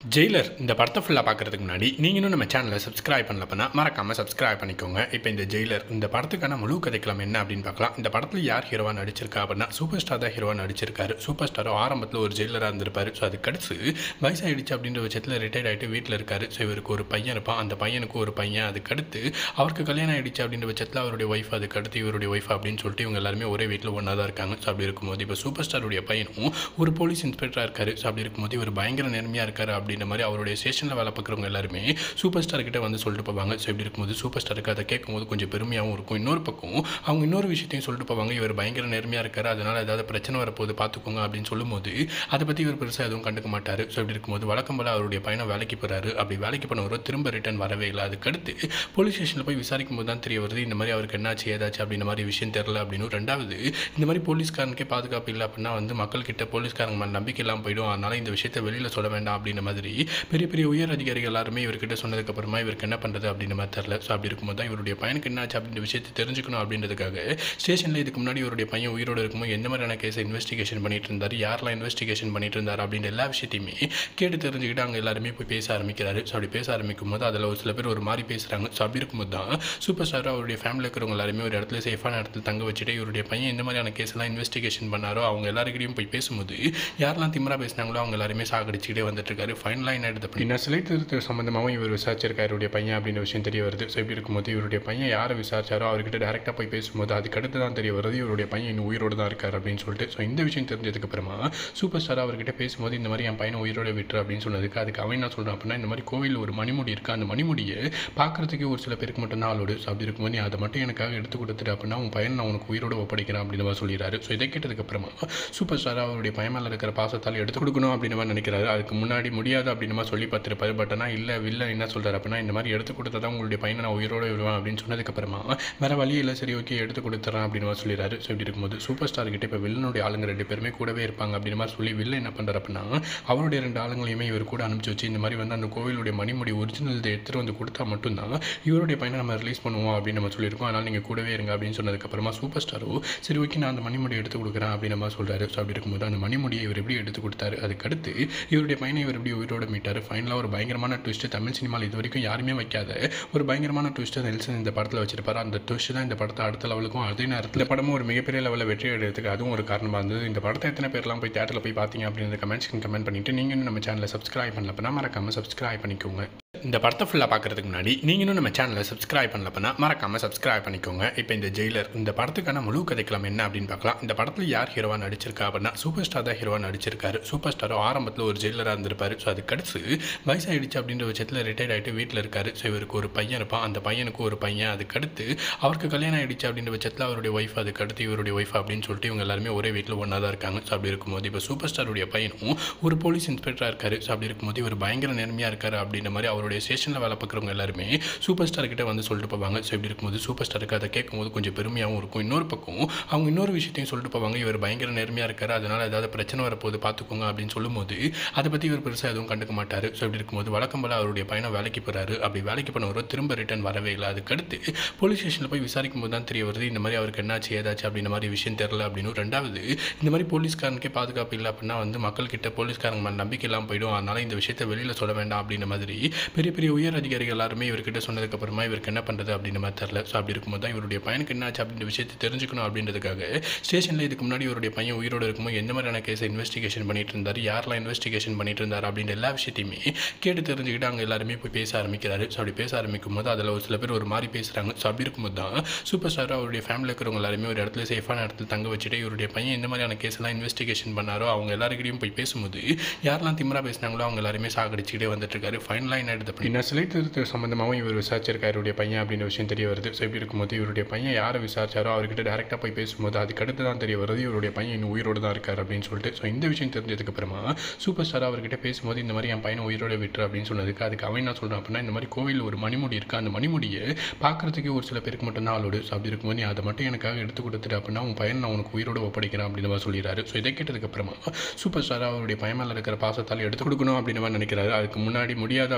Jailer இந்த படத்தை ஃபுல்லாக பார்க்குறதுக்கு முன்னாடி நீங்கள் இன்னும் நம்ம சேனலை சப்ஸ்கிரைப் பண்ணலப்பனா மறக்காமல் சப்ஸ்கிரைப் பண்ணிக்கோங்க இப்போ இந்த ஜெயிலர் இந்த படத்துக்கான முழு கதைக்களம் என்ன அப்படின்னு பார்க்கலாம் இந்த படத்தில் யார் ஹீரோவாக நடிச்சிருக்கா அப்படின்னா சூப்பர் ஸ்டார் தான் ஹீரோவாக நடிச்சிருக்காரு சூப்பர் ஸ்டாரும் ஆரம்பத்தில் ஒரு ஜெயிலராக இருந்திருப்பாரு ஸோ அதுக்கு அடுத்து வயசாகிடுச்சு அப்படின்ற பட்சத்தில் ரிட்டையர்ட் ஆகிட்டு வீட்டில் இருக்காரு ஸோ இவருக்கு ஒரு பையன் இருப்பான் அந்த பையனுக்கு ஒரு பையன் அதுக்கடுத்து அவருக்கு கல்யாணம் ஆகிடுச்சு அப்படின்ற பட்சத்தில் அவருடைய ஒய்ஃப் அதுக்கடுத்து இவருடைய ஒய்ஃப் அப்படின்னு சொல்லிட்டு இவங்க எல்லாருமே ஒரே வீட்டில் ஒன்றா தான் இருக்காங்க ஸோ அப்படி இருக்கும்போது இப்போ சூப்பர் ஸ்டாருடைய பையனும் ஒரு போலீஸ் இன்ஸ்பெக்டராக இருக்காரு ஸோ அப்படி இருக்கும்போது இவர் பயங்கர நேர்மையாக இருக்காரு அப்படின்ற மாதிரி அவருடைய ஸ்டேஷனில் வேலை பார்க்குறவங்க எல்லாருமே சூப்பர் ஸ்டார் கிட்ட வந்து சொல்லிட்டு போவாங்க ஸோ இப்படி இருக்கும்போது சூப்பர் ஸ்டாருக்கு அதை கேட்கும்போது கொஞ்சம் பெருமையாகவும் இருக்கும் இன்னொரு பக்கம் அவங்க இன்னொரு விஷயத்தையும் சொல்லிட்டு போவாங்க இவர் பயங்கர நேர்மையாக இருக்காரு அதனால் ஏதாவது பிரச்சனை வரப்போகுது பார்த்துக்கோங்க அப்படின்னு சொல்லும்போது அதை பற்றி இவர் பெருசாக எதுவும் கண்டுக்க மாட்டார் ஸோ இப்படி இருக்கும்போது வழக்கம் போல அவருடைய பையனை வேலைக்கு போகிறாரு அப்படி வேலைக்கு போனவரோ திரும்ப ரிட்டர்ன் வரவே இல்லை அதுக்கடுத்து போலீஸ் ஸ்டேஷனில் போய் விசாரிக்கும் போது தான் தெரிய வருது இந்த மாதிரி அவருக்கு என்னாச்சு ஏதாச்சு அப்படின்ற மாதிரி விஷயம் தெரில அப்படின்னு ரெண்டாவது இந்த மாதிரி போலீஸ்காரனுக்கே பாதுகாப்பு இல்லை அப்படின்னா வந்து மக்கள்கிட்ட போலீஸ்காரங்க மேலே நம்பிக்கை இல்லாமல் போயிடும் அதனால் இந்த விஷயத்தை வெளியில் சொல்ல வேண்டாம் அப்படின்ற மாதிரி பெரிய பெரிய உயர் அதிகாரிகள் எல்லாருமே இவர்கிட்ட சொன்னதுக்கப்புறமா இவருக்கு என்ன பண்ணுறது அப்படின்ற மாதிரி தெரில ஸோ அப்படி இருக்கும்போது தான் இவருடைய பையனுக்கு என்னாச்சு அப்படின்ற விஷயத்தை தெரிஞ்சுக்கணும் அப்படின்றதுக்காக ஸ்டேஷனில் இதுக்கு முன்னாடி இவருடைய பையன் உயிரோடு இருக்கும்போது எந்த மாதிரியான கேஸை இன்வெஸ்டிகேஷன் பண்ணிட்டு இருந்தார் யாரெல்லாம் இன்வெஸ்டிகேஷன் பண்ணிட்டு இருந்தார் அப்படின்ற எல்லா விஷயத்தையுமே கேட்டு தெரிஞ்சுக்கிட்டு அங்கே எல்லாருமே போய் பேச ஆரம்பிக்கிறாரு ஸோ அப்படி பேச ஆரம்பிக்கும் போது அதில் ஒரு சில பேர் ஒரு மாதிரி பேசுகிறாங்க ஸோ அப்படி இருக்கும்போது தான் சூப்பர் ஸ்டார் அவருடைய ஃபேமிலியில் இருக்கிறவங்க எல்லாருமே ஒரு இடத்துல சேஃபான இடத்துல தங்க வச்சுட்டு இவருடைய பையன் எந்த மாதிரியான கேஸ் எல்லாம் இன்வெஸ்டிகேஷன் பண்ணாரோ அவங்க எல்லாருக்கிட்டையும் போய் பேசும்போது யாரெல்லாம் திமிரா பேசினாங்களோ அவங்க எல்லாருமே சாகடிச்சுக்கிட்டே வந்துட்டு இருக்காரு ஃபைனலாக என்ன எடுத்து அப்படின்னா சிலை திருத்த சம்மந்தமாகவும் இவர் விசாரிச்சிருக்காரு இவருடைய பையன் அப்படின்ற விஷயம் தெரிய வருது ஸோ இப்படி இருக்கும்போது இவருடைய பையன் யாரை விசாரிச்சாரோ அவர்கிட்ட டேரெக்டாக போய் பேசும்போது அதுக்கடுத்து தான் தெரிய வருது இவருடைய பையன் இன்னும் உயிரோடு தான் இருக்கார் அப்படின்னு சொல்லிட்டு ஸோ இந்த விஷயம் தெரிஞ்சதுக்கு அப்புறமா சூப்பர் ஸ்டார் அவர்கிட்ட பேசும்போது இந்த மாதிரி என் பையனை உயிரோட விட்டுரு அப்படின்னு சொன்னதுக்கு அதுக்கு அவன் என்ன சொல்கிறான் அப்படின்னா இந்த மாதிரி கோவிலில் ஒரு மணிமுடி இருக்குது அந்த மணிமுடியை பார்க்குறதுக்கு ஒரு சில பேருக்கு மட்டும் தான் ஆளோடு ஸோ அப்படி இருக்கும்போது நீ அதை மட்டும் எனக்காக எடுத்து கொடுத்துட்டு அப்படின்னா உன் பையன் நான் உனக்கு உயிரோட ஒப்படைக்கிறேன் அப்படின்னு மாதிரி சொல்லிடுறாரு ஸோ இதை கேட்டதுக்கு அப்புறமா சூப்பர் ஸ்டார் அவருடைய பையன் மேலே இருக்கிற பாசத்தால் எடுத்து கொடுக்கணும் அப்படின்னு மாதிரி நினைக்கிறாரு அதுக்கு முன்னாடி முடியாது அப்படின்னு மாதிரி சொல்லி பார்த்துருப்பாரு பட் ஆனால் இல்லை வில்ல என்ன சொல்கிறார் அப்படின்னா இந்த மாதிரி எடுத்து கொடுத்தா தான் உங்களுடைய பையனை நான் உயிரோட விடுவேன் அப்படின்னு சொன்னதுக்கப்புறமா வேறு வழி இல்லை சரி ஓகே எடுத்து கொடுத்துறேன் அப்படின்னு மாதிரி சொல்லிடுறாரு ஸோ இப்படி இருக்கும்போது சூப்பர் ஸ்டார் கிட்ட இப்போ வில்லனுடைய ஆளுங்க ரெண்டு பேருமே கூடவே இருப்பாங்க அப்படின்னு மாதிரி சொல்லி வில்ல என்ன பண்ணுறாரு அப்படின்னா அவருடைய ரெண்டு ஆளுங்களையுமே இவர் கூட அனுப்பிச்சு வச்சு இந்த மாதிரி வந்து அந்த கோவிலுடைய மணிமுடி ஒரிஜினல் எடுத்துகிட்டு வந்து கொடுத்தா மட்டும்தான் இவருடைய பையனை நம்ம ரிலீஸ் பண்ணுவோம் அப்படின்னு நம்ம சொல்லியிருக்கோம் அதனால் நீங்கள் கூடவே இருங்க அப்படின்னு சொன்னதுக்கப்புறமா சூப்பர் ஸ்டாரோ சரி ஓகே நான் அந்த மணிமுடி எடுத்து கொடுக்குறேன் அப்படின்னு நம்ம சொல்கிறாரு ஸோ அப்படி இருக்கும்போது அந்த மணிமுடியை இவர் எப்படி எடுத்து கொடுத்தாரு அதுக்கடுத்து இவருடைய பையனை இவர் எப்படி உயிரோட மீட்டார் ஃபைனலாக ஒரு பயங்கரமான ட்விஸ்ட் தமிழ் சினிமாவில் இது வரைக்கும் யாருமே வைக்காத ஒரு பயங்கரமான ட்விஸ்ட்டை நெல்சன் இந்த படத்தில் வச்சிருப்பாரு அந்த ட்விஸ்ட் தான் இந்த படத்தை அடுத்த லெவலுக்கும் அதே நேரத்தில் படமும் ஒரு மிகப்பெரிய லெவலில் வெற்றி அடைகிறதுக்கு அதுவும் ஒரு காரணமாக இருந்தது இந்த படத்தை எத்தனை பேர்லாம் போய் தேட்டரில் போய் பார்த்தீங்க அப்படின்னு கமெண்ட்ஸ்க்கு கமெண்ட் பண்ணிட்டு நீங்கள் இன்னும் நம்ம சேனலை சப்ஸ்கிரைப் பண்ணல அப்படின்னா மறக்காமல் சப்ஸ்கிரைப் பண்ணிக்கோங்க இந்த படத்தை ஃபுல்லாக பார்க்குறதுக்கு முன்னாடி நீங்கள் இன்னும் நம்ம சேனலை சப்ஸ்கிரைப் பண்ணலப்பனா மறக்காமல் சப்ஸ்கிரைப் பண்ணிக்கோங்க இப்போ இந்த ஜெயிலர் இந்த படத்துக்கான முழு கதைக்களம் என்ன அப்படின்னு பார்க்கலாம் இந்த படத்தில் யார் ஹீரோவாக நடிச்சிருக்கா அப்படின்னா சூப்பர் ஸ்டார் தான் ஹீரோவாக நடிச்சிருக்காரு சூப்பர் ஸ்டாரும் ஆரம்பத்தில் ஒரு ஜெயிலராக இருந்திருப்பாரு ஸோ அதுக்கடுத்து வயசாகிடுச்சு அப்படின்ற பட்சத்தில் ரிட்டையர்ட் ஆகிட்டு வீட்டில் இருக்காரு ஸோ இவருக்கு ஒரு பையன் இருப்பான் அந்த பையனுக்கு ஒரு பையன் அதுக்கடுத்து அவருக்கு கல்யாணம் ஆகிடுச்சு அப்படின்ற பட்சத்தில் அவருடைய ஒய்ஃப் அதுக்கடுத்து இவருடைய ஒய்ஃப் அப்படின்னு சொல்லிட்டு இவங்க எல்லாருமே ஒரே வீட்டில் ஒன்றா தான் இருக்காங்க ஸோ அப்படி இருக்கும்போது இப்போ சூப்பர் ஸ்டாருடைய பையனும் ஒரு போலீஸ் இன்ஸ்பெக்டராக இருக்காரு ஸோ அப்படி இருக்கும்போது இவர் பயங்கர நேர்மையாக இருக்காரு அப்படின்ற மாதிரி அவருடைய ஸ்டேஷனில் வேலை பார்க்குறவங்க எல்லாருமே சூப்பர் ஸ்டார் கிட்ட வந்து சொல்லிட்டு போவாங்க ஸோ இப்படி இருக்கும்போது சூப்பர் ஸ்டாருக்கு அதை கேட்கும்போது கொஞ்சம் பெருமையாகவும் இருக்கும் இன்னொரு பக்கம் அவங்க இன்னொரு விஷயத்தையும் சொல்லிட்டு போவாங்க இவர் பயங்கர நேர்மையாக இருக்காரு அதனால் ஏதாவது பிரச்சனை வரப்போகுது பார்த்துக்கோங்க அப்படின்னு சொல்லும்போது அதை பற்றி இவர் பெருசாக எதுவும் கண்டுக்க மாட்டார் ஸோ இப்படி இருக்கும்போது வழக்கம் போல அவருடைய பையனை வேலைக்கு போகிறாரு அப்படி வேலைக்கு போனவரோ திரும்ப ரிட்டர்ன் வரவே இல்லை அதுக்கடுத்து போலீஸ் ஸ்டேஷனில் போய் விசாரிக்கும் போது தான் தெரிய வருது இந்த மாதிரி அவருக்கு என்னாச்சு ஏதாச்சு அப்படின்ற மாதிரி விஷயம் தெரில அப்படின்னு ரெண்டாவது இந்த மாதிரி போலீஸ்காரனுக்கே பாதுகாப்பு இல்லை அப்படின்னா வந்து மக்கள்கிட்ட போலீஸ்காரங்க மேலே நம்பிக்கை இல்லாமல் போயிடும் அதனால் இந்த விஷயத்தை வெளியில் சொல்ல வேண்டாம் அப்படின்ற மாதிரி பெரிய பெரிய உயர் அதிகாரிகள் எல்லாருமே இவர்கிட்ட சொன்னதுக்கப்புறமா இவருக்கு என்ன பண்ணுறது அப்படின்ற மாதிரி தெரில ஸோ அப்படி இருக்கும்போது தான் இவருடைய பையனுக்கு என்னாச்சு அப்படின்ற விஷயத்தை தெரிஞ்சுக்கணும் அப்படின்றதுக்காக ஸ்டேஷனில் இதுக்கு முன்னாடி இவருடைய பையன் உயிரோடு இருக்கும்போது எந்த மாதிரியான கேஸை இன்வெஸ்டிகேஷன் பண்ணிட்டு இருந்தார் யாரெல்லாம் இன்வெஸ்டிகேஷன் பண்ணிட்டு இருந்தார் அப்படின்ற எல்லா விஷயத்தையுமே கேட்டு தெரிஞ்சுக்கிட்டு அங்கே எல்லாருமே போய் பேச ஆரம்பிக்கிறாரு ஸோ அப்படி பேச ஆரம்பிக்கும் போது அதில் ஒரு சில பேர் ஒரு மாதிரி பேசுகிறாங்க ஸோ அப்படி இருக்கும்போது தான் சூப்பர் ஸ்டார் அவருடைய ஃபேமிலியில் இருக்கிறவங்க எல்லாருமே ஒரு இடத்துல சேஃபான இடத்துல தங்க வச்சுட்டு இவருடைய பையன் எந்த மாதிரியான கேஸ் எல்லாம் இன்வெஸ்டிகேஷன் பண்ணாரோ அவங்க எல்லாருக்கிட்டையும் போய் பேசும்போது யாரெல்லாம் திமிரா பேசினாங்களோ அவங்க எல்லாருமே சாகடிச்சுக்கிட்டே வந்துட்டு இருக்காரு ஃபைனலாக என்ன எடுத்து அப்படின்னா சிலை திருத்த சம்மந்தமாகவும் இவர் விசாரிச்சிருக்காரு இவருடைய பையன் அப்படின்ற விஷயம் தெரிய வருது ஸோ இப்படி இருக்கும்போது இவருடைய பையன் யாரை விசாரிச்சாரோ அவர்கிட்ட டேரெக்டாக போய் பேசும்போது அதுக்கடுத்து தான் தெரிய வருது இவருடைய பையன் இன்னும் உயிரோடு தான் இருக்கார் அப்படின்னு சொல்லிட்டு ஸோ இந்த விஷயம் தெரிஞ்சதுக்கு அப்புறமா சூப்பர் ஸ்டார் அவர்கிட்ட பேசும்போது இந்த மாதிரி என் பையனை உயிரோட விட்டுரு அப்படின்னு சொன்னதுக்கு அதுக்கு அவன் என்ன சொல்கிறான் அப்படின்னா இந்த மாதிரி கோவில் ஒரு மணிமுடி இருக்குது அந்த மணிமுடியை பார்க்குறதுக்கு ஒரு சில பேருக்கு மட்டும் தான் ஆளோடு ஸோ அப்படி இருக்கும்போது நீ அதை மட்டும் எனக்காக எடுத்து கொடுத்துட்டு அப்படின்னா உன் பையன் நான் உனக்கு உயிரோட ஒப்படைக்கிறேன் அப்படின்னு மாதிரி சொல்லிடுறாரு ஸோ இதை கேட்டதுக்கு அப்புறமா சூப்பர் ஸ்டார் அவருடைய பையன் மேலே இருக்கிற பாசத்தால் எடுத்து கொடுக்கணும் அப்படின்னு மாதிரி நினைக்கிறாரு அதுக்கு முன்னாடி முடியாது அப்படின்னு மாதிரி சொல்லி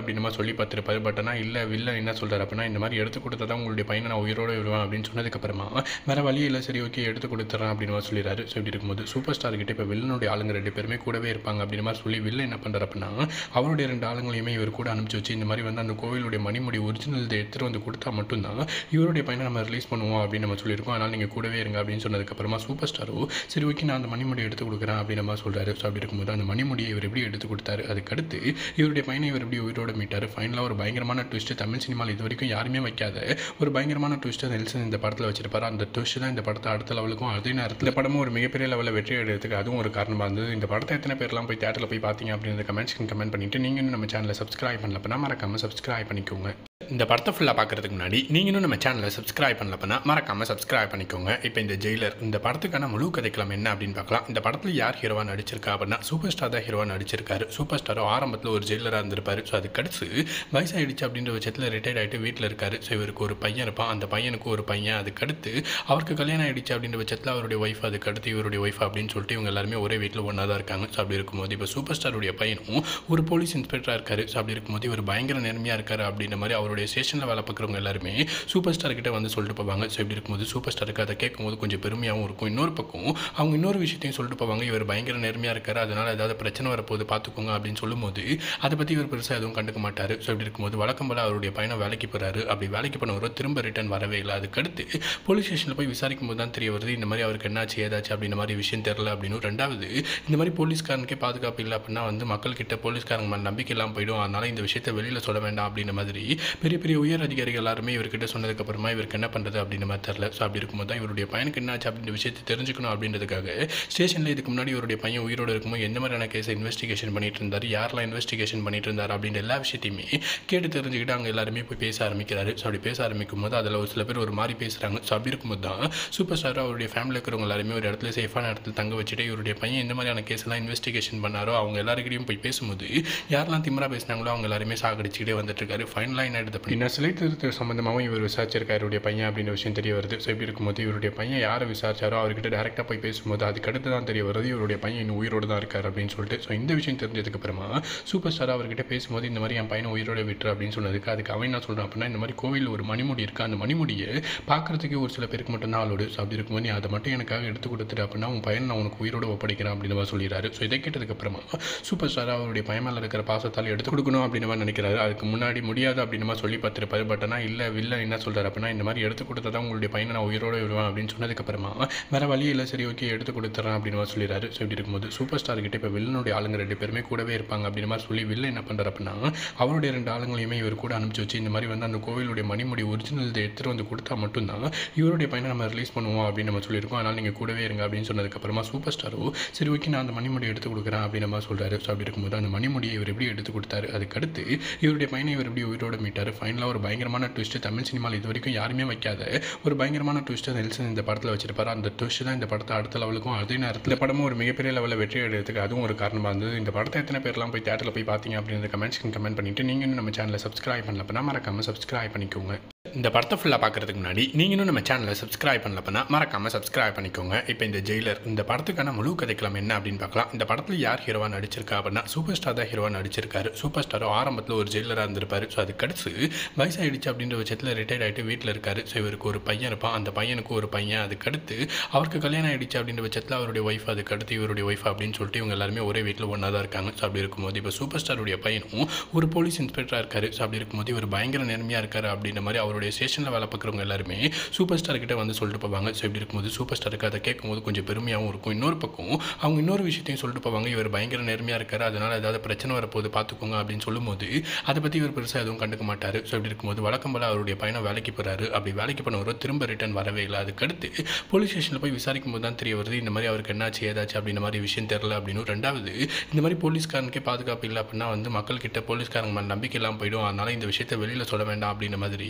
சொல்லி பார்த்துருப்பாரு பட் ஆனால் இல்லை வில்லன் என்ன சொல்கிறார் அப்படின்னா இந்த மாதிரி எடுத்து கொடுத்தா தான் உங்களுடைய பையனை நான் உயிரோடு விடுவேன் அப்படின்னு சொன்னதுக்கப்புறமா வேறு வழி இல்லை சரி ஓகே எடுத்து கொடுத்துட்றேன் அப்படின்னு மாதிரி சொல்லிடுறாரு ஸோ இப்படி இருக்கும்போது சூப்பர் ஸ்டார் கிட்ட இப்போ வில்லனுடைய ஆளுங்க ரெண்டு பேருமே கூடவே இருப்பாங்க அப்படின்னு மாதிரி சொல்லி வில்லன் என்ன பண்ணுறாரு அப்படின்னா அவருடைய ரெண்டு ஆளுங்களையுமே இவர் கூட அனுப்பிச்சு வச்சு இந்த மாதிரி வந்து அந்த கோவிலுடைய மணிமுடி ஒரிஜினல் எடுத்துகிட்டு வந்து கொடுத்தா மட்டும்தான் இவருடைய பையனை நம்ம ரிலீஸ் பண்ணுவோம் அப்படின்னு நம்ம சொல்லியிருக்கோம் அதனால் நீங்கள் கூடவே இருங்க அப்படின்னு சொன்னதுக்கப்புறமா சூப்பர் ஸ்டாரோ சரி ஓகே நான் அந்த மணிமுடி எடுத்து கொடுக்குறேன் அப்படின்னு மாதிரி சொல்கிறாரு ஸோ அப்படி இருக்கும்போது அந்த மணிமுடியை இவர் எப்படி எடுத்து கொடுத்தாரு அதுக்கடுத்து இவருடைய பையனை இவர் எப்படி உயிரோட மீட்டார் ஃபைனலாக ஒரு பயங்கரமான ட்விஸ்ட்டு தமிழ் சினிமாவில் இது வரைக்கும் யாருமே வைக்காத ஒரு பயங்கரமான ட்விஸ்ட்டை நெல்சன் இந்த படத்தில் வச்சிருப்பாரு அந்த ட்விஸ்ட் தான் இந்த படத்தை அடுத்த லெவலுக்கும் அதே நேரத்தில் இந்த படமும் ஒரு மிகப்பெரிய லெவலில் வெற்றி அடைறதுக்கு அதுவும் ஒரு காரணமாக இருந்தது இந்த படத்தை எத்தனை பேர்லாம் போய் தேட்டரில் போய் பார்த்தீங்க அப்படின்ற கமெண்ட்ஸ்க்கு கமெண்ட் பண்ணிட்டு நீங்கள் இன்னும் நம்ம சேனலை சப்ஸ்கிரைப் பண்ணல அப்படின்னா மறக்காமல் சப்ஸ்கிரைப் பண்ணிக்கோங்க இந்த படத்தை ஃபுல்லாக பார்க்குறதுக்கு முன்னாடி நீங்கள் இன்னும் நம்ம சேனலை சப்ஸ்கிரைப் பண்ணல அப்படின்னா மறக்காமல் சப்ஸ்கிரைப் பண்ணிக்கோங்க இப்போ இந்த ஜெயிலர் இந்த படத்துக்கான முழு கதைக்களம் என்ன அப்படின்னு பார்க்கலாம் இந்த படத்தில் யார் ஹீரோவாக நடிச்சிருக்கா அப்படின்னா சூப்பர் ஸ்டார் தான் ஹீரோவாக நடிச்சிருக்காரு சூப்பர் ஸ்டாரோ ஆரம்பத்தில் ஒரு ஜெயிலராக இருந்திருப்பாரு ஸோ அதுக்கு அடுத்து வயசாகிடுச்சு அப்படின்ற பட்சத்தில் ரிட்டையர்ட் ஆகிட்டு வீட்டில் இருக்காரு ஸோ இவருக்கு ஒரு பையன் இருப்பான் அந்த பையனுக்கு ஒரு பையன் அதுக்கடுத்து அவருக்கு கல்யாணம் ஆகிடுச்சு அப்படின்ற பட்சத்தில் அவருடைய ஒய்ஃப் அதுக்கடுத்து இவருடைய ஒய்ஃப் அப்படின்னு சொல்லிட்டு இவங்க எல்லாருமே ஒரே வீட்டில் ஒன்றா தான் இருக்காங்க ஸோ அப்படி இருக்கும்போது இப்போ சூப்பர் ஸ்டாருடைய பையனும் ஒரு போலீஸ் இன்ஸ்பெக்டராக இருக்காரு ஸோ அப்படி இருக்கும்போது இவர் பயங்கர நேர்மையாக இருக்காரு அப்படின்ற மாதிரி அவருடைய ஸ்டேஷனில் வேலை பார்க்குறவங்க எல்லாருமே சூப்பர் ஸ்டார் கிட்ட வந்து சொல்லிட்டு போவாங்க ஸோ இப்படி இருக்கும்போது சூப்பர் ஸ்டாருக்கு அதை கேட்கும்போது கொஞ்சம் பெருமையாகவும் இருக்கும் இன்னொரு பக்கம் அவங்க இன்னொரு விஷயத்தையும் சொல்லிட்டு போவாங்க இவர் பயங்கர நேர்மையாக இருக்காரு அதனால் ஏதாவது பிரச்சனை வரப்போகுது பார்த்துக்கோங்க அப்படின்னு சொல்லும்போது அதை பற்றி இவர் பெருசாக எதுவும் கண்டுக்க மாட்டார் ஸோ இப்படி இருக்கும்போது வழக்கம் போல அவருடைய பையனை வேலைக்கு போகிறாரு அப்படி வேலைக்கு போனவரோ திரும்ப ரிட்டர்ன் வரவே இல்லை அதுக்கடுத்து போலீஸ் ஸ்டேஷனில் போய் விசாரிக்கும் போது தான் தெரிய வருது இந்த மாதிரி அவருக்கு என்னாச்சு ஏதாச்சு அப்படின்ற மாதிரி விஷயம் தெரில அப்படின்னு ரெண்டாவது இந்த மாதிரி போலீஸ்காரனுக்கே பாதுகாப்பு இல்லை அப்படின்னா வந்து மக்கள்கிட்ட போலீஸ்காரங்க மேலே நம்பிக்கை இல்லாமல் போயிடும் அதனால் இந்த விஷயத்தை வெளியில் சொல்ல வேண்டாம் அப்படின்ற மாதிரி பெரிய பெரிய உயர் அதிகாரிகள் எல்லாருமே இவர்கிட்ட சொன்னதுக்கப்புறமா இவருக்கு என்ன பண்ணுறது அப்படின்ற மாதிரி தெரில ஸோ அப்படி இருக்கும்போது தான் இவருடைய பையனுக்கு என்னாச்சு அப்படின்ற விஷயத்தை தெரிஞ்சுக்கணும் அப்படின்றதுக்காக ஸ்டேஷனில் இதுக்கு முன்னாடி இவருடைய பையன் உயிரோடு இருக்கும்போது எந்த மாதிரியான கேஸை இன்வெஸ்டிகேஷன் பண்ணிட்டு இருந்தார் யாரெல்லாம் இன்வெஸ்டிகேஷன் பண்ணிட்டு இருந்தார் அப்படின்ற எல்லா விஷயத்தையுமே கேட்டு தெரிஞ்சுக்கிட்டு அங்கே எல்லாருமே போய் பேச ஆரம்பிக்கிறாரு ஸோ அப்படி பேச ஆரம்பிக்கும் போது அதில் ஒரு சில பேர் ஒரு மாதிரி பேசுகிறாங்க ஸோ அப்படி இருக்கும்போது தான் சூப்பர் ஸ்டார் அவருடைய ஃபேமிலியில் இருக்கிறவங்க எல்லாருமே ஒரு இடத்துல சேஃபான இடத்துல தங்க வச்சுட்டு இவருடைய பையன் எந்த மாதிரியான கேஸ் எல்லாம் இன்வெஸ்டிகேஷன் பண்ணாரோ அவங்க எல்லாருக்கிட்டையும் போய் பேசும்போது யாரெல்லாம் திமிரா பேசினாங்களோ அவங்க எல்லாருமே சாகடிச்சுக்கிட்டே வந்துட்டு இருக்காரு ஃபைனலாக என்ன எடுத்து அப்படின்னா சிலை திருத்த சம்மந்தமாகவும் இவர் விசாரிச்சிருக்காரு இவருடைய பையன் அப்படின்ற விஷயம் தெரிய வருது ஸோ இப்படி இருக்கும்போது இவருடைய பையன் யாரை விசாரிச்சாரோ அவர்கிட்ட டேரெக்டாக போய் பேசும்போது அதுக்கடுத்து தான் தெரிய வருது இவருடைய பையன் இன்னும் உயிரோடு தான் இருக்கார் அப்படின்னு சொல்லிட்டு ஸோ இந்த விஷயம் தெரிஞ்சதுக்கு அப்புறமா சூப்பர் ஸ்டார் அவர்கிட்ட பேசும்போது இந்த மாதிரி என் பையனை உயிரோட விட்டுரு அப்படின்னு சொன்னதுக்கு அதுக்கு அவன் என்ன சொல்கிறான் அப்படின்னா இந்த மாதிரி கோவிலில் ஒரு மணிமுடி இருக்குது அந்த மணிமுடியை பார்க்குறதுக்கு ஒரு சில பேருக்கு மட்டும் தான் ஆளோடு ஸோ அப்படி இருக்கும்போது நீ அதை மட்டும் எனக்காக எடுத்து கொடுத்துட்டு அப்படின்னா உன் பையன் நான் உனக்கு உயிரோட ஒப்படைக்கிறேன் அப்படின்னு மாதிரி சொல்லிடுறாரு ஸோ இதை கேட்டதுக்கப்புறமா சூப்பர் ஸ்டார் அவருடைய பையன் மேலே இருக்கிற பாசத்தால் எடுத்து கொடுக்கணும் அப்படின்னு மாதிரி நினைக்கிறாரு அதுக்கு முன்னாடி முடியாது அப்படின்னு மாதிரி சொல்லி பார்த்துருப்பாரு பட் ஆனால் இல்லை வில்லன் என்ன சொல்கிறார் அப்படின்னா இந்த மாதிரி எடுத்து கொடுத்தா தான் உங்களுடைய பையனை நான் உயிரோட விடுவேன் அப்படின்னு சொன்னதுக்கப்புறமா வேறு வழி இல்லை சரி ஓகே எடுத்து கொடுத்துட்றேன் அப்படின்னு மாதிரி சொல்லிடுறாரு ஸோ இப்படி இருக்கும்போது சூப்பர் ஸ்டார் கிட்ட இப்போ வில்லனுடைய ஆளுங்க ரெண்டு பேருமே கூடவே இருப்பாங்க அப்படின்னு மாதிரி சொல்லி வில்லன் என்ன பண்ணுறாரு அப்படின்னா அவருடைய ரெண்டு ஆளுங்களையுமே இவர் கூட அனுப்பிச்சு வச்சு இந்த மாதிரி வந்து அந்த கோவிலுடைய மணிமுடி ஒரிஜினல் எடுத்துகிட்டு வந்து கொடுத்தா மட்டும்தான் இவருடைய பையனை நம்ம ரிலீஸ் பண்ணுவோம் அப்படின்னு நம்ம சொல்லியிருக்கோம் அதனால் நீங்கள் கூடவே இருங்க அப்படின்னு சொன்னதுக்கப்புறமா சூப்பர் ஸ்டாரோ சரி ஓகே நான் அந்த மணிமுடி எடுத்து கொடுக்குறேன் அப்படின்னு மாதிரி சொல்கிறாரு ஸோ அப்படி இருக்கும்போது அந்த மணிமுடியை இவர் எப்படி எடுத்து கொடுத்தாரு அதுக்கடுத்து இவருடைய பையனை இவர் எப்படி உயிரோட மீட்டார் ஃபைனலாக ஒரு பயங்கரமான ட்விஸ்ட்டு தமிழ் சினிமாவில் இது வரைக்கும் யாருமே வைக்காத ஒரு பயங்கரமான ட்விஸ்ட்டை நெல்சன் இந்த படத்தில் வச்சிருப்பாரு அந்த ட்விஸ்ட் தான் இந்த படத்தை அடுத்த லெவலுக்கும் அதே நேரத்தில் படமும் ஒரு மிகப்பெரிய லெவலில் வெற்றி அடைறதுக்கு அதுவும் ஒரு காரணமாக இருந்தது இந்த படத்தை எத்தனை பேர்லாம் போய் தேட்டரில் போய் பார்த்தீங்க அப்படின்ற கமெண்ட்ஸ்க்கு கமெண்ட் பண்ணிட்டு நீங்கள் இன்னும் நம்ம சேனலை சப்ஸ்கிரைப் பண்ணல அப்படின்னா மறக்காமல் சப்ஸ்கிரைப் பண்ணிக்கோங்க இந்த படத்தை ஃபுல்லாக பார்க்குறதுக்கு முன்னாடி நீங்கள் இன்னும் நம்ம சேனலை சப்ஸ்கிரைப் பண்ணல அப்படின்னா மறக்காமல் சப்ஸ்கிரைப் பண்ணிக்கோங்க இப்போ இந்த ஜெயிலர் இந்த படத்துக்கான முழு கதைக்களம் என்ன அப்படின்னு பார்க்கலாம் இந்த படத்தில் யார் ஹீரோவாக நடிச்சிருக்கா அப்படின்னா சூப்பர் ஸ்டார் தான் ஹீரோவாக நடிச்சிருக்காரு சூப்பர் ஸ்டாரோ ஆரம்பத்தில் ஒரு ஜெயிலராக இருந்திருப்பாரு ஸோ அதுக்கடுத்து வயசாகிடுச்சு அப்படின்ற பட்சத்தில் ரிட்டையர்ட் ஆகிட்டு வீட்டில் இருக்காரு ஸோ இவருக்கு ஒரு பையன் இருப்பான் அந்த பையனுக்கு ஒரு பையன் அதுக்கடுத்து அவருக்கு கல்யாணம் ஆகிடுச்சு அப்படின்ற பட்சத்தில் அவருடைய ஒய்ஃப் அதுக்கடுத்து இவருடைய ஒய்ஃப் அப்படின்னு சொல்லிட்டு இவங்க எல்லாருமே ஒரே வீட்டில் ஒன்றா தான் இருக்காங்க ஸோ அப்படி இருக்கும்போது இப்போ சூப்பர் ஸ்டாருடைய பையனும் ஒரு போலீஸ் இன்ஸ்பெக்டராக இருக்காரு ஸோ அப்படி இருக்கும்போது இவர் பயங்கர நேர்மையாக இருக்காரு அப்படின்ற மாதிரி அவருடைய ஸ்டேஷனில் வேலை பார்க்குறவங்க எல்லாருமே சூப்பர் ஸ்டார் கிட்ட வந்து சொல்லிட்டு போவாங்க ஸோ இப்படி இருக்கும்போது சூப்பர் ஸ்டாருக்கு அதை கேட்கும்போது கொஞ்சம் பெருமையாகவும் இருக்கும் இன்னொரு பக்கம் அவங்க இன்னொரு விஷயத்தையும் சொல்லிட்டு போவாங்க இவர் பயங்கர நேர்மையாக இருக்காரு அதனால் ஏதாவது பிரச்சனை வரப்போகுது பார்த்துக்கோங்க அப்படின்னு சொல்லும்போது அதை பற்றி இவர் பெருசாக எதுவும் கண்டுக்க மாட்டார் ஸோ இப்படி இருக்கும்போது வழக்கம் போல அவருடைய பையனை வேலைக்கு போகிறாரு அப்படி வேலைக்கு போனவரோ திரும்ப ரிட்டர்ன் வரவே இல்லை அதுக்கடுத்து போலீஸ் ஸ்டேஷனில் போய் விசாரிக்கும் போது தான் தெரிய வருது இந்த மாதிரி அவருக்கு என்னாச்சு ஏதாச்சு அப்படின்ற மாதிரி விஷயம் தெரில அப்படின்னு ரெண்டாவது இந்த மாதிரி போலீஸ்காரனுக்கே பாதுகாப்பு இல்லை அப்படின்னா வந்து மக்கள்கிட்ட போலீஸ்காரங்க மேலே நம்பிக்கை இல்லாமல் போயிடும் அதனால் இந்த விஷயத்தை வெளியில் சொல்ல வேண்டாம் அப்படின்ற மாதிரி பெரிய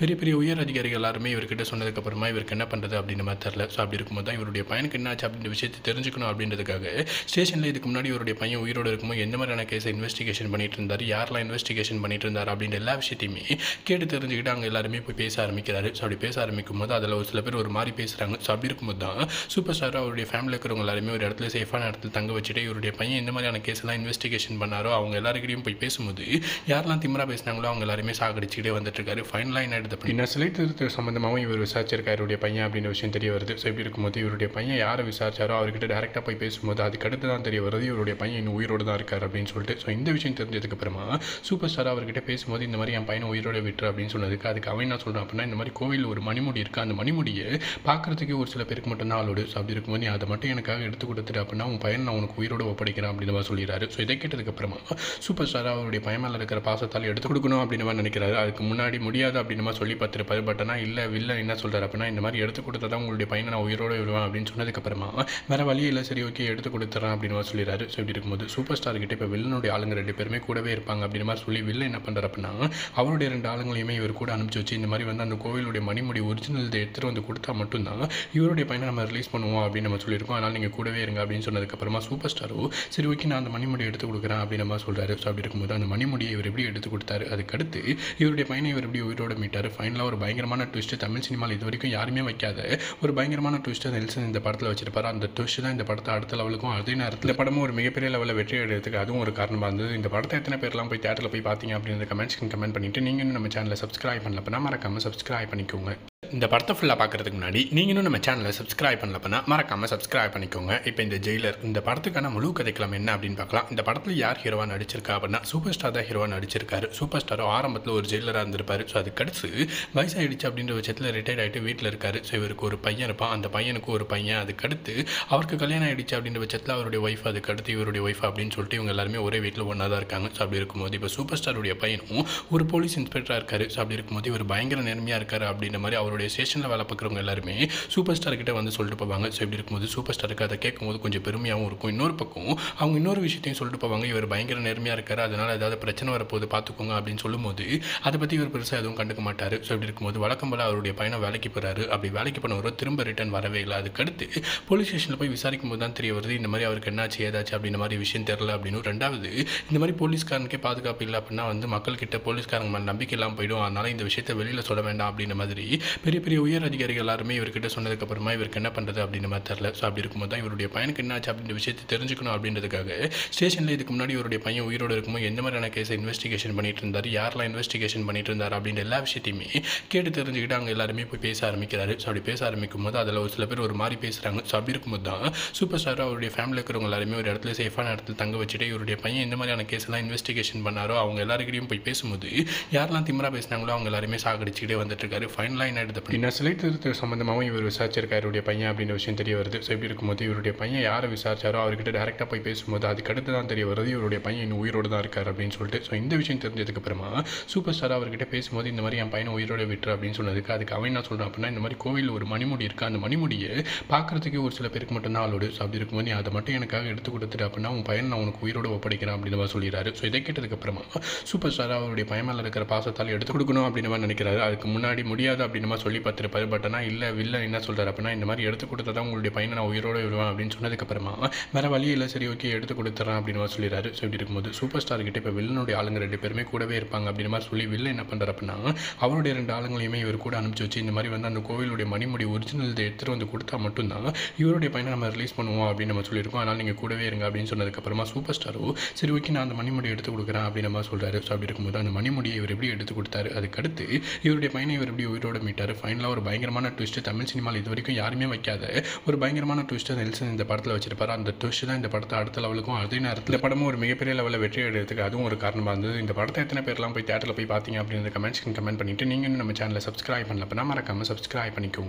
பெரிய பெரிய உயர் அதிகாரிகள் எல்லாருமே இவர்கிட்ட சொன்னதுக்கப்புறமா இவருக்கு என்ன பண்ணுறது அப்படின்ற மாதிரி தெரில ஸோ அப்படி இருக்கும்போது தான் இவருடைய பையனுக்கு என்ன ஆச்சு அப்படின்ற விஷயத்தை தெரிஞ்சுக்கணும் அப்படின்றதுக்காக ஸ்டேஷனில் இதுக்கு முன்னாடி இவருடைய பையன் உயிரோடு இருக்கும்போது எந்த மாதிரியான கேஸை இன்வெஸ்டிகேஷன் பண்ணிட்டு இருந்தார் யாரெல்லாம் இன்வெஸ்டிகேஷன் பண்ணிட்டு இருந்தார் அப்படின்ற எல்லா விஷயத்தையுமே கேட்டு தெரிஞ்சுக்கிட்டு அங்கே எல்லாருமே போய் பேச ஆரம்பிக்கிறாரு ஸோ அப்படி பேச ஆரம்பிக்கும் போது அதில் ஒரு சில பேர் ஒரு மாதிரி பேசுகிறாங்க ஸோ அப்படி இருக்கும்போது தான் சூப்பர் ஸ்டாராக அவருடைய ஃபேமிலியில் இருக்கிறவங்க எல்லாருமே ஒரு இடத்துல சேஃபான இடத்துல தங்க வச்சுட்டு இவருடைய பையன் எந்த மாதிரியான கேஸ் எல்லாம் இன்வெஸ்டிகேஷன் பண்ணாரோ அவங்க எல்லாருக்கிட்டையும் போய் பேசும்போது யாரெல்லாம் திமிரா பேசினாங்களோ அவங்க எல்லாருமே சாகடிச்சுக்கிட்டே வந்துட்டு இருக்காரு ஃபைனலாக என்ன எடுத்து பண்ணி சிலை திருத்த சம்மந்தமாகவும் இவர் விசாரிச்சிருக்காரு இவருடைய பையன் அப்படின்ற விஷயம் தெரிய வருது ஸோ இப்படி இருக்கும்போது இவருடைய பையன் யாரை விசாரிச்சாரோ அவர்கிட்ட டேரெக்டாக போய் பேசும்போது அதுக்கு அடுத்து தான் தெரிய வருது இவருடைய பையன் இன்னும் உயிரோடு தான் இருக்கார் அப்படின்னு சொல்லிட்டு ஸோ இந்த விஷயம் தெரிஞ்சதுக்கு அப்புறமா சூப்பர் ஸ்டார் அவர்கிட்ட பேசும்போது இந்த மாதிரி என் பையனை உயிரோட விட்டுரு அப்படின்னு சொன்னதுக்கு அதுக்கு அவன் என்ன சொல்கிறான் அப்படின்னா இந்த மாதிரி கோவில் ஒரு மணிமுடி இருக்குது அந்த மணிமுடியை பார்க்கறதுக்கு ஒரு சில பேருக்கு மட்டும் தான் ஆளோடு ஸோ அப்படி இருக்கும்போது நீ அதை மட்டும் எனக்காக எடுத்து கொடுத்துட்டு அப்படின்னா உன் பையன் நான் உனக்கு உயிரோட ஒப்படைக்கிறேன் அப்படின்னு மாதிரி சொல்லிடுறாரு ஸோ இதை கேட்டதுக்கப்புறமா சூப்பர் ஸ்டார் அவருடைய பையன் மேலே இருக்கிற பாசத்தால் எடுத்து கொடுக்கணும் அப்படின்னு மாதிரி நினைக்கிறாரு அதுக்கு முன்னாடி முடியாது அப்படின்னு மாதிரி சொல்லி பார்த்துருப்பாரு பட் ஆனால் இல்லை வில்ல என்ன சொல்கிறார் அப்படின்னா இந்த மாதிரி எடுத்து கொடுத்தா தான் உங்களுடைய பையனை நான் உயிரோட விடுவேன் அப்படின்னு சொன்னதுக்கப்புறமா வேற வழி இல்லை சரி ஓகே எடுத்து கொடுத்துறேன் அப்படின்னு மாதிரி சொல்லிடுறாரு ஸோ இப்படி இருக்கும்போது சூப்பர் ஸ்டார் கிட்ட இப்போ வில்லனுடைய ஆளுங்க ரெண்டு பேருமே கூடவே இருப்பாங்க அப்படின்னு மாதிரி சொல்லி வில்ல என்ன பண்ணுறாரு அப்படின்னா அவருடைய ரெண்டு ஆளுங்களையுமே இவர் கூட அனுப்பிச்சு வச்சு இந்த மாதிரி வந்து அந்த கோவிலுடைய மணிமுடி ஒரிஜினல் எடுத்துகிட்டு வந்து கொடுத்தா மட்டும்தான் இவருடைய பையனை நம்ம ரிலீஸ் பண்ணுவோம் அப்படின்னு நம்ம சொல்லியிருக்கோம் அதனால் நீங்கள் கூடவே இருங்க அப்படின்னு சொன்னதுக்கப்புறமா சூப்பர் ஸ்டாரோ சரி ஓகே நான் அந்த மணிமுடி எடுத்து கொடுக்குறேன் அப்படின்னு நம்ம சொல்கிறாரு ஸோ அப்படி இருக்கும்போது அந்த மணிமுடியை இவர் எப்படி எடுத்து கொடுத்தாரு அதுக்கடுத்து இவருடைய பையனை இவர் எப்படி உயிரோட மீட்டார் ஃபைனலாக ஒரு பயங்கரமான ட்விஸ்ட்டு தமிழ் சினிமாவில் இது வரைக்கும் யாருமே வைக்காத ஒரு பயங்கரமான ட்விஸ்ட்டை நெல்சன் இந்த படத்தில் வச்சிருப்பாரு அந்த ட்விஸ்ட் தான் இந்த படத்தை அடுத்த லெவலுக்கும் அதே நேரத்தில் இந்த படமும் ஒரு மிகப்பெரிய லெவலில் வெற்றி அடைறதுக்கு அதுவும் ஒரு காரணமாக இருந்தது இந்த படத்தை எத்தனை பேர்லாம் போய் தேட்டரில் போய் பார்த்தீங்க அப்படின்ற கமெண்ட்ஸ்க்கு கமெண்ட் பண்ணிட்டு நீங்கள் இன்னும் நம்ம சேனலை சப்ஸ்கிரைப் பண்ணல அப்படின்னா மறக்காமல் சப்ஸ்கிரைப் பண்ணிக்கோங்க இந்த படத்தை ஃபுல்லாக பார்க்குறதுக்கு முன்னாடி நீங்கள் இன்னும் நம்ம சேனலை சப்ஸ்கிரைப் பண்ணல அப்படின்னா மறக்காமல் சப்ஸ்கிரைப் பண்ணிக்கோங்க இப்போ இந்த ஜெயிலர் இந்த படத்துக்கான முழு கதைக்களம் என்ன அப்படின்னு பார்க்கலாம் இந்த படத்தில் யார் ஹீரோவாக நடிச்சிருக்கா அப்படின்னா சூப்பர் ஸ்டார் தான் ஹீரோவாக நடிச்சிருக்காரு சூப்பர் ஸ்டாரும் ஆரம்பத்தில் ஒரு ஜெயிலராக இருந்திருப்பாரு ஸோ அது கடிச்சு வயசாகிடுச்சு அப்படின்ற பட்சத்தில் ரிட்டையர்ட் ஆகிட்டு வீட்டில் இருக்காரு ஸோ இவருக்கு ஒரு பையன் இருப்பான் அந்த பையனுக்கு ஒரு பையன் அதுக்கடுத்து அவருக்கு கல்யாணம் ஆகிடுச்சு அப்படின்ற பட்சத்தில் அவருடைய ஒய்ஃப் அதுக்கடுத்து இவருடைய ஒய்ஃப் அப்படின்னு சொல்லிட்டு இவங்க எல்லாருமே ஒரே வீட்டில் ஒன்றா தான் இருக்காங்க ஸோ அப்படி இருக்கும்போது இப்போ சூப்பர் ஸ்டாருடைய பையனும் ஒரு போலீஸ் இன்ஸ்பெக்டராக இருக்காரு ஸோ அப்படி இருக்கும்போது இவர் பயங்கர நேர்மையாக இருக்காரு அப்படின்ற மாதிரி அவருடைய ஸ்டேஷனில் வேலை பார்க்குறவங்க எல்லாருமே சூப்பர் ஸ்டார் கிட்ட வந்து சொல்லிட்டு போவாங்க ஸோ இப்படி இருக்கும்போது சூப்பர் ஸ்டாருக்கு அதை கேட்கும்போது கொஞ்சம் பெருமையாகவும் இருக்கும் இன்னொரு பக்கம் அவங்க இன்னொரு விஷயத்தையும் சொல்லிட்டு போவாங்க இவர் பயங்கர நேர்மையாக இருக்காரு அதனால் ஏதாவது பிரச்சனை வரப்போகுது பார்த்துக்கோங்க அப்படின்னு சொல்லும்போது அதை பற்றி இவர் பெருசாக எதுவும் கண்டுக்க மாட்டார் ஸோ இப்படி இருக்கும்போது வழக்கம் போல் அவருடைய பையனை வேலைக்கு போகிறாரு அப்படி வேலைக்கு போனவரும் திரும்ப ரிட்டர்ன் வரவே இல்லை அதுக்கடுத்து போலீஸ் ஸ்டேஷனில் போய் விசாரிக்கும் போது தான் தெரிய வருது இந்த மாதிரி அவருக்கு என்னாச்சு ஏதாச்சு அப்படின்ற மாதிரி விஷயம் தெரில அப்படின்னு ரெண்டாவது இந்த மாதிரி போலீஸ்காரனுக்கே பாதுகாப்பு இல்லை அப்படின்னா வந்து மக்கள்கிட்ட போலீஸ்காரங்க மேலே நம்பிக்கை இல்லாமல் போயிடும் அதனால் இந்த விஷயத்தை வெளியில் சொல்ல வேண்டாம் அப்படின்ற மாதிரி பெரிய பெரிய உயர் அதிகாரிகள் எல்லாருமே இவர்கிட்ட சொன்னதுக்கப்புறமா இவருக்கு என்ன பண்ணுறது அப்படின்ற மாதிரி தெரில ஸோ அப்படி இருக்கும்போது தான் இவருடைய பையனுக்கு என்னாச்சு அப்படின்ற விஷயத்தை தெரிஞ்சுக்கணும் அப்படின்றதுக்காக ஸ்டேஷனில் இதுக்கு முன்னாடி இவருடைய பையன் உயிரோடு இருக்கும்போது எந்த மாதிரியான கேஸை இன்வெஸ்டிகேஷன் பண்ணிட்டு இருந்தார் யாரெல்லாம் இன்வெஸ்டிகேஷன் பண்ணிட்டு இருந்தார் அப்படின்ற எல்லா விஷயத்தையுமே கேட்டு தெரிஞ்சுக்கிட்டு அங்கே எல்லாருமே போய் பேச ஆரம்பிக்கிறாரு ஸோ அப்படி பேச ஆரம்பிக்கும் போது அதில் ஒரு சில பேர் ஒரு மாதிரி பேசுகிறாங்க ஸோ அப்படி இருக்கும்போது தான் சூப்பர் ஸ்டார் அவருடைய ஃபேமிலியில் இருக்கிறவங்க எல்லாருமே ஒரு இடத்துல சேஃபான இடத்துல தங்க வச்சுட்டு இவருடைய பையன் எந்த மாதிரியான கேஸ் எல்லாம் இன்வெஸ்டிகேஷன் பண்ணாரோ அவங்க எல்லாருக்கிட்டையும் போய் பேசும்போது யாரெல்லாம் திமிரா பேசினாங்களோ அவங்க எல்லாருமே சாகடிச்சுக்கிட்டே வந்துட்டு இருக்காரு ஃபைனலாக என்ன எடுத்து அப்படின்னா சிலை திருத்த சம்மந்தமாகவும் இவர் விசாரிச்சிருக்காரு இவருடைய பையன் அப்படின்ற விஷயம் தெரிய வருது ஸோ இப்படி இருக்கும்போது இவருடைய பையன் யாரை விசாரிச்சாரோ அவர்கிட்ட டேரெக்டாக போய் பேசும்போது அதுக்கடுத்து தான் தெரிய வருது இவருடைய பையன் இன்னும் உயிரோடு தான் இருக்கார் அப்படின்னு சொல்லிட்டு ஸோ இந்த விஷயம் தெரிஞ்சதுக்கு அப்புறமா சூப்பர் ஸ்டார் அவர்கிட்ட பேசும்போது இந்த மாதிரி என் பையனை உயிரோட விட்டுரு அப்படின்னு சொன்னதுக்கு அதுக்கு அவன் என்ன சொல்கிறான் அப்படின்னா இந்த மாதிரி கோவில் ஒரு மணிமுடி இருக்குது அந்த மணிமுடியை பார்க்கறதுக்கு ஒரு சில பேருக்கு மட்டும் தான் ஆளோடு ஸோ அப்படி இருக்கும்போது நீ அதை மட்டும் எனக்காக எடுத்து கொடுத்துட்டு அப்படின்னா உன் பையன் நான் உனக்கு உயிரோட ஒப்படைக்கிறேன் அப்படின்னு மாதிரி சொல்லிடுறாரு ஸோ இதை கேட்டதுக்கப்புறமா சூப்பர் ஸ்டார் அவருடைய பையன் மேலே இருக்கிற பாசத்தால் எடுத்து கொடுக்கணும் அப்படின்னு மாதிரி நினைக்கிறாரு அதுக்கு முன்னாடி முடியாது அப்படின்னு மாதிரி சொல்லி பார்த்துருப்பாரு பட் ஆனால் இல்லை வில்ல என்ன சொல்கிறார் அப்படின்னா இந்த மாதிரி எடுத்து கொடுத்தா தான் உங்களுடைய பையனை நான் உயிரோட விடுவேன் அப்படின்னு சொன்னதுக்கப்புறமா வேறு வழி இல்லை சரி ஓகே எடுத்து கொடுத்துறேன் அப்படின்னு மாதிரி சொல்லிடுறாரு ஸோ இப்படி இருக்கும்போது சூப்பர் ஸ்டார் கிட்ட இப்போ வில்லனுடைய ஆளுங்க ரெண்டு பேருமே கூடவே இருப்பாங்க அப்படின்னு மாதிரி சொல்லி வில்ல என்ன பண்ணுறாரு அப்படின்னா அவருடைய ரெண்டு ஆளுங்களையுமே இவர் கூட அனுப்பிச்சு வச்சு இந்த மாதிரி வந்து அந்த கோவிலுடைய மணிமுடி ஒரிஜினல் எடுத்துகிட்டு வந்து கொடுத்தா மட்டும்தான் இவருடைய பையனை நம்ம ரிலீஸ் பண்ணுவோம் அப்படின்னு நம்ம சொல்லியிருக்கோம் அதனால் நீங்கள் கூடவே இருங்க அப்படின்னு சொன்னதுக்கப்புறமா சூப்பர் ஸ்டாரோ சரி ஓகே நான் அந்த மணிமுடி எடுத்து கொடுக்குறேன் அப்படின்னு மாதிரி சொல்கிறாரு ஸோ அப்படி இருக்கும்போது அந்த மணிமுடியை இவர் எப்படி எடுத்து கொடுத்தாரு அதுக்கடுத்து இவருடைய பையனை இவர் எப்படி உயிரோட மீட்டார் ஃபைனலாக ஒரு பயங்கரமான ட்விஸ்ட்டு தமிழ் சினிமாவில் இது வரைக்கும் யாருமே வைக்காத ஒரு பயங்கரமான ட்விஸ்ட்டை நெல்சன் இந்த படத்தில் வச்சிருப்பாரு அந்த ட்விஸ்ட் தான் இந்த படத்தை அடுத்த லெவலுக்கும் அதே நேரத்தில் படமும் ஒரு மிகப்பெரிய லெவலில் வெற்றி அடைறதுக்கு அதுவும் ஒரு காரணமாக இருந்தது இந்த படத்தை எத்தனை பேர்லாம் போய் தேட்டரில் போய் பார்த்தீங்க அப்படின்ற கமெண்ட்ஸ்க்கு கமெண்ட் பண்ணிட்டு நீங்கள் இன்னும் நம்ம சேனலை சப்ஸ்கிரைப் பண்ணல அப்படின்னா மறக்காமல் சப்ஸ்கிரைப் பண்ணிக்கோங்க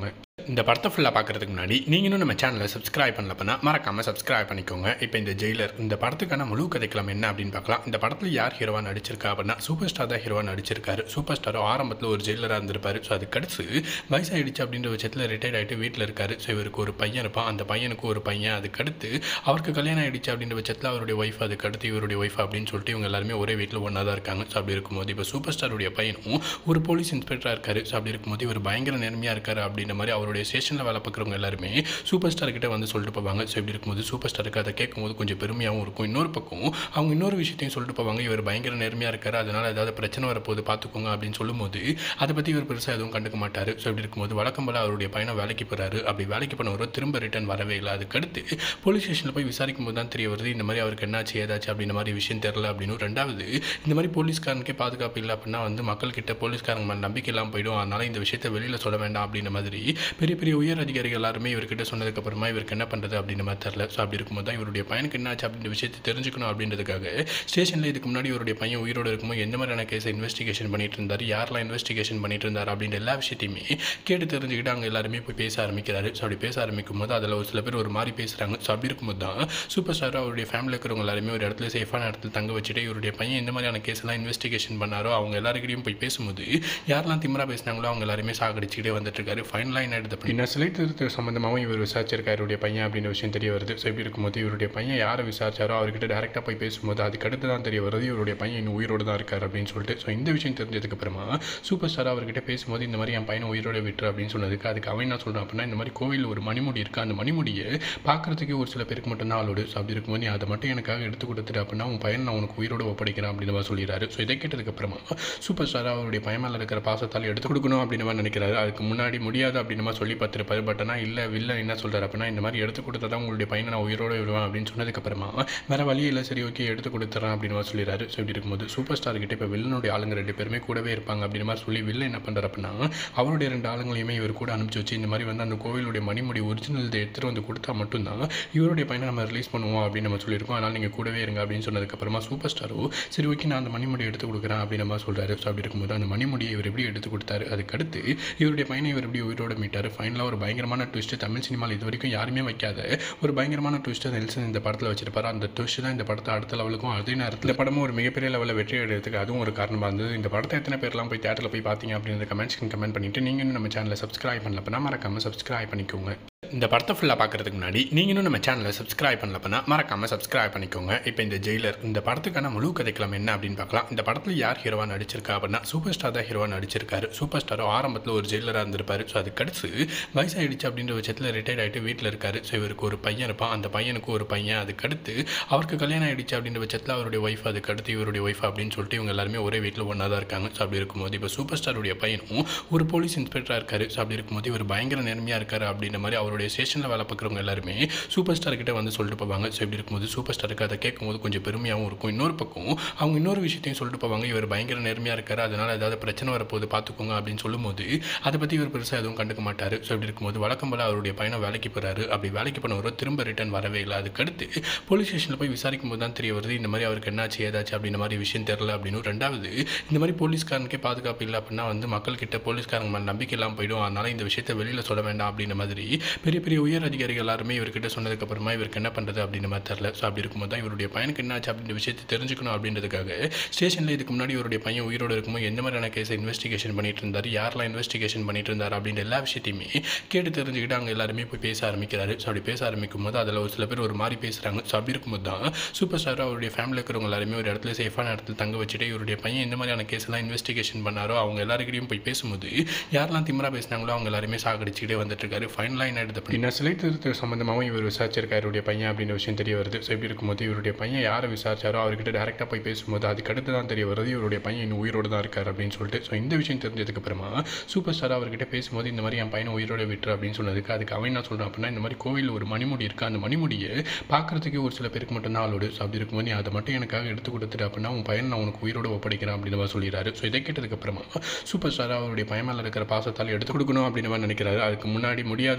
இந்த படத்தை ஃபுல்லாக பார்க்குறதுக்கு முன்னாடி நீங்களும் நம்ம சேனலை சப்ஸ்கிரைப் பண்ணலப்பனா மறக்காமல் சப்ஸ்கிரைப் பண்ணிக்கோங்க இப்போ இந்த ஜெயிலர் இந்த படத்துக்கான முழு கதைக்களம் என்ன அப்படின்னு பார்க்கலாம் இந்த படத்தில் யார் ஹீரோவாக நடிச்சிருக்கா அப்படின்னா சூப்பர் ஸ்டார் தான் ஹீரோவாக நடிச்சிருக்காரு சூப்பர் ஸ்டாரோ ஆரம்பத்தில் ஒரு ஜெயிலராக இருந்திருப்பாரு ஸோ அது கடிச்சு வயசாகிடுச்சு அப்படின்ற பட்சத்தில் ரிட்டையர்ட் ஆகிட்டு வீட்டில் இருக்காரு ஸோ இவருக்கு ஒரு பையன் இருப்பான் அந்த பையனுக்கு ஒரு பையன் அதுக்கடுத்து அவருக்கு கல்யாணம் ஆகிடுச்சு அப்படின்ற பட்சத்தில் அவருடைய ஒய்ஃப் அதுக்கடுத்து இவருடைய ஒய்ஃப் அப்படின்னு சொல்லிட்டு இவங்க எல்லாருமே ஒரே வீட்டில் ஒன்றா தான் இருக்காங்க ஸோ அப்படி இருக்கும்போது இப்போ சூப்பர் ஸ்டாருடைய பையனும் ஒரு போலீஸ் இன்ஸ்பெக்டராக இருக்காரு ஸோ அப்படி இருக்கும்போது இவர் பயங்கர நேர்மையாக இருக்காரு அப்படின்ற மாதிரி அவருடைய ஸ்டேஷனில் வேலை பார்க்குறவங்க எல்லாருமே சூப்பர் ஸ்டார் கிட்ட வந்து சொல்லிட்டு போவாங்க ஸோ இப்படி இருக்கும்போது சூப்பர் ஸ்டாருக்கு அதை கேட்கும்போது கொஞ்சம் பெருமையாகவும் இருக்கும் இன்னொரு பக்கம் அவங்க இன்னொரு விஷயத்தையும் சொல்லிட்டு போவாங்க இவர் பயங்கர நேர்மையாக இருக்காரு அதனால ஏதாவது பிரச்சனை வரப்போது பார்த்துக்கோங்க அப்படின்னு சொல்லும்போது அதை பற்றி இவர் பெருசாக எதுவும் கண்டுக்க மாட்டார் ஸோ இப்படி இருக்கும்போது வழக்கம் போல அவருடைய பையனை வேலைக்கு போகிறாரு அப்படி வேலைக்கு போனவரோ திரும்ப ரிட்டர்ன் வரவே இல்லை அதுக்கடுத்து போலீஸ் ஸ்டேஷனில் போய் விசாரிக்கும் போது தான் தெரிய வருது இந்த மாதிரி அவருக்கு என்னாச்சு ஏதாச்சு அப்படின்ற மாதிரி விஷயம் தெரில அப்படின்னு ரெண்டாவது இந்த மாதிரி போலீஸ்காரனுக்கே பாதுகாப்பு இல்லை அப்படின்னா வந்து மக்கள்கிட்ட போலீஸ்காரங்க மேலே நம்பிக்கை இல்லாமல் போயிடும் அதனால இந்த விஷயத்தை வெளியில் சொல்ல வேண்டாம் அப்படின்ற மாதிரி பெரிய பெரிய உயர் அதிகாரிகள் எல்லாருமே இவர்கிட்ட சொன்னதுக்கப்புறமா இவருக்கு என்ன பண்ணுறது அப்படின்ற மாதிரி தெரில ஸோ அப்படி இருக்கும்போது தான் இவருடைய பையனுக்கு என்னாச்சு அப்படின்ற விஷயத்தை தெரிஞ்சுக்கணும் அப்படின்றதுக்காக ஸ்டேஷனில் இதுக்கு முன்னாடி இவருடைய பையன் உயிரோடு இருக்கும்போது எந்த மாதிரியான கேஸை இன்வெஸ்டிகேஷன் பண்ணிட்டு இருந்தார் யாரெல்லாம் இன்வெஸ்டிகேஷன் பண்ணிட்டு இருந்தார் அப்படின்ற எல்லா விஷயத்தையுமே கேட்டு தெரிஞ்சுக்கிட்டு அங்கே எல்லாருமே போய் பேச ஆரம்பிக்கிறாரு ஸோ அப்படி பேச ஆரம்பிக்கும் போது அதில் ஒரு சில பேர் ஒரு மாதிரி பேசுகிறாங்க ஸோ அப்படி இருக்கும்போது தான் சூப்பர் ஸ்டார் அவருடைய ஃபேமிலியில் இருக்கிறவங்க எல்லாருமே ஒரு இடத்துல சேஃபான இடத்துல தங்க வச்சுட்டு இவருடைய பையன் எந்த மாதிரியான கேஸ் எல்லாம் இன்வெஸ்டிகேஷன் பண்ணாரோ அவங்க எல்லாருக்கிட்டையும் போய் பேசும்போது யாரெல்லாம் திமிரா பேசினாங்களோ அவங்க எல்லாருமே சாகடிச்சுக்கிட்டே வந்துட்டு இருக்காரு ஃபைனலாக என்ன எடுத்து என்ன சிலை திருத்த சம்மந்தமாகவும் இவர் விசாரிச்சிருக்காரு இவருடைய பையன் அப்படின்ற விஷயம் தெரிய வருது ஸோ இப்படி இருக்கும்போது இவருடைய பையன் யாரை விசாரிச்சாரோ அவர்கிட்ட டேரெக்டாக போய் பேசும்போது அதுக்கு அடுத்து தான் தெரிய வருது இவருடைய பையன் இன்னும் உயிரோடு தான் இருக்கார் அப்படின்னு சொல்லிட்டு ஸோ இந்த விஷயம் தெரிஞ்சதுக்கு அப்புறமா சூப்பர் ஸ்டார் அவர்கிட்ட பேசும்போது இந்த மாதிரி என் பையனை உயிரோட விட்டுரு அப்படின்னு சொன்னதுக்கு அதுக்கு அவன் என்ன சொல்கிறான் அப்படின்னா இந்த மாதிரி கோவிலில் ஒரு மணிமுடி இருக்குது அந்த மணிமுடியை பார்க்கறதுக்கு ஒரு சில பேருக்கு மட்டும்தான் ஆளோடு ஸோ அப்படி இருக்கும்போது நீ அதை மட்டும் எனக்காக எடுத்து கொடுத்துட்டு அப்படின்னா உன் பையன் நான் உனக்கு உயிரோட ஒப்படைக்கிறேன் அப்படின்னு மாதிரி சொல்லிடுறாரு ஸோ இதை கேட்டதுக்கு அப்புறமா சூப்பர் ஸ்டார் அவருடைய பையன் மேலே இருக்கிற பாசத்தால் எடுத்து கொடுக்கணும் அப்படின்னு மாதிரி நினைக்கிறாரு அதுக்கு முன்னாடி முடியாது அப்படின்னு மாதிரி சொல்லி பார்த்துருப்பாரு பட் ஆனால் இல்லை வில்ல என்ன சொல்கிறார் அப்படின்னா இந்த மாதிரி எடுத்து கொடுத்தா தான் உங்களுடைய பையனை நான் உயிரோட விடுவேன் அப்படின்னு சொன்னதுக்கப்புறமா வேறு வழி இல்லை சரி ஓகே எடுத்து கொடுத்துறேன் அப்படின்னு மாதிரி சொல்லிடுறாரு ஸோ இப்படி இருக்கும்போது சூப்பர் ஸ்டார் கிட்ட இப்போ வில்லனுடைய ஆளுங்க ரெண்டு பேருமே கூடவே இருப்பாங்க அப்படின்னு மாதிரி சொல்லி வில்ல என்ன பண்ணுறாரு அப்படின்னா அவருடைய ரெண்டு ஆளுங்களையுமே இவர் கூட அனுப்பிச்சு வச்சு இந்த மாதிரி வந்து அந்த கோவிலுடைய மணிமுடி ஒரிஜினல் எடுத்துகிட்டு வந்து கொடுத்தா மட்டும்தான் இவருடைய பையனை நம்ம ரிலீஸ் பண்ணுவோம் அப்படின்னு நம்ம சொல்லியிருக்கோம் அதனால் நீங்கள் கூடவே இருங்க அப்படின்னு சொன்னதுக்கப்புறமா சூப்பர் ஸ்டாரோ சரி ஓகே நான் அந்த மணிமுடி எடுத்து கொடுக்குறேன் அப்படின்னு நம்ம சொல்கிறாரு ஸோ அப்படி இருக்கும்போது அந்த மணிமுடியை இவர் எப்படி எடுத்து கொடுத்தாரு அதுக்கடுத்து இவருடைய பையனை இவர் எப்படி உயிரோட மீட்டார் ஃபைனலாக ஒரு பயங்கரமான ட்விஸ்ட்டு தமிழ் சினிமாவில் இது வரைக்கும் யாருமே வைக்காத ஒரு பயங்கரமான ட்விஸ்ட்டை நெல்சன் இந்த படத்தில் வச்சிருப்பாரு அந்த ட்விஸ்ட் தான் இந்த படத்தை அடுத்த லெவலுக்கும் அதே நேரத்தில் இந்த படமும் ஒரு மிகப்பெரிய லெவலில் வெற்றி அடைகிறதுக்கு அதுவும் ஒரு காரணமாக இருந்தது இந்த படத்தை எத்தனை பேர்லாம் போய் தேட்டரில் போய் பார்த்தீங்க அப்படின்னு கமெண்ட்ஸ்க்கு கமெண்ட் பண்ணிட்டு நீங்கள் இன்னும் நம்ம சேனலை சப்ஸ்கிரைப் பண்ணலப்பனா மறக்காமல் சப்ஸ்கிரைப் பண்ணிக்கோங்க இந்த படத்தை ஃபுல்லாக பார்க்குறதுக்கு முன்னாடி நீங்களும் நம்ம சேனலை சப்ஸ்கிரைப் பண்ணலப்பனா மறக்காமல் சப்ஸ்கிரைப் பண்ணிக்கோங்க இப்போ இந்த ஜெயிலர் இந்த படத்துக்கான முழு கதைக்களம் என்ன அப்படின்னு பார்க்கலாம் இந்த படத்தில் யார் ஹீரோவாக நடிச்சிருக்கா அப்படின்னா சூப்பர் ஸ்டார் தான் ஹீரோவாக நடிச்சிருக்காரு சூப்பர் ஸ்டாரோ ஆரம்பத்தில் ஒரு ஜெயிலராக இருந்திருப்பாரு ஸோ அது கடிச்சு வயசாகிடுச்சு அப்படின்ற பட்சத்தில் ரிட்டையர்ட் ஆகிட்டு வீட்டில் இருக்காரு ஸோ இவருக்கு ஒரு பையன் இருப்பான் அந்த பையனுக்கு ஒரு பையன் அதுக்கடுத்து அவருக்கு கல்யாணம் ஆகிடுச்சு அப்படின்ற பட்சத்தில் அவருடைய ஒய்ஃப் அதுக்கடுத்து இவருடைய ஒய்ஃப் அப்படின்னு சொல்லிட்டு இவங்க எல்லாருமே ஒரே வீட்டில் ஒன்றா தான் இருக்காங்க ஸோ அப்படி இருக்கும்போது இப்போ சூப்பர் ஸ்டாருடைய பையனும் ஒரு போலீஸ் இன்ஸ்பெக்டராக இருக்காரு ஸோ அப்படி இருக்கும்போது இவர் பயங்கர நேர்மையாக இருக்காரு அப்படின்ற மாதிரி அவருடைய ஸ்டேஷனில் வேலை பார்க்குறவங்க எல்லாருமே சூப்பர் ஸ்டார் கிட்ட வந்து சொல்லிட்டு போவாங்க ஸோ இப்படி இருக்கும்போது சூப்பர் ஸ்டாருக்கு அதை கேட்கும்போது கொஞ்சம் பெருமையாகவும் இருக்கும் இன்னொரு பக்கம் அவங்க இன்னொரு விஷயத்தையும் சொல்லிட்டு போவாங்க இவர் பயங்கர நேர்மையாக இருக்காரு அதனால் ஏதாவது பிரச்சனை வரப்போது பார்த்துக்கோங்க அப்படின்னு சொல்லும்போது அதை பற்றி இவர் பெருசாக எதுவும் கண்டுக்க மாட்டார் ஸோ இப்படி இருக்கும்போது வழக்கம் போல அவருடைய பையனை வேலைக்கு போகிறாரு அப்படி வேலைக்கு போனவரோ திரும்ப ரிட்டர்ன் வரவே இல்லை அதுக்கடுத்து போலீஸ் ஸ்டேஷனில் போய் விசாரிக்கும் போது தான் தெரிய வருது இந்த மாதிரி அவருக்கு என்னாச்சு ஏதாச்சு அப்படின்ற மாதிரி விஷயம் தெரில அப்படின்னு ரெண்டாவது இந்த மாதிரி போலீஸ்காரனுக்கே பாதுகாப்பு இல்லை அப்படின்னா வந்து மக்கள்கிட்ட போலீஸ்காரங்க மேலே நம்பிக்கை இல்லாமல் போயிடும் அதனால இந்த விஷயத்தை வெளியில் சொல்ல வேண்டாம் அப்படின்ற மாதிரி பெரிய பெரிய உயர் அதிகாரிகள் எல்லாருமே இவர்கிட்ட சொன்னதுக்கப்புறமா இவருக்கு என்ன பண்ணுறது அப்படின்ற மாதிரி தெரில ஸோ அப்படி இருக்கும்போது தான் இவருடைய பையனுக்கு என்னாச்சு அப்படின்ற விஷயத்தை தெரிஞ்சுக்கணும் அப்படின்றதுக்காக ஸ்டேஷனில் இதுக்கு முன்னாடி இவருடைய பையன் உயிரோடு இருக்கும்போது எந்த மாதிரியான கேஸை இன்வெஸ்டிகேஷன் பண்ணிட்டு இருந்தார் யாரெல்லாம் இன்வெஸ்டிகேஷன் பண்ணிட்டு இருந்தார் அப்படின்ற எல்லா விஷயத்தையுமே கேட்டு தெரிஞ்சுக்கிட்டு அங்கே எல்லாருமே போய் பேச ஆரம்பிக்கிறாரு ஸோ அப்படி பேச ஆரம்பிக்கும் போது அதில் ஒரு சில பேர் ஒரு மாதிரி பேசுகிறாங்க ஸோ அப்படி இருக்கும்போது தான் சூப்பர் ஸ்டார் அவருடைய ஃபேமிலியில் இருக்கிறவங்க எல்லாருமே ஒரு இடத்துல சேஃபான இடத்துல தங்க வச்சுட்டு இவருடைய பையன் எந்த மாதிரியான கேஸ் எல்லாம் இன்வெஸ்டிகேஷன் பண்ணாரோ அவங்க எல்லாருக்கிட்டையும் போய் பேசும்போது யாரெல்லாம் திமிரா பேசினாங்களோ அவங்க எல்லாருமே சாகடிச்சுக்கிட்டே வந்துட்டு இருக்காரு ஃபைனலாக என்ன எடுத்து அப்படின்னா சிலை திருத்த சம்மந்தமாகவும் இவர் விசாரிச்சிருக்காரு இவருடைய பையன் அப்படின்ற விஷயம் தெரிய வருது ஸோ இப்படி இருக்கும்போது இவருடைய பையன் யாரை விசாரிச்சாரோ அவர்கிட்ட டேரெக்டாக போய் பேசும்போது அதுக்கு அடுத்து தான் தெரிய வருது இவருடைய பையன் இன்னும் உயிரோடு தான் இருக்கார் அப்படின்னு சொல்லிட்டு ஸோ இந்த விஷயம் தெரிஞ்சதுக்கு அப்புறமா சூப்பர் ஸ்டார் அவர்கிட்ட பேசும்போது இந்த மாதிரி என் பையனை உயிரோட விட்டுரு அப்படின்னு சொன்னதுக்கு அதுக்கு அவன் என்ன சொல்கிறான் அப்படின்னா இந்த மாதிரி கோவில் ஒரு மணிமுடி இருக்குது அந்த மணிமுடியை பார்க்கறதுக்கு ஒரு சில பேருக்கு மட்டும்தான் ஆளோடு ஸோ அப்படி இருக்கும்போது நீ அதை மட்டும் எனக்காக எடுத்து கொடுத்துட்டு அப்படின்னா உன் பையன் நான் உனக்கு உயிரோட ஒப்படைக்கிறேன் அப்படின்னு மாதிரி சொல்லிடுறாரு ஸோ இதை கேட்டதுக்கு அப்புறமா சூப்பர் ஸ்டார் அவருடைய பையன் மேலே இருக்கிற பாசத்தால் எடுத்து கொடுக்கணும் அப்படின்னு மாதிரி நினைக்கிறாரு அதுக்கு முன்னாடி முடியாது அப்படின்னு மாதிரி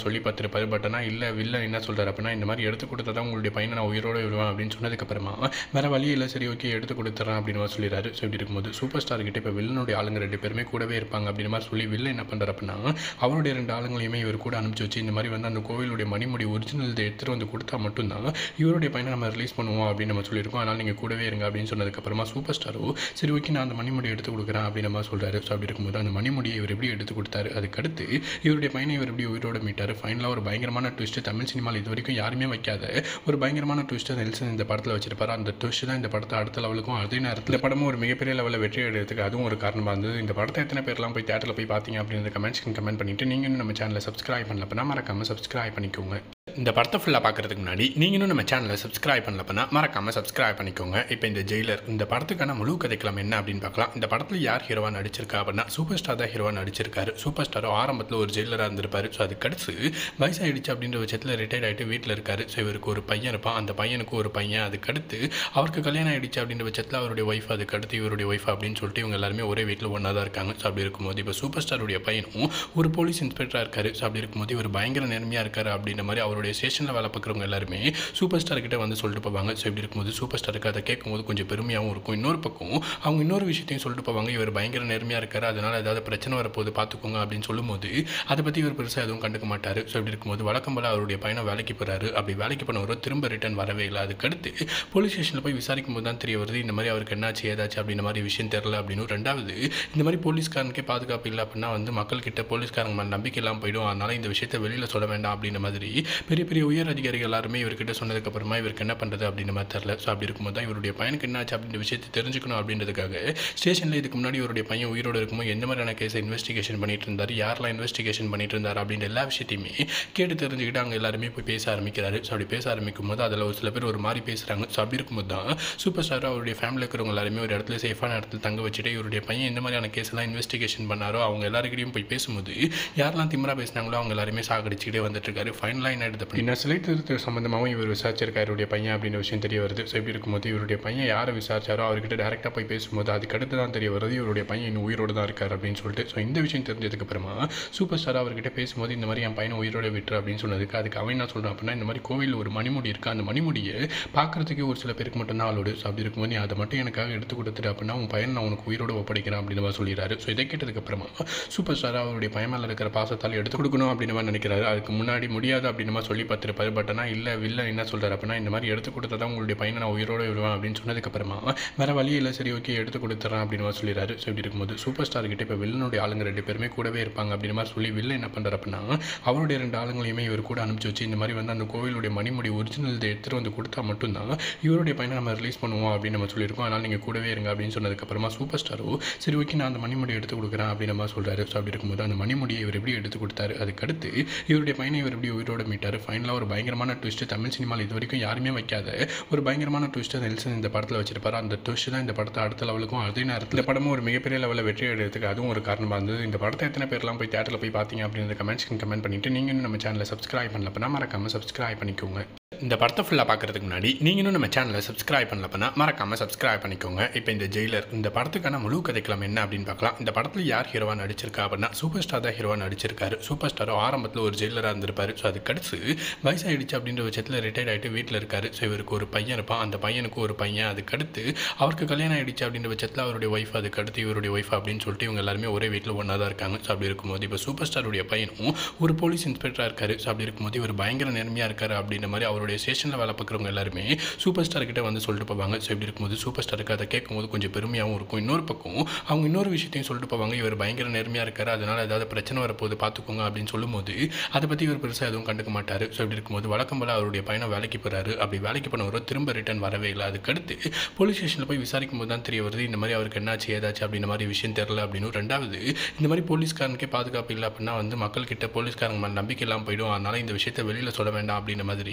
சொல்லி பார்த்துருப்பாரு பட் ஆனால் இல்லை வில்லன் என்ன சொல்கிறார் அப்படின்னா இந்த மாதிரி எடுத்து கொடுத்தா தான் உங்களுடைய பையனை நான் உயிரோடு விடுவேன் அப்படின்னு சொன்னதுக்கப்புறமா வேறு வழி இல்லை சரி ஓகே எடுத்து கொடுத்துட்றேன் அப்படின்னு மாதிரி சொல்லிடுறாரு ஸோ இப்படி இருக்கும்போது சூப்பர் ஸ்டார் கிட்ட இப்போ வில்லனுடைய ஆளுங்க ரெண்டு பேருமே கூடவே இருப்பாங்க அப்படின்னு மாதிரி சொல்லி வில்லன் என்ன பண்ணுறாரு அப்படின்னா அவருடைய ரெண்டு ஆளுங்களையுமே இவர் கூட அனுப்பிச்சு வச்சு இந்த மாதிரி வந்து அந்த கோவிலுடைய மணிமுடி ஒரிஜினல் எடுத்துகிட்டு வந்து கொடுத்தா மட்டும்தான் இவருடைய பையனை நம்ம ரிலீஸ் பண்ணுவோம் அப்படின்னு நம்ம சொல்லியிருக்கோம் அதனால் நீங்கள் கூடவே இருங்க அப்படின்னு சொன்னதுக்கப்புறமா சூப்பர் ஸ்டாரோ சரி ஓகே நான் அந்த மணிமுடி எடுத்து கொடுக்குறேன் அப்படின்னு மாதிரி சொல்கிறாரு ஸோ அப்படி இருக்கும்போது அந்த மணிமுடியை இவர் எப்படி எடுத்து கொடுத்தாரு அதுக்கடுத்து இவருடைய பையனை இவர் எப்படி உயிரோட மீட்டார் ஃபைனலாக ஒரு பயங்கரமான ட்விஸ்ட்டு தமிழ் சினிமாவில் இது வரைக்கும் யாருமே வைக்காத ஒரு பயங்கரமான ட்விஸ்ட்டை நெல்சன் இந்த படத்தில் வச்சிருப்பாரு அந்த ட்விஸ்ட் தான் இந்த படத்தை அடுத்த லெவலுக்கும் அதே நேரத்தில் இந்த படமும் ஒரு மிகப்பெரிய லெவலில் வெற்றி அடைகிறதுக்கு அதுவும் ஒரு காரணமாக இருந்தது இந்த படத்தை எத்தனை பேர்லாம் போய் தேட்டரில் போய் பார்த்தீங்க அப்படின்ற கமெண்ட்ஸ்க்கு கமெண்ட் பண்ணிட்டு நீங்கள் இன்னும் நம்ம சேனலை சப்ஸ்கிரைப் பண்ணல அப்படின்னா மறக்காமல் சப்ஸ்கிரைப் பண்ணிக்கோங்க இந்த படத்தை ஃபுல்லாக பார்க்குறதுக்கு முன்னாடி நீங்களும் நம்ம சேனலை சப்ஸ்கிரைப் பண்ணல அப்படின்னா மறக்காமல் சப்ஸ்கிரைப் பண்ணிக்கோங்க இப்போ இந்த ஜெயிலர் இந்த படத்துக்கான முழு கதைக்களம் என்ன அப்படின்னு பார்க்கலாம் இந்த படத்தில் யார் ஹீரோவாக நடிச்சிருக்கா அப்படின்னா சூப்பர் ஸ்டார் தான் ஹீரோவாக நடிச்சிருக்காரு சூப்பர் ஸ்டாரோ ஆரம்பத்தில் ஒரு ஜெயிலராக இருந்திருப்பாரு ஸோ அது கடைசி வயசாகிடுச்சு அப்படின்ற பட்சத்தில் ரிட்டையர்ட் ஆகிட்டு வீட்டில் இருக்காரு ஸோ இவருக்கு ஒரு பையன் இருப்பான் அந்த பையனுக்கு ஒரு பையன் அதுக்கடுத்து அவருக்கு கல்யாணம் ஆகிடுச்சு அப்படின்ற பட்சத்தில் அவருடைய ஒய்ஃப் அதுக்கடுத்து இவருடைய ஒய்ஃப் அப்படின்னு சொல்லிட்டு இவங்க எல்லாருமே ஒரே வீட்டில் ஒன்றா தான் இருக்காங்க ஸோ அப்படி இருக்கும்போது இப்போ சூப்பர் ஸ்டாருடைய பையனும் ஒரு போலீஸ் இன்ஸ்பெக்டராக இருக்காரு ஸோ அப்படி இருக்கும்போது இவர் பயங்கர நேர்மையாக இருக்காரு அப்படின்ற மாதிரி அவருடைய ஸ்டேஷனில் வேலை பார்க்குறவங்க எல்லாருமே சூப்பர் ஸ்டார் கிட்ட வந்து சொல்லிட்டு போவாங்க ஸோ இப்படி இருக்கும்போது சூப்பர் ஸ்டாருக்கு அதை கேட்கும்போது கொஞ்சம் பெருமையாகவும் இருக்கும் இன்னொரு பக்கம் அவங்க இன்னொரு விஷயத்தையும் சொல்லிட்டு போவாங்க இவர் பயங்கர நேர்மையாக இருக்காரு அதனால ஏதாவது பிரச்சனை வரப்போது பார்த்துக்கோங்க அப்படின்னு சொல்லும்போது அதை பற்றி இவர் பெருசாக எதுவும் கண்டுக்க மாட்டார் ஸோ இப்படி இருக்கும்போது வழக்கம் போல அவருடைய பையனை வேலைக்கு போகிறாரு அப்படி வேலைக்கு போனவரோ திரும்ப ரிட்டர்ன் வரவே இல்லை அதுக்கடுத்து போலீஸ் ஸ்டேஷனில் போய் விசாரிக்கும் போது தான் தெரிய வருது இந்த மாதிரி அவருக்கு என்னாச்சு ஏதாச்சு அப்படின்ற மாதிரி விஷயம் தெரில அப்படின்னு ரெண்டாவது இந்த மாதிரி போலீஸ்காரனுக்கே பாதுகாப்பு இல்லை அப்படின்னா வந்து மக்கள்கிட்ட போலீஸ்காரங்க மேலே நம்பிக்கை இல்லாமல் போயிடும் அதனால இந்த விஷயத்தை வெளியில் சொல்ல வேண்டாம் அப்படின்ற மாதிரி பெரிய பெரிய உயர் அதிகாரிகள் எல்லாருமே இவர்கிட்ட சொன்னதுக்கப்புறமா இவருக்கு என்ன பண்ணுறது அப்படின்ற மாதிரி தெரில ஸோ அப்படி இருக்கும்போது தான் இவருடைய பையனுக்கு என்னாச்சு அப்படின்ற விஷயத்தை தெரிஞ்சுக்கணும் அப்படின்றதுக்காக ஸ்டேஷனில் இதுக்கு முன்னாடி இவருடைய பையன் உயிரோடு இருக்கும்போது எந்த மாதிரியான கேஸை இன்வெஸ்டிகேஷன் பண்ணிட்டு இருந்தார் யாரெல்லாம் இன்வெஸ்டிகேஷன் பண்ணிட்டு இருந்தார் அப்படின்ற எல்லா விஷயத்தையுமே கேட்டு தெரிஞ்சுக்கிட்டு அங்கே எல்லாருமே போய் பேச ஆரம்பிக்கிறாரு ஸோ அப்படி பேச ஆரம்பிக்கும் போது அதில் ஒரு சில பேர் ஒரு மாதிரி பேசுகிறாங்க ஸோ அப்படி இருக்கும்போது தான் சூப்பர் ஸ்டார் அவருடைய ஃபேமிலியில் இருக்கிறவங்க எல்லாருமே ஒரு இடத்துல சேஃபான இடத்துல தங்க வச்சுட்டு இவருடைய பையன் எந்த மாதிரியான கேஸ் எல்லாம் இன்வெஸ்டிகேஷன் பண்ணாரோ அவங்க எல்லாருக்கிட்டையும் போய் பேசும்போது யாரெல்லாம் திமிரா பேசினாங்களோ அவங்க எல்லாருமே சாகடிச்சுக்கிட்டே வந்துட்டு இருக்காரு ஃபைனலாக என்ன எடுத்து அப்படின்னா சிலை திருத்த சம்மந்தமாகவும் இவர் விசாரிச்சிருக்காரு இவருடைய பையன் அப்படின்ற விஷயம் தெரிய வருது ஸோ இப்படி இருக்கும்போது இவருடைய பையன் யாரை விசாரிச்சாரோ அவர்கிட்ட டேரெக்டாக போய் பேசும்போது அதுக்கடுத்து தான் தெரிய வருது இவருடைய பையன் இன்னும் உயிரோடு தான் இருக்கார் அப்படின்னு சொல்லிட்டு ஸோ இந்த விஷயம் தெரிஞ்சதுக்கு அப்புறமா சூப்பர் ஸ்டார் அவர்கிட்ட பேசும்போது இந்த மாதிரி என் பையனை உயிரோட விட்டுரு அப்படின்னு சொன்னதுக்கு அதுக்கு அவன் என்ன சொல்கிறான் அப்படின்னா இந்த மாதிரி கோவிலில் ஒரு மணிமுடி இருக்குது அந்த மணிமுடியை பார்க்குறதுக்கு ஒரு சில பேருக்கு மட்டும்தான் ஆளோடு ஸோ அப்படி இருக்கும்போது நீ அதை மட்டும் எனக்காக எடுத்து கொடுத்துட்டு அப்படின்னா உன் பையன் நான் உனக்கு உயிரோட ஒப்படைக்கிறேன் அப்படின்னு மாதிரி சொல்லிடுறாரு ஸோ இதை கேட்டதுக்கப்புறமா சூப்பர் ஸ்டார் அவருடைய பையன் மேலே இருக்கிற பாசத்தால் எடுத்து கொடுக்கணும் அப்படின்னு மாதிரி நினைக்கிறாரு அதுக்கு முன்னாடி முடியாது அப்படின்னு மாதிரி சொல்லி பார்த்துருப்பாரு பட் ஆனால் இல்லை வில்லன் என்ன சொல்கிறார் அப்படின்னா இந்த மாதிரி எடுத்து கொடுத்தா தான் உங்களுடைய பையனை நான் உயிரோட விடுவேன் அப்படின்னு சொன்னதுக்கப்புறமா வேறு வழி இல்லை சரி ஓகே எடுத்து கொடுத்துட்றேன் அப்படின்னு மாதிரி சொல்லிடுறாரு ஸோ இப்படி இருக்கும்போது சூப்பர் ஸ்டார் கிட்ட இப்போ வில்லனுடைய ஆளுங்க ரெண்டு பேருமே கூடவே இருப்பாங்க அப்படின்னு மாதிரி சொல்லி வில்லன் என்ன பண்ணுறாரு அப்படின்னா அவருடைய ரெண்டு ஆளுங்களையுமே இவர் கூட அனுப்பிச்சு வச்சு இந்த மாதிரி வந்து அந்த கோவிலுடைய மணிமுடி ஒரிஜினல் எடுத்துகிட்டு வந்து கொடுத்தா மட்டும்தான் இவருடைய பையனை நம்ம ரிலீஸ் பண்ணுவோம் அப்படின்னு நம்ம சொல்லியிருக்கோம் அதனால் நீங்கள் கூடவே இருங்க அப்படின்னு சொன்னதுக்கப்புறமா சூப்பர் ஸ்டாரோ சரி ஓகே நான் அந்த மணிமுடி எடுத்து கொடுக்குறேன் அப்படின்னு மாதிரி சொல்கிறாரு ஸோ அப்படி இருக்கும்போது அந்த மணிமுடியை இவர் எப்படி எடுத்து கொடுத்தாரு அதுக்கடுத்து இவருடைய பையனை இவர் எப்படி உயிரோட மீட்டார் ஃபைனலாக ஒரு பயங்கரமான ட்விஸ்ட்டு தமிழ் சினிமாவில் இது வரைக்கும் யாருமே வைக்காத ஒரு பயங்கரமான ட்விஸ்ட்டை நெல்சன் இந்த படத்தில் வச்சிருப்பாரு அந்த ட்விஸ்ட் தான் இந்த படத்தை அடுத்த லெவலுக்கும் அதே நேரத்தில் இந்த படமும் ஒரு மிகப்பெரிய லெவலில் வெற்றி அடைகிறதுக்கு அதுவும் ஒரு காரணமாக இருந்தது இந்த படத்தை எத்தனை பேர்லாம் போய் தேட்டரில் போய் பார்த்தீங்க அப்படின்ற கமெண்ட்ஸ்க்கு கமெண்ட் பண்ணிட்டு நீங்கள் இன்னும் நம்ம சேனலை சப்ஸ்கிரைப் பண்ணல அப்படின்னா மறக்காமல் சப்ஸ்கிரைப் பண்ணிக்கோங்க இந்த படத்தை ஃபுல்லாக பார்க்குறதுக்கு முன்னாடி நீங்கள் இன்னும் நம்ம சேனலை சப்ஸ்கிரைப் பண்ணல அப்படின்னா மறக்காமல் சப்ஸ்கிரைப் பண்ணிக்கோங்க இப்போ இந்த ஜெயிலர் இந்த படத்துக்கான முழு கதைக்களம் என்ன அப்படின்னு பார்க்கலாம் இந்த படத்தில் யார் ஹீரோவாக நடிச்சிருக்கா அப்படின்னா சூப்பர் ஸ்டார் தான் ஹீரோவாக நடிச்சிருக்காரு சூப்பர் ஸ்டாரோ ஆரம்பத்தில் ஒரு ஜெயிலராக இருந்திருப்பாரு ஸோ அது கடைசி வயசாகிடுச்சு அப்படின்ற பட்சத்தில் ரிட்டையர்ட் ஆகிட்டு வீட்டில் இருக்காரு ஸோ இவருக்கு ஒரு பையன் இருப்பான் அந்த பையனுக்கு ஒரு பையன் அதுக்கடுத்து அவருக்கு கல்யாணம் ஆகிடுச்சு அப்படின்ற பட்சத்தில் அவருடைய ஒய்ஃப் அதுக்கடுத்து இவருடைய ஒய்ஃப் அப்படின்னு சொல்லிட்டு இவங்க எல்லாருமே ஒரே வீட்டில் ஒன்றா தான் இருக்காங்க ஸோ அப்படி இருக்கும்போது இப்போ சூப்பர் ஸ்டாருடைய பையனும் ஒரு போலீஸ் இன்ஸ்பெக்டராக இருக்காரு ஸோ அப்படி இருக்கும்போது இவர் பயங்கர நேர்மையாக இருக்காரு அப்படின்ற மாதிரி அவருடைய ஸ்டேஷனில் வேலை பார்க்குறவங்க எல்லாருமே சூப்பர் ஸ்டார் கிட்ட வந்து சொல்லிட்டு போவாங்க ஸோ இப்படி இருக்கும்போது சூப்பர் ஸ்டாருக்கு அதை கேட்கும்போது கொஞ்சம் பெருமையாகவும் இருக்கும் இன்னொரு பக்கம் அவங்க இன்னொரு விஷயத்தையும் சொல்லிட்டு போவாங்க இவர் பயங்கர நேர்மையாக இருக்காரு அதனால் ஏதாவது பிரச்சனை வரப்போது பார்த்துக்கோங்க அப்படின்னு சொல்லும்போது அதை பற்றி இவர் பெருசாக எதுவும் கண்டுக்க மாட்டார் ஸோ இப்படி இருக்கும்போது வழக்கம் போல அவருடைய பையனை வேலைக்கு போகிறாரு அப்படி வேலைக்கு போனவரோ திரும்ப ரிட்டர்ன் வரவே இல்லை அதுக்கடுத்து போலீஸ் ஸ்டேஷனில் போய் விசாரிக்கும் போது தான் தெரிய வருது இந்த மாதிரி அவருக்கு என்னாச்சு ஏதாச்சு அப்படின்ற மாதிரி விஷயம் தெரில அப்படின்னு ரெண்டாவது இந்த மாதிரி போலீஸ்காரனுக்கே பாதுகாப்பு இல்லை அப்படின்னா வந்து மக்கள்கிட்ட போலீஸ்காரங்க மேலே நம்பிக்கை இல்லாமல் போயிடும் அதனால் இந்த விஷயத்தை வெளியில் சொல்ல வேண்டாம் அப்படின்ற மாதிரி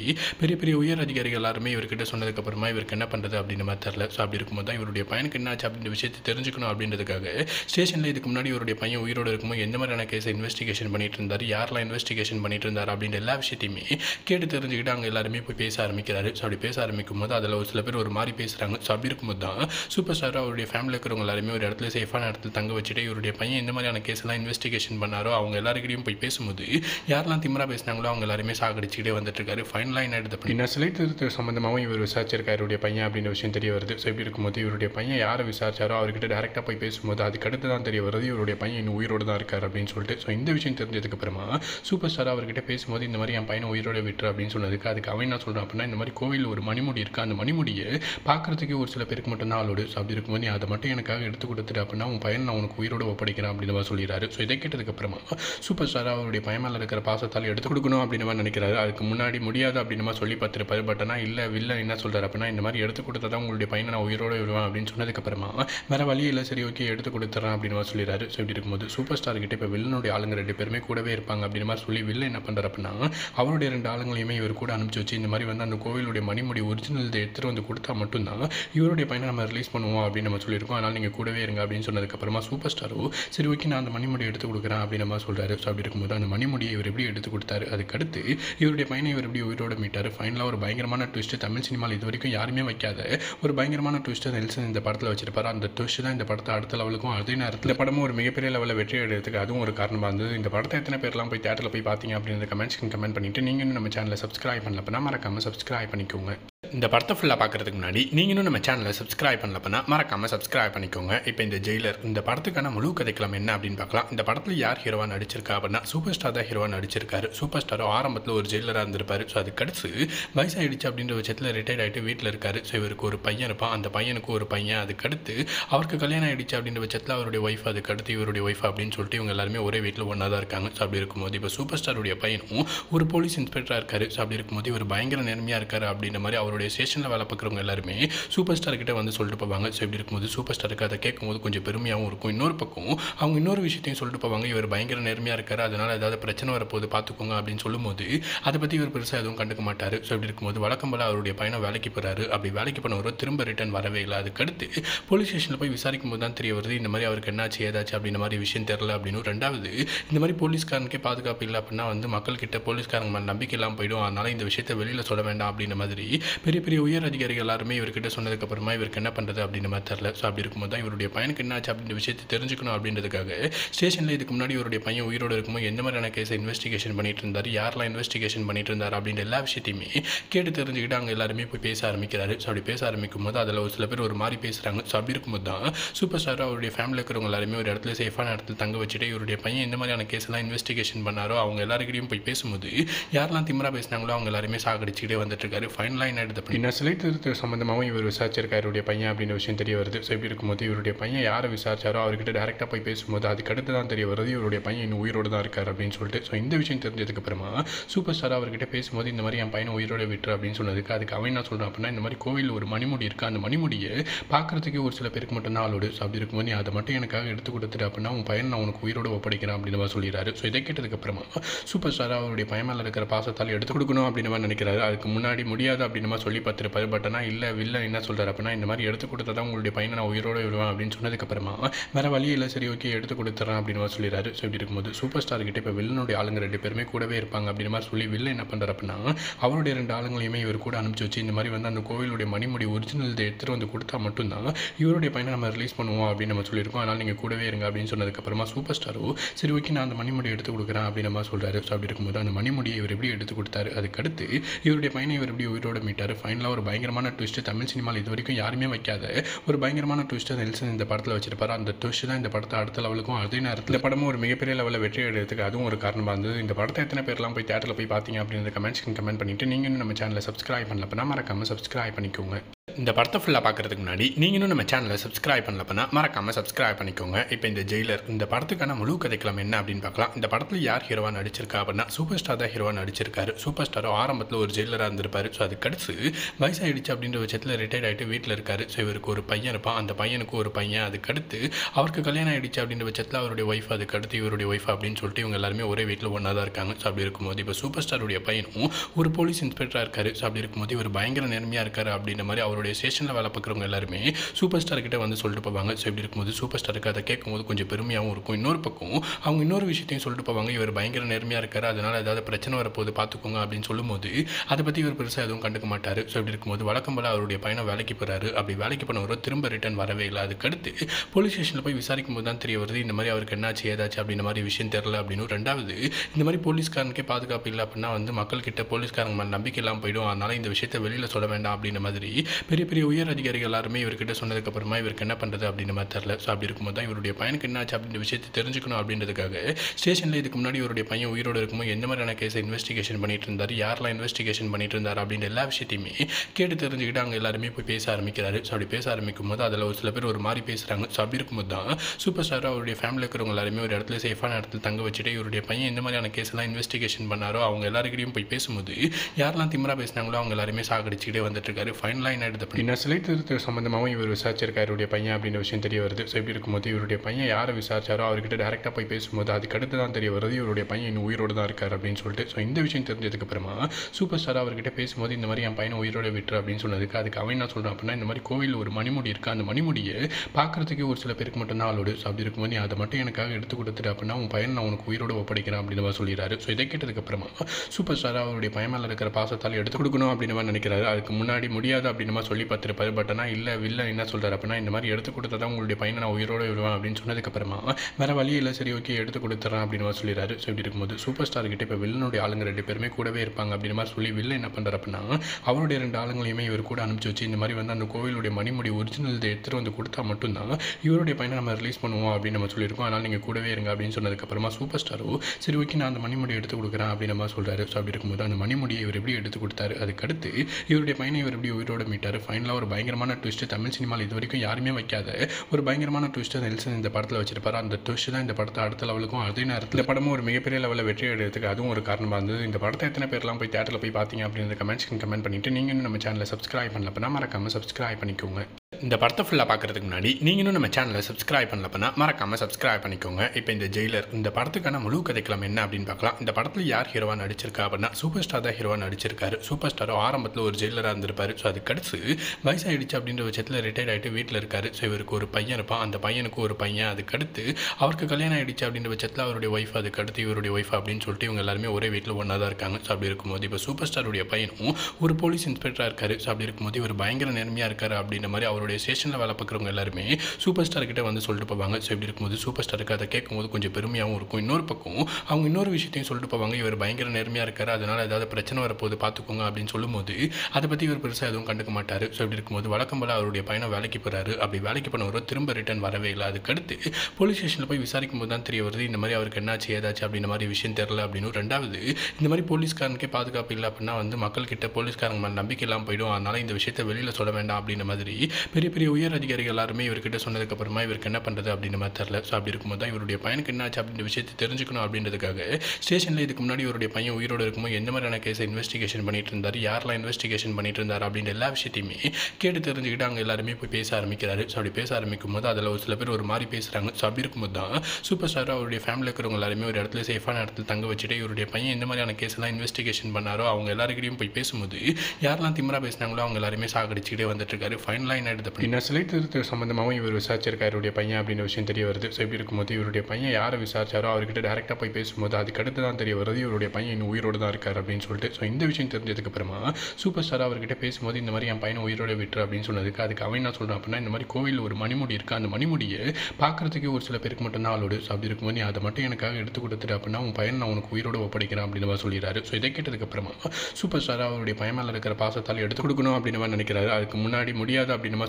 பெரிய பெரிய உயர் அதிகாரிகள் எல்லாருமே இவர்கிட்ட சொன்னதுக்கப்புறமா இவருக்கு என்ன பண்ணுறது அப்படின்ற மாதிரி தெரில ஸோ அப்படி இருக்கும்போது தான் இவருடைய பையனுக்கு என்னாச்சு அப்படின்ற விஷயத்தை தெரிஞ்சுக்கணும் அப்படின்றதுக்காக ஸ்டேஷனில் இதுக்கு முன்னாடி இவருடைய பையன் உயிரோடு இருக்கும்போது எந்த மாதிரியான கேஸை இன்வெஸ்டிகேஷன் பண்ணிட்டு இருந்தார் யாரெல்லாம் இன்வெஸ்டிகேஷன் பண்ணிட்டு இருந்தார் அப்படின்ற எல்லா விஷயத்தையுமே கேட்டு தெரிஞ்சுக்கிட்டு அங்கே எல்லாருமே போய் பேச ஆரம்பிக்கிறாரு ஸோ அப்படி பேச ஆரம்பிக்கும் போது அதில் ஒரு சில பேர் ஒரு மாதிரி பேசுகிறாங்க ஸோ அப்படி இருக்கும்போது தான் சூப்பர் ஸ்டார் அவருடைய ஃபேமிலியில் இருக்கிறவங்க எல்லாருமே ஒரு இடத்துல சேஃபான இடத்துல தங்க வச்சுட்டு இவருடைய பையன் எந்த மாதிரியான கேஸ் எல்லாம் இன்வெஸ்டிகேஷன் பண்ணாரோ அவங்க எல்லாருக்கிட்டையும் போய் பேசும்போது யாரெல்லாம் திமிரா பேசினாங்களோ அவங்க எல்லாருமே சாகடிச்சுக்கிட்டே வந்துட்டு இருக்காரு ஃபைனலாக என்ன எடுத்து அப்படின்னா சிலை திருத்த சம்மந்தமாகவும் இவர் விசாரிச்சிருக்காரு இவருடைய பையன் அப்படின்ற விஷயம் தெரிய வருது ஸோ இப்படி இருக்கும்போது இவருடைய பையன் யாரை விசாரிச்சாரோ அவர்கிட்ட டேரெக்டாக போய் பேசும்போது அதுக்கடுத்து தான் தெரிய வருது இவருடைய பையன் இன்னும் உயிரோடு தான் இருக்கார் அப்படின்னு சொல்லிட்டு ஸோ இந்த விஷயம் தெரிஞ்சதுக்கு அப்புறமா சூப்பர் ஸ்டார் அவர்கிட்ட பேசும்போது இந்த மாதிரி என் பையனை உயிரோட விட்டுரு அப்படின்னு சொன்னதுக்கு அதுக்கு அவன் என்ன சொல்கிறான் அப்படின்னா இந்த மாதிரி கோவில் ஒரு மணிமுடி இருக்குது அந்த மணிமுடியை பார்க்குறதுக்கே ஒரு சில பேருக்கு மட்டும் தான் ஆளோடு ஸோ அப்படி இருக்கும்போது நீ அதை மட்டும் எனக்காக எடுத்து கொடுத்துட்டு அப்படின்னா உன் பையன் நான் உனக்கு உயிரோடு ஒப்படைக்கிறேன் அப்படின்னு மாதிரி சொல்லிடுறாரு ஸோ இதை கேட்டதுக்கப்புறமா சூப்பர் ஸ்டார் அவருடைய பையன் மேலே இருக்கிற பாசத்தால் எடுத்து கொடுக்கணும் அப்படின்னு மாதிரி நினைக்கிறாரு அதுக்கு முன்னாடி முடியாது அப்படின்னு மாதிரி சொல்லி பார்த்துருப்பாரு பட் ஆனால் இல்லை வில்ல என்ன சொல்கிறார் அப்படின்னா இந்த மாதிரி எடுத்து கொடுத்தா தான் உங்களுடைய பையனை நான் உயிரோடு விடுவேன் அப்படின்னு சொன்னதுக்கப்புறமா வேறு வழி இல்லை சரி ஓகே எடுத்து கொடுத்துட்றேன் அப்படின்னு மாதிரி சொல்லிடுறாரு ஸோ இப்படி இருக்கும்போது சூப்பர் ஸ்டார் கிட்ட இப்போ வில்லனுடைய ஆளுங்க ரெண்டு பேருமே கூடவே இருப்பாங்க அப்படின்னு மாதிரி சொல்லி வில்ல என்ன பண்ணுறாரு அப்படின்னா அவருடைய ரெண்டு ஆளுங்களையுமே இவர் கூட அனுப்பிச்சு வச்சு இந்த மாதிரி வந்து அந்த கோவிலுடைய மணிமுடி ஒரிஜினல் எடுத்துகிட்டு வந்து கொடுத்தா மட்டும்தான் இவருடைய பையனை நம்ம ரிலீஸ் பண்ணுவோம் அப்படின்னு நம்ம சொல்லியிருக்கோம் அதனால் நீங்கள் கூடவே இருங்க அப்படின்னு சொன்னதுக்கப்புறமா சூப்பர் ஸ்டாரோ சரி ஓகே நான் அந்த மணிமுடி எடுத்து கொடுக்குறேன் அப்படின்னு நம்ம சொல்கிறாரு ஸோ அப்படி இருக்கும்போது அந்த மணிமுடியை இவர் எப்படி எடுத்து கொடுத்தாரு அதுக்கடுத்து இவருடைய பையனை இவர் எப்படி உயிரோட மீட்டார் ஃபைனலாக ஒரு பயங்கரமான ட்விஸ்ட்டு தமிழ் சினிமாவில் இது வரைக்கும் யாருமே வைக்காத ஒரு பயங்கரமான ட்விஸ்ட்டை நெல்சன் இந்த படத்தில் வச்சிருப்பாரு அந்த ட்விஸ்ட் தான் இந்த படத்தை அடுத்த லெவலுக்கும் அதே நேரத்தில் படமும் ஒரு மிகப்பெரிய லெவலில் வெற்றி அடைறதுக்கு அதுவும் ஒரு காரணமாக இருந்தது இந்த படத்தை எத்தனை பேர்லாம் போய் தேட்டரில் போய் பார்த்தீங்க அப்படின்ற கமெண்ட்ஸ்க்கு கமெண்ட் பண்ணிட்டு நீங்கள் இன்னும் நம்ம சேனலை சப்ஸ்கிரைப் பண்ணல அப்படின்னா மறக்காமல் சப்ஸ்கிரைப் பண்ணிக்கோங்க இந்த படத்தை ஃபுல்லாக பார்க்குறதுக்கு முன்னாடி நீங்கள் இன்னும் நம்ம சேனலை சப்ஸ்கிரைப் பண்ணலப்பனா மறக்காமல் சப்ஸ்கிரைப் பண்ணிக்கோங்க இப்போ இந்த ஜெயிலர் இந்த படத்துக்கான முழு கதைக்களம் என்ன அப்படின்னு பார்க்கலாம் இந்த படத்தில் யார் ஹீரோவாக நடிச்சிருக்கா அப்படின்னா சூப்பர் ஸ்டார் தான் ஹீரோவாக நடிச்சிருக்காரு சூப்பர் ஸ்டாரோ ஆரம்பத்தில் ஒரு ஜெயிலராக இருந்திருப்பாரு ஸோ அதுக்கடுத்து வயசாகிடுச்சு அப்படின்ற பட்சத்தில் ரிட்டையர்ட் ஆகிட்டு வீட்டில் இருக்காரு ஸோ இவருக்கு ஒரு பையன் இருப்பான் அந்த பையனுக்கு ஒரு பையன் அதுக்கடுத்து அவருக்கு கல்யாணம் ஆகிடுச்சு அப்படின்ற பட்சத்தில் அவருடைய ஒய்ஃப் அதுக்கடுத்து இவருடைய ஒய்ஃப் அப்படின்னு சொல்லிட்டு இவங்க எல்லாருமே ஒரே வீட்டில் ஒன்றா தான் இருக்காங்க ஸோ அப்படி இருக்கும்போது இப்போ சூப்பர் ஸ்டாருடைய பையனும் ஒரு போலீஸ் இன்ஸ்பெக்டராக இருக்காரு ஸோ அப்படி இருக்கும்போது இவர் பயங்கர நேர்மையாக இருக்காரு அப்படின்ற மாதிரி அவருடைய ஸ்டேஷனில் வேலை பார்க்குறவங்க எல்லாருமே சூப்பர் ஸ்டார் கிட்ட வந்து சொல்லிட்டு போவாங்க ஸோ இப்படி இருக்கும்போது சூப்பர் ஸ்டாருக்கு அதை கேட்கும்போது கொஞ்சம் பெருமையாகவும் இருக்கும் இன்னொரு பக்கம் அவங்க இன்னொரு விஷயத்தையும் சொல்லிட்டு போவாங்க இவர் பயங்கர நேர்மையாக இருக்காரு அதனால் ஏதாவது பிரச்சனை வரப்போது பார்த்துக்கோங்க அப்படின்னு சொல்லும்போது அதை பற்றி இவர் பெருசாக எதுவும் கண்டுக்க மாட்டார் ஸோ இப்படி இருக்கும்போது வழக்கம் போல் அவருடைய பையனை வேலைக்கு போகிறாரு அப்படி வேலைக்கு போனவரோ திரும்ப ரிட்டர்ன் வரவே இல்லை அதுக்கடுத்து போலீஸ் ஸ்டேஷனில் போய் விசாரிக்கும் போது தான் தெரிய வருது இந்த மாதிரி அவருக்கு என்னாச்சு ஏதாச்சு அப்படின்ற மாதிரி விஷயம் தெரில அப்படின்னு ரெண்டாவது இந்த மாதிரி போலீஸ்காரனுக்கே பாதுகாப்பு இல்லை அப்படின்னா வந்து மக்கள்கிட்ட போலீஸ்காரங்க மேலே நம்பிக்கை இல்லாமல் போயிடும் அதனால் இந்த விஷயத்தை வெளியில் சொல்ல வேண்டாம் அப்படின்ற மாதிரி பெரிய பெரிய உயர் அதிகாரிகள் எல்லாருமே இவர்கிட்ட சொன்னதுக்கப்புறமா இவருக்கு என்ன பண்ணுறது அப்படின்ற மாதிரி தெரில ஸோ அப்படி இருக்கும்போது தான் இவருடைய பையனுக்கு என்னாச்சு அப்படின்ற விஷயத்தை தெரிஞ்சுக்கணும் அப்படின்றதுக்காக ஸ்டேஷனில் இதுக்கு முன்னாடி இவருடைய பையன் உயிரோடு இருக்கும்போது எந்த மாதிரியான கேஸை இன்வெஸ்டிகேஷன் பண்ணிட்டு இருந்தார் யாரெல்லாம் இன்வெஸ்டிகேஷன் பண்ணிட்டு இருந்தார் அப்படின்ற எல்லா விஷயத்தையுமே கேட்டு தெரிஞ்சுக்கிட்டு அங்கே எல்லாருமே போய் பேச ஆரம்பிக்கிறாரு ஸோ அப்படி பேச ஆரம்பிக்கும் போது அதில் ஒரு சில பேர் ஒரு மாதிரி பேசுகிறாங்க ஸோ அப்படி இருக்கும்போது தான் சூப்பர் ஸ்டார் அவருடைய ஃபேமிலியில் இருக்கிறவங்க எல்லாருமே ஒரு இடத்துல சேஃபான இடத்துல தங்க வச்சுட்டு இவருடைய பையன் எந்த மாதிரியான கேஸ் எல்லாம் இன்வெஸ்டிகேஷன் பண்ணாரோ அவங்க எல்லாருக்கிட்டையும் போய் பேசும்போது யாரெல்லாம் திமிரா பேசினாங்களோ அவங்க எல்லாருமே சாகடிச்சுக்கிட்டே வந்துட்டு இருக்காரு ஃபைனலாக என்ன எடுத்து அப்படின்னா சிலை திருத்த சம்மந்தமாகவும் இவர் விசாரிச்சிருக்காரு இவருடைய பையன் அப்படின்ற விஷயம் தெரிய வருது ஸோ இப்படி இருக்கும்போது இவருடைய பையன் யாரை விசாரிச்சாரோ அவர்கிட்ட டேரெக்டாக போய் பேசும்போது அதுக்கடுத்து தான் தெரிய வருது இவருடைய பையன் இன்னும் உயிரோடு தான் இருக்கார் அப்படின்னு சொல்லிட்டு ஸோ இந்த விஷயம் தெரிஞ்சதுக்கு அப்புறமா சூப்பர் ஸ்டார் அவர்கிட்ட பேசும்போது இந்த மாதிரி என் பையனை உயிரோட விட்டுரு அப்படின்னு சொன்னதுக்கு அதுக்கு அவன் என்ன சொல்கிறான் அப்படின்னா இந்த மாதிரி கோவில் ஒரு மணிமுடி இருக்குது அந்த மணிமுடியை பார்க்குறதுக்கு ஒரு சில பேருக்கு மட்டும் தான் ஆளோடு ஸோ அப்படி இருக்கும்போது நீ அதை மட்டும் எனக்காக எடுத்து கொடுத்துட்டு அப்படின்னா உன் பையன் நான் உனக்கு உயிரோட ஒப்படைக்கிறேன் அப்படின்னு மாதிரி சொல்லிடுறாரு ஸோ இதை கேட்டதுக்கு அப்புறமா சூப்பர் ஸ்டார் அவருடைய பையன் மேலே இருக்கிற பாசத்தால் எடுத்து கொடுக்கணும் அப்படின்னு மாதிரி நினைக்கிறாரு அதுக்கு முன்னாடி முடியாது அப்படின்னு மாதிரி சொல்லி பார்த்துருப்பாரு பட் ஆனால் இல்லை வில்ல என்ன சொல்கிறார் அப்படின்னா இந்த மாதிரி எடுத்து கொடுத்தா தான் உங்களுடைய பையனை நான் உயிரோட விடுவேன் அப்படின்னு சொன்னதுக்கப்புறமா வேறு வழி இல்லை சரி ஓகே எடுத்து கொடுத்துட்றேன் அப்படின்னு மாதிரி சொல்லிடுறாரு ஸோ இப்படி இருக்கும்போது சூப்பர் ஸ்டார் கிட்ட இப்போ வில்லனுடைய ஆளுங்க ரெண்டு பேருமே கூடவே இருப்பாங்க அப்படின்னு மாதிரி சொல்லி வில்ல என்ன பண்ணுறாரு அப்படின்னா அவருடைய ரெண்டு ஆளுங்களையுமே இவர் கூட அனுப்பிச்சு வச்சு இந்த மாதிரி வந்து அந்த கோவிலுடைய மணிமுடி ஒரிஜினல் எடுத்துகிட்டு வந்து கொடுத்தா மட்டும்தான் இவருடைய பையனை நம்ம ரிலீஸ் பண்ணுவோம் அப்படின்னு நம்ம சொல்லியிருக்கோம் அதனால் நீங்கள் கூடவே இருங்க அப்படின்னு சொன்னதுக்கப்புறமா சூப்பர் ஸ்டாரோ சரி ஓகே நான் அந்த மணிமுடி எடுத்து கொடுக்குறேன் அப்படின்னு மாதிரி சொல்கிறாரு ஸோ அப்படி இருக்கும்போது அந்த மணிமுடியை இவர் எப்படி எடுத்து கொடுத்தாரு அதுக்கடுத்து இவருடைய பையனை இவர் எப்படி உயிரோட மீட்டார் ஃபைனலாக ஒரு பயங்கரமான ட்விஸ்ட்டு தமிழ் சினிமாவில் இது வரைக்கும் யாருமே வைக்காத ஒரு பயங்கரமான ட்விஸ்ட்டை நெல்சன் இந்த படத்தில் வச்சிருப்பாரு அந்த ட்விஸ்ட் தான் இந்த படத்தை அடுத்த லெவலுக்கும் அதே நேரத்தில் படமும் ஒரு மிகப்பெரிய லெவலில் வெற்றி அடைறதுக்கு அதுவும் ஒரு காரணமாக இருந்தது இந்த படத்தை எத்தனை பேர்லாம் போய் தேட்டரில் போய் பார்த்தீங்க அப்படின்ற கமெண்ட்ஸ்க்கு கமெண்ட் பண்ணிட்டு நீங்கள் இன்னும் நம்ம சேனலை சப்ஸ்கிரைப் பண்ணல அப்படின்னா மறக்காமல் சப்ஸ்கிரைப் பண்ணிக்கோங்க இந்த படத்தை ஃபுல்லாக பார்க்குறதுக்கு முன்னாடி நீங்களும் நம்ம சேனலை சப்ஸ்கிரைப் பண்ணலப்பனா மறக்காமல் சப்ஸ்கிரைப் பண்ணிக்கோங்க இப்போ இந்த ஜெயிலர் இந்த படத்துக்கான முழு கதைக்களம் என்ன அப்படின்னு பார்க்கலாம் இந்த படத்தில் யார் ஹீரோவாக நடிச்சிருக்கா அப்படின்னா சூப்பர் ஸ்டார் தான் ஹீரோவாக நடிச்சிருக்காரு சூப்பர் ஸ்டாரும் ஆரம்பத்தில் ஒரு ஜெயிலராக இருந்திருப்பாரு ஸோ அது கடிச்சு வயசாயிடுச்சு அப்படின்ற பட்சத்தில் ரிட்டையர்ட் ஆகிட்டு வீட்டில் இருக்காரு ஸோ இவருக்கு ஒரு பையன் இருப்பான் அந்த பையனுக்கு ஒரு பையன் அதுக்கு அடுத்து அவருக்கு கல்யாணம் ஆயிடுச்சு அப்படின்ற பட்சத்தில் அவருடைய ஒய்ஃப் அதுக்கு அடுத்து இவருடைய ஒய்ஃப் அப்படின்னு சொல்லிட்டு இவங்க எல்லாருமே ஒரே வீட்டில் ஒன்றா தான் இருக்காங்க ஸோ அப்படி இருக்கும்போது இப்போ சூப்பர் ஸ்டாருடைய பையனும் ஒரு போலீஸ் இன்ஸ்பெக்டராக இருக்காரு ஸோ அப்படி இருக்கும்போது இவர் பயங்கர நேர்மையாக இருக்காரு அப்படின்ற மாதிரி அவருடைய ஸ்டேஷனில் வேலை பார்க்குறவங்க எல்லாருமே சூப்பர் ஸ்டார் கிட்ட வந்து சொல்லிட்டு போவாங்க ஸோ இப்படி இருக்கும்போது சூப்பர் ஸ்டாருக்கு அதை கேட்கும்போது கொஞ்சம் பெருமையாகவும் இருக்கும் இன்னொரு பக்கம் அவங்க இன்னொரு விஷயத்தையும் சொல்லிட்டு போவாங்க இவர் பயங்கர நேர்மையாக இருக்காரு அதனால் ஏதாவது பிரச்சனை வரப்போகுது பார்த்துக்கோங்க அப்படின்னு சொல்லும்போது அதை பற்றி இவர் பெருசாக எதுவும் கண்டுக்க மாட்டார் ஸோ இப்படி இருக்கும்போது வழக்கம் போல அவருடைய பையனை வேலைக்கு போகிறாரு அப்படி வேலைக்கு போனவரோ திரும்ப ரிட்டர்ன் வரவே இல்லை அதுக்கடுத்து போலீஸ் ஸ்டேஷனில் போய் விசாரிக்கும் போது தான் தெரிய வருது இந்த மாதிரி அவருக்கு என்னாச்சு ஏதாச்சு அப்படின்ற மாதிரி விஷயம் தெரில அப்படின்னு ரெண்டாவது இந்த மாதிரி போலீஸ்காரனுக்கே பாதுகாப்பு இல்லை அப்படின்னா வந்து மக்கள்கிட்ட போலீஸ்காரங்க மேலே நம்பிக்கை இல்லாமல் போயிடும் அதனால் இந்த விஷயத்தை வெளியில் சொல்ல வேண்டாம் அப்படின்ற மாதிரி பெரிய பெரிய உயர் அதிகாரிகள் எல்லாருமே இவர்கிட்ட சொன்னதுக்கப்புறமா இவருக்கு என்ன பண்ணுறது அப்படின்ற மாதிரி தெரில ஸோ அப்படி இருக்கும்போது தான் இவருடைய பையனுக்கு என்னாச்சு அப்படின்ற விஷயத்தை தெரிஞ்சுக்கணும் அப்படின்றதுக்காக ஸ்டேஷனில் இதுக்கு முன்னாடி இவருடைய பையன் உயிரோடு இருக்கும்போது எந்த மாதிரியான கேஸை இன்வெஸ்டிகேஷன் பண்ணிட்டு இருந்தார் யாரெல்லாம் இன்வெஸ்டிகேஷன் பண்ணிட்டு இருந்தார் அப்படின்ற எல்லா விஷயத்தையுமே கேட்டு தெரிஞ்சுக்கிட்டு அங்கே எல்லாருமே போய் பேச ஆரம்பிக்கிறாரு ஸோ அப்படி பேச ஆரம்பிக்கும் போது அதில் ஒரு சில பேர் ஒரு மாதிரி பேசுகிறாங்க ஸோ அப்படி இருக்கும்போது தான் சூப்பர் ஸ்டார் அவருடைய ஃபேமிலியில் இருக்கிறவங்க எல்லாருமே ஒரு இடத்துல சேஃபான இடத்துல தங்க வச்சுட்டு இவருடைய பையன் எந்த மாதிரியான கேஸ் எல்லாம் இன்வெஸ்டிகேஷன் பண்ணாரோ அவங்க எல்லாருக்கிட்டையும் போய் பேசும்போது யாரெல்லாம் திமிரா பேசினாங்களோ அவங்க எல்லாருமே சாகடிச்சுக்கிட்டே வந்துட்டு இருக்காரு ஃபைனலாக என்ன எடுத்து அப்படின்னா சிலை திருத்த சம்மந்தமாகவும் இவர் விசாரிச்சிருக்காரு இவருடைய பையன் அப்படின்ற விஷயம் தெரிய வருது ஸோ இப்படி இருக்கும்போது இவருடைய பையன் யாரை விசாரிச்சாரோ அவர்கிட்ட டேரெக்டாக போய் பேசும்போது அதுக்கு அடுத்து தான் தெரிய வருது இவருடைய பையன் இன்னும் உயிரோடு தான் இருக்கார் அப்படின்னு சொல்லிட்டு ஸோ இந்த விஷயம் தெரிஞ்சதுக்கு அப்புறமா சூப்பர் ஸ்டார் அவர்கிட்ட பேசும்போது இந்த மாதிரி என் பையனை உயிரோட விட்டுரு அப்படின்னு சொன்னதுக்கு அதுக்கு அவன் என்ன சொல்கிறான் அப்படின்னா இந்த மாதிரி கோவிலில் ஒரு மணிமுடி இருக்குது அந்த மணிமுடியை பார்க்குறதுக்கு ஒரு சில பேருக்கு மட்டும் தான் ஆளோடு ஸோ அப்படி இருக்கும்போது நீ அதை மட்டும் எனக்காக எடுத்து கொடுத்துட்டு அப்படின்னா உன் பையன் நான் உனக்கு உயிரோடு ஒப்படைக்கிறேன் அப்படின்னு மாதிரி சொல்லிடுறாரு ஸோ இதை கேட்டதுக்கப்புறமா சூப்பர் ஸ்டார் அவருடைய பையன் மேலே இருக்கிற பாசத்தால் எடுத்து கொடுக்கணும் அப்படின்னு மாதிரி நினைக்கிறாரு அதுக்கு முன்னாடி முடியாது அப்படின்னு மாதிரி சொல்லி பார்த்துருப்பாரு பட் ஆனால் இல்லை வில்ல என்ன சொல்கிறார் அப்படின்னா இந்த மாதிரி எடுத்து கொடுத்தா தான் உங்களுடைய பையனை நான் உயிரோடு விடுவேன் அப்படின்னு சொன்னதுக்கப்புறமா வேறு வழி இல்லை சரி ஓகே எடுத்து கொடுத்துட்றேன் அப்படின்னு மாதிரி சொல்லிடுறாரு ஸோ இப்படி இருக்கும்போது சூப்பர் ஸ்டார் கிட்ட இப்போ வில்லனுடைய ஆளுங்க ரெண்டு பேருமே கூடவே இருப்பாங்க அப்படின்னு மாதிரி சொல்லி வில்ல என்ன பண்ணுறாரு அப்படின்னா அவருடைய ரெண்டு ஆளுங்களையுமே இவர் கூட அனுப்பிச்சு வச்சு இந்த மாதிரி வந்து அந்த கோவிலுடைய மணிமுடி ஒரிஜினல் எடுத்துகிட்டு வந்து கொடுத்தா மட்டும்தான் இவருடைய பையனை நம்ம ரிலீஸ் பண்ணுவோம் அப்படின்னு நம்ம சொல்லியிருக்கோம் அதனால் நீங்கள் கூடவே இருங்க அப்படின்னு சொன்னதுக்கப்புறமா சூப்பர் ஸ்டாரோ சரி ஓகே நான் அந்த மணிமுடி எடுத்து கொடுக்குறேன் அப்படின்னு நம்ம சொல்கிறாரு ஸோ அப்படி இருக்கும்போது அந்த மணிமுடியை இவர் எப்படி எடுத்து கொடுத்தாரு அதுக்கடுத்து இவருடைய பையனை இவர் எப்படி உயிரோட மீட்டார் ஃபைனலாக ஒரு பயங்கரமான ட்விஸ்ட்டு தமிழ் சினிமாவில் இது வரைக்கும் யாருமே வைக்காத ஒரு பயங்கரமான ட்விஸ்ட்டை நெல்சன் இந்த படத்தில் வச்சிருப்பாரு அந்த ட்விஸ்ட் தான் இந்த படத்தை அடுத்த லெவலுக்கும் அதே நேரத்தில் இந்த படமும் ஒரு மிகப்பெரிய லெவலில் வெற்றி அடைகிறதுக்கு அதுவும் ஒரு காரணமாக இருந்தது இந்த படத்தை எத்தனை பேர்லாம் போய் தேட்டரில் போய் பார்த்தீங்க அப்படின்ற கமெண்ட்ஸ்க்கு கமெண்ட் பண்ணிவிட்டு நீங்கள் இன்னும் நம்ம சேனலை சப்ஸ்கிரைப் பண்ணல அப்படின்னா மறக்காமல் சப்ஸ்கிரைப் பண்ணிக்கோங்க இந்த படத்தை ஃபுல்லாக பார்க்குறதுக்கு முன்னாடி நீங்களும் நம்ம சேனலை சப்ஸ்கிரைப் பண்ணலப்பனா மறக்காமல் சப்ஸ்கிரைப் பண்ணிக்கோங்க இப்போ இந்த ஜெயிலர் இந்த படத்துக்கான முழு கதைக்களம் என்ன அப்படின்னு பார்க்கலாம் இந்த படத்தில் யார் ஹீரோவாக நடிச்சிருக்கா அப்படின்னா சூப்பர் ஸ்டார் தான் ஹீரோவாக நடிச்சிருக்காரு சூப்பர் ஸ்டாரும் ஆரம்பத்தில் ஒரு ஜெயிலராக இருந்திருப்பாரு ஸோ அது கடிச்சு வயசாயிடுச்சு அப்படின்ற பட்சத்தில் ரிட்டையர்ட் ஆகிட்டு வீட்டில் இருக்காரு ஸோ இவருக்கு ஒரு பையன் இருப்பான் அந்த பையனுக்கு ஒரு பையன் அதுக்கு அடுத்து அவருக்கு கல்யாணம் ஆயிடுச்சு அப்படின்ற பட்சத்தில் அவருடைய ஒய்ஃப் அதுக்கு அடுத்து இவருடைய ஒய்ஃப் அப்படின்னு சொல்லிட்டு இவங்க எல்லாருமே ஒரே வீட்டில் ஒன்றா தான் இருக்காங்க ஸோ அப்படி இருக்கும்போது இப்போ சூப்பர் ஸ்டாருடைய பையனும் ஒரு போலீஸ் இன்ஸ்பெக்டராக இருக்காரு ஸோ அப்படி இருக்கும்போது இவர் பயங்கர நேர்மையாக இருக்காரு அப்படின்ற மாதிரி அவருடைய ஸ்டேஷனில் வேலை பார்க்குறவங்க எல்லாருமே சூப்பர் ஸ்டார் கிட்ட வந்து சொல்லிட்டு போவாங்க ஸோ இப்படி இருக்கும்போது சூப்பர் ஸ்டாருக்கு அதை கேட்கும்போது கொஞ்சம் பெருமையாகவும் இருக்கும் இன்னொரு பக்கம் அவங்க இன்னொரு விஷயத்தையும் சொல்லிட்டு போவாங்க இவர் பயங்கர நேர்மையாக இருக்காரு அதனால் ஏதாவது பிரச்சனை வரப்போகுது பார்த்துக்கோங்க அப்படின்னு சொல்லும்போது அதை பற்றி இவர் பெருசாக எதுவும் கண்டுக்க மாட்டார் ஸோ இப்படி இருக்கும்போது வழக்கம் போல அவருடைய பையனை வேலைக்கு போகிறாரு அப்படி வேலைக்கு போனவரோ திரும்ப ரிட்டர்ன் வரவே இல்லை அதுக்கடுத்து போலீஸ் ஸ்டேஷனில் போய் விசாரிக்கும் போது தான் தெரிய வருது இந்த மாதிரி அவருக்கு என்னாச்சு ஏதாச்சு அப்படின்ற மாதிரி விஷயம் தெரில அப்படின்னு ரெண்டாவது இந்த மாதிரி போலீஸ்காரனுக்கே பாதுகாப்பு இல்லை அப்படின்னா வந்து மக்கள்கிட்ட போலீஸ்காரங்க மேலே நம்பிக்கை இல்லாமல் போயிடும் அதனால் இந்த விஷயத்தை வெளியில் சொல்ல வேண்டாம் அப்படின்ற மாதிரி பெரிய பெரிய உயர் அதிகாரிகள் எல்லாருமே இவர்கிட்ட சொன்னதுக்கப்புறமா இவருக்கு என்ன பண்ணுறது அப்படின்ற மாதிரி தெரில ஸோ அப்படி இருக்கும்போது தான் இவருடைய பையனுக்கு என்னாச்சு அப்படின்ற விஷயத்தை தெரிஞ்சுக்கணும் அப்படின்றதுக்காக ஸ்டேஷனில் இதுக்கு முன்னாடி இவருடைய பையன் உயிரோடு இருக்கும்போது எந்த மாதிரியான கேஸை இன்வெஸ்டிகேஷன் பண்ணிட்டு இருந்தார் யாரெல்லாம் இன்வெஸ்டிகேஷன் பண்ணிட்டு இருந்தார் அப்படின்ற எல்லா விஷயத்தையுமே கேட்டு தெரிஞ்சுக்கிட்டு அங்கே எல்லாருமே போய் பேச ஆரம்பிக்கிறாரு ஸோ அப்படி பேச ஆரம்பிக்கும் போது அதில் ஒரு சில பேர் ஒரு மாதிரி பேசுகிறாங்க ஸோ அப்படி இருக்கும்போது தான் சூப்பர் ஸ்டார் அவருடைய ஃபேமிலியில் இருக்கிறவங்க எல்லாருமே ஒரு இடத்துல சேஃபான இடத்துல தங்க வச்சுட்டு இவருடைய பையன் எந்த மாதிரியான கேஸ் எல்லாம் இன்வெஸ்டிகேஷன் பண்ணாரோ அவங்க எல்லாருக்கிட்டையும் போய் பேசும்போது யாரெல்லாம் திமிரா பேசினாங்களோ அவங்க எல்லாருமே சாகடிச்சுக்கிட்டே வந்துட்டு இருக்காரு ஃபைனலாக என்ன எடுத்து அப்படின்னா சிலை திருத்த சம்மந்தமாகவும் இவர் விசாரிச்சிருக்காரு இவருடைய பையன் அப்படின்ற விஷயம் தெரிய வருது ஸோ இப்படி இருக்கும்போது இவருடைய பையன் யாரை விசாரிச்சாரோ அவர்கிட்ட டேரெக்டாக போய் பேசும்போது அதுக்கு அடுத்து தான் தெரிய வருது இவருடைய பையன் இன்னும் உயிரோடு தான் இருக்கார் அப்படின்னு சொல்லிட்டு ஸோ இந்த விஷயம் தெரிஞ்சதுக்கு அப்புறமா சூப்பர் ஸ்டார் அவர்கிட்ட பேசும்போது இந்த மாதிரி என் பையனை உயிரோட விட்டுரு அப்படின்னு சொன்னதுக்கு அதுக்கு அவன் என்ன சொல்கிறான் அப்படின்னா இந்த மாதிரி கோவிலில் ஒரு மணிமுடி இருக்குது அந்த மணிமுடியை பார்க்குறதுக்கு ஒரு சில பேருக்கு மட்டும் தான் ஆளோடு ஸோ அப்படி இருக்கும்போது நீ அதை மட்டும் எனக்காக எடுத்து கொடுத்துட்டு அப்படின்னா உன் பையன் நான் உனக்கு உயிரோட ஒப்படைக்கிறேன் அப்படின்னு மாதிரி சொல்லிடுறாரு ஸோ இதை கேட்டதுக்கப்புறமா சூப்பர் ஸ்டார் அவருடைய பையன் மேலே இருக்கிற பாசத்தால் எடுத்து கொடுக்கணும் அப்படின்னு மாதிரி நினைக்கிறாரு அதுக்கு முன்னாடி முடியாது அப்படின்னு மாதிரி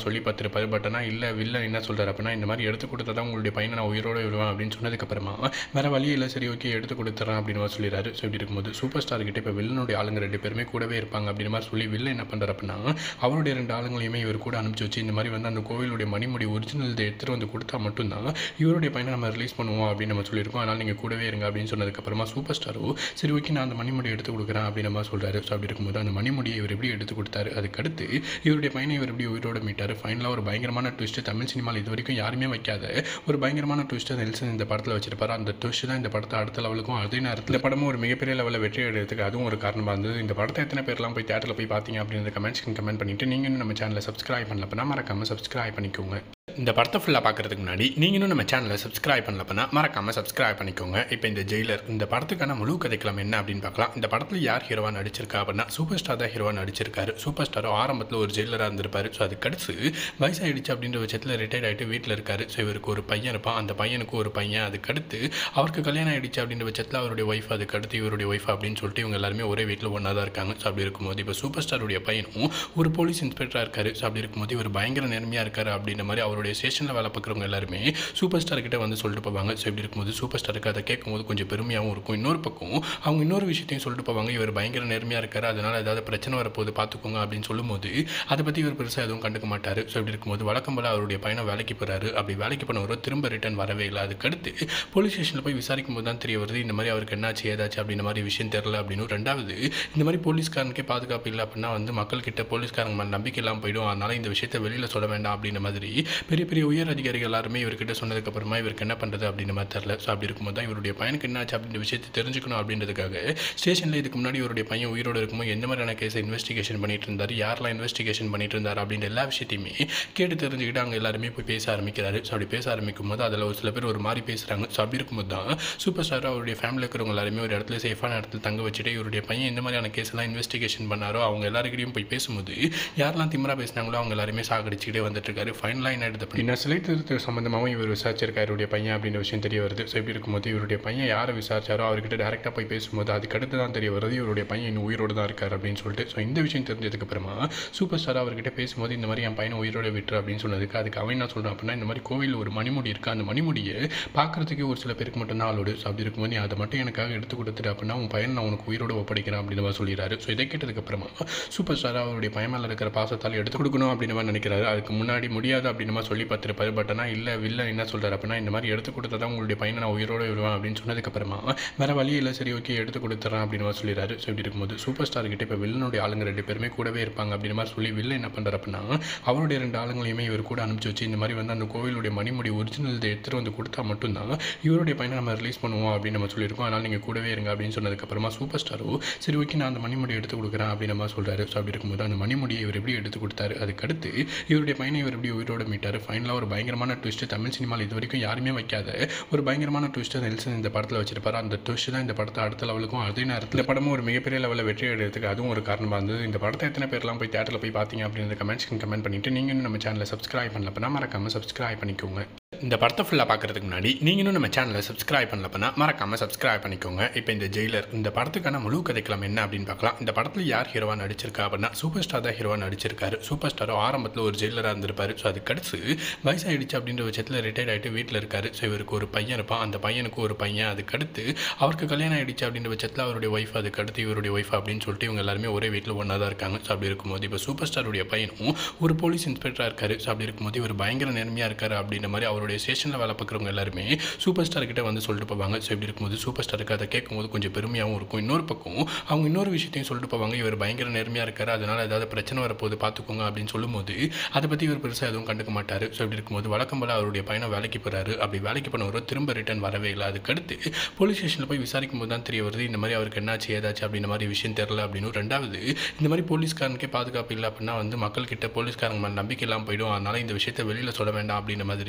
சொல்லி பார்த்துருப்பாரு பட் ஆனால் இல்லை வில்லன் என்ன சொல்கிறார் அப்படின்னா இந்த மாதிரி எடுத்து கொடுத்தா தான் உங்களுடைய பையனை நான் உயிரோட விடுவேன் அப்படின்னு சொன்னதுக்கப்புறமா வேறு வழி இல்லை சரி ஓகே எடுத்து கொடுத்துறேன் அப்படின்னு அவர் சொல்லிடுறாரு ஸோ இப்படி இருக்கும்போது சூப்பர் ஸ்டார் கிட்ட இப்போ வில்லனுடைய ஆளுங்க ரெண்டு பேருமே கூடவே இருப்பாங்க அப்படின்னு மாதிரி சொல்லி வில்லன் என்ன பண்ணுறாரு அப்படின்னா அவருடைய ரெண்டு ஆளுங்களையுமே இவர் கூட அனுப்பிச்சு வச்சு இந்த மாதிரி வந்து அந்த கோவிலுடைய மணிமுடி ஒரிஜினல் இதை எடுத்துகிட்டு வந்து கொடுத்தா மட்டும்தான் இவருடைய பையனை நம்ம ரிலீஸ் பண்ணுவோம் அப்படின்னு நம்ம சொல்லியிருக்கோம் அதனால் நீங்கள் கூடவே இருங்க அப்படின்னு சொன்னதுக்கப்புறமா சூப்பர் ஸ்டாரோ சரி ஓகே நான் அந்த மணிமுடி எடுத்து கொடுக்குறேன் அப்படின்னு நம்ம சொல்கிறாரு ஸோ அப்படி இருக்கும்போது அந்த மணிமுடியை இவர் எப்படி எடுத்து கொடுத்தாரு அதுக்கடுத்து இவருடைய பையனை இவர் எப்படி உயிரோட மீட்டார் ஃபைனலாக ஒரு பயங்கரமான ட்விஸ்ட் தமிழ் சினிமாவில் இது வரைக்கும் யாருமே வைக்காத ஒரு பயங்கரமான ட்விஸ்ட்டை நெல்சன் இந்த படத்தில் வச்சிருப்பாரு அந்த ட்விஸ்ட் தான் இந்த படத்தை அடுத்த லெவலுக்கும் அதே நேரத்தில் இந்த படமும் ஒரு மிகப்பெரிய லெவலில் வெற்றி அடைறதுக்கு அதுவும் ஒரு காரணமாக இருந்தது இந்த படத்தை எத்தனை பேர்லாம் போய் தேட்டரில் போய் பார்த்தீங்க அப்படின்ற கமெண்ட்ஸ்க்கு கமெண்ட் பண்ணிட்டு நீங்கள் இன்னும் நம்ம சேனலை சப்ஸ்கிரைப் பண்ணல அப்படின்னா மறக்காமல் சப்ஸ்கிரைப் பண்ணிக்கோங்க இந்த படத்தை ஃபுல்லாக பார்க்குறதுக்கு முன்னாடி நீங்கள் இன்னும் நம்ம சேனலை சப்ஸ்கிரைப் பண்ணல அப்படின்னா மறக்காமல் சப்ஸ்கிரைப் பண்ணிக்கோங்க இப்போ இந்த ஜெயிலர் இந்த படத்துக்கான முழு கதைக்களம் என்ன அப்படின்னு பார்க்கலாம் இந்த படத்தில் யார் ஹீரோவாக நடிச்சிருக்கா அப்படின்னா சூப்பர் ஸ்டார் தான் ஹீரோவாக நடிச்சிருக்காரு சூப்பர் ஸ்டாரும் ஆரம்பத்தில் ஒரு ஜெயிலராக இருந்திருப்பாரு ஸோ அது கடிச்சு வயசாயிடுச்சு அப்படின்ற பட்சத்தில் ரிட்டையர்ட் ஆகிட்டு வீட்டில் இருக்காரு ஸோ இவருக்கு ஒரு பையன் இருப்பான் அந்த பையனுக்கு ஒரு பையன் அதுக்கடுத்து அவருக்கு கல்யாணம் ஆயிடுச்சு அப்படின்ற பட்சத்தில் அவருடைய ஒய்ஃப் அதுக்கடுத்து இவருடைய ஒய்ஃப் அப்படின்னு சொல்லிட்டு இவங்க எல்லாருமே ஒரே வீட்டில் ஒன்றா தான் இருக்காங்க ஸோ அப்படி இருக்கும்போது இப்போ சூப்பர் ஸ்டாருடைய பையனும் ஒரு போலீஸ் இன்ஸ்பெக்டராக இருக்காரு ஸோ அப்படி இருக்கும்போது இவர் பயங்கர நேர்மையாக இருக்காரு அப்படின்ற மாதிரி அவருடைய ஸ்டேஷனில் வேலை பார்க்குறவங்க எல்லாருமே சூப்பர் ஸ்டார் கிட்ட வந்து சொல்லிட்டு போவாங்க ஸோ இப்படி இருக்கும்போது சூப்பர் ஸ்டாருக்கு அதை கேட்கும்போது கொஞ்சம் பெருமையாகவும் இருக்கும் இன்னொரு பக்கம் அவங்க இன்னொரு விஷயத்தையும் சொல்லிட்டு போவாங்க இவர் பயங்கர நேர்மையாக இருக்காரு அதனால் ஏதாவது பிரச்சனை வரப்போகுது பார்த்துக்கோங்க அப்படின்னு சொல்லும்போது அதை பற்றி இவர் பெருசாக எதுவும் கண்டுக்க மாட்டார் ஸோ இப்படி இருக்கும்போது வழக்கம் போல் அவருடைய பையனை வேலைக்கு போகிறாரு அப்படி வேலைக்கு போனவரோ திரும்ப ரிட்டர்ன் வரவே இல்லை அதுக்கடுத்து போலீஸ் ஸ்டேஷனில் போய் விசாரிக்கும் போது தான் தெரிய வருது இந்த மாதிரி அவருக்கு என்னாச்சு ஏதாச்சு அப்படின்ற மாதிரி விஷயம் தெரில அப்படின்னு ரெண்டாவது இந்த மாதிரி போலீஸ்காரனுக்கே பாதுகாப்பு இல்லை அப்படின்னா வந்து மக்கள்கிட்ட போலீஸ்காரங்க மேலே நம்பிக்கை இல்லாமல் போயிடும் அதனால் இந்த விஷயத்தை வெளியில் சொல்ல வேண்டாம் அப்படின்ற மாதிரி பெரிய பெரிய உயர் அதிகாரிகள் எல்லாருமே இவர்கிட்ட சொன்னதுக்கப்புறமா இவருக்கு என்ன பண்ணுறது அப்படின்ற மாதிரி தெரில ஸோ அப்படி இருக்கும்போது தான் இவருடைய பையனுக்கு என்னாச்சு அப்படின்ற விஷயத்தை தெரிஞ்சுக்கணும் அப்படின்றதுக்காக ஸ்டேஷனில் இதுக்கு முன்னாடி இவருடைய பையன் உயிரோடு இருக்கும்போது எந்த மாதிரியான கேஸை இன்வெஸ்டிகேஷன் பண்ணிட்டு இருந்தார் யாரெல்லாம் இன்வெஸ்டிகேஷன் பண்ணிட்டு இருந்தார் அப்படின்ற எல்லா விஷயத்தையுமே கேட்டு தெரிஞ்சுக்கிட்டு அங்கே எல்லாருமே போய் பேச ஆரம்பிக்கிறாரு ஸோ அப்படி பேச ஆரம்பிக்கும் போது அதில் ஒரு சில பேர் ஒரு மாதிரி பேசுகிறாங்க ஸோ அப்படி இருக்கும்போது தான் சூப்பர் ஸ்டார் அவருடைய ஃபேமிலியில் இருக்கிறவங்க எல்லாருமே ஒரு இடத்துல சேஃபான இடத்துல தங்க வச்சுட்டு இவருடைய பையன் எந்த மாதிரியான கேஸ் எல்லாம் இன்வெஸ்டிகேஷன் பண்ணாரோ அவங்க எல்லாருக்கிட்டையும் போய் பேசும்போது யாரெல்லாம் திமிரா பேசினாங்களோ அவங்க எல்லாருமே சாகடிச்சுக்கிட்டே வந்துட்டு இருக்காரு ஃபைனலாக என்ன எடுத்து அப்படின்னா சிலை திருத்த சம்மந்தமாகவும் இவர் விசாரிச்சிருக்காரு இவருடைய பையன் அப்படின்ற விஷயம் தெரிய வருது ஸோ இப்படி இருக்கும்போது இவருடைய பையன் யாரை விசாரிச்சாரோ அவர்கிட்ட டேரெக்டாக போய் பேசும்போது அதுக்கடுத்து தான் தெரிய வருது இவருடைய பையன் இன்னும் உயிரோடு தான் இருக்கார் அப்படின்னு சொல்லிட்டு ஸோ இந்த விஷயம் தெரிஞ்சதுக்கு அப்புறமா சூப்பர் ஸ்டார் அவர்கிட்ட பேசும்போது இந்த மாதிரி என் பையனை உயிரோட விட்டுரு அப்படின்னு சொன்னதுக்கு அதுக்கு அவன் என்ன சொல்கிறான் அப்படின்னா இந்த மாதிரி கோவில் ஒரு மணிமுடி இருக்குது அந்த மணிமுடியை பார்க்குறதுக்கு ஒரு சில பேருக்கு மட்டும் தான் ஆளோடு ஸோ அப்படி இருக்கும்போது நீ அதை மட்டும் எனக்காக எடுத்து கொடுத்துட்டு அப்படின்னா உன் பையன் நான் உனக்கு உயிரோட ஒப்படைக்கிறேன் அப்படின்னு மாதிரி சொல்லிடுறாரு ஸோ இதை கேட்டதுக்கப்புறமா சூப்பர் ஸ்டார் அவருடைய பையன் மேலே இருக்கிற பாசத்தால் எடுத்து கொடுக்கணும் அப்படின்னு மாதிரி நினைக்கிறாரு அதுக்கு முன்னாடி முடியாது அப்படின்னு மாதிரி சொல்லி பார்த்துருப்பாரு பட் ஆனால் இல்லை வில்லன் என்ன சொல்கிறார் அப்படின்னா இந்த மாதிரி எடுத்து கொடுத்தா தான் உங்களுடைய பையனை நான் உயிரோட விடுவேன் அப்படின்னு சொன்னதுக்கப்புறமா வேறு வழி இல்லை சரி ஓகே எடுத்து கொடுத்துட்றேன் அப்படின்னு மாதிரி சொல்லிடுறாரு ஸோ இப்படி இருக்கும்போது சூப்பர் ஸ்டார் கிட்ட இப்போ வில்லனுடைய ஆளுங்க ரெண்டு பேருமே கூடவே இருப்பாங்க அப்படின்னு மாதிரி சொல்லி வில்லன் என்ன பண்ணுறாரு அப்படின்னா அவருடைய ரெண்டு ஆளுங்களையுமே இவர் கூட அனுப்பிச்சு வச்சு இந்த மாதிரி வந்து அந்த கோவிலுடைய மணிமுடி ஒரிஜினல் இதை எடுத்துகிட்டு வந்து கொடுத்தா மட்டும்தான் இவருடைய பையனை நம்ம ரிலீஸ் பண்ணுவோம் அப்படின்னு நம்ம சொல்லியிருக்கோம் அதனால் நீங்கள் கூடவே இருங்க அப்படின்னு சொன்னதுக்கப்புறமா சூப்பர் ஸ்டாரோ சரி ஓகே நான் அந்த மணிமுடி எடுத்து கொடுக்குறேன் அப்படின்னு மாதிரி சொல்கிறாரு ஸோ அப்படி இருக்கும்போது அந்த மணிமுடியை இவர் எப்படி எடுத்து கொடுத்தாரு அதுக்கடுத்து இவருடைய பையனை இவர் எப்படி உயிரோட மீட்டார் ஃபைனலாக ஒரு பயங்கரமான ட்விஸ்ட் தமிழ் சினிமாவில் இது வரைக்கும் யாருமே வைக்காத ஒரு பயங்கரமான ட்விஸ்ட்டை நெல்சன் இந்த படத்தில் வச்சிருப்பாரு அந்த ட்விஸ்ட் தான் இந்த படத்தை அடுத்த லெவலுக்கும் அதே நேரத்தில் இந்த படமும் ஒரு மிகப்பெரிய லெவலில் வெற்றி அடைறதுக்கு அதுவும் ஒரு காரணமாக இருந்தது இந்த படத்தை எத்தனை பேர்லாம் போய் தேட்டரில் போய் பார்த்தீங்க அப்படின்ற கமெண்ட்ஸ்க்கு கமெண்ட் பண்ணிட்டு நீங்கள் இன்னும் நம்ம சேனலை சப்ஸ்கிரைப் பண்ணல அப்படின்னா மறக்காமல் சப்ஸ்கிரைப் பண்ணிக்கோங்க இந்த படத்தை ஃபுல்லாக பார்க்குறதுக்கு முன்னாடி நீங்கள் இன்னும் நம்ம சேனலை சப்ஸ்கிரைப் பண்ணல அப்படின்னா மறக்காமல் சப்ஸ்கிரைப் பண்ணிக்கோங்க இப்போ இந்த ஜெயிலர் இந்த படத்துக்கான முழு கதைக்களம் என்ன அப்படின்னு பார்க்கலாம் இந்த படத்தில் யார் ஹீரோவாக நடிச்சிருக்கா அப்படின்னா சூப்பர் ஸ்டார் தான் ஹீரோவாக நடிச்சிருக்காரு சூப்பர் ஸ்டாரும் ஆரம்பத்தில் ஒரு ஜெயிலராக இருந்திருப்பாரு ஸோ அது கடிச்சு வயசாயிடுச்சு அப்படின்ற பட்சத்தில் ரிட்டையர்ட் ஆகிட்டு வீட்டில் இருக்காரு ஸோ இவருக்கு ஒரு பையன் இருப்பான் அந்த பையனுக்கு ஒரு பையன் அதுக்கடுத்து அவருக்கு கல்யாணம் ஆயிடுச்சு அப்படின்ற பட்சத்தில் அவருடைய ஒய்ஃப் அதுக்கடுத்து இவருடைய ஒய்ஃப் அப்படின்னு சொல்லிட்டு இவங்க எல்லாருமே ஒரே வீட்டில் ஒன்றா தான் இருக்காங்க ஸோ அப்படி இருக்கும்போது இப்போ சூப்பர் ஸ்டாருடைய பையனும் ஒரு போலீஸ் இன்ஸ்பெக்டராக இருக்காரு ஸோ அப்படி இருக்கும்போது இவர் பயங்கர நேர்மையாக இருக்காரு அப்படின்ற மாதிரி அவருடைய ஸ்டேஷனில் வேலை பார்க்குறவங்க எல்லாருமே சூப்பர் ஸ்டார் கிட்ட வந்து சொல்லிட்டு போவாங்க ஸோ இப்படி இருக்கும்போது சூப்பர் ஸ்டாருக்கு அதை கேட்கும்போது கொஞ்சம் பெருமையாகவும் இருக்கும் இன்னொரு பக்கம் அவங்க இன்னொரு விஷயத்தையும் சொல்லிட்டு போவாங்க இவர் பயங்கர நேர்மையாக இருக்காரு அதனால் ஏதாவது பிரச்சனை வரப்போகுது பார்த்துக்கோங்க அப்படின்னு சொல்லும்போது அதை பற்றி இவர் பெருசாக எதுவும் கண்டுக்க மாட்டார் ஸோ இப்படி இருக்கும்போது வழக்கம் போல் அவருடைய பையனை வேலைக்கு போகிறாரு அப்படி வேலைக்கு போனவரோ திரும்ப ரிட்டர்ன் வரவே இல்லை அதுக்கடுத்து போலீஸ் ஸ்டேஷனில் போய் விசாரிக்கும் போது தான் தெரிய வருது இந்த மாதிரி அவருக்கு என்னாச்சு ஏதாச்சு அப்படின்ற மாதிரி விஷயம் தெரில அப்படின்னு ரெண்டாவது இந்த மாதிரி போலீஸ்காரனுக்கே பாதுகாப்பு இல்லை அப்படின்னா வந்து மக்கள்கிட்ட போலீஸ்காரங்க மேலே நம்பிக்கை இல்லாமல் போயிடும் அதனால் இந்த விஷயத்தை வெளியில் சொல்ல வேண்டாம் அப்படின்ற மாதிரி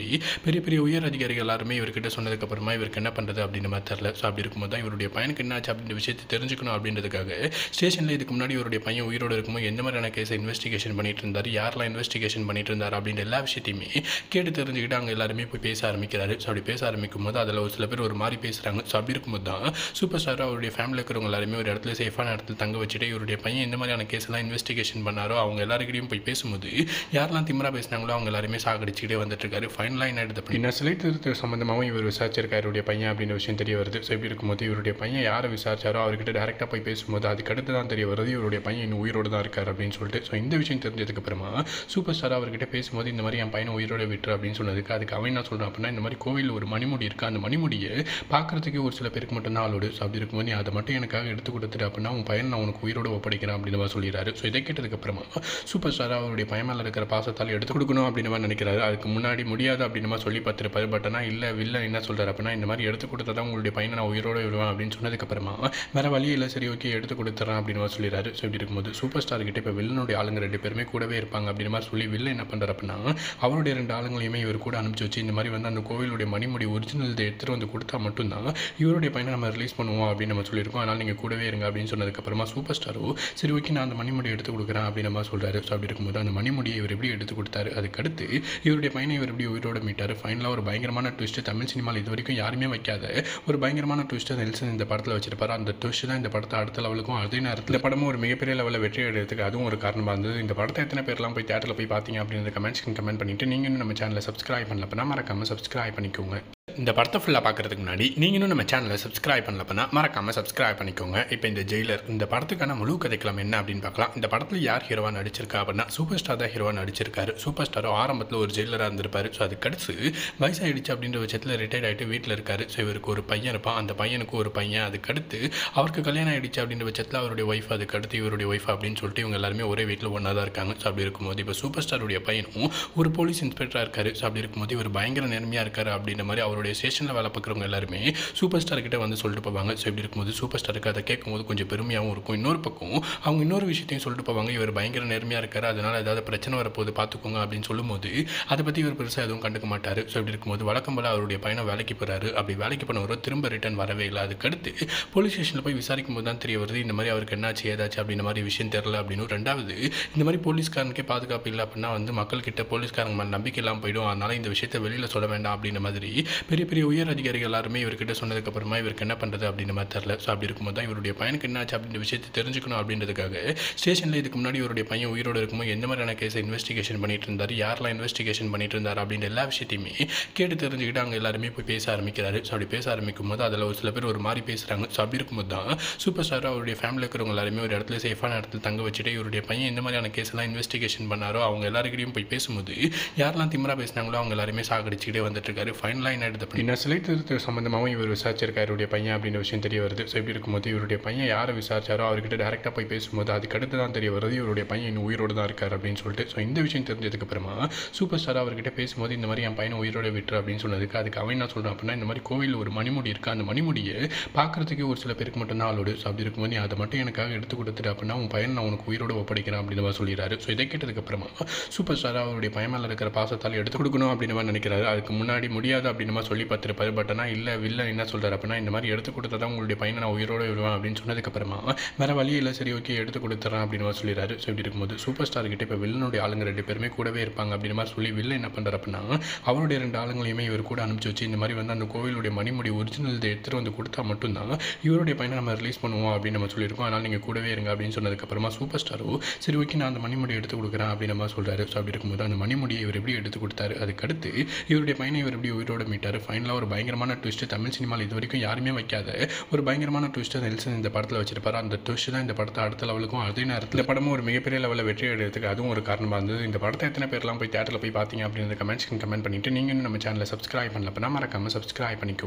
பெரிய பெரிய உயர் அதிகாரிகள் எல்லாருமே இவர்கிட்ட சொன்னதுக்கப்புறமா இவருக்கு என்ன பண்ணுறது அப்படின்ற மாதிரி தெரில ஸோ அப்படி இருக்கும்போது தான் இவருடைய பையனுக்கு என்ன ஆச்சு அப்படின்ற விஷயத்தை தெரிஞ்சுக்கணும் அப்படின்றதுக்காக ஸ்டேஷனில் இதுக்கு முன்னாடி இவருடைய பையன் உயிரோடு இருக்கும்போது எந்த மாதிரியான கேஸை இன்வெஸ்டிகேஷன் பண்ணிட்டு இருந்தார் யாரெல்லாம் இன்வெஸ்டிகேஷன் பண்ணிட்டு இருந்தார் அப்படின்ற எல்லா விஷயத்தையுமே கேட்டு தெரிஞ்சுக்கிட்டு அங்கே எல்லாருமே போய் பேச ஆரம்பிக்கிறாரு ஸோ அப்படி பேச ஆரம்பிக்கும் போது அதில் ஒரு சில பேர் ஒரு மாதிரி பேசுகிறாங்க ஸோ அப்படி இருக்கும்போது தான் சூப்பர் ஸ்டார் அவருடைய ஃபேமிலியில் இருக்கிறவங்க எல்லாருமே ஒரு இடத்துல சேஃபான இடத்துல தங்க வச்சுட்டு இவருடைய பையன் எந்த மாதிரியான கேஸ் எல்லாம் இன்வெஸ்டிகேஷன் பண்ணாரோ அவங்க எல்லாருக்கிட்டையும் போய் பேசும்போது யாரெல்லாம் திமிரா பேசினாங்களோ அவங்க எல்லாருமே சாகடிச்சுக்கிட்டே வந்துட்டு இருக்காரு ஃபைனலாக என்ன எடுத்து அப்படின்னா சிலை திருத்த சம்மந்தமாகவும் இவர் விசாரிச்சிருக்காரு இவருடைய பையன் அப்படின்ற விஷயம் தெரிய வருது ஸோ இப்படி இருக்கும்போது இவருடைய பையன் யாரை விசாரிச்சாரோ அவர்கிட்ட டேரெக்டாக போய் பேசும்போது அதுக்கடுத்து தான் தெரிய வருது இவருடைய பையன் இன்னும் உயிரோடு தான் இருக்கார் அப்படின்னு சொல்லிட்டு ஸோ இந்த விஷயம் தெரிஞ்சதுக்கு அப்புறமா சூப்பர் ஸ்டார் அவர்கிட்ட பேசும்போது இந்த மாதிரி என் பையனை உயிரோட விட்டுரு அப்படின்னு சொன்னதுக்கு அதுக்கு அவன் என்ன சொல்கிறான் அப்படின்னா இந்த மாதிரி கோவிலில் ஒரு மணிமுடி இருக்குது அந்த மணிமுடியை பார்க்கறதுக்கு ஒரு சில பேருக்கு மட்டும் தான் ஆளோடு ஸோ அப்படி இருக்கும்போது நீ அதை மட்டும் எனக்காக எடுத்து கொடுத்துட்டு அப்படின்னா உன் பையன் நான் உனக்கு உயிரோட ஒப்படைக்கிறேன் அப்படின்னு மாதிரி சொல்லிடுறாரு ஸோ இதை கேட்டதுக்கு அப்புறமா சூப்பர் ஸ்டார் அவருடைய பையன் மேலே இருக்கிற பாசத்தால் எடுத்து கொடுக்கணும் அப்படின்னு மாதிரி நினைக்கிறாரு அதுக்கு முன்னாடி முடியாது அப்படின்னு மாதிரி சொல்லி பார்த்துருப்பாரு பட் ஆனால் இல்லை வில்ல என்ன சொல்கிறார் அப்படின்னா இந்த மாதிரி எடுத்து கொடுத்தா தான் உங்களுடைய பையனை நான் உயிரோட விடுவேன் அப்படின்னு சொன்னதுக்கப்புறமா வேறு வழி இல்லை சரி ஓகே எடுத்து கொடுத்துட்றேன் அப்படின்னு மாதிரி சொல்லிடுறாரு ஸோ இப்படி இருக்கும்போது சூப்பர் ஸ்டார் கிட்ட இப்போ வில்லனுடைய ஆளுங்க ரெண்டு பேருமே கூடவே இருப்பாங்க அப்படின்னு மாதிரி சொல்லி வில்ல என்ன பண்ணுறாரு அப்படின்னா அவருடைய ரெண்டு ஆளுங்களையுமே இவர் கூட அனுப்பிச்சு வச்சு இந்த மாதிரி வந்து அந்த கோவிலுடைய மணிமுடி ஒரிஜினல் இதை எடுத்துகிட்டு வந்து கொடுத்தா மட்டும்தான் இவருடைய பையனை நம்ம ரிலீஸ் பண்ணுவோம் அப்படின்னு நம்ம சொல்லியிருக்கோம் அதனால் நீங்கள் கூடவே இருங்க அப்படின்னு சொன்னதுக்கப்புறமா சூப்பர் ஸ்டாரோ சரி ஓகே நான் அந்த மணிமுடி எடுத்து கொடுக்குறேன் அப்படின்னு நம்ம சொல்கிறாரு ஸோ அப்படி இருக்கும்போது அந்த மணிமுடியை இவர் எப்படி எடுத்து கொடுத்தாரு அதுக்கடுத்து இவருடைய பையனை இவர் எப்படி உயிரோட மீட்டார் ஃபைனலாக ஒரு பயங்கரமான ட்விஸ்ட் தமிழ் சினிமாவில் இது வரைக்கும் யாருமே வைக்காத ஒரு பயங்கரமான ட்விஸ்ட்டை நெல்சன் இந்த படத்தில் வச்சிருப்பாரு அந்த ட்விஸ்ட் தான் இந்த படத்தை அடுத்த லெவலுக்கும் அதே நேரத்தில் படமும் ஒரு மிகப்பெரிய லெவலில் வெற்றி அடைகிறதுக்கு அதுவும் ஒரு காரணமாக இருந்தது இந்த படத்தை எத்தனை பேர்லாம் போய் தேட்டரில் போய் பார்த்தீங்க அப்படின்ற கமெண்ட்ஸ்க்கு கமெண்ட் பண்ணிட்டு நீங்கள் இன்னும் நம்ம சேனலை சப்ஸ்கிரைப் பண்ணல அப்படின்னா மறக்காமல் சப்ஸ்கிரைப் பண்ணிக்கோங்க இந்த படத்தை ஃபுல்லாக பார்க்குறதுக்கு முன்னாடி நீங்கள் இன்னும் நம்ம சேனலை சப்ஸ்கிரைப் பண்ணலப்பனா மறக்காமல் சப்ஸ்கிரைப் பண்ணிக்கோங்க இப்போ இந்த ஜெயிலர் இந்த படத்துக்கான முழு கதைக்களம் என்ன அப்படின்னு பார்க்கலாம் இந்த படத்தில் யார் ஹீரோவாக நடிச்சிருக்கா அப்படின்னா சூப்பர் ஸ்டார் தான் ஹீரோவாக நடிச்சிருக்காரு சூப்பர் ஸ்டாரும் ஆரம்பத்தில் ஒரு ஜெயிலராக இருந்திருப்பாரு ஸோ அதுக்கடுத்து வயசாகிடுச்சு அப்படின்ற பட்சத்தில் ரிட்டையர்ட் ஆகிட்டு வீட்டில் இருக்காரு ஸோ இவருக்கு ஒரு பையன் இருப்பான் அந்த பையனுக்கு ஒரு பையன் அதுக்கடுத்து அவருக்கு கல்யாணம் ஆகிடுச்சு அப்படின்ற பட்சத்தில் அவருடைய ஒய்ஃப் அதுக்கடுத்து இவருடைய ஒய்ஃப் அப்படின்னு சொல்லிட்டு இவங்க எல்லாருமே ஒரே வீட்டில் ஒன்றா தான் இருக்காங்க ஸோ அப்படி இருக்கும்போது இப்போ சூப்பர் ஸ்டாருடைய பையனும் ஒரு போலீஸ் இன்ஸ்பெக்டராக இருக்காரு ஸோ அப்படி இருக்கும்போது இவர் பயங்கர நேர்மையாக இருக்காரு அப்படின்ற மாதிரி அவருடைய ஸ்டேஷனில் வேலை பார்க்குறவங்க எல்லாருமே சூப்பர் ஸ்டார் கிட்ட வந்து சொல்லிட்டு போவாங்க ஸோ இப்படி இருக்கும்போது சூப்பர் ஸ்டாருக்கு அதை கேட்கும்போது கொஞ்சம் பெருமையாகவும் இருக்கும் இன்னொரு பக்கம் அவங்க இன்னொரு விஷயத்தையும் சொல்லிட்டு போவாங்க இவர் பயங்கர நேர்மையாக இருக்காரு அதனால ஏதாவது பிரச்சனை வரப்போகுது பார்த்துக்கோங்க அப்படின்னு சொல்லும்போது அதை பற்றி இவர் பெருசாக எதுவும் கண்டுக்க மாட்டார் ஸோ இப்படி இருக்கும்போது வழக்கம் போல அவருடைய பையனை வேலைக்கு போகிறாரு அப்படி வேலைக்கு போனவரோ திரும்ப ரிட்டர்ன் வரவே இல்லை அதுக்கடுத்து போலீஸ் ஸ்டேஷனில் போய் விசாரிக்கும் போது தான் தெரிய வருது இந்த மாதிரி அவருக்கு என்னாச்சு ஏதாச்சு அப்படின்ற மாதிரி விஷயம் தெரில அப்படின்னு ரெண்டாவது இந்த மாதிரி போலீஸ்காரனுக்கே பாதுகாப்பு இல்லை அப்படின்னா வந்து மக்கள்கிட்ட போலீஸ்காரங்க மேலே நம்பிக்கை இல்லாமல் போயிடும் அதனால இந்த விஷயத்தை வெளியில் சொல்ல வேண்டாம் அப்படின்ற மாதிரி பெரிய பெரிய உயர் அதிகாரிகள் எல்லாருமே இவர்கிட்ட சொன்னதுக்கப்புறமா இவருக்கு என்ன பண்ணுறது அப்படின்ற மாதிரி தெரில ஸோ அப்படி இருக்கும்போது தான் இவருடைய பையனுக்கு என்னாச்சு அப்படின்ற விஷயத்தை தெரிஞ்சுக்கணும் அப்படின்றதுக்காக ஸ்டேஷனில் இதுக்கு முன்னாடி இவருடைய பையன் உயிரோடு இருக்கும்போது எந்த மாதிரியான கேஸை இன்வெஸ்டிகேஷன் பண்ணிட்டு இருந்தார் யாரெல்லாம் இன்வெஸ்டிகேஷன் பண்ணிட்டு இருந்தார் அப்படின்ற எல்லா விஷயத்தையுமே கேட்டு தெரிஞ்சுக்கிட்டு அங்கே எல்லாருமே போய் பேச ஆரம்பிக்கிறாரு ஸோ அப்படி பேச ஆரம்பிக்கும் போது அதில் ஒரு சில பேர் ஒரு மாதிரி பேசுகிறாங்க ஸோ அப்படி இருக்கும்போது தான் சூப்பர் ஸ்டார் அவருடைய ஃபேமிலியில் இருக்கிறவங்க எல்லாருமே ஒரு இடத்துல சேஃபான இடத்துல தங்க வச்சுட்டு இவருடைய பையன் எந்த மாதிரியான கேஸ் எல்லாம் இன்வெஸ்டிகேஷன் பண்ணாரோ அவங்க எல்லாருக்கிட்டையும் போய் பேசும்போது யாரெல்லாம் திமிரா பேசினாங்களோ அவங்க எல்லாருமே சாகடிச்சுக்கிட்டே வந்துட்டு இருக்காரு ஃபைனலாக என்ன எடுத்து அப்படின்னா சிலை திருத்த சம்மந்தமாகவும் இவர் விசாரிச்சிருக்காரு இவருடைய பையன் அப்படின்ற விஷயம் தெரிய வருது ஸோ இப்படி இருக்கும்போது இவருடைய பையன் யாரை விசாரிச்சாரோ அவர்கிட்ட டேரெக்டாக போய் பேசும்போது அதுக்கடுத்து தான் தெரிய வருது இவருடைய பையன் இன்னும் உயிரோடு தான் இருக்கார் அப்படின்னு சொல்லிட்டு ஸோ இந்த விஷயம் தெரிஞ்சதுக்கு அப்புறமா சூப்பர் ஸ்டார் அவர்கிட்ட பேசும்போது இந்த மாதிரி என் பையனை உயிரோட விட்டுரு அப்படின்னு சொன்னதுக்கு அதுக்கு அவன் என்ன சொல்கிறான் அப்படின்னா இந்த மாதிரி கோவிலில் ஒரு மணிமுடி இருக்குது அந்த மணிமுடியை பார்க்கறதுக்கு ஒரு சில பேருக்கு மட்டும் தான் ஆளோடு ஸோ அப்படி இருக்கும்போது நீ அதை மட்டும் எனக்காக எடுத்து கொடுத்துட்டு அப்படின்னா உன் பையன் நான் உனக்கு உயிரோட ஒப்படைக்கிறேன் அப்படின்னு மாதிரி சொல்லிடுறாரு ஸோ இதை கேட்டதுக்கு அப்புறமா சூப்பர் ஸ்டார் அவருடைய பையன் மேலே இருக்கிற பாசத்தால் எடுத்து கொடுக்கணும் அப்படின்னு மாதிரி நினைக்கிறாரு அதுக்கு முன்னாடி முடியாது அப்படின்னு மாதிரி சொல்லி பார்த்துருப்பாரு பட் ஆனால் இல்லை வில்ல என்ன சொல்கிறார் அப்படின்னா இந்த மாதிரி எடுத்து கொடுத்தா தான் உங்களுடைய பையனை நான் உயிரோட விடுவேன் அப்படின்னு சொன்னதுக்கப்புறமா வேறு வழி இல்லை சரி ஓகே எடுத்து கொடுத்துட்றேன் அப்படின்னு மாதிரி சொல்லிடுறாரு ஸோ இப்படி இருக்கும்போது சூப்பர் ஸ்டார் கிட்ட இப்போ வில்லனுடைய ஆளுங்க ரெண்டு பேருமே கூடவே இருப்பாங்க அப்படின்னு மாதிரி சொல்லி வில்ல என்ன பண்ணுறாரு அப்படின்னா அவருடைய ரெண்டு ஆளுங்களையுமே இவர் கூட அனுப்பிச்சு வச்சு இந்த மாதிரி வந்து அந்த கோவிலுடைய மணிமுடி ஒரிஜினல் இதை எடுத்துகிட்டு வந்து கொடுத்தா மட்டும்தான் இவருடைய பையனை நம்ம ரிலீஸ் பண்ணுவோம் அப்படின்னு நம்ம சொல்லியிருக்கோம் அதனால் நீங்கள் கூடவே இருங்க அப்படின்னு சொன்னதுக்கப்புறமா சூப்பர் ஸ்டாரோ சரி ஓகே நான் அந்த மணிமுடி எடுத்து கொடுக்குறேன் அப்படின்னு நம்ம சொல்கிறாரு ஸோ அப்படி இருக்கும்போது அந்த மணிமுடியை இவர் எப்படி எடுத்து கொடுத்தாரு அதுக்கடுத்து இவருடைய பையனை இவர் எப்படி உயிரோட மீட்டார் ஃபைனலாக ஒரு பயங்கரமான ட்விஸ்ட் தமிழ் சினிமாவில் இது வரைக்கும் யாருமே வைக்காத ஒரு பயங்கரமான ட்விஸ்ட்டை நெல்சன் இந்த படத்தில் வச்சிருப்பாரு அந்த ட்விஸ்ட் தான் இந்த படத்தை அடுத்த லெவலுக்கும் அதே நேரத்தில் இந்த படமும் ஒரு மிகப்பெரிய லெவலில் வெற்றி அடைகிறதுக்கு அதுவும் ஒரு காரணமாக இருந்தது இந்த படத்தை எத்தனை பேர்லாம் போய் தேட்டரில் போய் பார்த்தீங்க அப்படின்ற கமெண்ட்ஸ்க்கு கமெண்ட் பண்ணிட்டு நீங்கள் இன்னும் நம்ம சேனலை சப்ஸ்கிரைப் பண்ணல அப்படின்னா மறக்காமல் சப்ஸ்கிரைப் பண்ணிக்கோங்க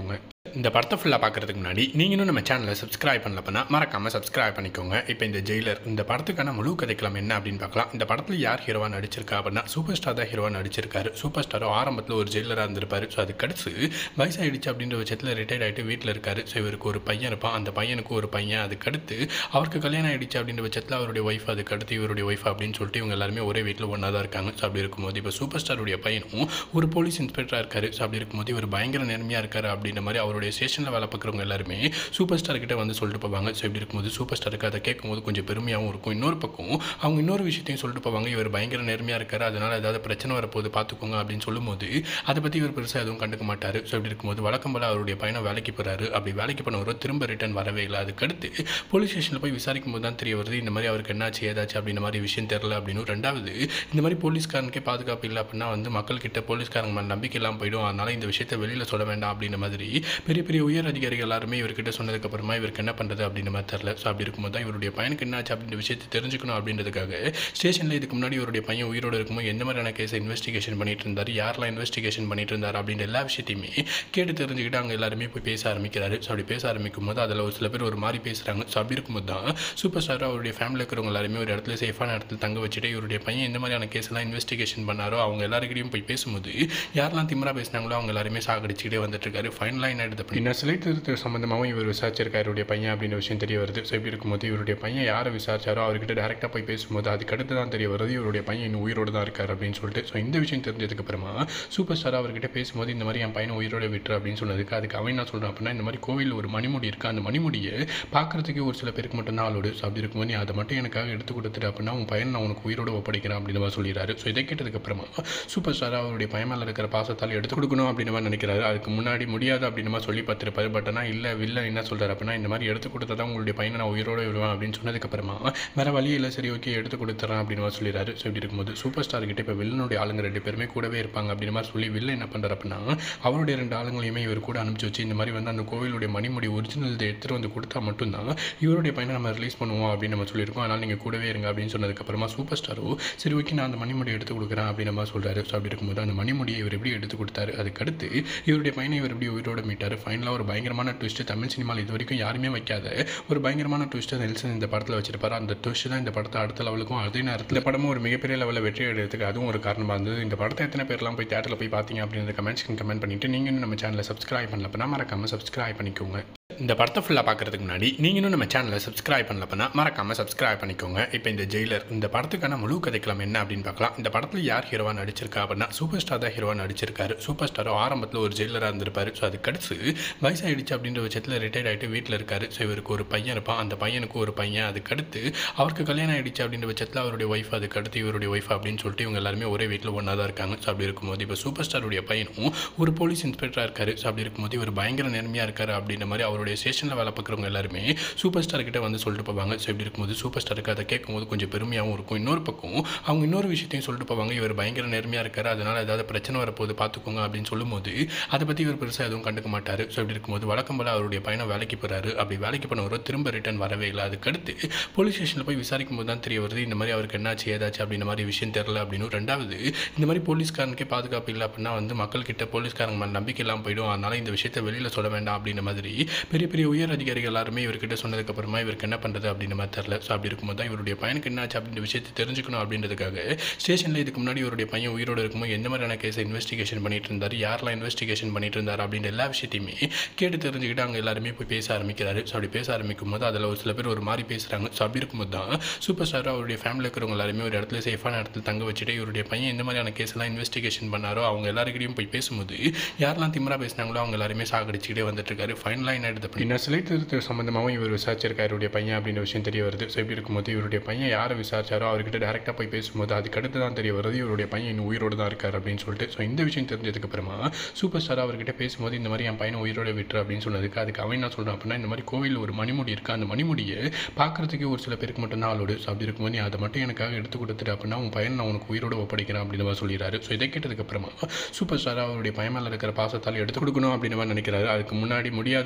இந்த படத்தை ஃபுல்லாக பார்க்குறதுக்கு முன்னாடி நீங்களும் நம்ம சேனலை சப்ஸ்கிரைப் பண்ணலப்பனா மறக்காமல் சப்ஸ்கிரைப் பண்ணிக்கோங்க இப்போ இந்த ஜெயிலர் இந்த படத்துக்கான முழு கதைக்களம் என்ன அப்படின்னு பார்க்கலாம் இந்த படத்தில் யார் ஹீரோவாக நடிச்சிருக்கா அப்படின்னா சூப்பர் ஸ்டார் தான் ஹீரோவாக நடிச்சிருக்காரு சூப்பர் ஸ்டாரும் ஆரம்பத்தில் ஒரு ஜெயிலராக இருந்திருப்பாரு ஸோ அதுக்கு அடுத்து வயசாயிடுச்சு அப்படின்ற பட்சத்தில் ரிட்டையர்ட் ஆகிட்டு வீட்டில் இருக்காரு ஸோ இவருக்கு ஒரு பையன் இருப்பான் அந்த பையனுக்கு ஒரு பையன் அதுக்கடுத்து அவருக்கு கல்யாணம் ஆயிடுச்சு அப்படின்ற பட்சத்தில் அவருடைய ஒய்ஃப் அதுக்கடுத்து இவருடைய ஒய்ஃப் அப்படின்னு சொல்லிட்டு இவங்க எல்லாருமே ஒரே வீட்டில் ஒன்றா தான் இருக்காங்க ஸோ அப்படி இருக்கும்போது இப்போ சூப்பர் ஸ்டாருடைய பையனும் ஒரு போலீஸ் இன்ஸ்பெக்டராக இருக்காரு ஸோ அப்படி இருக்கும்போது இவர் பயங்கர நேர்மையாக இருக்காரு அப்படின்ற மாதிரி அவருடைய ஸ்டேஷனில் வேலை பார்க்குறவங்க எல்லாருமே சூப்பர் ஸ்டார் கிட்ட வந்து சொல்லிட்டு போவாங்க ஸோ இப்படி இருக்கும்போது சூப்பர் ஸ்டாருக்கு அதை கேட்கும்போது கொஞ்சம் பெருமையாகவும் இருக்கும் இன்னொரு பக்கம் அவங்க இன்னொரு விஷயத்தையும் சொல்லிட்டு போவாங்க இவர் பயங்கர நேர்மையாக இருக்காரு அதனால் ஏதாவது பிரச்சனை வரப்போது பார்த்துக்கோங்க அப்படின்னு சொல்லும்போது அதை பற்றி இவர் பெருசாக எதுவும் கண்டுக்க மாட்டார் ஸோ இப்படி இருக்கும்போது வழக்கம் போல அவருடைய பையனை வேலைக்கு போகிறாரு அப்படி வேலைக்கு போனவரும் திரும்ப ரிட்டர்ன் வரவே இல்லை அதுக்கடுத்து போலீஸ் ஸ்டேஷனில் போய் விசாரிக்கும் போது தான் தெரிய வருது இந்த மாதிரி அவருக்கு என்னாச்சு ஏதாச்சு அப்படின்ற மாதிரி விஷயம் தெரில அப்படின்னு ரெண்டாவது இந்த மாதிரி போலீஸ்காரனுக்கே பாதுகாப்பு இல்லை அப்படின்னா வந்து மக்கள்கிட்ட போலீஸ்காரங்க மேலே நம்பிக்கை இல்லாமல் போயிடும் அதனால் இந்த விஷயத்தை வெளியில் சொல்ல வேண்டாம் அப்படின்ற மாதிரி பெரிய பெரிய உயர் அதிகாரிகள் எல்லாருமே இவர்கிட்ட சொன்னதுக்கப்புறமா இவருக்கு என்ன பண்ணுறது அப்படின்ற மாதிரி தெரில ஸோ அப்படி இருக்கும்போது தான் இவருடைய பையனுக்கு என்னாச்சு அப்படின்ற விஷயத்தை தெரிஞ்சுக்கணும் அப்படின்றதுக்காக ஸ்டேஷனில் இதுக்கு முன்னாடி இவருடைய பையன் உயிரோடு இருக்கும்போது எந்த மாதிரியான கேஸை இன்வெஸ்டிகேஷன் பண்ணிட்டு இருந்தார் யாரெல்லாம் இன்வெஸ்டிகேஷன் பண்ணிட்டு இருந்தார் அப்படின்ற எல்லா விஷயத்தையுமே கேட்டு தெரிஞ்சுக்கிட்டு அங்கே எல்லாருமே போய் பேச ஆரம்பிக்கிறாரு ஸோ அப்படி பேச ஆரம்பிக்கும் போது அதில் ஒரு சில பேர் ஒரு மாதிரி பேசுகிறாங்க ஸோ அப்படி இருக்கும்போது தான் சூப்பர் ஸ்டார் அவருடைய ஃபேமிலியில் இருக்கிறவங்க எல்லாருமே ஒரு இடத்துல சேஃபான இடத்துல தங்க வச்சுட்டு இவருடைய பையன் எந்த மாதிரியான கேஸ் எல்லாம் இன்வெஸ்டிகேஷன் பண்ணாரோ அவங்க எல்லாருக்கிட்டையும் போய் பேசும்போது யாரெல்லாம் திமிரா பேசினாங்களோ அவங்க எல்லாருமே சாகடிச்சுக்கிட்டே வந்துட்டு இருக்காரு ஃபைனலாக என்ன எடுத்து அப்படின்னா சிலை திருத்த சம்மந்தமாகவும் இவர் விசாரிச்சிருக்காரு இவருடைய பையன் அப்படின்ற விஷயம் தெரிய வருது ஸோ இப்படி இருக்கும்போது இவருடைய பையன் யாரை விசாரிச்சாரோ அவர்கிட்ட டேரெக்டாக போய் பேசும்போது அதுக்கடுத்து தான் தெரிய வருது இவருடைய பையன் இன்னும் உயிரோடு தான் இருக்கார் அப்படின்னு சொல்லிட்டு ஸோ இந்த விஷயம் தெரிஞ்சதுக்கு அப்புறமா சூப்பர் ஸ்டார் அவர்கிட்ட பேசும்போது இந்த மாதிரி என் பையனை உயிரோட விட்டுரு அப்படின்னு சொன்னதுக்கு அதுக்கு அவன் என்ன சொல்கிறான் அப்படின்னா இந்த மாதிரி கோவில் ஒரு மணிமுடி இருக்குது அந்த மணிமுடியை பார்க்கறதுக்கு ஒரு சில பேருக்கு மட்டும் தான் ஆளோடு ஸோ அப்படி இருக்கும்போது நீ அதை மட்டும் எனக்காக எடுத்து கொடுத்துட்டு அப்படின்னா உன் பையன் நான் உனக்கு உயிரோட ஒப்படைக்கிறேன் அப்படின்னு மாதிரி சொல்லிடுறாரு ஸோ இதை கேட்டதுக்கப்புறமா சூப்பர் ஸ்டார் அவருடைய பையன் மேலே இருக்கிற பாசத்தால் எடுத்து கொடுக்கணும் அப்படின்னு மாதிரி நினைக்கிறாரு அதுக்கு முன்னாடி முடியாது அப்படின்னு மாதிரி சொல்லி பார்த்துருப்பாரு பட் ஆனால் இல்லை வில்ல என்ன சொல்கிறார் அப்படின்னா இந்த மாதிரி எடுத்து கொடுத்தா தான் உங்களுடைய பையனை நான் உயிரோட விடுவேன் அப்படின்னு சொன்னதுக்கப்புறமா வேறு வழி இல்லை சரி ஓகே எடுத்து கொடுத்துறேன் அப்படின்னு மாதிரி சொல்லிடுறாரு ஸோ இப்படி இருக்கும்போது சூப்பர் ஸ்டார் கிட்ட இப்போ வில்லனுடைய ஆளுங்க ரெண்டு பேருமே கூடவே இருப்பாங்க அப்படின்னு மாதிரி சொல்லி வில்ல என்ன பண்ணுறாரு அப்படின்னா அவருடைய ரெண்டு ஆளுங்களையுமே இவர் கூட அனுப்பிச்சு வச்சு இந்த மாதிரி வந்து அந்த கோவிலுடைய மணிமுடி ஒரிஜினல் எடுத்துகிட்டு வந்து கொடுத்தா மட்டும்தான் இவருடைய பையனை நம்ம ரிலீஸ் பண்ணுவோம் அப்படின்னு நம்ம சொல்லியிருக்கோம் அதனால் நீங்கள் கூடவே இருங்க அப்படின்னு சொன்னதுக்கப்புறமா சூப்பர் ஸ்டாரோ சரி ஓகே நான் அந்த மணிமுடி எடுத்து கொடுக்குறேன் அப்படின்னு மாதிரி சொல்கிறாரு ஸோ அப்படி இருக்கும்போது அந்த மணிமுடியை இவர் எப்படி எடுத்து கொடுத்தாரு அதுக்கடுத்து இவருடைய பையனை இவர் எப்படி உயிரோட மீட்டார் ஃபைனலாக ஒரு பயங்கரமான ட்விஸ்ட் தமிழ் சினிமாவில் இது வரைக்கும் யாருமே வைக்காத ஒரு பயங்கரமான ட்விஸ்ட்டை நெல்சன் இந்த படத்தில் வச்சிருப்பாரு அந்த ட்விஸ்ட் தான் இந்த படத்தை அடுத்த லெவலுக்கும் அதே நேரத்தில் படமும் ஒரு மிகப்பெரிய லெவலில் வெற்றி அடைகிறதுக்கு அதுவும் ஒரு காரணமாக இருந்தது இந்த படத்தை எத்தனை பேர்லாம் போய் தேட்டரில் போய் பார்த்தீங்க அப்படின்ற கமெண்ட்ஸ்க்கு கமெண்ட் பண்ணிட்டு நீங்கள் இன்னும் நம்ம சேனலை சப்ஸ்கிரைப் பண்ணல அப்படின்னா மறக்காமல் சப்ஸ்கிரைப் பண்ணிக்கோங்க இந்த படத்தை ஃபுல்லாக பார்க்குறதுக்கு முன்னாடி நீங்களும் நம்ம சேனலை சப்ஸ்கிரைப் பண்ணலப்பனா மறக்காமல் சப்ஸ்கிரைப் பண்ணிக்கோங்க இப்போ இந்த ஜெயிலர் இந்த படத்துக்கான முழு கதைக்களம் என்ன அப்படின்னு பார்க்கலாம் இந்த படத்தில் யார் ஹீரோவாக நடிச்சிருக்கா அப்படின்னா சூப்பர் ஸ்டார் தான் ஹீரோவாக நடிச்சிருக்காரு சூப்பர் ஸ்டாரும் ஆரம்பத்தில் ஒரு ஜெயிலராக இருந்திருப்பாரு ஸோ அதுக்கடுத்து வயசாயிடுச்சு அப்படின்ற பட்சத்தில் ரிட்டையர்ட் ஆகிட்டு வீட்டில் இருக்காரு ஸோ இவருக்கு ஒரு பையன் இருப்பான் அந்த பையனுக்கு ஒரு பையன் அதுக்கடுத்து அவருக்கு கல்யாணம் ஆயிடுச்சு அப்படின்ற பட்சத்தில் அவருடைய ஒய்ஃப் அதுக்கடுத்து இவருடைய ஒய்ஃப் அப்படின்னு சொல்லிட்டு இவங்க எல்லாருமே ஒரே வீட்டில் ஒன்றா தான் இருக்காங்க ஸோ அப்படி இருக்கும்போது இப்போ சூப்பர் ஸ்டாருடைய பையனும் ஒரு போலீஸ் இன்ஸ்பெக்டராக இருக்காரு ஸோ அப்படி இருக்கும்போது இவர் பயங்கர நேர்மையாக இருக்காரு அப்படின்ற மாதிரி அவருடைய ஸ்டேஷனில் வேலை பார்க்குறவங்க எல்லாருமே சூப்பர் ஸ்டார் கிட்ட வந்து சொல்லிட்டு போவாங்க ஸோ இப்படி இருக்கும்போது சூப்பர் ஸ்டாருக்கு அதை கேட்கும்போது கொஞ்சம் பெருமையாகவும் இருக்கும் இன்னொரு பக்கம் அவங்க இன்னொரு விஷயத்தையும் சொல்லிட்டு போவாங்க இவர் பயங்கர நேர்மையாக இருக்காரு அதனால் ஏதாவது பிரச்சனை வரப்போது பார்த்துக்கோங்க அப்படின்னு சொல்லும்போது அதை பற்றி இவர் பெருசாக எதுவும் கண்டுக்க மாட்டார் ஸோ இப்படி இருக்கும்போது வழக்கம் போல அவருடைய பையனை வேலைக்கு போகிறாரு அப்படி வேலைக்கு போனவரும் திரும்ப ரிட்டர்ன் வரவே இல்லை அதுக்கடுத்து போலீஸ் ஸ்டேஷனில் போய் விசாரிக்கும் போது தான் தெரிய வருது இந்த மாதிரி அவருக்கு என்னாச்சு ஏதாச்சு அப்படின்ற மாதிரி விஷயம் தெரில அப்படின்னு ரெண்டாவது இந்த மாதிரி போலீஸ்காரனுக்கே பாதுகாப்பு இல்லை அப்படின்னா வந்து மக்கள்கிட்ட போலீஸ்காரங்க மேலே நம்பிக்கை இல்லாமல் போயிடும் அதனால் இந்த விஷயத்தை வெளியில் சொல்ல வேண்டாம் அப்படின்ற மாதிரி பெரிய பெரிய உயர் அதிகாரிகள் எல்லாருமே இவர்கிட்ட சொன்னதுக்கப்புறமா இவருக்கு என்ன பண்ணுறது அப்படின்ற மாதிரி தெரில ஸோ அப்படி இருக்கும்போது தான் இவருடைய பையனுக்கு என்னாச்சு அப்படின்ற விஷயத்தை தெரிஞ்சுக்கணும் அப்படின்றதுக்காக ஸ்டேஷனில் இதுக்கு முன்னாடி இவருடைய பையன் உயிரோடு இருக்கும்போது எந்த மாதிரியான கேஸை இன்வெஸ்டிகேஷன் பண்ணிட்டு இருந்தார் யாரெல்லாம் இன்வெஸ்டிகேஷன் பண்ணிட்டு இருந்தார் அப்படின்ற எல்லா விஷயத்தையுமே கேட்டு தெரிஞ்சுக்கிட்டு அங்கே எல்லாருமே போய் பேச ஆரம்பிக்கிறாரு ஸோ அப்படி பேச ஆரம்பிக்கும் போது அதில் ஒரு சில பேர் ஒரு மாதிரி பேசுகிறாங்க ஸோ அப்படி இருக்கும்போது தான் சூப்பர் ஸ்டார் அவருடைய ஃபேமிலியில் இருக்கிறவங்க எல்லாருமே ஒரு இடத்துல சேஃபான இடத்துல தங்க வச்சுட்டு இவருடைய பையன் எந்த மாதிரியான கேஸ் எல்லாம் இன்வெஸ்டிகேஷன் பண்ணாரோ அவங்க எல்லாருக்கிட்டையும் போய் பேசும்போது யாரெல்லாம் திமிரா பேசினாங்களோ அவங்க எல்லாருமே சாகடிச்சுக்கிட்டே வந்துட்டு இருக்காரு ஃபைனலாக என்ன எடுத்து அப்படின்னா சிலை திருத்த சம்மந்தமாகவும் இவர் விசாரிச்சிருக்காரு இவருடைய பையன் அப்படின்ற விஷயம் தெரிய வருது ஸோ இப்படி இருக்கும்போது இவருடைய பையன் யாரை விசாரிச்சாரோ அவர்கிட்ட டேரெக்டாக போய் பேசும்போது அதுக்கடுத்து தான் தெரிய வருது இவருடைய பையன் இன்னும் உயிரோடு தான் இருக்கார் அப்படின்னு சொல்லிட்டு ஸோ இந்த விஷயம் தெரிஞ்சதுக்கு அப்புறமா சூப்பர் ஸ்டார் அவர்கிட்ட பேசும்போது இந்த மாதிரி என் பையனை உயிரோட விட்டுரு அப்படின்னு சொன்னதுக்கு அதுக்கு அவன் என்ன சொல்கிறான் அப்படின்னா இந்த மாதிரி கோவில் ஒரு மணிமுடி இருக்குது அந்த மணிமுடியை பார்க்கறதுக்கு ஒரு சில பேருக்கு மட்டும் தான் ஆளோடு ஸோ அப்படி இருக்கும்போது நீ அதை மட்டும் எனக்காக எடுத்து கொடுத்துட்டு அப்படின்னா உன் பையன் நான் உனக்கு உயிரோட ஒப்படைக்கிறேன் அப்படின்னு மாதிரி சொல்லிடுறாரு ஸோ இதை கேட்டதுக்கப்புறமா சூப்பர் ஸ்டார் அவருடைய பையன் மேலே இருக்கிற பாசத்தால் எடுத்து கொடுக்கணும் அப்படின்னு மாதிரி நினைக்கிறாரு அதுக்கு முன்னாடி முடியாது அப்படின்னு மாதிரி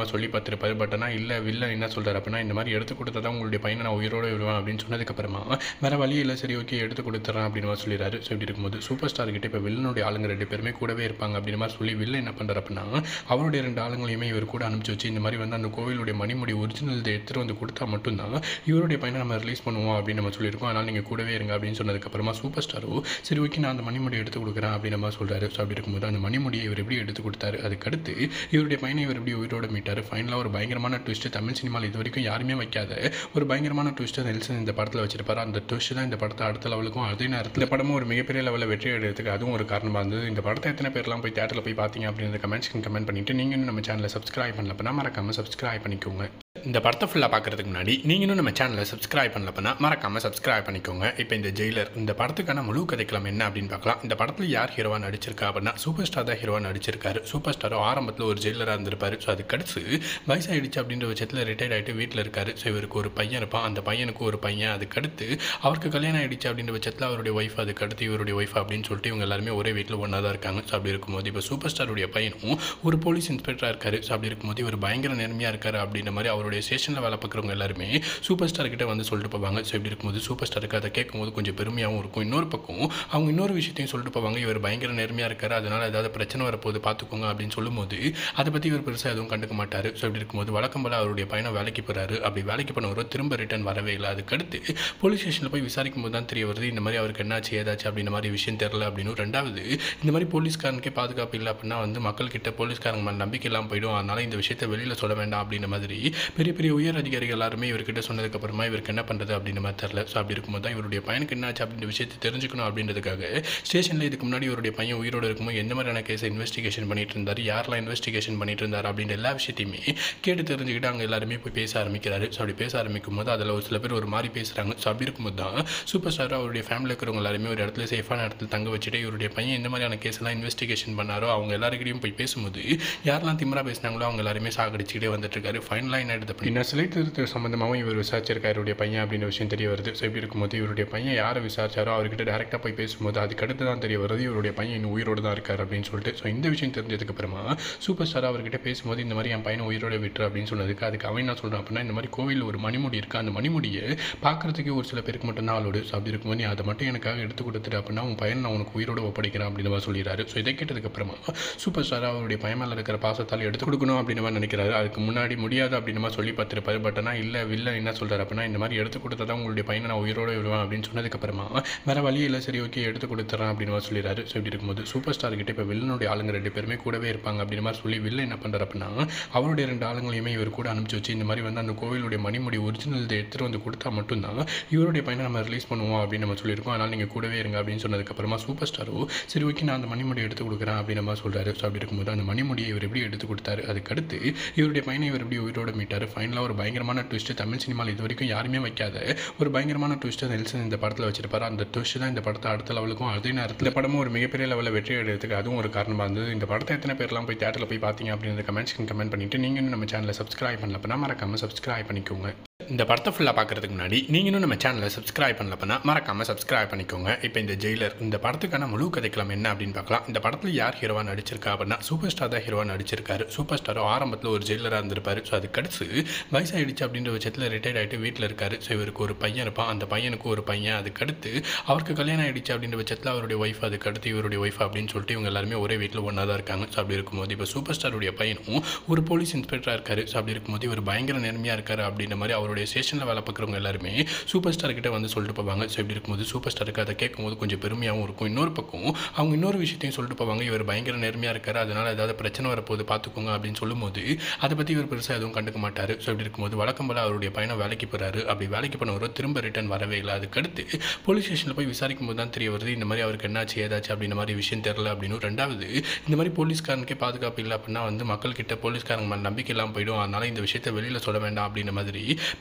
மாதிரி சொல்லி பார்த்துருப்பாரு பட் ஆனால் இல்லை வில்லன் என்ன சொல்கிறார் அப்படின்னா இந்த மாதிரி எடுத்து கொடுத்தா தான் உங்களுடைய பையனை நான் உயிரோட விடுவேன் அப்படின்னு சொன்னதுக்கப்புறமா வேறு வழி இல்லை சரி ஓகே எடுத்து கொடுத்துட்றேன் அப்படின்னு மாதிரி சொல்லிடுறாரு ஸோ இப்படி இருக்கும்போது சூப்பர் ஸ்டார் கிட்ட இப்போ வில்லனுடைய ஆளுங்க ரெண்டு பேருமே கூடவே இருப்பாங்க அப்படின்னு மாதிரி சொல்லி வில்லன் என்ன பண்ணுறாரு அப்படின்னா அவருடைய ரெண்டு ஆளுங்களையுமே இவர் கூட அனுப்பிச்சு வச்சு இந்த மாதிரி வந்து அந்த கோவிலுடைய மணிமுடி ஒரிஜினல் எடுத்துகிட்டு வந்து கொடுத்தா மட்டும்தான் இவருடைய பையனை நம்ம ரிலீஸ் பண்ணுவோம் அப்படின்னு நம்ம சொல்லியிருக்கோம் அதனால் நீங்கள் கூடவே இருங்க அப்படின்னு சொன்னதுக்கப்புறமா சூப்பர் ஸ்டாரோ சரி ஓகே நான் அந்த மணிமுடி எடுத்து கொடுக்குறேன் அப்படின்னு மாதிரி சொல்கிறாரு ஸோ அப்படி இருக்கும்போது அந்த மணிமுடியை இவர் எப்படி எடுத்து கொடுத்தாரு அதுக்கடுத்து இவருடைய பையனை இவர் எப்படி உயிரோட மீட்டார் ஃபைனலாக ஒரு பயங்கரமான ட்விஸ்ட்டு தமிழ் சினிமாவில் இது வரைக்கும் யாருமே வைக்காத ஒரு பயங்கரமான ட்விஸ்ட்டை நெல்சன் இந்த படத்தில் வச்சிருப்பாரு அந்த ட்விஸ்ட் தான் இந்த படத்தை அடுத்த லெவலுக்கும் அதே நேரத்தில் இந்த படமும் ஒரு மிகப்பெரிய லெவலில் வெற்றி அடைகிறதுக்கு அதுவும் ஒரு காரணமாக இருந்தது இந்த படத்தை எத்தனை பேர்லாம் போய் தேட்டரில் போய் பார்த்தீங்க அப்படின்னு கமெண்ட்ஸ்க்கு கமெண்ட் பண்ணிட்டு நீங்கள் இன்னும் நம்ம சேனலை சப்ஸ்கிரைப் பண்ணல அப்படின்னா மறக்காமல் சப்ஸ்கிரைப் பண்ணிக்கோங்க இந்த படத்தை ஃபுல்லாக பார்க்குறதுக்கு முன்னாடி நீங்கள் இன்னும் நம்ம சேனலை சப்ஸ்கிரைப் பண்ணல அப்படின்னா மறக்காமல் சப்ஸ்கிரைப் பண்ணிக்கோங்க இப்போ இந்த ஜெயிலர் இந்த படத்துக்கான முழு கதைக்களம் என்ன அப்படின்னு பார்க்கலாம் இந்த படத்தில் யார் ஹீரோவாக நடிச்சிருக்கா அப்படின்னா சூப்பர் ஸ்டார் தான் ஹீரோவாக நடிச்சிருக்காரு சூப்பர் ஸ்டாரும் ஆரம்பத்தில் ஒரு ஜெயிலராக இருந்திருப்பாரு ஸோ அதுக்கு அடுத்து வயசாயிடுச்சு அப்படின்ற பட்சத்தில் ரிட்டையர்ட் ஆகிட்டு வீட்டில் இருக்காரு ஸோ இவருக்கு ஒரு பையன் இருப்பான் அந்த பையனுக்கு ஒரு பையன் அதுக்கடுத்து அவருக்கு கல்யாணம் ஆயிடுச்சு அப்படின்ற பட்சத்தில் அவருடைய ஒய்ஃப் அதுக்கடுத்து இவருடைய ஒய்ஃப் அப்படின்னு சொல்லிட்டு இவங்க எல்லாருமே ஒரே வீட்டில் ஒன்றா தான் இருக்காங்க ஸோ அப்படி இருக்கும்போது இப்போ சூப்பர் ஸ்டாருடைய பையனும் ஒரு போலீஸ் இன்ஸ்பெக்டராக இருக்காரு ஸோ அப்படி இருக்கும்போது இவர் பயங்கர நேர்மையாக இருக்காரு அப்படின்ற மாதிரி அவருடைய ஸ்டேஷனில் வேலை பார்க்குறவங்க எல்லாருமே சூப்பர் ஸ்டார் கிட்ட வந்து சொல்லிட்டு போவாங்க ஸோ இப்படி இருக்கும்போது சூப்பர் ஸ்டாருக்கு அதை கேட்கும்போது கொஞ்சம் பெருமையாகவும் இருக்கும் இன்னொரு பக்கம் அவங்க இன்னொரு விஷயத்தையும் சொல்லிட்டு போவாங்க இவர் பயங்கர நேர்மையாக இருக்காரு அதனால் ஏதாவது பிரச்சனை வரப்போது பார்த்துக்கோங்க அப்படின்னு சொல்லும்போது அதை பற்றி இவர் பெருசாக எதுவும் கண்டுக்க மாட்டார் ஸோ இப்படி இருக்கும்போது வழக்கம் போல அவருடைய பையனை வேலைக்கு போகிறாரு அப்படி வேலைக்கு போனவரோ திரும்ப ரிட்டர்ன் வரவே இல்லை அதுக்கடுத்து போலீஸ் ஸ்டேஷனில் போய் விசாரிக்கும் போது தான் தெரிய வருது இந்த மாதிரி அவருக்கு என்னாச்சு ஏதாச்சு அப்படின்ற மாதிரி விஷயம் தெரில அப்படின்னு ரெண்டாவது இந்த மாதிரி போலீஸ்காரனுக்கே பாதுகாப்பு இல்லை அப்படின்னா வந்து மக்கள்கிட்ட போலீஸ்காரங்க மேலே நம்பிக்கை இல்லாமல் போயிடும் அதனால் இந்த விஷயத்தை வெளியில் சொல்ல வேண்டாம் அப்படின்ற மாதிரி பெரிய பெரிய உயர் அதிகாரிகள் எல்லாருமே இவர்கிட்ட சொன்னதுக்கப்புறமா இவருக்கு என்ன பண்ணுறது அப்படின்ற மாதிரி தெரில ஸோ அப்படி இருக்கும்போது தான் இவருடைய பையனுக்கு என்னாச்சு அப்படின்ற விஷயத்தை தெரிஞ்சுக்கணும் அப்படின்றதுக்காக ஸ்டேஷனில் இதுக்கு முன்னாடி இவருடைய பையன் உயிரோடு இருக்கும்போது எந்த மாதிரியான கேஸை இன்வெஸ்டிகேஷன் பண்ணிட்டு இருந்தார் யாரெல்லாம் இன்வெஸ்டிகேஷன் பண்ணிட்டு இருந்தார் அப்படின்ற எல்லா விஷயத்தையுமே கேட்டு தெரிஞ்சுக்கிட்டு அங்கே எல்லாருமே போய் பேச ஆரம்பிக்கிறாரு ஸோ அப்படி பேச ஆரம்பிக்கும் போது அதில் ஒரு சில பேர் ஒரு மாதிரி பேசுகிறாங்க ஸோ அப்படி இருக்கும்போது தான் சூப்பர் ஸ்டார் அவருடைய ஃபேமிலியில் இருக்கிறவங்க எல்லாருமே ஒரு இடத்துல சேஃபான இடத்துல தங்க வச்சுட்டு இவருடைய பையன் எந்த மாதிரியான கேஸ் எல்லாம் இன்வெஸ்டிகேஷன் பண்ணாரோ அவங்க எல்லாருக்கிட்டையும் போய் பேசும்போது யாரெல்லாம் திமிரா பேசினாங்களோ அவங்க எல்லாருமே சாகடிச்சுக்கிட்டே வந்துட்டு இருக்காரு ஃபைனலாக என்ன எடுத்து அப்படின்னா சிலை திருத்த சம்மந்தமாகவும் இவர் விசாரிச்சிருக்காரு இவருடைய பையன் அப்படின்ற விஷயம் தெரிய வருது ஸோ இப்படி இருக்கும்போது இவருடைய பையன் யாரை விசாரிச்சாரோ அவர்கிட்ட டேரெக்டாக போய் பேசும்போது அதுக்கடுத்து தான் தெரிய வருது இவருடைய பையன் இன்னும் உயிரோடு தான் இருக்கார் அப்படின்னு சொல்லிட்டு ஸோ இந்த விஷயம் தெரிஞ்சதுக்கு அப்புறமா சூப்பர் ஸ்டார் அவர்கிட்ட பேசும்போது இந்த மாதிரி என் பையனை உயிரோட விட்டுரு அப்படின்னு சொன்னதுக்கு அதுக்கு அவன் என்ன சொல்கிறான் அப்படின்னா இந்த மாதிரி கோவில் ஒரு மணிமுடி இருக்குது அந்த மணிமுடியை பார்க்குறதுக்கு ஒரு சில பேருக்கு மட்டும் தான் ஆளோடு ஸோ அப்படி இருக்கும்போது நீ அதை மட்டும் எனக்காக எடுத்து கொடுத்துட்டு அப்படின்னா உன் பையன் நான் உனக்கு உயிரோடு ஒப்படைக்கிறேன் அப்படின்னு மாதிரி சொல்லிடுறாரு ஸோ இதை கேட்டதுக்கப்புறமா சூப்பர் ஸ்டார் அவருடைய பையன் மேலே இருக்கிற பாசத்தால் எடுத்து கொடுக்கணும் அப்படின்னு மாதிரி நினைக்கிறாரு அதுக்கு முன்னாடி முடியாது அப்படின்னு மாதிரி சொல்லி பார்த்துருப்பாரு பட் ஆனால் இல்லை வில்லன் என்ன சொல்கிறார் அப்படின்னா இந்த மாதிரி எடுத்து கொடுத்தா தான் உங்களுடைய பையனை நான் உயிரோடு விடுவேன் அப்படின்னு சொன்னதுக்கப்புறமா வேறு வழி இல்லை சரி ஓகே எடுத்து கொடுத்துட்றேன் அப்படின்னு மாதிரி சொல்லிடுறாரு ஸோ இப்படி இருக்கும்போது சூப்பர் ஸ்டார் கிட்ட இப்போ வில்லனுடைய ஆளுங்க ரெண்டு பேருமே கூடவே இருப்பாங்க அப்படின்னு மாதிரி சொல்லி வில்லன் என்ன பண்ணுறாரு அப்படின்னா அவருடைய ரெண்டு ஆளுங்களையுமே இவர் கூட அனுப்பிச்சு வச்சு இந்த மாதிரி வந்து அந்த கோவிலுடைய மணிமுடி ஒரிஜினல் எடுத்துகிட்டு வந்து கொடுத்தா மட்டும்தான் இவருடைய பையனை நம்ம ரிலீஸ் பண்ணுவோம் அப்படின்னு நம்ம சொல்லியிருக்கோம் அதனால் நீங்கள் கூடவே இருங்க அப்படின்னு சொன்னதுக்கப்புறமா சூப்பர் ஸ்டாரோ சரி ஓகே நான் அந்த மணிமுடி எடுத்து கொடுக்குறேன் அப்படின்னு மாதிரி சொல்கிறாரு ஸோ அப்படி இருக்கும்போது அந்த மணிமுடியை இவர் எப்படி எடுத்து கொடுத்தாரு அதுக்கடுத்து இவருடைய பையனை இவர் எப்படி உயிரோட மீட்டார் ஃபைனலாக ஒரு பயங்கரமான ட்விஸ்ட்டு தமிழ் சினிமாவில் இது வரைக்கும் யாருமே வைக்காத ஒரு பயங்கரமான ட்விஸ்ட்டை நெல்சன் இந்த படத்தில் வச்சிருப்பாரு அந்த ட்விஸ்ட் தான் இந்த படத்தை அடுத்த லெவலுக்கும் அதே நேரத்தில் இந்த படமும் ஒரு மிகப்பெரிய லெவலில் வெற்றி அடைகிறதுக்கு அதுவும் ஒரு காரணமாக இருந்தது இந்த படத்தை எத்தனை பேர்லாம் போய் தேட்டரில் போய் பார்த்தீங்க அப்படின்ற கமெண்ட்ஸ்க்கு கமெண்ட் பண்ணிட்டு நீங்கள் இன்னும் நம்ம சேனலை சப்ஸ்கிரைப் பண்ணல அப்படின்னா மறக்காமல் சப்ஸ்கிரைப் பண்ணிக்கோங்க இந்த படத்தை ஃபுல்லாக பார்க்குறதுக்கு முன்னாடி நீங்கள் இன்னும் நம்ம சேனலை சப்ஸ்கிரைப் பண்ணல அப்படின்னா மறக்காமல் சப்ஸ்கிரைப் பண்ணிக்கோங்க இப்போ இந்த ஜெயிலர் இந்த படத்துக்கான முழு கதைக்களம் என்ன அப்படின்னு பார்க்கலாம் இந்த படத்தில் யார் ஹீரோவாக நடிச்சிருக்கா அப்படின்னா சூப்பர் ஸ்டார் தான் ஹீரோவாக நடிச்சிருக்காரு சூப்பர் ஸ்டாரும் ஆரம்பத்தில் ஒரு ஜெயிலராக இருந்திருப்பாரு ஸோ அதுக்கடுத்து வயசாயிடுச்சு அப்படின்ற பட்சத்தில் ரிட்டையர்ட் ஆகிட்டு வீட்டில் இருக்காரு ஸோ இவருக்கு ஒரு பையன் இருப்பான் அந்த பையனுக்கு ஒரு பையன் அதுக்கடுத்து அவருக்கு கல்யாணம் ஆயிடுச்சு அப்படின்ற பட்சத்தில் அவருடைய ஒய்ஃப் அதுக்கடுத்து இவருடைய ஒய்ஃப் அப்படின்னு சொல்லிட்டு இவங்க எல்லாருமே ஒரே வீட்டில் ஒன்றா தான் இருக்காங்க ஸோ அப்படி இருக்கும்போது இப்போ சூப்பர் ஸ்டாருடைய பையனும் ஒரு போலீஸ் இன்ஸ்பெக்டராக இருக்காரு ஸோ அப்படி இருக்கும்போது இவர் பயங்கர நேர்மையாக இருக்காரு அப்படின்ற மாதிரி அவருடைய ஸ்டேஷனில் வேலை பார்க்குறவங்க எல்லாருமே சூப்பர் ஸ்டார் கிட்ட வந்து சொல்லிட்டு போவாங்க ஸோ இப்படி இருக்கும்போது சூப்பர் ஸ்டாருக்கு அதை கேட்கும்போது கொஞ்சம் பெருமையாகவும் இருக்கும் இன்னொரு பக்கம் அவங்க இன்னொரு விஷயத்தையும் சொல்லிட்டு போவாங்க இவர் பயங்கர நேர்மையாக இருக்காரு அதனால் ஏதாவது பிரச்சனை வரப்போது பார்த்துக்கோங்க அப்படின்னு சொல்லும்போது அதை பற்றி இவர் பெருசாக எதுவும் கண்டுக்க மாட்டார் ஸோ இப்படி இருக்கும்போது வழக்கம் போல அவருடைய பையனை வேலைக்கு போகிறாரு அப்படி வேலைக்கு போனவரோ திரும்ப ரிட்டர்ன் வரவே இல்லை அதுக்கடுத்து போலீஸ் ஸ்டேஷனில் போய் விசாரிக்கும் போது தான் தெரிய வருது இந்த மாதிரி அவருக்கு என்னாச்சு ஏதாச்சு அப்படின்ற மாதிரி விஷயம் தெரில அப்படின்னு ரெண்டாவது இந்த மாதிரி போலீஸ்காரனுக்கே பாதுகாப்பு இல்லை அப்படின்னா வந்து மக்கள்கிட்ட போலீஸ்காரங்க மேலே நம்பிக்கை இல்லாமல் போயிடும் அதனால் இந்த விஷயத்தை வெளியில் சொல்ல வேண்டாம் அப்படின்ற மாதிரி பெரிய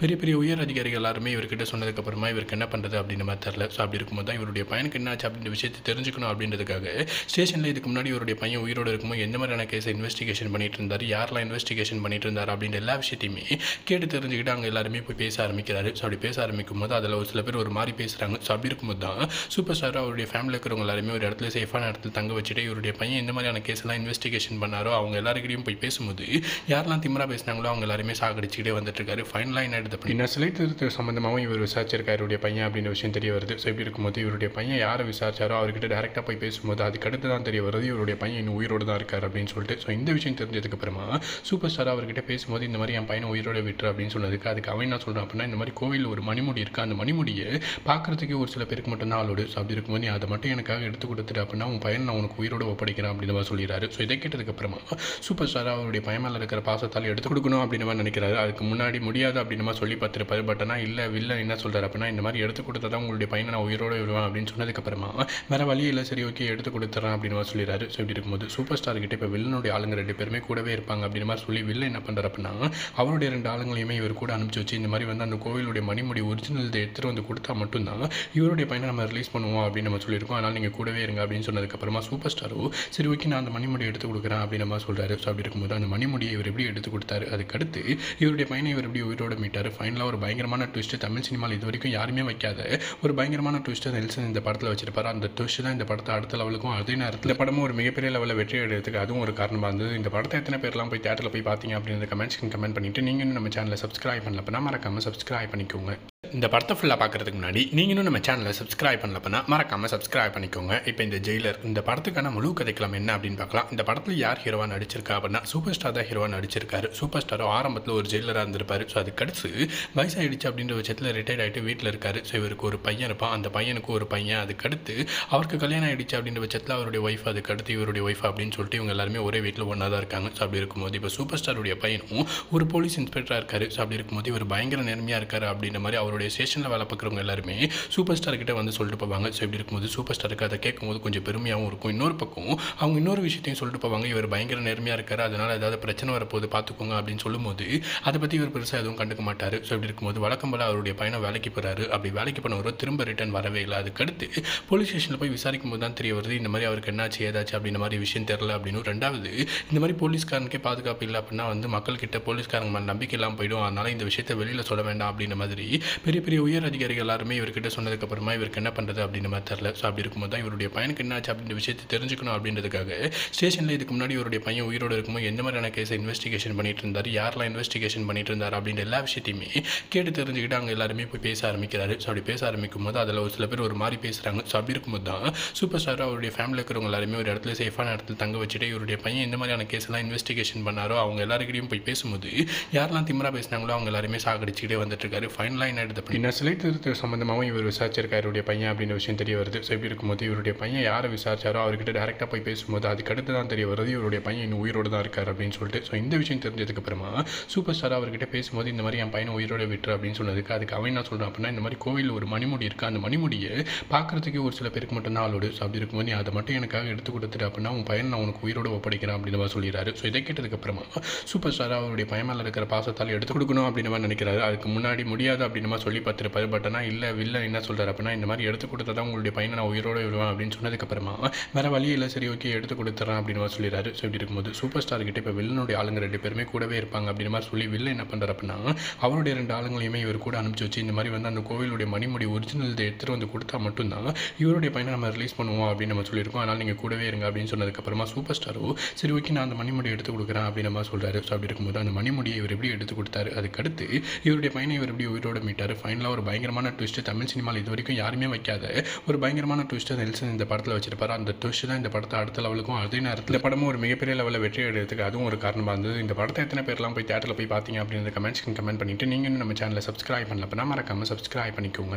பெரிய பெரிய உயர் அதிகாரிகள் எல்லாருமே இவர்கிட்ட சொன்னதுக்கப்புறமா இவருக்கு என்ன பண்ணுறது அப்படின்ற மாதிரி தெரில ஸோ அப்படி இருக்கும்போது தான் இவருடைய பையனுக்கு என்னாச்சு அப்படின்ற விஷயத்தை தெரிஞ்சுக்கணும் அப்படின்றதுக்காக ஸ்டேஷனில் இதுக்கு முன்னாடி இவருடைய பையன் உயிரோடு இருக்கும்போது எந்த மாதிரியான கேஸை இன்வெஸ்டிகேஷன் பண்ணிட்டு இருந்தார் யாரெல்லாம் இன்வெஸ்டிகேஷன் பண்ணிட்டு இருந்தார் அப்படின்ற எல்லா விஷயத்தையுமே கேட்டு தெரிஞ்சுக்கிட்டு அங்கே எல்லாருமே போய் பேச ஆரம்பிக்கிறாரு ஸோ அப்படி பேச ஆரம்பிக்கும் போது அதில் ஒரு சில பேர் ஒரு மாதிரி பேசுகிறாங்க ஸோ அப்படி இருக்கும்போது தான் சூப்பர் ஸ்டார் அவருடைய ஃபேமிலியில் இருக்கிறவங்க எல்லாருமே ஒரு இடத்துல சேஃபான இடத்துல தங்க வச்சுட்டு இவருடைய பையன் எந்த மாதிரியான கேஸ் எல்லாம் இன்வெஸ்டிகேஷன் பண்ணாரோ அவங்க எல்லாருக்கிட்டையும் போய் பேசும்போது யாரெல்லாம் திமிரா பேசினாங்களோ அவங்க எல்லாருமே சாகடிச்சுக்கிட்டே வந்துட்டு இருக்காரு ஃபைனலாக என்ன எடுத்து அப்படின்னா சிலை திருத்த சம்மந்தமாகவும் இவர் விசாரிச்சிருக்காரு இவருடைய பையன் அப்படின்ற விஷயம் தெரிய வருது ஸோ இப்படி இருக்கும்போது இவருடைய பையன் யாரை விசாரிச்சாரோ அவர்கிட்ட டேரெக்டாக போய் பேசும்போது அதுக்கு அடுத்து தான் தெரிய வருது இவருடைய பையன் இன்னும் உயிரோடு தான் இருக்கார் அப்படின்னு சொல்லிட்டு ஸோ இந்த விஷயம் தெரிஞ்சதுக்கு அப்புறமா சூப்பர் ஸ்டார் அவர்கிட்ட பேசும்போது இந்த மாதிரி என் பையனை உயிரோட விட்டுரு அப்படின்னு சொன்னதுக்கு அதுக்கு அவன் என்ன சொல்கிறான் அப்படின்னா இந்த மாதிரி கோவிலில் ஒரு மணிமுடி இருக்குது அந்த மணிமுடியை பார்க்குறதுக்கு ஒரு சில பேருக்கு மட்டும் தான் ஆளோடு ஸோ அப்படி இருக்கும்போது நீ அதை மட்டும் எனக்காக எடுத்து கொடுத்துட்டு அப்படின்னா உன் பையன் நான் உனக்கு உயிரோட ஒப்படைக்கிறேன் அப்படின்னு மாதிரி சொல்லிடுறாரு ஸோ இதை கேட்டதுக்கு அப்புறமா சூப்பர் ஸ்டார் அவருடைய பையன் மேலே இருக்கிற பாசத்தால் எடுத்து கொடுக்கணும் அப்படின்னு மாதிரி நினைக்கிறாரு அதுக்கு முன்னாடி முடியாது அப்படின்னு மாதிரி சொல்லி பார்த்துருப்பாரு பட் ஆனால் இல்லை வில்ல என்ன சொல்கிறார் அப்படின்னா இந்த மாதிரி எடுத்து கொடுத்தா தான் உங்களுடைய பையனை நான் உயிரோட விடுவேன் அப்படின்னு சொன்னதுக்கப்புறமா வேற வழி இல்லை சரி ஓகே எடுத்து கொடுத்துறேன் அப்படின்னு மாதிரி சொல்லிடுறாரு ஸோ இப்படி இருக்கும்போது சூப்பர் ஸ்டார் கிட்ட இப்போ வில்லனுடைய ஆளுங்க ரெண்டு பேருமே கூடவே இருப்பாங்க அப்படின்னு மாதிரி சொல்லி வில்ல என்ன பண்ணுறாரு அப்படின்னா அவருடைய ரெண்டு ஆளுங்களையுமே இவர் கூட அனுப்பிச்சு வச்சு இந்த மாதிரி வந்து அந்த கோவிலுடைய மணிமுடி ஒரிஜினல் எடுத்துகிட்டு வந்து கொடுத்தா மட்டும்தான் இவருடைய பையனை நம்ம ரிலீஸ் பண்ணுவோம் அப்படின்னு நம்ம சொல்லியிருக்கோம் அதனால் நீங்கள் கூடவே இருங்க அப்படின்னு சொன்னதுக்கப்புறமா சூப்பர் ஸ்டாரோ சரி ஓகே நான் அந்த மணிமுடி எடுத்து கொடுக்குறேன் அப்படின்னு நம்ம சொல்கிறாரு ஸோ அப்படி இருக்கும்போது அந்த மணிமுடியை இவர் எப்படி எடுத்து கொடுத்தாரு அதுக்கடுத்து இவருடைய பையனை இவர் எப்படி உயிரோட மீட்டார் ஃபைனலாக ஒரு பயங்கரமான ட்விஸ்ட் தமிழ் சினிமாவில் இது வரைக்கும் யாருமே வைக்காத ஒரு பயங்கரமான ட்விஸ்ட்டை நெல்சன் இந்த படத்தில் வச்சிருப்பாரு அந்த ட்விஸ்ட் தான் இந்த படத்தை அடுத்த லெவலுக்கும் அதே நேரத்தில் இந்த படமும் ஒரு மிகப்பெரிய லெவலில் வெற்றி அடைறதுக்கு அதுவும் ஒரு காரணமாக இருந்தது இந்த படத்தை எத்தனை பேர்லாம் போய் தேட்டரில் போய் பார்த்தீங்க அப்படின்னு கமெண்ட்ஸ்க்கு கமெண்ட் பண்ணிட்டு நீங்கள் இன்னும் நம்ம சேனலை சப்ஸ்கிரைப் பண்ணல அப்படின்னா மறக்காமல் சப்ஸ்கிரைப் பண்ணிக்கோங்க இந்த படத்தை ஃபுல்லாக பார்க்குறதுக்கு முன்னாடி நீங்கள் இன்னும் நம்ம சேனலை சப்ஸ்கிரைப் பண்ணல அப்படின்னா மறக்காமல் சப்ஸ்கிரைப் பண்ணிக்கோங்க இப்போ இந்த ஜெயிலர் இந்த படத்துக்கான முழு கதைக்களம் என்ன அப்படின்னு பார்க்கலாம் இந்த படத்தில் யார் ஹீரோவாக நடிச்சிருக்கா அப்படின்னா சூப்பர் ஸ்டார் தான் ஹீரோவாக நடிச்சிருக்காரு சூப்பர் ஸ்டாரும் ஆரம்பத்தில் ஒரு ஜெயிலராக இருந்திருப்பாரு ஸோ அதுக்கு அடுத்து வயசாயிடுச்சு அப்படின்ற பட்சத்தில் ரிட்டையர்ட் ஆகிட்டு வீட்டில் இருக்காரு ஸோ இவருக்கு ஒரு பையன் இருப்பான் அந்த பையனுக்கு ஒரு பையன் அதுக்கடுத்து அவருக்கு கல்யாணம் ஆயிடுச்சு அப்படின்ற பட்சத்தில் அவருடைய ஒய்ஃப் அதுக்கு அடுத்து இவருடைய ஒய்ஃப் அப்படின்னு சொல்லிட்டு இவங்க எல்லாருமே ஒரே வீட்டில் ஒன்றா தான் இருக்காங்க ஸோ அப்படி இருக்கும்போது இப்போ சூப்பர் ஸ்டாருடைய பையனும் ஒரு போலீஸ் இன்ஸ்பெக்டராக இருக்காரு ஸோ அப்படி இருக்கும்போது இவர் பயங்கர நேர்மையாக இருக்காரு அப்படின்ற மாதிரி அவருடைய ஸ்டேஷனில் வேலை பார்க்குறவங்க எல்லாருமே சூப்பர் ஸ்டார் கிட்ட வந்து சொல்லிட்டு போவாங்க ஸோ இப்படி இருக்கும்போது சூப்பர் ஸ்டாருக்கு அதை கேட்கும்போது கொஞ்சம் பெருமையாகவும் இருக்கும் இன்னொரு பக்கம் அவங்க இன்னொரு விஷயத்தையும் சொல்லிட்டு போவாங்க இவர் பயங்கர நேர்மையாக இருக்காரு அதனால் ஏதாவது பிரச்சனை வரப்போகுது பார்த்துக்கோங்க அப்படின்னு சொல்லும்போது அதை பற்றி இவர் பெருசாக எதுவும் கண்டுக்க மாட்டார் ஸோ இப்படி இருக்கும்போது வழக்கம் போல அவருடைய பையனை வேலைக்கு போகிறாரு அப்படி வேலைக்கு போனவரோ திரும்ப ரிட்டர்ன் வரவே இல்லை அதுக்கடுத்து போலீஸ் ஸ்டேஷனில் போய் விசாரிக்கும் போது தான் தெரிய வருது இந்த மாதிரி அவருக்கு என்னாச்சு ஏதாச்சு அப்படின்ற மாதிரி விஷயம் தெரில அப்படின்னு ரெண்டாவது இந்த மாதிரி போலீஸ்காரனுக்கே பாதுகாப்பு இல்லை அப்படின்னா வந்து மக்கள்கிட்ட போலீஸ்காரங்க மேலே நம்பிக்கை இல்லாமல் போயிடும் அதனால் இந்த விஷயத்தை வெளியில் சொல்ல வேண்டாம் அப்படின்ற மாதிரி பெரிய பெரிய உயர் அதிகாரிகள் எல்லாருமே இவர்கிட்ட சொன்னதுக்கப்புறமா இவருக்கு என்ன பண்ணுறது அப்படின்ற மாதிரி தெரில ஸோ அப்படி இருக்கும்போது தான் இவருடைய பையனுக்கு என்னாச்சு அப்படின்ற விஷயத்தை தெரிஞ்சுக்கணும் அப்படின்றதுக்காக ஸ்டேஷனில் இதுக்கு முன்னாடி இவருடைய பையன் உயிரோடு இருக்கும்போது எந்த மாதிரியான கேஸை இன்வெஸ்டிகேஷன் பண்ணிட்டு இருந்தார் யாரெல்லாம் இன்வெஸ்டிகேஷன் பண்ணிட்டு இருந்தார் அப்படின்ற எல்லா விஷயத்தையுமே கேட்டு தெரிஞ்சுக்கிட்டு அங்கே எல்லாருமே போய் பேச ஆரம்பிக்கிறாரு ஸோ அப்படி பேச ஆரம்பிக்கும் போது அதில் ஒரு சில பேர் ஒரு மாதிரி பேசுகிறாங்க ஸோ அப்படி இருக்கும்போது தான் சூப்பர் ஸ்டார் அவருடைய ஃபேமிலியில் இருக்கிறவங்க எல்லாருமே ஒரு இடத்துல சேஃபான இடத்துல தங்க வச்சுட்டு இவருடைய பையன் எந்த மாதிரியான கேஸ் எல்லாம் இன்வெஸ்டிகேஷன் பண்ணாரோ அவங்க எல்லாருக்கிட்டையும் போய் பேசும்போது யாரெல்லாம் திமிரா பேசினாங்களோ அவங்க எல்லாருமே சாகடிச்சுக்கிட்டே வந்துட்டு இருக்காரு ஃபைனலாக என்ன எடுத்து அப்படின்னா சிலை திருத்த சம்மந்தமாகவும் இவர் விசாரிச்சிருக்காரு இவருடைய பையன் அப்படின்ற விஷயம் தெரிய வருது ஸோ இப்படி இருக்கும்போது இவருடைய பையன் யாரை விசாரிச்சாரோ அவர்கிட்ட டேரெக்டாக போய் பேசும்போது அதுக்கு அடுத்து தான் தெரிய வருது இவருடைய பையன் இன்னும் உயிரோடு தான் இருக்கார் அப்படின்னு சொல்லிட்டு ஸோ இந்த விஷயம் தெரிஞ்சதுக்கு அப்புறமா சூப்பர் ஸ்டார் அவர்கிட்ட பேசும்போது இந்த மாதிரி என் பையனை உயிரோட விட்டுரு அப்படின்னு சொன்னதுக்கு அதுக்கு அவன் என்ன சொல்கிறான் அப்படின்னா இந்த மாதிரி கோவிலில் ஒரு மணிமுடி இருக்குது அந்த மணிமுடியை பார்க்குறதுக்கு ஒரு சில பேருக்கு மட்டும் தான் ஆளோடு ஸோ அப்படி இருக்கும்போது நீ அதை மட்டும் எனக்காக எடுத்து கொடுத்துட்டு அப்படின்னா உன் பையன் நான் உனக்கு உயிரோட ஒப்படைக்கிறேன் அப்படின்னு மாதிரி சொல்லிடுறாரு ஸோ இதை கேட்டதுக்கு அப்புறமா சூப்பர் ஸ்டார் அவருடைய பையன் மேலே இருக்கிற பாசத்தால் எடுத்து கொடுக்கணும் அப்படின்னு மாதிரி நினைக்கிறாரு அதுக்கு முன்னாடி முடியாது அப்படின்னு மாதிரி சொல்லி பார்த்துருப்பாரு பட் ஆனால் இல்லை வில்ல என்ன சொல்கிறார் அப்படின்னா இந்த மாதிரி எடுத்து கொடுத்தா தான் உங்களுடைய பையனை நான் உயிரோட விடுவேன் அப்படின்னு சொன்னதுக்கப்புறமா வேற வழி இல்லை சரி ஓகே எடுத்து கொடுத்துறேன் அப்படின்னு மாதிரி சொல்லிடுறாரு ஸோ இப்படி இருக்கும்போது சூப்பர் ஸ்டார் கிட்ட இப்போ வில்லனுடைய ஆளுங்க ரெண்டு பேருமே கூடவே இருப்பாங்க அப்படின்னு மாதிரி சொல்லி வில்ல என்ன பண்ணுறாரு அப்படின்னா அவருடைய ரெண்டு ஆளுங்களையுமே இவர் கூட அனுப்பிச்சு வச்சு இந்த மாதிரி வந்து அந்த கோவிலுடைய மணிமுடி ஒரிஜினல் எடுத்துகிட்டு வந்து கொடுத்தா மட்டும்தான் இவருடைய பையனை நம்ம ரிலீஸ் பண்ணுவோம் அப்படின்னு நம்ம சொல்லியிருக்கோம் அதனால் நீங்கள் கூடவே இருங்க அப்படின்னு சொன்னதுக்கப்புறமா சூப்பர் ஸ்டாரோ சரி ஓகே நான் அந்த மணிமுடி எடுத்து கொடுக்குறேன் அப்படின்னு மாதிரி சொல்கிறாரு ஸோ அப்படி இருக்கும்போது அந்த மணிமுடியை இவர் எப்படி எடுத்து கொடுத்தாரு அதுக்கடுத்து இவருடைய பையனை இவர் எப்படி உயிரோட மீட்டார் ஃபைனலாக ஒரு பயங்கரமான ட்விஸ்ட் தமிழ் சினிமாவில் இது வரைக்கும் யாருமே வைக்காத ஒரு பயங்கரமான ட்விஸ்ட்டை நெல்சன் இந்த படத்தில் வச்சிருப்பாரு அந்த ட்விஸ்ட் தான் இந்த படத்தை அடுத்த லெவலுக்கும் அதே நேரத்தில் இந்த படமும் ஒரு மிகப்பெரிய லெவலில் வெற்றி அடைறதுக்கு அதுவும் ஒரு காரணமாக இருந்தது இந்த படத்தை எத்தனை பேர்லாம் போய் தேட்டரில் போய் பார்த்தீங்க அப்படின்னு கமெண்ட்ஸ்க்கு கமெண்ட் பண்ணிட்டு நீங்கள் இன்னும் நம்ம சேனலை சப்ஸ்கிரைப் பண்ணல அப்படின்னா மறக்காமல் சப்ஸ்கிரைப் பண்ணிக்கோங்க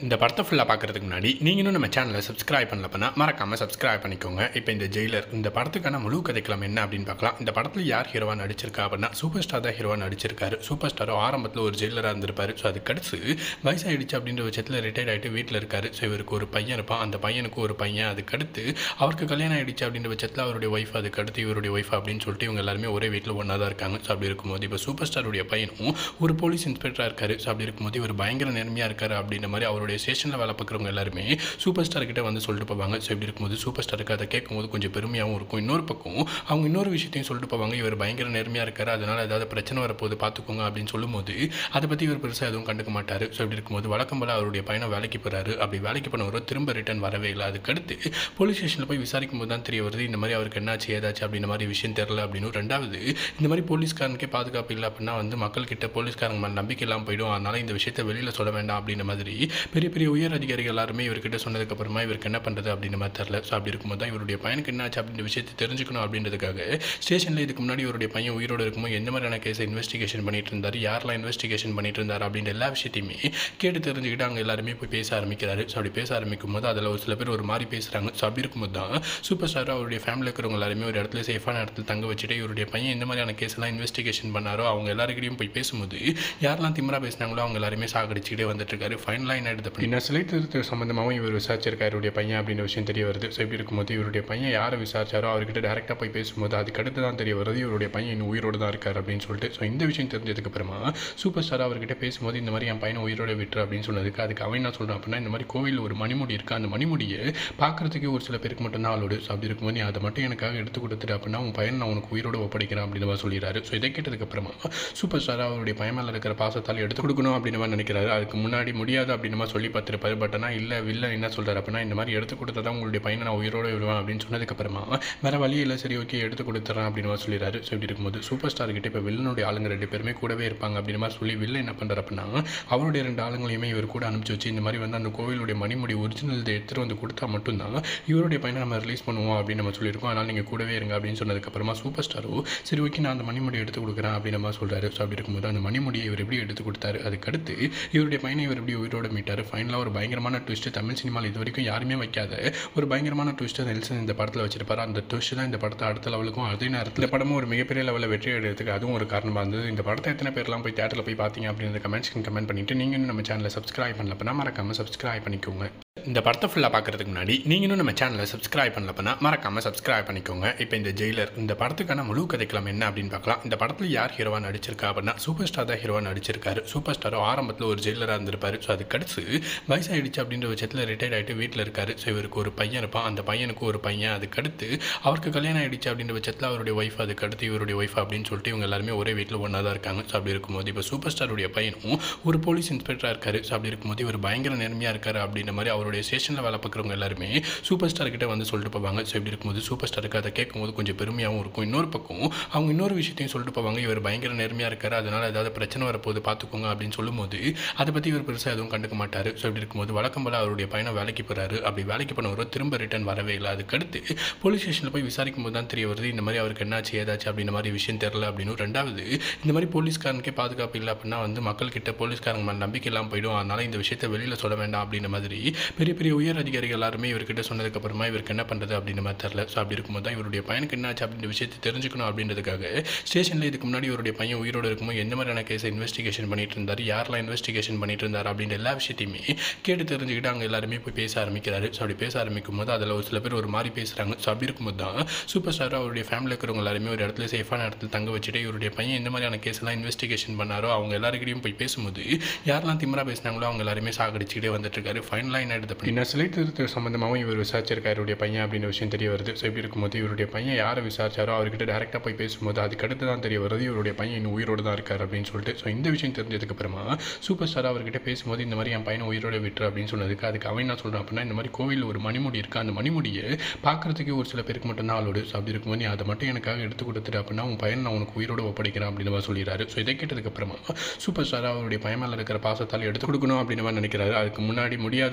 இந்த படத்தை ஃபுல்லாக பார்க்கறதுக்கு முன்னாடி நீங்களும் நம்ம சேனலை சப்ஸ்கிரைப் பண்ணலப்பனா மறக்காமல் சப்ஸ்கிரைப் பண்ணிக்கோங்க இப்போ இந்த ஜெயிலர் இந்த படத்துக்கான முழு கதைக்களம் என்ன அப்படின்னு பார்க்கலாம் இந்த படத்தில் யார் ஹீரோவா நடிச்சிருக்கா அப்படின்னா சூப்பர் ஸ்டார் தான் ஹீரோவா நடிச்சிருக்காரு சூப்பர் ஸ்டாரோ ஆரம்பத்தில் ஒரு ஜெயிலராக இருந்திருப்பாரு ஸோ அதுக்கு அடுத்து வயசாயிடுச்சு அப்படின்ற பட்சத்தில் ரிட்டையர்ட் ஆகிட்டு வீட்டில் இருக்காரு ஸோ இவருக்கு ஒரு பையன் இருப்பான் அந்த பையனுக்கு ஒரு பையன் அதுக்கடுத்து அவருக்கு கல்யாணம் ஆயிடுச்சு அப்படின்ற பட்சத்தில் அவருடைய ஒய்ஃப் அதுக்கடுத்து இவருடைய ஒய்ஃப் அப்படின்னு சொல்லிட்டு இவங்க எல்லாருமே ஒரே வீட்டில் ஒன்றா தான் இருக்காங்க ஸோ அப்படி இருக்கும்போது இப்போ சூப்பர் ஸ்டாருடைய பையனும் ஒரு போலீஸ் இன்ஸ்பெக்டராக இருக்காரு ஸோ அப்படி இருக்கும்போது இவர் பயங்கர நேர்மையாக இருக்காரு அப்படின்ற மாதிரி அவருடைய ஸ்டேஷனில் வேலை பார்க்குறவங்க எல்லாருமே சூப்பர் ஸ்டார் கிட்ட வந்து சொல்லிட்டு போவாங்க ஸோ இப்படி இருக்கும்போது சூப்பர் ஸ்டாருக்கு அதை கேட்கும்போது கொஞ்சம் பெருமையாகவும் இருக்கும் இன்னொரு பக்கம் அவங்க இன்னொரு விஷயத்தையும் சொல்லிட்டு போவாங்க இவர் பயங்கர நேர்மையாக இருக்காரு அதனால் ஏதாவது பிரச்சனை வரப்போது பார்த்துக்கோங்க அப்படின்னு சொல்லும்போது அதை பற்றி இவர் பெருசாக எதுவும் கண்டுக்க மாட்டார் ஸோ இப்படி இருக்கும்போது வழக்கம் போல் அவருடைய பையனை வேலைக்கு போகிறாரு அப்படி வேலைக்கு போனவரோ திரும்ப ரிட்டர்ன் வரவே இல்லை அதுக்கடுத்து போலீஸ் ஸ்டேஷனில் போய் விசாரிக்கும் போது தான் தெரிய வருது இந்த மாதிரி அவருக்கு என்னாச்சு ஏதாச்சு அப்படின்ற மாதிரி விஷயம் தெரில அப்படின்னு ரெண்டாவது இந்த மாதிரி போலீஸ்காரனுக்கே பாதுகாப்பு இல்லை அப்படின்னா வந்து மக்கள்கிட்ட போலீஸ்காரங்க மேலே நம்பிக்கை இல்லாமல் போயிடும் அதனால் இந்த விஷயத்தை வெளியில் சொல்ல வேண்டாம் அப்படின்ற மாதிரி பெரிய பெரிய உயர் அதிகாரிகள் எல்லாருமே இவர்கிட்ட சொன்னதுக்கப்புறமா இவருக்கு என்ன பண்ணுறது அப்படின்ற மாதிரி தெரில ஸோ அப்படி இருக்கும்போது தான் இவருடைய பையனுக்கு என்னாச்சு அப்படின்ற விஷயத்தை தெரிஞ்சுக்கணும் அப்படின்றதுக்காக ஸ்டேஷனில் இதுக்கு முன்னாடி இவருடைய பையன் உயிரோடு இருக்கும்போது எந்த மாதிரியான கேஸை இன்வெஸ்டிகேஷன் பண்ணிட்டு இருந்தார் யாரெல்லாம் இன்வெஸ்டிகேஷன் பண்ணிட்டு இருந்தார் அப்படின்ற எல்லா விஷயத்தையுமே கேட்டு தெரிஞ்சுக்கிட்டு அங்கே எல்லாருமே போய் பேச ஆரம்பிக்கிறாரு ஸோ அப்படி பேச ஆரம்பிக்கும் போது அதில் ஒரு சில பேர் ஒரு மாதிரி பேசுகிறாங்க ஸோ அப்படி இருக்கும்போது தான் சூப்பர் ஸ்டார் அவருடைய ஃபேமிலியில் இருக்கிறவங்க எல்லாருமே ஒரு இடத்துல சேஃபான இடத்துல தங்க வச்சுட்டு இவருடைய பையன் எந்த மாதிரியான கேஸ் எல்லாம் இன்வெஸ்டிகேஷன் பண்ணாரோ அவங்க எல்லாருக்கிட்டையும் போய் பேசும்போது யாரெல்லாம் திமிரா பேசினாங்களோ அவங்க எல்லாருமே சாகடிச்சுக்கிட்டே வந்துட்டு இருக்காரு ஃபைனலாக என்ன எடுத்து அப்படின்னா சிலை திருத்த சம்மந்தமாகவும் இவர் விசாரிச்சிருக்காரு இவருடைய பையன் அப்படின்ற விஷயம் தெரிய வருது ஸோ இப்படி இருக்கும்போது இவருடைய பையன் யாரை விசாரிச்சாரோ அவர்கிட்ட டேரெக்டாக போய் பேசும்போது அதுக்கு அடுத்து தான் தெரிய வருது இவருடைய பையன் இன்னும் உயிரோடு தான் இருக்கார் அப்படின்னு சொல்லிட்டு ஸோ இந்த விஷயம் தெரிஞ்சதுக்கு அப்புறமா சூப்பர் ஸ்டார் அவர்கிட்ட பேசும்போது இந்த மாதிரி என் பையனை உயிரோட விட்டுரு அப்படின்னு சொன்னதுக்கு அதுக்கு அவன் என்ன சொல்கிறான் அப்படின்னா இந்த மாதிரி கோவிலில் ஒரு மணிமுடி இருக்குது அந்த மணிமுடியை பார்க்குறதுக்கு ஒரு சில பேருக்கு மட்டும் தான் ஆளோடு ஸோ அப்படி இருக்கும்போது நீ அதை மட்டும் எனக்காக எடுத்து கொடுத்துட்டு அப்படின்னா உன் பையன் நான் உனக்கு உயிரோட ஒப்படைக்கிறேன் அப்படின்னு மாதிரி சொல்லிடுறாரு ஸோ இதை கேட்டதுக்கு அப்புறமா சூப்பர் ஸ்டார் அவருடைய பையன் மேலே இருக்கிற பாசத்தால் எடுத்து கொடுக்கணும் அப்படின்னு மாதிரி நினைக்கிறாரு அதுக்கு முன்னாடி முடியாது அப்படின்னு மாதிரி சொல்லி பார்த்துருப்பாரு பட் ஆனால் இல்லை வில்ல என்ன சொல்கிறார் அப்படின்னா இந்த மாதிரி எடுத்து கொடுத்தா தான் உங்களுடைய பையனை நான் உயிரோட விடுவேன் அப்படின்னு சொன்னதுக்கப்புறமா வேறு வழி இல்லை சரி ஓகே எடுத்து கொடுத்துறேன் அப்படின்னு மாதிரி சொல்லிடுறாரு ஸோ இப்படி இருக்கும்போது சூப்பர் ஸ்டார் கிட்ட இப்போ வில்லனுடைய ஆளுங்க ரெண்டு பேருமே கூடவே இருப்பாங்க அப்படின்னு மாதிரி சொல்லி வில்ல என்ன பண்ணுறாரு அப்படின்னா அவருடைய ரெண்டு ஆளுங்களையுமே இவர் கூட அனுப்பிச்சு வச்சு இந்த மாதிரி வந்து அந்த கோவிலுடைய மணிமுடி ஒரிஜினல் எடுத்துகிட்டு வந்து கொடுத்தா மட்டும்தான் இவருடைய பையனை நம்ம ரிலீஸ் பண்ணுவோம் அப்படின்னு நம்ம சொல்லியிருக்கோம் அதனால் நீங்கள் கூடவே இருங்க அப்படின்னு சொன்னதுக்கப்புறமா சூப்பர் ஸ்டாரோ சரி ஓகே நான் அந்த மணிமுடி எடுத்து கொடுக்குறேன் அப்படின்னு நம்ம சொல்கிறாரு ஸோ அப்படி இருக்கும்போது அந்த மணிமுடியை இவர் எப்படி எடுத்து கொடுத்தாரு அதுக்கடுத்து இவருடைய பையனை இவர் எப்படி உயிரோட மீட்டார் ஃபைனலாக ஒரு பயங்கரமான ட்விஸ்ட் தமிழ் சினிமாவில் இது வரைக்கும் யாருமே வைக்காத ஒரு பயங்கரமான ட்விஸ்ட்டை நெல்சன் இந்த படத்தில் வச்சிருப்பாரு அந்த ட்விஸ்ட் தான் இந்த படத்தை அடுத்த லெவலுக்கும் அதே நேரத்தில் படமும் ஒரு மிகப்பெரிய லெவலில் வெற்றி அடைகிறதுக்கு அதுவும் ஒரு காரணமாக இருந்தது இந்த படத்தை எத்தனை பேர்லாம் போய் தேட்டரில் போய் பார்த்தீங்க அப்படின்னு கமெண்ட்ஸ்க்கு கமெண்ட் பண்ணிட்டு நீங்கள் இன்னும் நம்ம சேனலை சப்ஸ்கிரைப் பண்ணலப்பனா மறக்காமல் சப்ஸ்கிரைப் பண்ணிக்கோங்க இந்த படத்தை ஃபுல்லாக பார்க்குறதுக்கு முன்னாடி நீங்களும் நம்ம சேனலை சப்ஸ்கிரைப் பண்ணலப்பனா மறக்காமல் சப்ஸ்கிரைப் பண்ணிக்கோங்க இப்போ இந்த ஜெயிலர் இந்த படத்துக்கான முழு கதைக்களம் என்ன அப்படின்னு பார்க்கலாம் இந்த படத்தில் யார் ஹீரோவா நடிச்சிருக்கா அப்படின்னா சூப்பர் ஸ்டார் தான் ஹீரோவா நடிச்சிருக்காரு சூப்பர் ஸ்டாரோ ஆரம்பத்தில் ஒரு ஜெயிலராக இருந்திருப்பாரு ஸோ அதுக்கு அடுத்து வயசாயிடுச்சு அப்படின்ற பட்சத்தில் ரிட்டையர்ட் ஆகிட்டு வீட்டில் இருக்காரு ஸோ இவருக்கு ஒரு பையன் இருப்பான் அந்த பையனுக்கு ஒரு பையன் அதுக்கடுத்து அவருக்கு கல்யாணம் ஆயிடுச்சு அப்படின்ற பட்சத்தில் அவருடைய ஒய்ஃப் அதுக்கடுத்து இவருடைய ஒய்ஃப் அப்படின்னு சொல்லிட்டு இவங்க எல்லாருமே ஒரே வீட்டில் ஒன்றா தான் இருக்காங்க ஸோ அப்படி இருக்கும்போது இப்போ சூப்பர் ஸ்டாருடைய பையனும் ஒரு போலீஸ் இன்ஸ்பெக்டராக இருக்காரு ஸோ அப்படி இருக்கும்போது இவர் பயங்கர நேர்மையாக இருக்காரு அப்படின்ற மாதிரி அவருடைய ஸ்டேஷனில் வேலை பார்க்குறவங்க எல்லாருமே சூப்பர் ஸ்டார் கிட்ட வந்து சொல்லிட்டு போவாங்க ஸோ இப்படி இருக்கும்போது சூப்பர் ஸ்டாருக்கு அதை கேட்கும்போது கொஞ்சம் பெருமையாகவும் இருக்கும் இன்னொரு பக்கம் அவங்க இன்னொரு விஷயத்தையும் சொல்லிட்டு போவாங்க இவர் பயங்கர நேர்மையாக இருக்காரு அதனால் ஏதாவது பிரச்சனை வரப்போது பார்த்துக்கோங்க அப்படின்னு சொல்லும்போது அதை பற்றி இவர் பெருசாக எதுவும் கண்டுக்க மாட்டார் ஸோ இப்படி இருக்கும்போது வழக்கம் போல் அவருடைய பையனை வேலைக்கு போகிறாரு அப்படி வேலைக்கு போனவரோ திரும்ப ரிட்டர்ன் வரவே இல்லை அதுக்கடுத்து போலீஸ் ஸ்டேஷனில் போய் விசாரிக்கும் போது தான் தெரிய வருது இந்த மாதிரி அவருக்கு என்னாச்சு ஏதாச்சு அப்படின்ற மாதிரி விஷயம் தெரில அப்படின்னு ரெண்டாவது இந்த மாதிரி போலீஸ்காரனுக்கே பாதுகாப்பு இல்லை அப்படின்னா வந்து மக்கள்கிட்ட போலீஸ்காரங்க மேலே நம்பிக்கை இல்லாமல் போயிடும் அதனால் இந்த விஷயத்தை வெளியில் சொல்ல வேண்டாம் அப்படின்ற மாதிரி பெரிய பெரிய உயர் அதிகாரிகள் எல்லாருமே இவர்கிட்ட சொன்னதுக்கப்புறமா இவருக்கு என்ன பண்ணுறது அப்படின்ற மாதிரி தெரில ஸோ அப்படி இருக்கும்போது தான் இவருடைய பையனுக்கு என்னாச்சு அப்படின்ற விஷயத்தை தெரிஞ்சுக்கணும் அப்படின்றதுக்காக ஸ்டேஷனில் இதுக்கு முன்னாடி இவருடைய பையன் உயிரோடு இருக்கும்போது எந்த மாதிரியான கேஸை இன்வெஸ்டிகேஷன் பண்ணிட்டு இருந்தார் யாரெல்லாம் இன்வெஸ்டிகேஷன் பண்ணிட்டு இருந்தார் அப்படின்ற எல்லா விஷயத்தையுமே கேட்டு தெரிஞ்சுக்கிட்டு அங்கே எல்லாருமே போய் பேச ஆரம்பிக்கிறாரு ஸோ அப்படி பேச ஆரம்பிக்கும் போது அதில் ஒரு சில பேர் ஒரு மாதிரி பேசுகிறாங்க ஸோ அப்படி இருக்கும்போது தான் சூப்பர் ஸ்டார் அவருடைய ஃபேமிலியில் இருக்கிறவங்க எல்லாருமே ஒரு இடத்துல சேஃபான இடத்துல தங்க வச்சுட்டு இவருடைய பையன் எந்த மாதிரியான கேஸ் எல்லாம் இன்வெஸ்டிகேஷன் பண்ணாரோ அவங்க எல்லாருக்கிட்டையும் போய் பேசும்போது யாரெல்லாம் திமிரா பேசினாங்களோ அவங்க எல்லாருமே சாகடிச்சுக்கிட்டே வந்துட்டு இருக்காரு ஃபைனலாக என்ன எடுத்து அப்படின்னா சிலை திருத்த சம்மந்தமாகவும் இவர் விசாரிச்சிருக்காரு இவருடைய பையன் அப்படின்ற விஷயம் தெரிய வருது ஸோ இப்படி இருக்கும்போது இவருடைய பையன் யாரை விசாரிச்சாரோ அவர்கிட்ட டேரெக்டாக போய் பேசும்போது அதுக்கு அடுத்து தான் தெரிய வருது இவருடைய பையன் இன்னும் உயிரோடு தான் இருக்கார் அப்படின்னு சொல்லிட்டு ஸோ இந்த விஷயம் தெரிஞ்சதுக்கு அப்புறமா சூப்பர் ஸ்டார் அவர்கிட்ட பேசும்போது இந்த மாதிரி என் பையனை உயிரோட விட்டுரு அப்படின்னு சொன்னதுக்கு அதுக்கு அவன் என்ன சொல்கிறான் அப்படின்னா இந்த மாதிரி கோவிலில் ஒரு மணிமுடி இருக்குது அந்த மணிமுடியை பார்க்குறதுக்கு ஒரு சில பேருக்கு மட்டும் தான் ஆளோடு ஸோ அப்படி இருக்கும்போது நீ அதை மட்டும் எனக்காக எடுத்து கொடுத்துட்டு அப்படின்னா உன் பையன் நான் உனக்கு உயிரோட ஒப்படைக்கிறேன் அப்படின்னு மாதிரி சொல்லிடுறாரு ஸோ இதை கேட்டதுக்கு அப்புறமா சூப்பர் ஸ்டார் அவருடைய பையன் மேலே இருக்கிற பாசத்தால் எடுத்து கொடுக்கணும் அப்படின்னு மாதிரி நினைக்கிறாரு அதுக்கு முன்னாடி முடியாது அப்படின்னு மாதிரி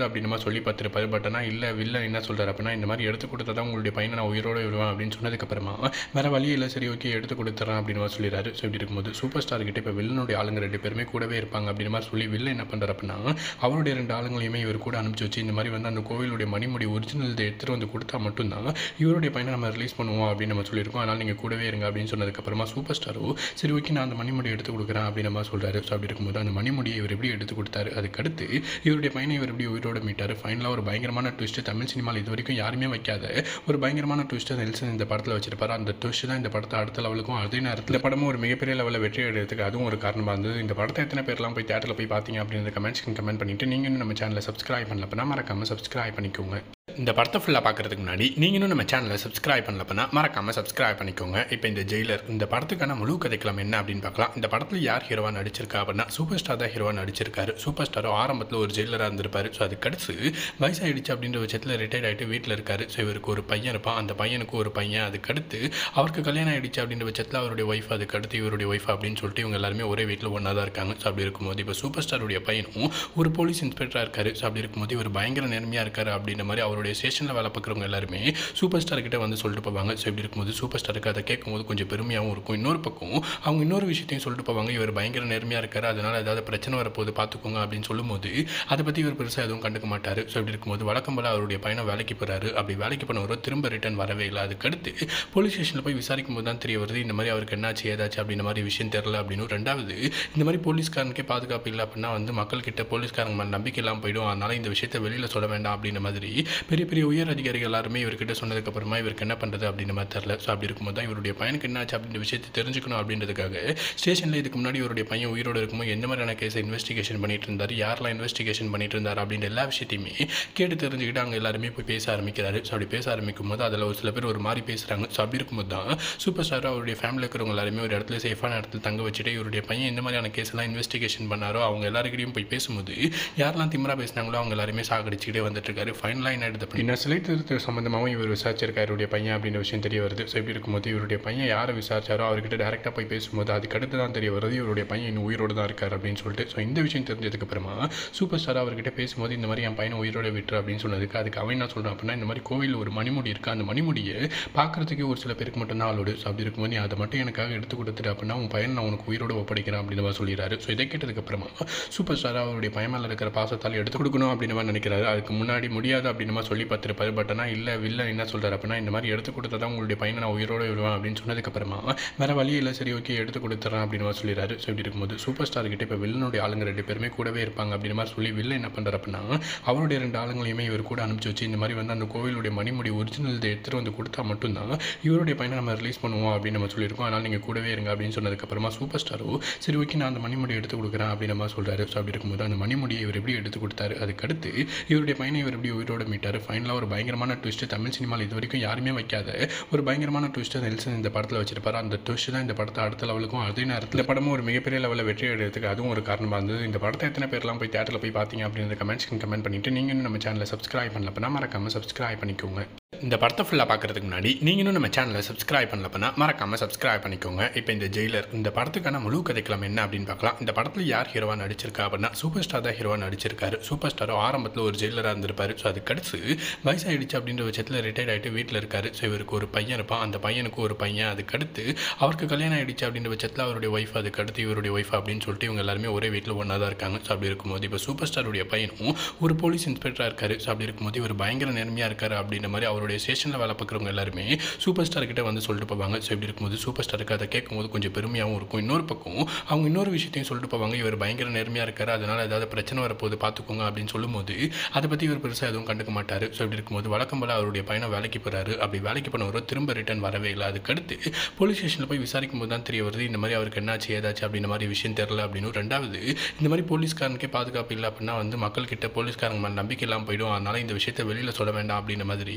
சொல்லி பார்த்துருப்பாரு பட் ஆனால் இல்லை வில்லன் என்ன சொல்கிறார் அப்படின்னா இந்த மாதிரி எடுத்து கொடுத்தா தான் உங்களுடைய பையனை நான் உயிரோடு விடுவேன் அப்படின்னு சொன்னதுக்கப்புறமா வேறு வழி இல்லை சரி ஓகே எடுத்து கொடுத்துட்றேன் அப்படின்னு மாதிரி சொல்லிடுறாரு ஸோ இப்படி இருக்கும்போது சூப்பர் ஸ்டார் கிட்ட இப்போ வில்லனுடைய ஆளுங்க ரெண்டு பேருமே கூடவே இருப்பாங்க அப்படின்னு மாதிரி சொல்லி வில்லன் என்ன பண்ணுறாரு அப்படின்னா அவருடைய ரெண்டு ஆளுங்களையுமே இவர் கூட அனுப்பிச்சு வச்சு இந்த மாதிரி வந்து அந்த கோவிலுடைய மணிமுடி ஒரிஜினல் எடுத்துகிட்டு வந்து கொடுத்தா மட்டும்தான் இவருடைய பையனை நம்ம ரிலீஸ் பண்ணுவோம் அப்படின்னு நம்ம சொல்லியிருக்கோம் அதனால் நீங்கள் கூடவே இருங்க அப்படின்னு சொன்னதுக்கப்புறமா சூப்பர் ஸ்டாரோ சரி ஓகே நான் அந்த மணிமுடி எடுத்து கொடுக்குறேன் அப்படின்னு மாதிரி சொல்கிறாரு ஸோ அப்படி இருக்கும்போது அந்த மணிமுடியை இவர் எப்படி எடுத்து கொடுத்தாரு அதுக்கடுத்து இவருடைய பையனை இவர் எப்படி உயிரோட மீட்டார் ஃபைனலாக ஒரு பயங்கரமான ட்விஸ்ட்டு தமிழ் சினிமாவில் இது வரைக்கும் யாருமே வைக்காத ஒரு பயங்கரமான ட்விஸ்ட்டை நெல்சன் இந்த படத்தில் வச்சிருப்பாரு அந்த ட்விஸ்ட் தான் இந்த படத்தை அடுத்த லெவலுக்கும் அதே நேரத்தில் இந்த படமும் ஒரு மிகப்பெரிய லெவலில் வெற்றி அடைறதுக்கு அதுவும் ஒரு காரணமாக இருந்தது இந்த படத்தை எத்தனை பேர்லாம் போய் தேட்டரில் போய் பார்த்தீங்க அப்படின்ற கமெண்ட்ஸ்க்கு கமெண்ட் பண்ணிட்டு நீங்கள் இன்னும் நம்ம சேனலை சப்ஸ்கிரைப் பண்ணல அப்படின்னா மறக்காமல் சப்ஸ்கிரைப் பண்ணிக்கோங்க இந்த படத்தை ஃபுல்லாக பார்க்குறதுக்கு முன்னாடி நீங்கள் இன்னும் நம்ம சேனலை சப்ஸ்கிரைப் பண்ணலப்பனா மறக்காமல் சப்ஸ்கிரைப் பண்ணிக்கோங்க இப்போ இந்த ஜெயிலர் இந்த படத்துக்கான முழு கதைக்களம் என்ன அப்படின்னு பார்க்கலாம் இந்த படத்தில் யார் ஹீரோவாக நடிச்சிருக்கா அப்படின்னா சூப்பர் ஸ்டார் தான் ஹீரோவாக நடிச்சிருக்காரு சூப்பர் ஸ்டாரும் ஆரம்பத்தில் ஒரு ஜெயிலராக இருந்திருப்பாரு ஸோ அது கடிச்சு வயசாகிடுச்சு அப்படின்ற பட்சத்தில் ரிட்டையர்ட் ஆகிட்டு வீட்டில் இருக்காரு ஸோ இவருக்கு ஒரு பையன் இருப்பான் அந்த பையனுக்கு ஒரு பையன் அதுக்கடுத்து அவருக்கு கல்யாணம் ஆகிடுச்சு அப்படின்ற பட்சத்தில் அவருடைய ஒய்ஃப் அதுக்கடுத்து இவருடைய ஒய்ஃப் அப்படின்னு சொல்லிட்டு இவங்க எல்லாருமே ஒரே வீட்டில் ஒன்றா தான் இருக்காங்க ஸோ அப்படி இருக்கும்போது இப்போ சூப்பர் ஸ்டாருடைய பையனும் ஒரு போலீஸ் இன்ஸ்பெக்டராக இருக்காரு ஸோ அப்படி இருக்கும்போது இவர் பயங்கர நேர்மையாக இருக்காரு அப்படின்ற மாதிரி அவருடைய ஸ்டேஷனில் வேலை பார்க்குறவங்க எல்லாருமே சூப்பர் ஸ்டார் கிட்ட வந்து சொல்லிட்டு போவாங்க ஸோ இப்படி இருக்கும்போது சூப்பர் ஸ்டாருக்கு அதை கேட்கும்போது கொஞ்சம் பெருமையாகவும் இருக்கும் இன்னொரு பக்கம் அவங்க இன்னொரு விஷயத்தையும் சொல்லிட்டு போவாங்க இவர் பயங்கர நேர்மையாக இருக்காரு அதனால் ஏதாவது பிரச்சனை வரப்போகுது பார்த்துக்கோங்க அப்படின்னு சொல்லும்போது அதை பற்றி இவர் பெருசாக எதுவும் கண்டுக்க மாட்டார் ஸோ இப்படி இருக்கும்போது வழக்கம் போல் அவருடைய பையனை வேலைக்கு போகிறாரு அப்படி வேலைக்கு போனவரோ திரும்ப ரிட்டர்ன் வரவே இல்லை அதுக்கடுத்து போலீஸ் ஸ்டேஷனில் போய் விசாரிக்கும் போது தான் தெரிய வருது இந்த மாதிரி அவருக்கு என்னாச்சு ஏதாச்சு அப்படின்ற மாதிரி விஷயம் தெரில அப்படின்னு ரெண்டாவது இந்த மாதிரி போலீஸ்காரனுக்கே பாதுகாப்பு இல்லை அப்படின்னா வந்து மக்கள்கிட்ட போலீஸ்காரங்க மேலே நம்பிக்கை இல்லாமல் போயிடும் அதனால் இந்த விஷயத்தை வெளியில் சொல்ல வேண்டாம் அப்படின்ற மாதிரி பெரிய பெரிய உயர் அதிகாரிகள் எல்லாருமே இவர்கிட்ட சொன்னதுக்கப்புறமா இவருக்கு என்ன பண்ணுறது அப்படின்ற மாதிரி தெரில ஸோ அப்படி இருக்கும்போது தான் இவருடைய பையனுக்கு என்னாச்சு அப்படின்ற விஷயத்தை தெரிஞ்சுக்கணும் அப்படின்றதுக்காக ஸ்டேஷனில் இதுக்கு முன்னாடி இவருடைய பையன் உயிரோடு இருக்கும்போது எந்த மாதிரியான கேஸை இன்வெஸ்டிகேஷன் பண்ணிட்டு இருந்தார் யாரெல்லாம் இன்வெஸ்டிகேஷன் பண்ணிட்டு இருந்தார் அப்படின்ற எல்லா விஷயத்தையுமே கேட்டு தெரிஞ்சுக்கிட்டு அங்கே எல்லாருமே போய் பேச ஆரம்பிக்கிறாரு ஸோ அப்படி பேச ஆரம்பிக்கும் போது அதில் ஒரு சில பேர் ஒரு மாதிரி பேசுகிறாங்க ஸோ அப்படி இருக்கும்போது தான் சூப்பர் ஸ்டார் அவருடைய ஃபேமிலியில் இருக்கிறவங்க எல்லாருமே ஒரு இடத்துல சேஃபான இடத்துல தங்க வச்சுட்டு இவருடைய பையன் எந்த மாதிரியான கேஸ் எல்லாம் இன்வெஸ்டிகேஷன் பண்ணாரோ அவங்க எல்லாருக்கிட்டையும் போய் பேசும்போது யாரெல்லாம் திமிரா பேசினாங்களோ அவங்க எல்லாருமே சாகடிச்சுக்கிட்டே வந்துட்டு இருக்காரு ஃபைனலாக என்ன எடுத்து அப்படின்னா சிலை திருத்த சம்மந்தமாகவும் இவர் விசாரிச்சிருக்காரு இவருடைய பையன் அப்படின்ற விஷயம் தெரிய வருது ஸோ இப்படி இருக்கும்போது இவருடைய பையன் யாரை விசாரிச்சாரோ அவர்கிட்ட டேரெக்டாக போய் பேசும்போது அதுக்கடுத்து தான் தெரிய வருது இவருடைய பையன் இன்னும் உயிரோடு தான் இருக்கார் அப்படின்னு சொல்லிட்டு ஸோ இந்த விஷயம் தெரிஞ்சதுக்கு அப்புறமா சூப்பர் ஸ்டார் அவர்கிட்ட பேசும்போது இந்த மாதிரி என் பையனை உயிரோட விட்டுரு அப்படின்னு சொன்னதுக்கு அதுக்கு அவன் என்ன சொல்கிறான் அப்படின்னா இந்த மாதிரி கோவிலில் ஒரு மணிமுடி இருக்குது அந்த மணிமுடியை பார்க்குறதுக்கு ஒரு சில பேருக்கு மட்டும் தான் ஆளோடு ஸோ அப்படி இருக்கும்போது நீ அதை மட்டும் எனக்காக எடுத்து கொடுத்துட்டு அப்படின்னா உன் பையன் நான் உனக்கு உயிரோட ஒப்படைக்கிறேன் அப்படின்னு மாதிரி சொல்லிடுறாரு ஸோ இதை கேட்டதுக்கப்புறமா சூப்பர் ஸ்டார் அவருடைய பையன் மேலே இருக்கிற பாசத்தால் எடுத்து கொடுக்கணும் அப்படின்னு மாதிரி நினைக்கிறாரு அதுக்கு முன்னாடி முடியாது அப்படின்னு மாதிரி சொல்லி பார்த்துருப்பாரு பட் ஆனால் இல்லை வில்லன் என்ன சொல்கிறார் அப்படின்னா இந்த மாதிரி எடுத்து கொடுத்தா தான் உங்களுடைய பையனை நான் உயிரோட விடுவேன் அப்படின்னு சொன்னதுக்கப்புறமா வேறு வழி இல்லை சரி ஓகே எடுத்து கொடுத்துட்றேன் அப்படின்னு மாதிரி சொல்லிடுறாரு ஸோ இப்படி இருக்கும்போது சூப்பர் ஸ்டார் கிட்ட இப்போ வில்லனுடைய ஆளுங்க ரெண்டு பேருமே கூடவே இருப்பாங்க அப்படின்னு மாதிரி சொல்லி வில்லன் என்ன பண்ணுறாரு அப்படின்னா அவருடைய ரெண்டு ஆளுங்களையுமே இவர் கூட அனுப்பிச்சு வச்சு இந்த மாதிரி வந்து அந்த கோவிலுடைய மணிமுடி ஒரிஜினல் எடுத்துகிட்டு வந்து கொடுத்தா மட்டும்தான் இவருடைய பையனை நம்ம ரிலீஸ் பண்ணுவோம் அப்படின்னு நம்ம சொல்லியிருக்கோம் அதனால் நீங்கள் கூடவே இருங்க அப்படின்னு சொன்னதுக்கப்புறமா சூப்பர் ஸ்டாரோ சரி ஓகே நான் அந்த மணிமுடி எடுத்து கொடுக்குறேன் அப்படின்னு மாதிரி சொல்கிறாரு ஸோ அப்படி இருக்கும்போது அந்த மணிமுடியை இவர் எப்படி எடுத்து கொடுத்தாரு அதுக்கடுத்து இவருடைய பையனை இவர் எப்படி உயிரோட மீட்டார் ஃபைனலாக ஒரு பயங்கரமான ட்விஸ்ட்டு தமிழ் சினிமாவில் இது வரைக்கும் யாருமே வைக்காத ஒரு பயங்கரமான ட்விஸ்ட்டை நெல்சன் இந்த படத்தில் வச்சிருப்பாரு அந்த ட்விஸ்ட் தான் இந்த படத்தை அடுத்த லெவலுக்கும் அதே நேரத்தில் படமும் ஒரு மிகப்பெரிய லெவலில் வெற்றி அடைறதுக்கு அதுவும் ஒரு காரணமாக இருந்தது இந்த படத்தை எத்தனை பேர்லாம் போய் தேட்டரில் போய் பார்த்தீங்க அப்படின்ற கமெண்ட்ஸ்க்கு கமெண்ட் பண்ணிட்டு நீங்கள் இன்னும் நம்ம சேனலை சப்ஸ்கிரைப் பண்ணல அப்படின்னா மறக்காமல் சப்ஸ்கிரைப் பண்ணிக்கோங்க இந்த படத்தை ஃபுல்லாக பார்க்குறதுக்கு முன்னாடி நீங்கள் இன்னும் நம்ம சேனலை சப்ஸ்கிரைப் பண்ணலப்பனா மறக்காமல் சப்ஸ்கிரைப் பண்ணிக்கோங்க இப்போ இந்த ஜெயிலர் இந்த படத்துக்கான முழு கதைக்களம் என்ன அப்படின்னு பார்க்கலாம் இந்த படத்தில் யார் ஹீரோவாக நடிச்சிருக்கா அப்படின்னா சூப்பர் ஸ்டார் தான் ஹீரோவாக நடிச்சிருக்காரு சூப்பர் ஸ்டாரும் ஆரம்பத்தில் ஒரு ஜெயிலராக இருந்திருப்பாரு ஸோ அது கடிச்சு வயசாகிடுச்சு அப்படின்ற பட்சத்தில் ரிட்டையர்ட் ஆகிட்டு வீட்டில் இருக்காரு ஸோ இவருக்கு ஒரு பையன் இருப்பான் அந்த பையனுக்கு ஒரு பையன் அதுக்கடுத்து அவருக்கு கல்யாணம் ஆகிடுச்சு அப்படின்ற பட்சத்தில் அவருடைய ஒய்ஃப் அதுக்கடுத்து இவருடைய ஒய்ஃப் அப்படின்னு சொல்லிட்டு இவங்க எல்லாருமே ஒரே வீட்டில் ஒன்றா தான் இருக்காங்க ஸோ அப்படி இருக்கும்போது இப்போ சூப்பர் ஸ்டாருடைய பையனும் ஒரு போலீஸ் இன்ஸ்பெக்டராக இருக்காரு ஸோ அப்படி இருக்கும்போது இவர் பயங்கர நேர்மையாக இருக்காரு அப்படின்ற மாதிரி அவருடைய ஸ்டேஷனில் வேலை பார்க்குறவங்க எல்லாருமே சூப்பர் ஸ்டார் கிட்ட வந்து சொல்லிட்டு போவாங்க ஸோ இப்படி இருக்கும்போது சூப்பர் ஸ்டாருக்கு அதை கேட்கும்போது கொஞ்சம் பெருமையாகவும் இருக்கும் இன்னொரு பக்கம் அவங்க இன்னொரு விஷயத்தையும் சொல்லிட்டு போவாங்க இவர் பயங்கர நேர்மையாக இருக்காரு அதனால் ஏதாவது பிரச்சனை வரப்போகுது பார்த்துக்கோங்க அப்படின்னு சொல்லும்போது அதை பற்றி இவர் பெருசாக எதுவும் கண்டுக்க மாட்டார் ஸோ இப்படி இருக்கும்போது வழக்கம் போல் அவருடைய பையனை வேலைக்கு போகிறாரு அப்படி வேலைக்கு போனவரோ திரும்ப ரிட்டர்ன் வரவே இல்லை அதுக்கடுத்து போலீஸ் ஸ்டேஷனில் போய் விசாரிக்கும் போது தான் தெரிய வருது இந்த மாதிரி அவருக்கு என்னாச்சு ஏதாச்சு அப்படின்ற மாதிரி விஷயம் தெரில அப்படின்னு ரெண்டாவது இந்த மாதிரி போலீஸ்காரனுக்கே பாதுகாப்பு இல்லை அப்படின்னா வந்து மக்கள்கிட்ட போலீஸ்காரங்க மேலே நம்பிக்கை இல்லாமல் போயிடும் அதனால் இந்த விஷயத்தை வெளியில் சொல்ல வேண்டாம் அப்படின்ற மாதிரி பெரிய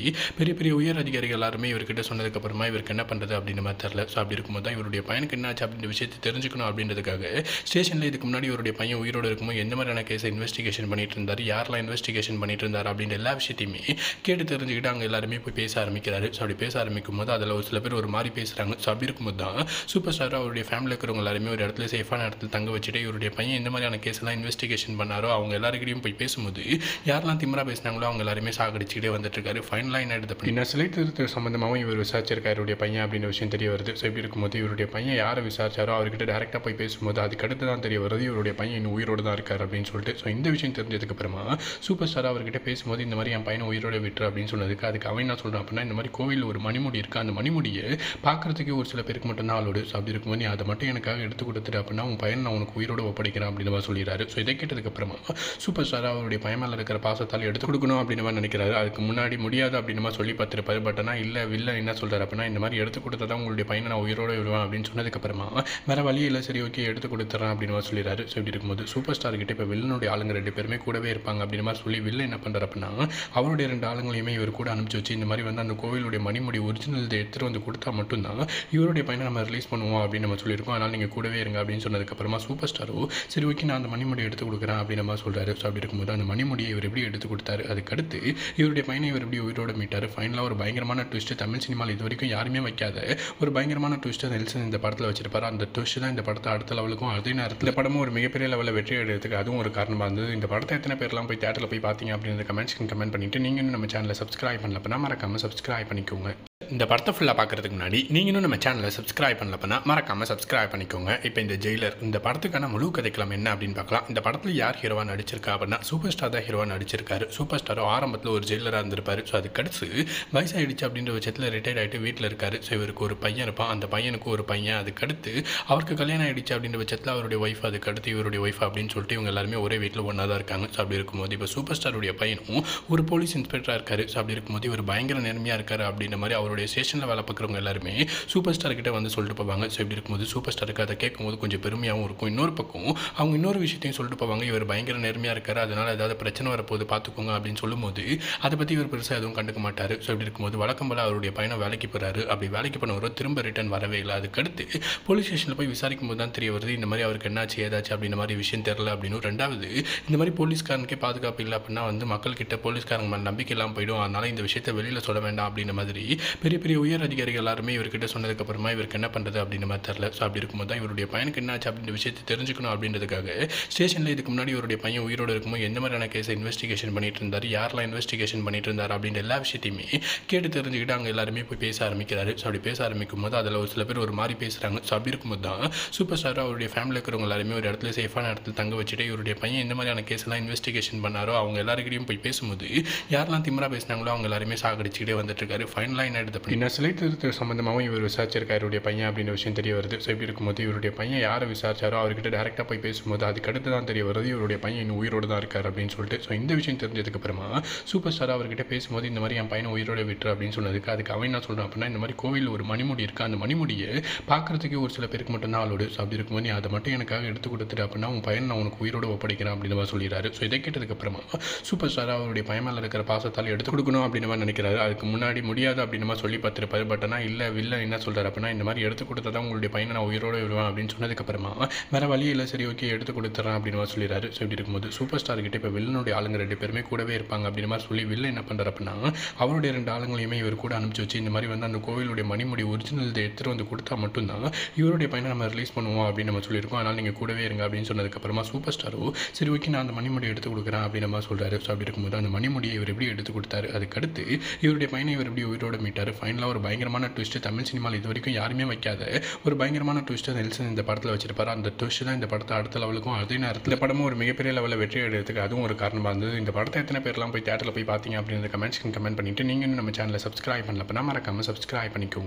பெரிய பெரிய உயர் அதிகாரிகள் எல்லாருமே இவர்கிட்ட சொன்னதுக்கப்புறமா இவருக்கு என்ன பண்ணுறது அப்படின்னு மாதிரி தெரில ஸோ அப்படி இருக்கும்போது தான் இவருடைய பையனுக்கு என்னாச்சு அப்படின்ற விஷயத்தை தெரிஞ்சுக்கணும் அப்படின்றதுக்காக ஸ்டேஷனில் இதுக்கு முன்னாடி இவருடைய பையன் உயிரோடு இருக்கும்போது எந்த மாதிரியான கேஸை இன்வெஸ்டிகேஷன் பண்ணிட்டு இருந்தார் யாரெல்லாம் இன்வெஸ்டிகேஷன் பண்ணிட்டு இருந்தார் அப்படின்ற எல்லா விஷயத்தையுமே கேட்டு தெரிஞ்சுக்கிட்டு அங்கே எல்லாருமே போய் பேச ஆரம்பிக்கிறாரு ஸோ அப்படி பேச ஆரம்பிக்கும் போது அதில் ஒரு சில பேர் ஒரு மாதிரி பேசுகிறாங்க ஸோ அப்படி இருக்கும்போது தான் சூப்பர் ஸ்டார் அவருடைய ஃபேமிலியில் இருக்கிறவங்க எல்லாருமே ஒரு இடத்துல சேஃபான இடத்துல தங்க வச்சுட்டு இவருடைய பையன் எந்த மாதிரியான கேஸ் எல்லாம் இன்வெஸ்டிகேஷன் பண்ணாரோ அவங்க எல்லாருக்கிட்டையும் போய் பேசும்போது யாரெல்லாம் திமிரா பேசினாங்களோ அவங்க எல்லாருமே சாகடிச்சுக்கிட்டே வந்துட்டு இருக்காரு ஃபைனலாக என்ன எடுத்து பண்ணி சிலை திருத்த சம்மந்தமாகவும் இவர் விசாரிச்சிருக்காரு இவருடைய பையன் அப்படின்ற விஷயம் தெரிய வருது ஸோ இப்படி இருக்கும்போது இவருடைய பையன் யாரை விசாரிச்சாரோ அவர்கிட்ட டேரெக்டாக போய் பேசும்போது அதுக்கு அடுத்து தான் தெரிய வருது இவருடைய பையன் இன்னும் உயிரோடு தான் இருக்கார் அப்படின்னு சொல்லிட்டு ஸோ இந்த விஷயம் தெரிஞ்சதுக்கு அப்புறமா சூப்பர் ஸ்டார் அவர்கிட்ட பேசும்போது இந்த மாதிரி என் பையனை உயிரோட விட்டுரு அப்படின்னு சொன்னதுக்கு அதுக்கு அவன் என்ன சொல்கிறான் அப்படின்னா இந்த மாதிரி கோவிலில் ஒரு மணிமுடி இருக்குது அந்த மணிமுடியை பார்க்குறதுக்கு ஒரு சில பேருக்கு மட்டும்தான் ஆளோடு ஸோ அப்படி இருக்கும்போது நீ அதை மட்டும் எனக்காக எடுத்து கொடுத்துட்டு அப்படின்னா உன் பையன் நான் உனக்கு உயிரோட ஒப்படைக்கிறேன் அப்படின்னு மாதிரி சொல்லிடுறாரு ஸோ இதை கேட்டதுக்கப்புறமா சூப்பர் ஸ்டார் அவருடைய பையன் மேலே இருக்கிற பாசத்தால் எடுத்து கொடுக்கணும் அப்படின்னு மாதிரி நினைக்கிறாரு அதுக்கு முன்னாடி முடியாது அப்படின்னு மாதிரி சொல்லி பார்த்துருப்பாரு பட் ஆனால் இல்லை வில்ல என்ன சொல்கிறார் அப்படின்னா இந்த மாதிரி எடுத்து கொடுத்தா தான் உங்களுடைய பையனை நான் உயிரோட விடுவேன் அப்படின்னு சொன்னதுக்கப்புறமா வேற வழி இல்லை சரி ஓகே எடுத்து கொடுத்துறேன் அப்படின்னு மாதிரி சொல்லிடுறாரு ஸோ இப்படி இருக்கும்போது சூப்பர் ஸ்டார் கிட்ட இப்போ வில்லனுடைய ஆளுங்க ரெண்டு பேருமே கூடவே இருப்பாங்க அப்படின்னு மாதிரி சொல்லி வில்ல என்ன பண்ணுறாரு அப்படின்னா அவருடைய ரெண்டு ஆளுங்களையுமே இவர் கூட அனுப்பிச்சு வச்சு இந்த மாதிரி வந்து அந்த கோவிலுடைய மணிமுடி ஒரிஜினல் எடுத்துகிட்டு வந்து கொடுத்தா மட்டும்தான் இவருடைய பையனை நம்ம ரிலீஸ் பண்ணுவோம் அப்படின்னு நம்ம சொல்லியிருக்கோம் அதனால் நீங்கள் கூடவே இருங்க அப்படின்னு சொன்னதுக்கப்புறமா சூப்பர் ஸ்டாரோ சரி ஓகே நான் அந்த மணிமுடி எடுத்து கொடுக்குறேன் அப்படின்னு நம்ம சொல்கிறாரு ஸோ அப்படி இருக்கும்போது அந்த மணிமுடியை இவர் எப்படி எடுத்து கொடுத்தாரு அதுக்கடுத்து இவருடைய பையனை இவர் எப்படி உயிரோட மீட்டார் ஃபைனலாக ஒரு பயங்கரமான ட்விஸ்ட்டு தமிழ் சினிமாவில் இது வரைக்கும் யாருமே வைக்காத ஒரு பயங்கரமான ட்விஸ்ட்டை நெல்சன் இந்த படத்தில் வச்சிருப்பாரு அந்த ட்விஸ்ட் தான் இந்த படத்தை அடுத்த லெவலுக்கும் அதே நேரத்தில் இந்த படமும் ஒரு மிகப்பெரிய லெவலில் வெற்றி அடைகிறதுக்கு அதுவும் ஒரு காரணமாக இருந்தது இந்த படத்தை எத்தனை பேர்லாம் போய் தேட்டரில் போய் பார்த்தீங்க அப்படின்ற கமெண்ட்ஸ்க்கு கமெண்ட் பண்ணிட்டு நீங்கள் இன்னும் நம்ம சேனலை சப்ஸ்கிரைப் பண்ணல அப்படின்னா மறக்காமல் சப்ஸ்கிரைப் பண்ணிக்கோங்க இந்த படத்தை ஃபுல்லாக பார்க்குறதுக்கு முன்னாடி நீங்கள் இன்னும் நம்ம சேனலை சப்ஸ்கிரைப் பண்ணல அப்படின்னா மறக்காமல் சப்ஸ்கிரைப் பண்ணிக்கோங்க இப்போ இந்த ஜெயிலர் இந்த படத்துக்கான முழு கதைக்களம் என்ன அப்படின்னு பார்க்கலாம் இந்த படத்தில் யார் ஹீரோவாக நடிச்சிருக்கா அப்படின்னா சூப்பர் ஸ்டார் தான் ஹீரோவாக நடிச்சிருக்காரு சூப்பர் ஸ்டாரும் ஆரம்பத்தில் ஒரு ஜெயிலராக இருந்திருப்பாரு ஸோ அதுக்கு அடுத்து வயசாகிடுச்சு அப்படின்ற பட்சத்தில் ரிட்டையர்ட் ஆகிட்டு வீட்டில் இருக்காரு ஸோ இவருக்கு ஒரு பையன் இருப்பான் அந்த பையனுக்கு ஒரு பையன் அதுக்கடுத்து அவருக்கு கல்யாணம் ஆகிடுச்சு அப்படின்ற பட்சத்தில் அவருடைய ஒய்ஃப் அதுக்கடுத்து இவருடைய ஒய்ஃப் அப்படின்னு சொல்லிட்டு இவங்க எல்லாருமே ஒரே வீட்டில் ஒன்றா தான் இருக்காங்க ஸோ அப்படி இருக்கும்போது இப்போ சூப்பர் ஸ்டாருடைய பையனும் ஒரு போலீஸ் இன்ஸ்பெக்டராக இருக்காரு ஸோ அப்படி இருக்கும்போது இவர் பயங்கர நேர்மையாக இருக்காரு அப்படின்ற மாதிரி அவருடைய ஸ்டேஷனில் வேலை பார்க்குறவங்க எல்லாருமே சூப்பர் ஸ்டார் கிட்ட வந்து சொல்லிட்டு போவாங்க ஸோ இப்படி இருக்கும்போது சூப்பர் ஸ்டாருக்கு அதை கேட்கும்போது கொஞ்சம் பெருமையாகவும் இருக்கும் இன்னொரு பக்கம் அவங்க இன்னொரு விஷயத்தையும் சொல்லிட்டு போவாங்க இவர் பயங்கர நேர்மையாக இருக்காரு அதனால் ஏதாவது பிரச்சனை வரப்போது பார்த்துக்கோங்க அப்படின்னு சொல்லும்போது அதை பற்றி இவர் பெருசாக எதுவும் கண்டுக்க மாட்டார் ஸோ இப்படி இருக்கும்போது வழக்கம் போல அவருடைய பையனை வேலைக்கு போகிறாரு அப்படி வேலைக்கு போனவரோ திரும்ப ரிட்டர்ன் வரவே இல்லை அதுக்கடுத்து போலீஸ் ஸ்டேஷனில் போய் விசாரிக்கும் போது தான் தெரிய வருது இந்த மாதிரி அவருக்கு என்னாச்சு ஏதாச்சு அப்படின்ற மாதிரி விஷயம் தெரில அப்படின்னு ரெண்டாவது இந்த மாதிரி போலீஸ்காரனுக்கே பாதுகாப்பு இல்லை அப்படின்னா வந்து மக்கள்கிட்ட போலீஸ்காரங்க மேலே நம்பிக்கை இல்லாமல் போயிடும் அதனால் இந்த விஷயத்தை வெளியில் சொல்ல வேண்டாம் அப்படின்ற மாதிரி பெரிய பெரிய உயர் அதிகாரிகள் எல்லாருமே இவர்கிட்ட சொன்னதுக்கப்புறமா இவருக்கு என்ன பண்ணுறது அப்படின்ற மாதிரி தெரில ஸோ அப்படி இருக்கும்போது தான் இவருடைய பையனுக்கு என்னாச்சு அப்படின்ற விஷயத்தை தெரிஞ்சுக்கணும் அப்படின்றதுக்காக ஸ்டேஷனில் இதுக்கு முன்னாடி இவருடைய பையன் உயிரோடு இருக்கும்போது எந்த மாதிரியான கேஸை இன்வெஸ்டிகேஷன் பண்ணிட்டு இருந்தார் யாரெல்லாம் இன்வெஸ்டிகேஷன் பண்ணிட்டு இருந்தார் அப்படின்ற எல்லா விஷயத்தையுமே கேட்டு தெரிஞ்சுக்கிட்டு அங்கே எல்லாருமே போய் பேச ஆரம்பிக்கிறாரு ஸோ அப்படி பேச ஆரம்பிக்கும் போது அதில் ஒரு சில பேர் ஒரு மாதிரி பேசுகிறாங்க ஸோ அப்படி இருக்கும்போது தான் சூப்பர் ஸ்டார் அவருடைய ஃபேமிலியில் இருக்கிறவங்க எல்லாருமே ஒரு இடத்துல சேஃபான இடத்துல தங்க வச்சுட்டு இவருடைய பையன் எந்த மாதிரியான கேஸ் எல்லாம் இன்வெஸ்டிகேஷன் பண்ணாரோ அவங்க எல்லாருக்கிட்டையும் போய் பேசும்போது யாரெல்லாம் திமிரா பேசினாங்களோ அவங்க எல்லாருமே சாகடிச்சுக்கிட்டே வந்துட்டு இருக்காரு ஃபைனலாக என்ன எடுத்து பண்ணி சிலை திருத்த சம்மந்தமாகவும் இவர் விசாரிச்சிருக்காரு இவருடைய பையன் அப்படின்ற விஷயம் தெரிய வருது ஸோ இப்படி இருக்கும்போது இவருடைய பையன் யாரை விசாரிச்சாரோ அவர்கிட்ட டேரெக்டாக போய் பேசும்போது அதுக்கடுத்து தான் தெரிய வருது இவருடைய பையன் இன்னும் உயிரோடு தான் இருக்கார் அப்படின்னு சொல்லிட்டு ஸோ இந்த விஷயம் தெரிஞ்சதுக்கு அப்புறமா சூப்பர் ஸ்டார் அவர்கிட்ட பேசும்போது இந்த மாதிரி என் பையனை உயிரோட விட்டுரு அப்படின்னு சொன்னதுக்கு அதுக்கு அவன் என்ன சொல்கிறான் அப்படின்னா இந்த மாதிரி கோவிலில் ஒரு மணிமுடி இருக்குது அந்த மணிமுடியை பார்க்குறதுக்கு ஒரு சில பேருக்கு மட்டும்தான் ஆளோடு ஸோ அப்படி இருக்கும்போது நீ அதை மட்டும் எனக்காக எடுத்து கொடுத்துட்டு அப்படின்னா உன் பையன் நான் உனக்கு உயிரோட ஒப்படைக்கிறேன் அப்படின்னு மாதிரி சொல்லிடுறாரு ஸோ இதை கேட்டதுக்கப்புறமா சூப்பர் ஸ்டார் அவருடைய பையன் மேலே இருக்கிற பாசத்தால் எடுத்து கொடுக்கணும் அப்படின்னு மாதிரி நினைக்கிறாரு அதுக்கு முன்னாடி முடியாது அப்படின்னு மாதிரி சொல்லி பார்த்துருப்பாரு பட் ஆனால் இல்லை வில்ல என்ன சொல்கிறார் அப்படின்னா இந்த மாதிரி எடுத்து கொடுத்தா தான் உங்களுடைய பையனை நான் உயிரோட விடுவேன் அப்படின்னு சொன்னதுக்கப்புறமா வேறு வழி இல்லை சரி ஓகே எடுத்து கொடுத்துறேன் அப்படின்னு மாதிரி சொல்லிடுறாரு ஸோ இப்படி இருக்கும்போது சூப்பர் ஸ்டார் கிட்ட இப்போ வில்லனுடைய ஆளுங்க ரெண்டு பேருமே கூடவே இருப்பாங்க அப்படின்னு மாதிரி சொல்லி வில்ல என்ன பண்ணுறாரு அப்படின்னா அவருடைய ரெண்டு ஆளுங்களையுமே இவர் கூட அனுப்பிச்சு வச்சு இந்த மாதிரி வந்து அந்த கோவிலுடைய மணிமுடி ஒரிஜினல் எடுத்துகிட்டு வந்து கொடுத்தா மட்டும்தான் இவருடைய பையனை நம்ம ரிலீஸ் பண்ணுவோம் அப்படின்னு நம்ம சொல்லியிருக்கோம் அதனால் நீங்கள் கூடவே இருங்க அப்படின்னு சொன்னதுக்கப்புறமா சூப்பர் ஸ்டாரோ சரி ஓகே நான் அந்த மணிமுடி எடுத்து கொடுக்குறேன் அப்படின்னு மாதிரி சொல்கிறாரு ஸோ அப்படி இருக்கும்போது அந்த மணிமுடியை இவர் எப்படி எடுத்து கொடுத்தாரு அதுக்கடுத்து இவருடைய பையனை இவர் எப்படி உயிரோட மீட்டார் ஃபைனலாக ஒரு பயங்கரமான ட்விஸ்ட்டு தமிழ் சினிமாவில் இது வரைக்கும் யாருமே வைக்காத ஒரு பயங்கரமான ட்விஸ்ட்டை நெல்சன் இந்த படத்தில் வச்சிருப்பாரு அந்த ட்விஸ்ட் தான் இந்த படத்தை அடுத்த லெவலுக்கும் அதே நேரத்தில் படமும் ஒரு மிகப்பெரிய லெவலில் வெற்றி அடைகிறதுக்கு அதுவும் ஒரு காரணமாக இருந்தது இந்த படத்தை எத்தனை பேர்லாம் போய் தேட்டரில் போய் பார்த்தீங்க அப்படின்ற கமெண்ட்ஸ்க்கு கமெண்ட் பண்ணிட்டு நீங்கள் இன்னும் நம்ம சேனலை சப்ஸ்கிரைப் பண்ணல அப்படின்னா மறக்காமல் சப்ஸ்கிரைப் பண்ணிக்கோங்க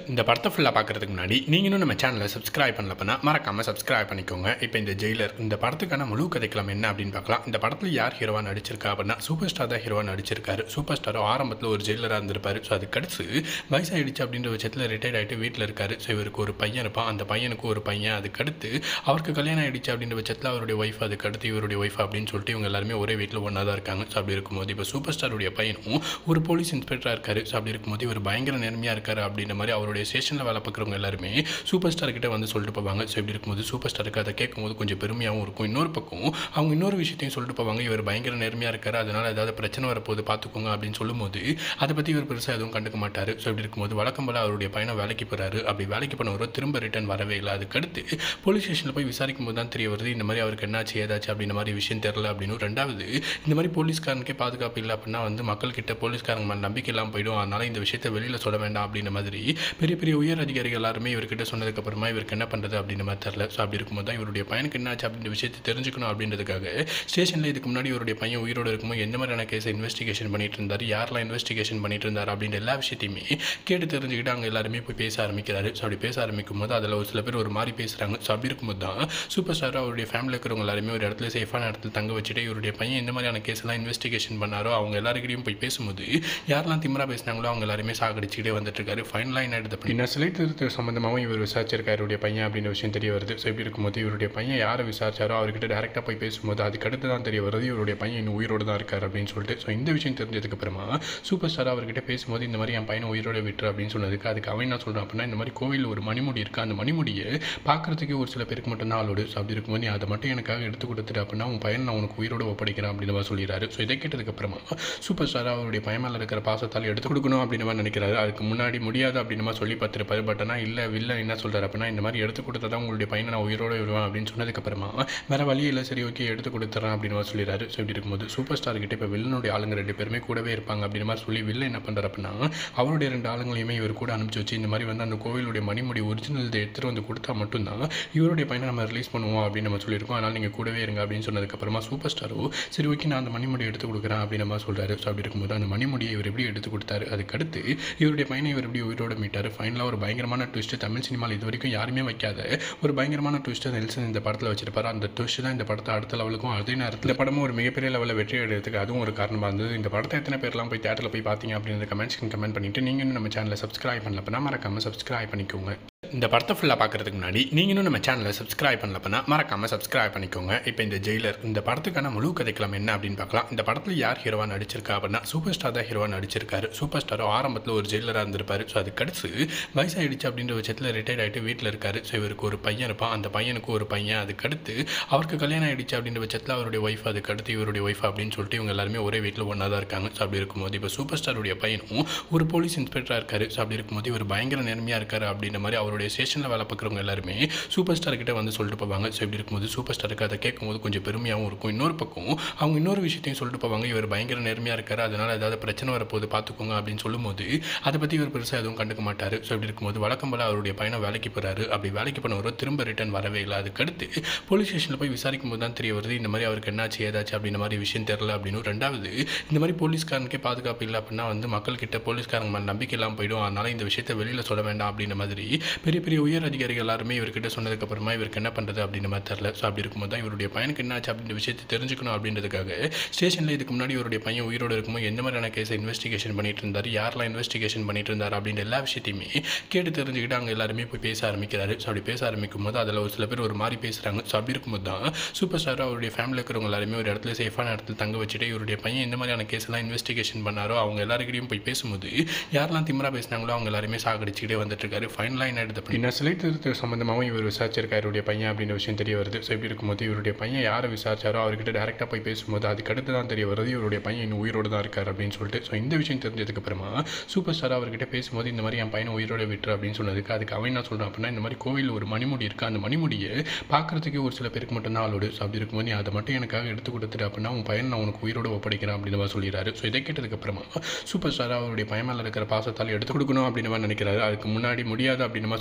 இந்த படத்தை ஃபுல்லாக பார்க்குறதுக்கு முன்னாடி நீங்களும் நம்ம சேனலை சப்ஸ்கிரைப் பண்ணலப்பனா மறக்காமல் சப்ஸ்கிரைப் பண்ணிக்கோங்க இப்போ இந்த ஜெயிலர் இந்த படத்துக்கான முழு கதைக்களம் என்ன அப்படின்னு பார்க்கலாம் இந்த படத்தில் யார் ஹீரோவாக நடிச்சிருக்கா அப்படின்னா சூப்பர் ஸ்டார் தான் ஹீரோவாக நடிச்சிருக்காரு சூப்பர் ஸ்டாரோ ஆரம்பத்தில் ஒரு ஜெயிலராக இருந்திருப்பாரு ஸோ அது கடிச்சு வயசாகிடுச்சு அப்படின்ற பட்சத்தில் ரிட்டையர்ட் ஆகிட்டு வீட்டில் இருக்காரு ஸோ இவருக்கு ஒரு பையன் இருப்பான் அந்த பையனுக்கு ஒரு பையன் அதுக்கடுத்து அவருக்கு கல்யாணம் ஆகிடுச்சு அப்படின்ற பட்சத்தில் அவருடைய ஒய்ஃப் அதுக்கடுத்து இவருடைய ஒய்ஃப் அப்படின்னு சொல்லிட்டு இவங்க எல்லாருமே ஒரே வீட்டில் ஒன்றா தான் இருக்காங்க ஸோ அப்படி இருக்கும்போது இப்போ சூப்பர் ஸ்டாருடைய பையனும் ஒரு போலீஸ் இன்ஸ்பெக்டராக இருக்காரு ஸோ அப்படி இருக்கும்போது இவர் பயங்கர நேர்மையாக இருக்காரு அப்படின்ற மாதிரி அவருடைய ஸ்டேஷனில் வேலை பார்க்குறவங்க எல்லாருமே சூப்பர் ஸ்டார் கிட்ட வந்து சொல்லிட்டு போவாங்க ஸோ இப்படி இருக்கும்போது சூப்பர் ஸ்டாருக்கு அதை கேட்கும்போது கொஞ்சம் பெருமையாகவும் இருக்கும் இன்னொரு பக்கம் அவங்க இன்னொரு விஷயத்தையும் சொல்லிட்டு போவாங்க இவர் பயங்கர நேர்மையாக இருக்காரு அதனால் ஏதாவது பிரச்சனை வரப்போது பார்த்துக்கோங்க அப்படின்னு சொல்லும்போது அதை பற்றி இவர் பெருசாக எதுவும் கண்டுக்க மாட்டார் ஸோ இப்படி இருக்கும்போது வழக்கம் போல் அவருடைய பையனை வேலைக்கு போகிறாரு அப்படி வேலைக்கு போனவரோ திரும்ப ரிட்டர்ன் வரவே இல்லை அதுக்கடுத்து போலீஸ் ஸ்டேஷனில் போய் விசாரிக்கும் போது தான் தெரிய வருது இந்த மாதிரி அவருக்கு என்னாச்சு ஏதாச்சு அப்படின்ற மாதிரி விஷயம் தெரில அப்படின்னு ரெண்டாவது இந்த மாதிரி போலீஸ்காரனுக்கே பாதுகாப்பு இல்லை அப்படின்னா வந்து மக்கள்கிட்ட போலீஸ்காரங்க மேலே நம்பிக்கை இல்லாமல் போயிடும் அதனால் இந்த விஷயத்தை வெளியில் சொல்ல வேண்டாம் அப்படின்ற மாதிரி பெரிய பெரிய உயர் அதிகாரிகள் எல்லாருமே இவர்கிட்ட சொன்னதுக்கப்புறமா இவருக்கு என்ன பண்ணுறது அப்படின்ற மாதிரி தெரில ஸோ அப்படி இருக்கும்போது தான் இவருடைய பையனுக்கு என்னாச்சு அப்படின்ற விஷயத்தை தெரிஞ்சுக்கணும் அப்படின்றதுக்காக ஸ்டேஷனில் இதுக்கு முன்னாடி இவருடைய பையன் உயிரோடு இருக்கும்போது எந்த மாதிரியான கேஸை இன்வெஸ்டிகேஷன் பண்ணிட்டு இருந்தார் யாரெல்லாம் இன்வெஸ்டிகேஷன் பண்ணிட்டு இருந்தார் அப்படின்ற எல்லா விஷயத்தையுமே கேட்டு தெரிஞ்சுக்கிட்டு அங்கே எல்லாருமே போய் பேச ஆரம்பிக்கிறாரு ஸோ அப்படி பேச ஆரம்பிக்கும் போது அதில் ஒரு சில பேர் ஒரு மாதிரி பேசுகிறாங்க ஸோ அப்படி இருக்கும்போது தான் சூப்பர் ஸ்டார் அவருடைய ஃபேமிலியில் இருக்கிறவங்க எல்லாருமே ஒரு இடத்துல சேஃபான இடத்துல தங்க வச்சுட்டு இவருடைய பையன் எந்த மாதிரியான கேஸ் எல்லாம் இன்வெஸ்டிகேஷன் பண்ணாரோ அவங்க எல்லாருக்கிட்டையும் போய் பேசும்போது யாரெல்லாம் திமிரா பேசினாங்களோ அவங்க எல்லாருமே சாகடிச்சுக்கிட்டே வந்துட்டு இருக்காரு ஃபைனலாக என்ன எடுத்து என்ன சிலை திருத்த சம்மந்தமாகவும் இவர் விசாரிச்சிருக்காரு இவருடைய பையன் அப்படின்ற விஷயம் தெரிய வருது ஸோ இப்படி இருக்கும்போது இவருடைய பையன் யாரை விசாரிச்சாரோ அவர்கிட்ட டேரெக்டாக போய் பேசும்போது அதுக்கு அடுத்து தான் தெரிய வருது இவருடைய பையன் இன்னும் உயிரோடு தான் இருக்கார் அப்படின்னு சொல்லிட்டு ஸோ இந்த விஷயம் தெரிஞ்சதுக்கு அப்புறமா சூப்பர் ஸ்டார் அவர்கிட்ட பேசும்போது இந்த மாதிரி என் பையனை உயிரோட விட்டுரு அப்படின்னு சொன்னதுக்கு அதுக்கு அவன் என்ன சொல்கிறான் அப்படின்னா இந்த மாதிரி கோவிலில் ஒரு மணிமுடி இருக்குது அந்த மணிமுடியை பார்க்குறதுக்கு ஒரு சில பேருக்கு மட்டும்தான் ஆளோடு ஸோ அப்படி இருக்கும்போது நீ அதை மட்டும் எனக்காக எடுத்து கொடுத்துட்டு அப்படின்னா உன் பையன் நான் உனக்கு உயிரோட ஒப்படைக்கிறேன் அப்படின்னு மாதிரி சொல்லிடுறாரு ஸோ இதை கேட்டதுக்கப்புறமா சூப்பர் ஸ்டார் அவருடைய பையன் மேலே இருக்கிற பாசத்தால் எடுத்து கொடுக்கணும் அப்படின்னு மாதிரி நினைக்கிறாரு அதுக்கு முன்னாடி முடியாது அப்படின்னு மாதிரி சொல்லி பார்த்துருப்பாரு பட் ஆனால் இல்லை வில்ல என்ன சொல்கிறார் அப்படின்னா இந்த மாதிரி எடுத்து கொடுத்தா தான் உங்களுடைய பையனை நான் உயிரோட விடுவேன் அப்படின்னு சொன்னதுக்கப்புறமா வேறு வழி இல்லை சரி ஓகே எடுத்து கொடுத்துறேன் அப்படின்னு மாதிரி சொல்லிடுறாரு ஸோ இப்படி இருக்கும்போது சூப்பர் ஸ்டார் கிட்ட இப்போ வில்லனுடைய ஆளுங்க ரெண்டு பேருமே கூடவே இருப்பாங்க அப்படின்னு மாதிரி சொல்லி வில்ல என்ன பண்ணுறாரு அப்படின்னா அவருடைய ரெண்டு ஆளுங்களையுமே இவர் கூட அனுப்பிச்சு வச்சு இந்த மாதிரி வந்து அந்த கோவிலுடைய மணிமுடி ஒரிஜினல் எடுத்துகிட்டு வந்து கொடுத்தா மட்டும்தான் இவருடைய பையனை நம்ம ரிலீஸ் பண்ணுவோம் அப்படின்னு நம்ம சொல்லியிருக்கோம் அதனால் நீங்கள் கூடவே இருங்க அப்படின்னு சொன்னதுக்கப்புறமா சூப்பர் ஸ்டாரோ சரி ஓகே நான் அந்த மணிமுடி எடுத்து கொடுக்குறேன் அப்படின்னு நம்ம சொல்கிறாரு ஸோ அப்படி இருக்கும்போது அந்த மணிமுடியை இவர் எப்படி எடுத்து கொடுத்தாரு அதுக்கடுத்து இவருடைய பையனை இவர் எப்படி உயிரோட மீட்டார் ஃபைனலாக ஒரு பயங்கரமான ட்விஸ்ட்டு தமிழ் சினிமாவில் இது வரைக்கும் யாருமே வைக்காத ஒரு பயங்கரமான ட்விஸ்ட்டை நெல்சன் இந்த படத்தில் வச்சிருப்பாரு அந்த ட்விஸ்ட் தான் இந்த படத்தை அடுத்த லெவலுக்கும் அதே நேரத்தில் இந்த படமும் ஒரு மிகப்பெரிய லெவலில் வெற்றி அடைகிறதுக்கு அதுவும் ஒரு காரணமாக இருந்தது இந்த படத்தை எத்தனை பேர்லாம் போய் தேட்டரில் போய் பார்த்தீங்க அப்படின்னு கமெண்ட்ஸ்க்கு கமெண்ட் பண்ணிட்டு நீங்கள் இன்னும் நம்ம சேனலை சப்ஸ்கிரைப் பண்ணல அப்படின்னா மறக்காமல் சப்ஸ்கிரைப் பண்ணிக்கோங்க இந்த படத்தை ஃபுல்லாக பார்க்குறதுக்கு முன்னாடி நீங்களும் நம்ம சேனலை சப்ஸ்கிரைப் பண்ணலப்பனா மறக்காமல் சப்ஸ்கிரைப் பண்ணிக்கோங்க இப்போ இந்த ஜெயிலர் இந்த படத்துக்கான முழு கதைக்களம் என்ன அப்படின்னு பார்க்கலாம் இந்த படத்தில் யார் ஹீரோவாக நடிச்சிருக்கா அப்படின்னா சூப்பர் ஸ்டார் தான் ஹீரோவாக நடிச்சிருக்காரு சூப்பர் ஸ்டாரோ ஆரம்பத்தில் ஒரு ஜெயிலராக இருந்திருப்பாரு ஸோ அது கடிச்சு வயசாகிடுச்சு அப்படின்ற பட்சத்தில் ரிட்டையர்ட் ஆகிட்டு வீட்டில் இருக்காரு ஸோ இவருக்கு ஒரு பையன் இருப்பான் அந்த பையனுக்கு ஒரு பையன் அதுக்கடுத்து அவருக்கு கல்யாணம் ஆகிடுச்சு அப்படின்ற பட்சத்தில் அவருடைய ஒய்ஃப் அதுக்கடுத்து இவருடைய ஒய்ஃப் அப்படின்னு சொல்லிட்டு இவங்க எல்லாருமே ஒரே வீட்டில் ஒன்றா தான் இருக்காங்க ஸோ அப்படி இருக்கும்போது இப்போ சூப்பர் ஸ்டாருடைய பையனும் ஒரு போலீஸ் இன்ஸ்பெக்டராக இருக்காரு ஸோ அப்படி இருக்கும்போது இவர் பயங்கர நேர்மையாக இருக்காரு அப்படின்ற மாதிரி அவருடைய ஸ்டேஷனில் வேலை பார்க்குறவங்க எல்லாருமே சூப்பர் ஸ்டார் கிட்ட வந்து சொல்லிட்டு போவாங்க ஸோ இப்படி இருக்கும்போது சூப்பர் ஸ்டாருக்கு அதை கேட்கும்போது கொஞ்சம் பெருமையாகவும் இருக்கும் இன்னொரு பக்கம் அவங்க இன்னொரு விஷயத்தையும் சொல்லிட்டு போவாங்க இவர் பயங்கர நேர்மையாக இருக்காரு அதனால் ஏதாவது பிரச்சனை வரப்போது பார்த்துக்கோங்க அப்படின்னு சொல்லும்போது அதை பற்றி இவர் பெருசாக எதுவும் கண்டுக்க மாட்டார் ஸோ இப்படி இருக்கும்போது வழக்கம் போல் அவருடைய பையனை வேலைக்கு போகிறாரு அப்படி வேலைக்கு போனவரோ திரும்ப ரிட்டர்ன் வரவே இல்லை அதுக்கடுத்து போலீஸ் ஸ்டேஷனில் போய் விசாரிக்கும் போது தான் தெரிய வருது இந்த மாதிரி அவருக்கு என்னாச்சு ஏதாச்சு அப்படின்ற மாதிரி விஷயம் தெரில அப்படின்னு ரெண்டாவது இந்த மாதிரி போலீஸ்காரனுக்கே பாதுகாப்பு இல்லை அப்படின்னா வந்து மக்கள்கிட்ட போலீஸ்காரங்க மேலே நம்பிக்கை இல்லாமல் போயிடும் அதனால் இந்த விஷயத்தை வெளியில் சொல்ல வேண்டாம் அப்படின்ற மாதிரி பெரிய பெரிய உயர் அதிகாரிகள் எல்லாருமே இவர்கிட்ட சொன்னதுக்கப்புறமா இவருக்கு என்ன பண்ணுறது அப்படின்ற மாதிரி தெரில ஸோ அப்படி இருக்கும்போது தான் இவருடைய பையனுக்கு என்னாச்சு அப்படின்ற விஷயத்தை தெரிஞ்சுக்கணும் அப்படின்றதுக்காக ஸ்டேஷனில் இதுக்கு முன்னாடி இவருடைய பையன் உயிரோடு இருக்கும்போது எந்த மாதிரியான கேஸை இன்வெஸ்டிகேஷன் பண்ணிட்டு இருந்தார் யாரெல்லாம் இன்வெஸ்டிகேஷன் பண்ணிட்டு இருந்தார் அப்படின்ற எல்லா விஷயத்தையுமே கேட்டு தெரிஞ்சுக்கிட்டு அங்கே எல்லாருமே போய் பேச ஆரம்பிக்கிறாரு ஸோ அப்படி பேச ஆரம்பிக்கும் போது அதில் ஒரு சில பேர் ஒரு மாதிரி பேசுகிறாங்க ஸோ அப்படி இருக்கும்போது தான் சூப்பர் ஸ்டார் அவருடைய ஃபேமிலியில் இருக்கிறவங்க எல்லாருமே ஒரு இடத்துல சேஃபான இடத்துல தங்க வச்சுட்டு இவருடைய பையன் எந்த மாதிரியான கேஸ் எல்லாம் இன்வெஸ்டிகேஷன் பண்ணாரோ அவங்க எல்லாருக்கிட்டையும் போய் பேசும்போது யாரெல்லாம் திமிரா பேசினாங்களோ அவங்க எல்லாருமே சாகடிச்சுக்கிட்டே வந்துட்டு இருக்காரு ஃபைனலாக என்ன எடுத்து அப்படின்னா சிலை திருத்த சம்மந்தமாகவும் இவர் விசாரிச்சிருக்காரு இவருடைய பையன் அப்படின்ற விஷயம் தெரிய வருது ஸோ இப்படி இருக்கும்போது இவருடைய பையன் யாரை விசாரிச்சாரோ அவர்கிட்ட டேரெக்டாக போய் பேசும்போது அதுக்கடுத்து தான் தெரிய வருது இவருடைய பையன் இன்னும் உயிரோடு தான் இருக்கார் அப்படின்னு சொல்லிட்டு ஸோ இந்த விஷயம் தெரிஞ்சதுக்கு அப்புறமா சூப்பர் ஸ்டார் அவர்கிட்ட பேசும்போது இந்த மாதிரி என் பையனை உயிரோட விட்டுரு அப்படின்னு சொன்னதுக்கு அதுக்கு அவன் என்ன சொல்கிறான் அப்படின்னா இந்த மாதிரி கோவில் ஒரு மணிமுடி இருக்குது அந்த மணிமுடியை பார்க்குறதுக்கு ஒரு சில பேருக்கு மட்டும்தான் ஆளோடு ஸோ அப்படி இருக்கும்போது நீ அதை மட்டும் எனக்காக எடுத்து கொடுத்துட்டு அப்படின்னா உன் பையன் நான் உனக்கு உயிரோட ஒப்படைக்கிறேன் அப்படின்னு மாதிரி சொல்லிடுறாரு ஸோ இதை கேட்டதுக்கப்புறமா சூப்பர் ஸ்டார் அவருடைய பையன் மேலே இருக்கிற பாசத்தால் எடுத்து கொடுக்கணும் அப்படின்னு மாதிரி நினைக்கிறாரு அதுக்கு முன்னாடி முடியாது அப்படின்னு மாதிரி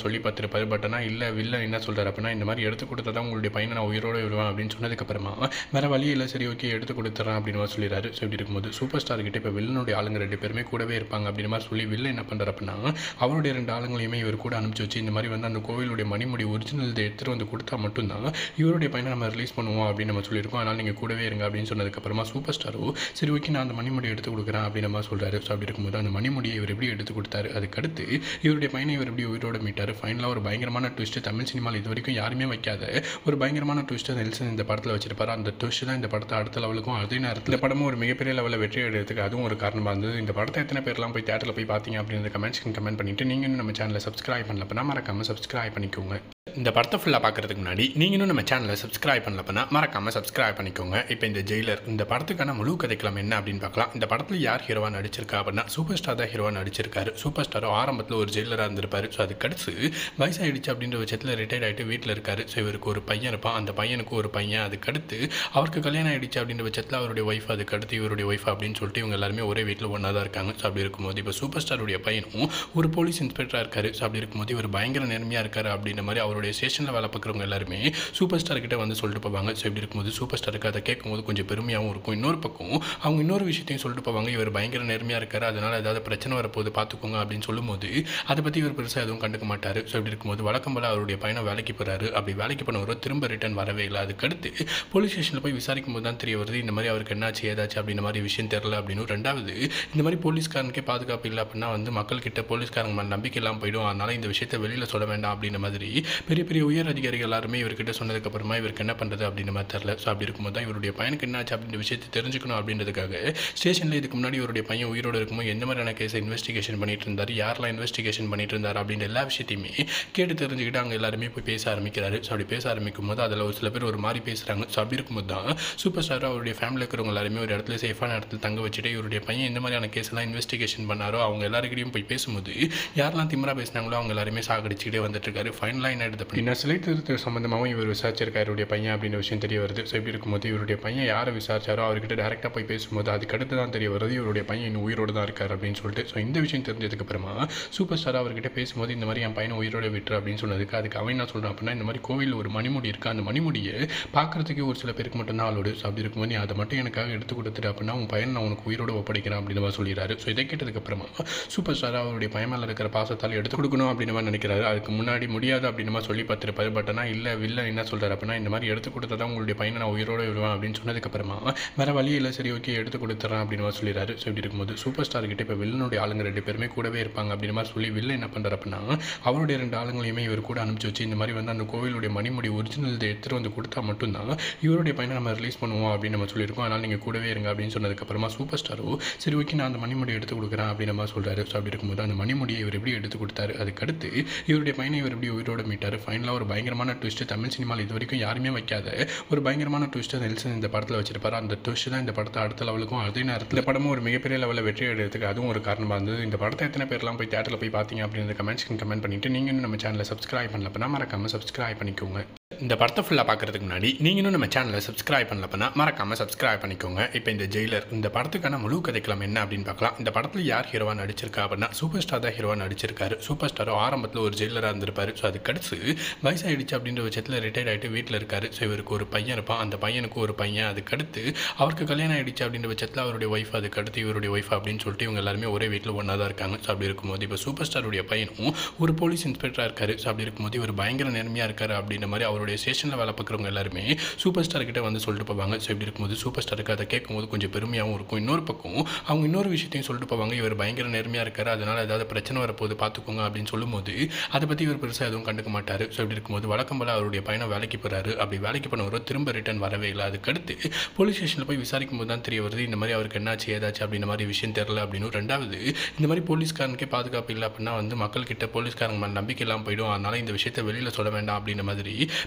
சொல்லி பார்த்துருப்பாரு பட் ஆனால் இல்லை வில்லன் என்ன சொல்கிறார் அப்படின்னா இந்த மாதிரி எடுத்து கொடுத்தா தான் உங்களுடைய பையனை நான் உயிரோடு விடுவேன் அப்படின்னு சொன்னதுக்கப்புறமா வேறு வழி இல்லை சரி ஓகே எடுத்து கொடுத்துட்றேன் அப்படின்னு மாதிரி சொல்லிடுறாரு ஸோ இப்படி இருக்கும்போது சூப்பர் ஸ்டார் கிட்ட இப்போ வில்லனுடைய ஆளுங்க ரெண்டு பேருமே கூடவே இருப்பாங்க அப்படின்னு மாதிரி சொல்லி வில்லன் என்ன பண்ணுறாரு அப்படின்னா அவருடைய ரெண்டு ஆளுங்களையுமே இவர் கூட அனுப்பிச்சு வச்சு இந்த மாதிரி வந்து அந்த கோவிலுடைய மணிமுடி ஒரிஜினல் எடுத்துகிட்டு வந்து கொடுத்தா மட்டும்தான் இவருடைய பையனை நம்ம ரிலீஸ் பண்ணுவோம் அப்படின்னு நம்ம சொல்லியிருக்கோம் அதனால் நீங்கள் கூடவே இருங்க அப்படின்னு சொன்னதுக்கப்புறமா சூப்பர் ஸ்டாரோ சரி ஓகே நான் அந்த மணிமுடி எடுத்து கொடுக்குறேன் அப்படின்னு மாதிரி சொல்கிறாரு ஸோ அப்படி இருக்கும்போது அந்த மணிமுடியை இவர் எப்படி எடுத்து கொடுத்தாரு அதுக்கடுத்து இவருடைய பையனை இவர் எப்படி உயிரோட மீட்டார் ஃபைனலாக ஒரு பயங்கரமான ட்விஸ்ட்டு தமிழ் சினிமாவில் இது வரைக்கும் யாருமே வைக்காத ஒரு பயங்கரமான ட்விஸ்ட்டை நெல்சன் இந்த படத்தில் வச்சிருப்பாரு அந்த ட்விஸ்ட் தான் இந்த படத்தை அடுத்த லெவலுக்கும் அதே நேரத்தில் இந்த படமும் ஒரு மிகப்பெரிய லெவலில் வெற்றி அடைறதுக்கு அதுவும் ஒரு காரணமாக இருந்தது இந்த படத்தை எத்தனை பேர்லாம் போய் தேட்டரில் போய் பார்த்தீங்க அப்படின்ற கமெண்ட்ஸ்க்கு கமெண்ட் பண்ணிட்டு நீங்கள் இன்னும் நம்ம சேனலை சப்ஸ்கிரைப் பண்ணல அப்படின்னா மறக்காமல் சப்ஸ்கிரைப் பண்ணிக்கோங்க இந்த படத்தை ஃபுல்லாக பார்க்குறதுக்கு முன்னாடி நீங்கள் இன்னும் நம்ம சேனலை சப்ஸ்கிரைப் பண்ணல அப்படின்னா மறக்காமல் சப்ஸ்கிரைப் பண்ணிக்கோங்க இப்போ இந்த ஜெயிலர் இந்த படத்துக்கான முழு கதைக்களம் என்ன அப்படின்னு பார்க்கலாம் இந்த படத்தில் யார் ஹீரோவாக நடிச்சிருக்கா அப்படின்னா சூப்பர் ஸ்டார் தான் ஹீரோவாக நடிச்சிருக்காரு சூப்பர் ஸ்டாரோ ஆரம்பத்தில் ஒரு ஜெயிலராக இருந்திருப்பாரு ஸோ அது கடிச்சு வயசாகிடுச்சு அப்படின்ற பட்சத்தில் ரிட்டையர்ட் ஆகிட்டு வீட்டில் இருக்காரு ஸோ இவருக்கு ஒரு பையன் இருப்பான் அந்த பையனுக்கு ஒரு பையன் அதுக்கடுத்து அவருக்கு கல்யாணம் ஆகிடுச்சு அப்படின்ற பட்சத்தில் அவருடைய ஒய்ஃப் அதுக்கடுத்து இவருடைய ஒய்ஃப் அப்படின்னு சொல்லிட்டு இவங்க எல்லாருமே ஒரே வீட்டில் ஒன்றா தான் இருக்காங்க ஸோ அப்படி இருக்கும்போது இப்போ சூப்பர் ஸ்டாருடைய பையனும் ஒரு போலீஸ் இன்ஸ்பெக்டராக இருக்காரு ஸோ அப்படி இருக்கும்போது இவர் பயங்கர நேர்மையாக இருக்காரு அப்படின்ற மாதிரி அவருடைய ஸ்டேஷனில் வேலை பார்க்குறவங்க எல்லாருமே சூப்பர் ஸ்டார் கிட்ட வந்து சொல்லிட்டு போவாங்க ஸோ இப்படி இருக்கும்போது சூப்பர் ஸ்டாருக்கு அதை கேட்கும்போது கொஞ்சம் பெருமையாகவும் இருக்கும் இன்னொரு பக்கம் அவங்க இன்னொரு விஷயத்தையும் சொல்லிட்டு போவாங்க இவர் பயங்கர நேர்மையாக இருக்காரு அதனால் ஏதாவது பிரச்சனை வரப்போது பார்த்துக்கோங்க அப்படின்னு சொல்லும்போது அதை பற்றி இவர் பெருசாக எதுவும் கண்டுக்க மாட்டார் ஸோ இப்படி இருக்கும்போது வழக்கம் போல் அவருடைய பையனை வேலைக்கு போகிறாரு அப்படி வேலைக்கு போனவரோ திரும்ப ரிட்டர்ன் வரவே இல்லை அதுக்கடுத்து போலீஸ் ஸ்டேஷனில் போய் விசாரிக்கும் போது தான் தெரிய வருது இந்த மாதிரி அவருக்கு என்னாச்சு ஏதாச்சு அப்படின்ற மாதிரி விஷயம் தெரில அப்படின்னு ரெண்டாவது இந்த மாதிரி போலீஸ்காரனுக்கே பாதுகாப்பு இல்லை அப்படின்னா வந்து மக்கள்கிட்ட போலீஸ்காரங்க மேலே நம்பிக்கை இல்லாமல் போயிடும் அதனால் இந்த விஷயத்தை வெளியில் சொல்ல வேண்டாம் அப்படின்ற மாதிரி பெரிய பெரிய உயர் அதிகாரிகள் எல்லாருமே இவர்கிட்ட சொன்னதுக்கப்புறமா இவருக்கு என்ன பண்ணுறது அப்படின்ற மாதிரி தெரில ஸோ அப்படி இருக்கும்போது தான் இவருடைய பையனுக்கு என்னாச்சு அப்படின்ற விஷயத்தை தெரிஞ்சுக்கணும் அப்படின்றதுக்காக ஸ்டேஷனில் இதுக்கு முன்னாடி இவருடைய பையன் உயிரோடு இருக்கும்போது எந்த மாதிரியான கேஸை இன்வெஸ்டிகேஷன் பண்ணிட்டு இருந்தார் யாரெல்லாம் இன்வெஸ்டிகேஷன் பண்ணிட்டு இருந்தார் அப்படின்ற எல்லா விஷயத்தையுமே கேட்டு தெரிஞ்சுக்கிட்டு அங்கே எல்லாருமே போய் பேச ஆரம்பிக்கிறாரு ஸோ அப்படி பேச ஆரம்பிக்கும் போது அதில் ஒரு சில பேர் ஒரு மாதிரி பேசுகிறாங்க ஸோ அப்படி இருக்கும்போது தான் சூப்பர் ஸ்டார் அவருடைய ஃபேமிலியில் இருக்கிறவங்க எல்லாருமே ஒரு இடத்துல சேஃபான இடத்துல தங்க வச்சுட்டு இவருடைய பையன் எந்த மாதிரியான கேஸ் எல்லாம் இன்வெஸ்டிகேஷன் பண்ணாரோ அவங்க எல்லாருக்கிட்டையும் போய் பேசும்போது யாரெல்லாம் திமிரா பேசினாங்களோ அவங்க எல்லாருமே சாகடிச்சுக்கிட்டே வந்துட்டு இருக்காரு ஃபைனலாக என்ன எடுத்து அப்படின்னா சிலை திருத்த சம்மந்தமாகவும் இவர் விசாரிச்சிருக்காரு இவருடைய பையன் அப்படின்ற விஷயம் தெரிய வருது ஸோ இப்படி இருக்கும்போது இவருடைய பையன் யாரை விசாரிச்சாரோ அவர்கிட்ட டேரெக்டாக போய் பேசும்போது அதுக்கடுத்து தான் தெரிய வருது இவருடைய பையன் இன்னும் உயிரோடு தான் இருக்கார் அப்படின்னு சொல்லிட்டு ஸோ இந்த விஷயம் தெரிஞ்சதுக்கு அப்புறமா சூப்பர் ஸ்டார் அவர்கிட்ட பேசும்போது இந்த மாதிரி என் பையனை உயிரோட விட்டுரு அப்படின்னு சொன்னதுக்கு அதுக்கு அவன் என்ன சொல்கிறான் அப்படின்னா இந்த மாதிரி கோவிலில் ஒரு மணிமுடி இருக்குது அந்த மணிமுடியை பார்க்குறதுக்கு ஒரு சில பேருக்கு மட்டும்தான் ஆளோடு ஸோ அப்படி இருக்கும்போது நீ அதை மட்டும் எனக்காக எடுத்து கொடுத்துட்டு அப்படின்னா உன் பையன் நான் உனக்கு உயிரோட ஒப்படைக்கிறேன் அப்படின்னு மாதிரி சொல்லிடுறாரு ஸோ இதை கேட்டதுக்கப்புறமா சூப்பர் ஸ்டார் அவருடைய பையன் மேலே இருக்கிற பாசத்தால் எடுத்து கொடுக்கணும் அப்படின்னு மாதிரி நினைக்கிறாரு அதுக்கு முன்னாடி முடியாது அப்படின்னு மாதிரி சொல்லி பார்த்துருப்பாரு பட் ஆனால் இல்லை வில்லன் என்ன சொல்கிறார் அப்படின்னா இந்த மாதிரி எடுத்து கொடுத்தா தான் உங்களுடைய பையனை நான் உயிரோட விடுவேன் அப்படின்னு சொன்னதுக்கப்புறமா வேறு வழி இல்லை சரி ஓகே எடுத்து கொடுத்துட்றேன் அப்படின்னு மாதிரி சொல்லிடுறாரு ஸோ இப்படி இருக்கும்போது சூப்பர் ஸ்டார் கிட்ட இப்போ வில்லனுடைய ஆளுங்க ரெண்டு பேருமே கூடவே இருப்பாங்க அப்படின்னு மாதிரி சொல்லி வில்லன் என்ன பண்ணுறாரு அப்படின்னா அவருடைய ரெண்டு ஆளுங்களையுமே இவர் கூட அனுப்பிச்சு வச்சு இந்த மாதிரி வந்து அந்த கோவிலுடைய மணிமுடி ஒரிஜினல் எடுத்துகிட்டு வந்து கொடுத்தா மட்டும்தான் இவருடைய பையனை நம்ம ரிலீஸ் பண்ணுவோம் அப்படின்னு நம்ம சொல்லியிருக்கோம் அதனால் நீங்கள் கூடவே இருங்க அப்படின்னு சொன்னதுக்கப்புறமா சூப்பர் ஸ்டாரோ சரி ஓகே நான் அந்த மணிமுடி எடுத்து கொடுக்குறேன் அப்படின்னு மாதிரி சொல்கிறாரு ஸோ அப்படி இருக்கும்போது அந்த மணிமுடியை இவர் எப்படி எடுத்து கொடுத்தாரு அதுக்கடுத்து இவருடைய பையனை இவர் எப்படி உயிரோட மீட்டார் ஃபைனலாக ஒரு பயங்கரமான ட்விஸ்ட்டு தமிழ் சினிமாவில் இது வரைக்கும் யாருமே வைக்காத ஒரு பயங்கரமான ட்விஸ்ட்டை நெல்சன் இந்த படத்தில் வச்சிருப்பாரு அந்த ட்விஸ்ட் தான் இந்த படத்தை அடுத்த லெவலுக்கும் அதே நேரத்தில் இந்த படமும் ஒரு மிகப்பெரிய லெவலில் வெற்றி அடைறதுக்கு அதுவும் ஒரு காரணமாக இருந்தது இந்த படத்தை எத்தனை பேர்லாம் போய் தேட்டரில் போய் பார்த்தீங்க அப்படின்ற கமெண்ட்ஸ்க்கு கமெண்ட் பண்ணிட்டு நீங்கள் இன்னும் நம்ம சேனலை சப்ஸ்கிரைப் பண்ணல அப்படின்னா மறக்காமல் சப்ஸ்கிரைப் பண்ணிக்கோங்க இந்த படத்தை ஃபுல்லாக பார்க்குறதுக்கு முன்னாடி நீங்கள் இன்னும் நம்ம சேனலை சப்ஸ்கிரைப் பண்ணல அப்படின்னா மறக்காமல் சப்ஸ்கிரைப் பண்ணிக்கோங்க இப்போ இந்த ஜெயிலர் இந்த படத்துக்கான முழு கதைக்களம் என்ன அப்படின்னு பார்க்கலாம் இந்த படத்தில் யார் ஹீரோவாக நடிச்சிருக்கா அப்படின்னா சூப்பர் ஸ்டார் தான் ஹீரோவாக நடிச்சிருக்காரு சூப்பர் ஸ்டாரோ ஆரம்பத்தில் ஒரு ஜெயிலராக இருந்திருப்பாரு ஸோ அது கடிச்சு வயசாகிடுச்சு அப்படின்ற பட்சத்தில் ரிட்டையர்ட் ஆகிட்டு வீட்டில் இருக்காரு ஸோ இவருக்கு ஒரு பையன் இருப்பான் அந்த பையனுக்கு ஒரு பையன் அதுக்கடுத்து அவருக்கு கல்யாணம் ஆகிடுச்சு அப்படின்ற பட்சத்தில் அவருடைய ஒய்ஃப் அதுக்கடுத்து இவருடைய ஒய்ஃப் அப்படின்னு சொல்லிட்டு இவங்க எல்லாருமே ஒரே வீட்டில் ஒன்றா தான் இருக்காங்க ஸோ அப்படி இருக்கும்போது இப்போ சூப்பர் ஸ்டாருடைய பையனும் ஒரு போலீஸ் இன்ஸ்பெக்டராக இருக்காரு ஸோ அப்படி இருக்கும்போது இவர் பயங்கர நேர்மையாக இருக்காரு அப்படின்ற மாதிரி அவருடைய ஸ்டேஷனில் வேலை பார்க்குறவங்க எல்லாருமே சூப்பர் ஸ்டார் கிட்ட வந்து சொல்லிட்டு போவாங்க ஸோ இப்படி இருக்கும்போது சூப்பர் ஸ்டாருக்கு அதை கேட்கும்போது கொஞ்சம் பெருமையாகவும் இருக்கும் இன்னொரு பக்கம் அவங்க இன்னொரு விஷயத்தையும் சொல்லிட்டு போவாங்க இவர் பயங்கர நேர்மையாக இருக்காரு அதனால் ஏதாவது பிரச்சனை வரப்போது பார்த்துக்கோங்க அப்படின்னு சொல்லும்போது அதை பற்றி இவர் பெருசாக எதுவும் கண்டுக்க மாட்டார் ஸோ இப்படி இருக்கும்போது வழக்கம் போல் அவருடைய பையனை வேலைக்கு போகிறாரு அப்படி வேலைக்கு போனவரோ திரும்ப ரிட்டர்ன் வரவே இல்லை அதுக்கடுத்து போலீஸ் ஸ்டேஷனில் போய் விசாரிக்கும் போது தான் தெரிய வருது இந்த மாதிரி அவருக்கு என்னாச்சு ஏதாச்சு அப்படின்ற மாதிரி விஷயம் தெரில அப்படின்னு ரெண்டாவது இந்த மாதிரி போலீஸ்காரனுக்கே பாதுகாப்பு இல்லை அப்படின்னா வந்து மக்கள்கிட்ட போலீஸ்காரங்க மேலே நம்பிக்கை இல்லாமல் போயிடும் அதனால் இந்த விஷயத்தை வெளியில் சொல்ல வேண்டாம் அப்படின்ற மாதிரி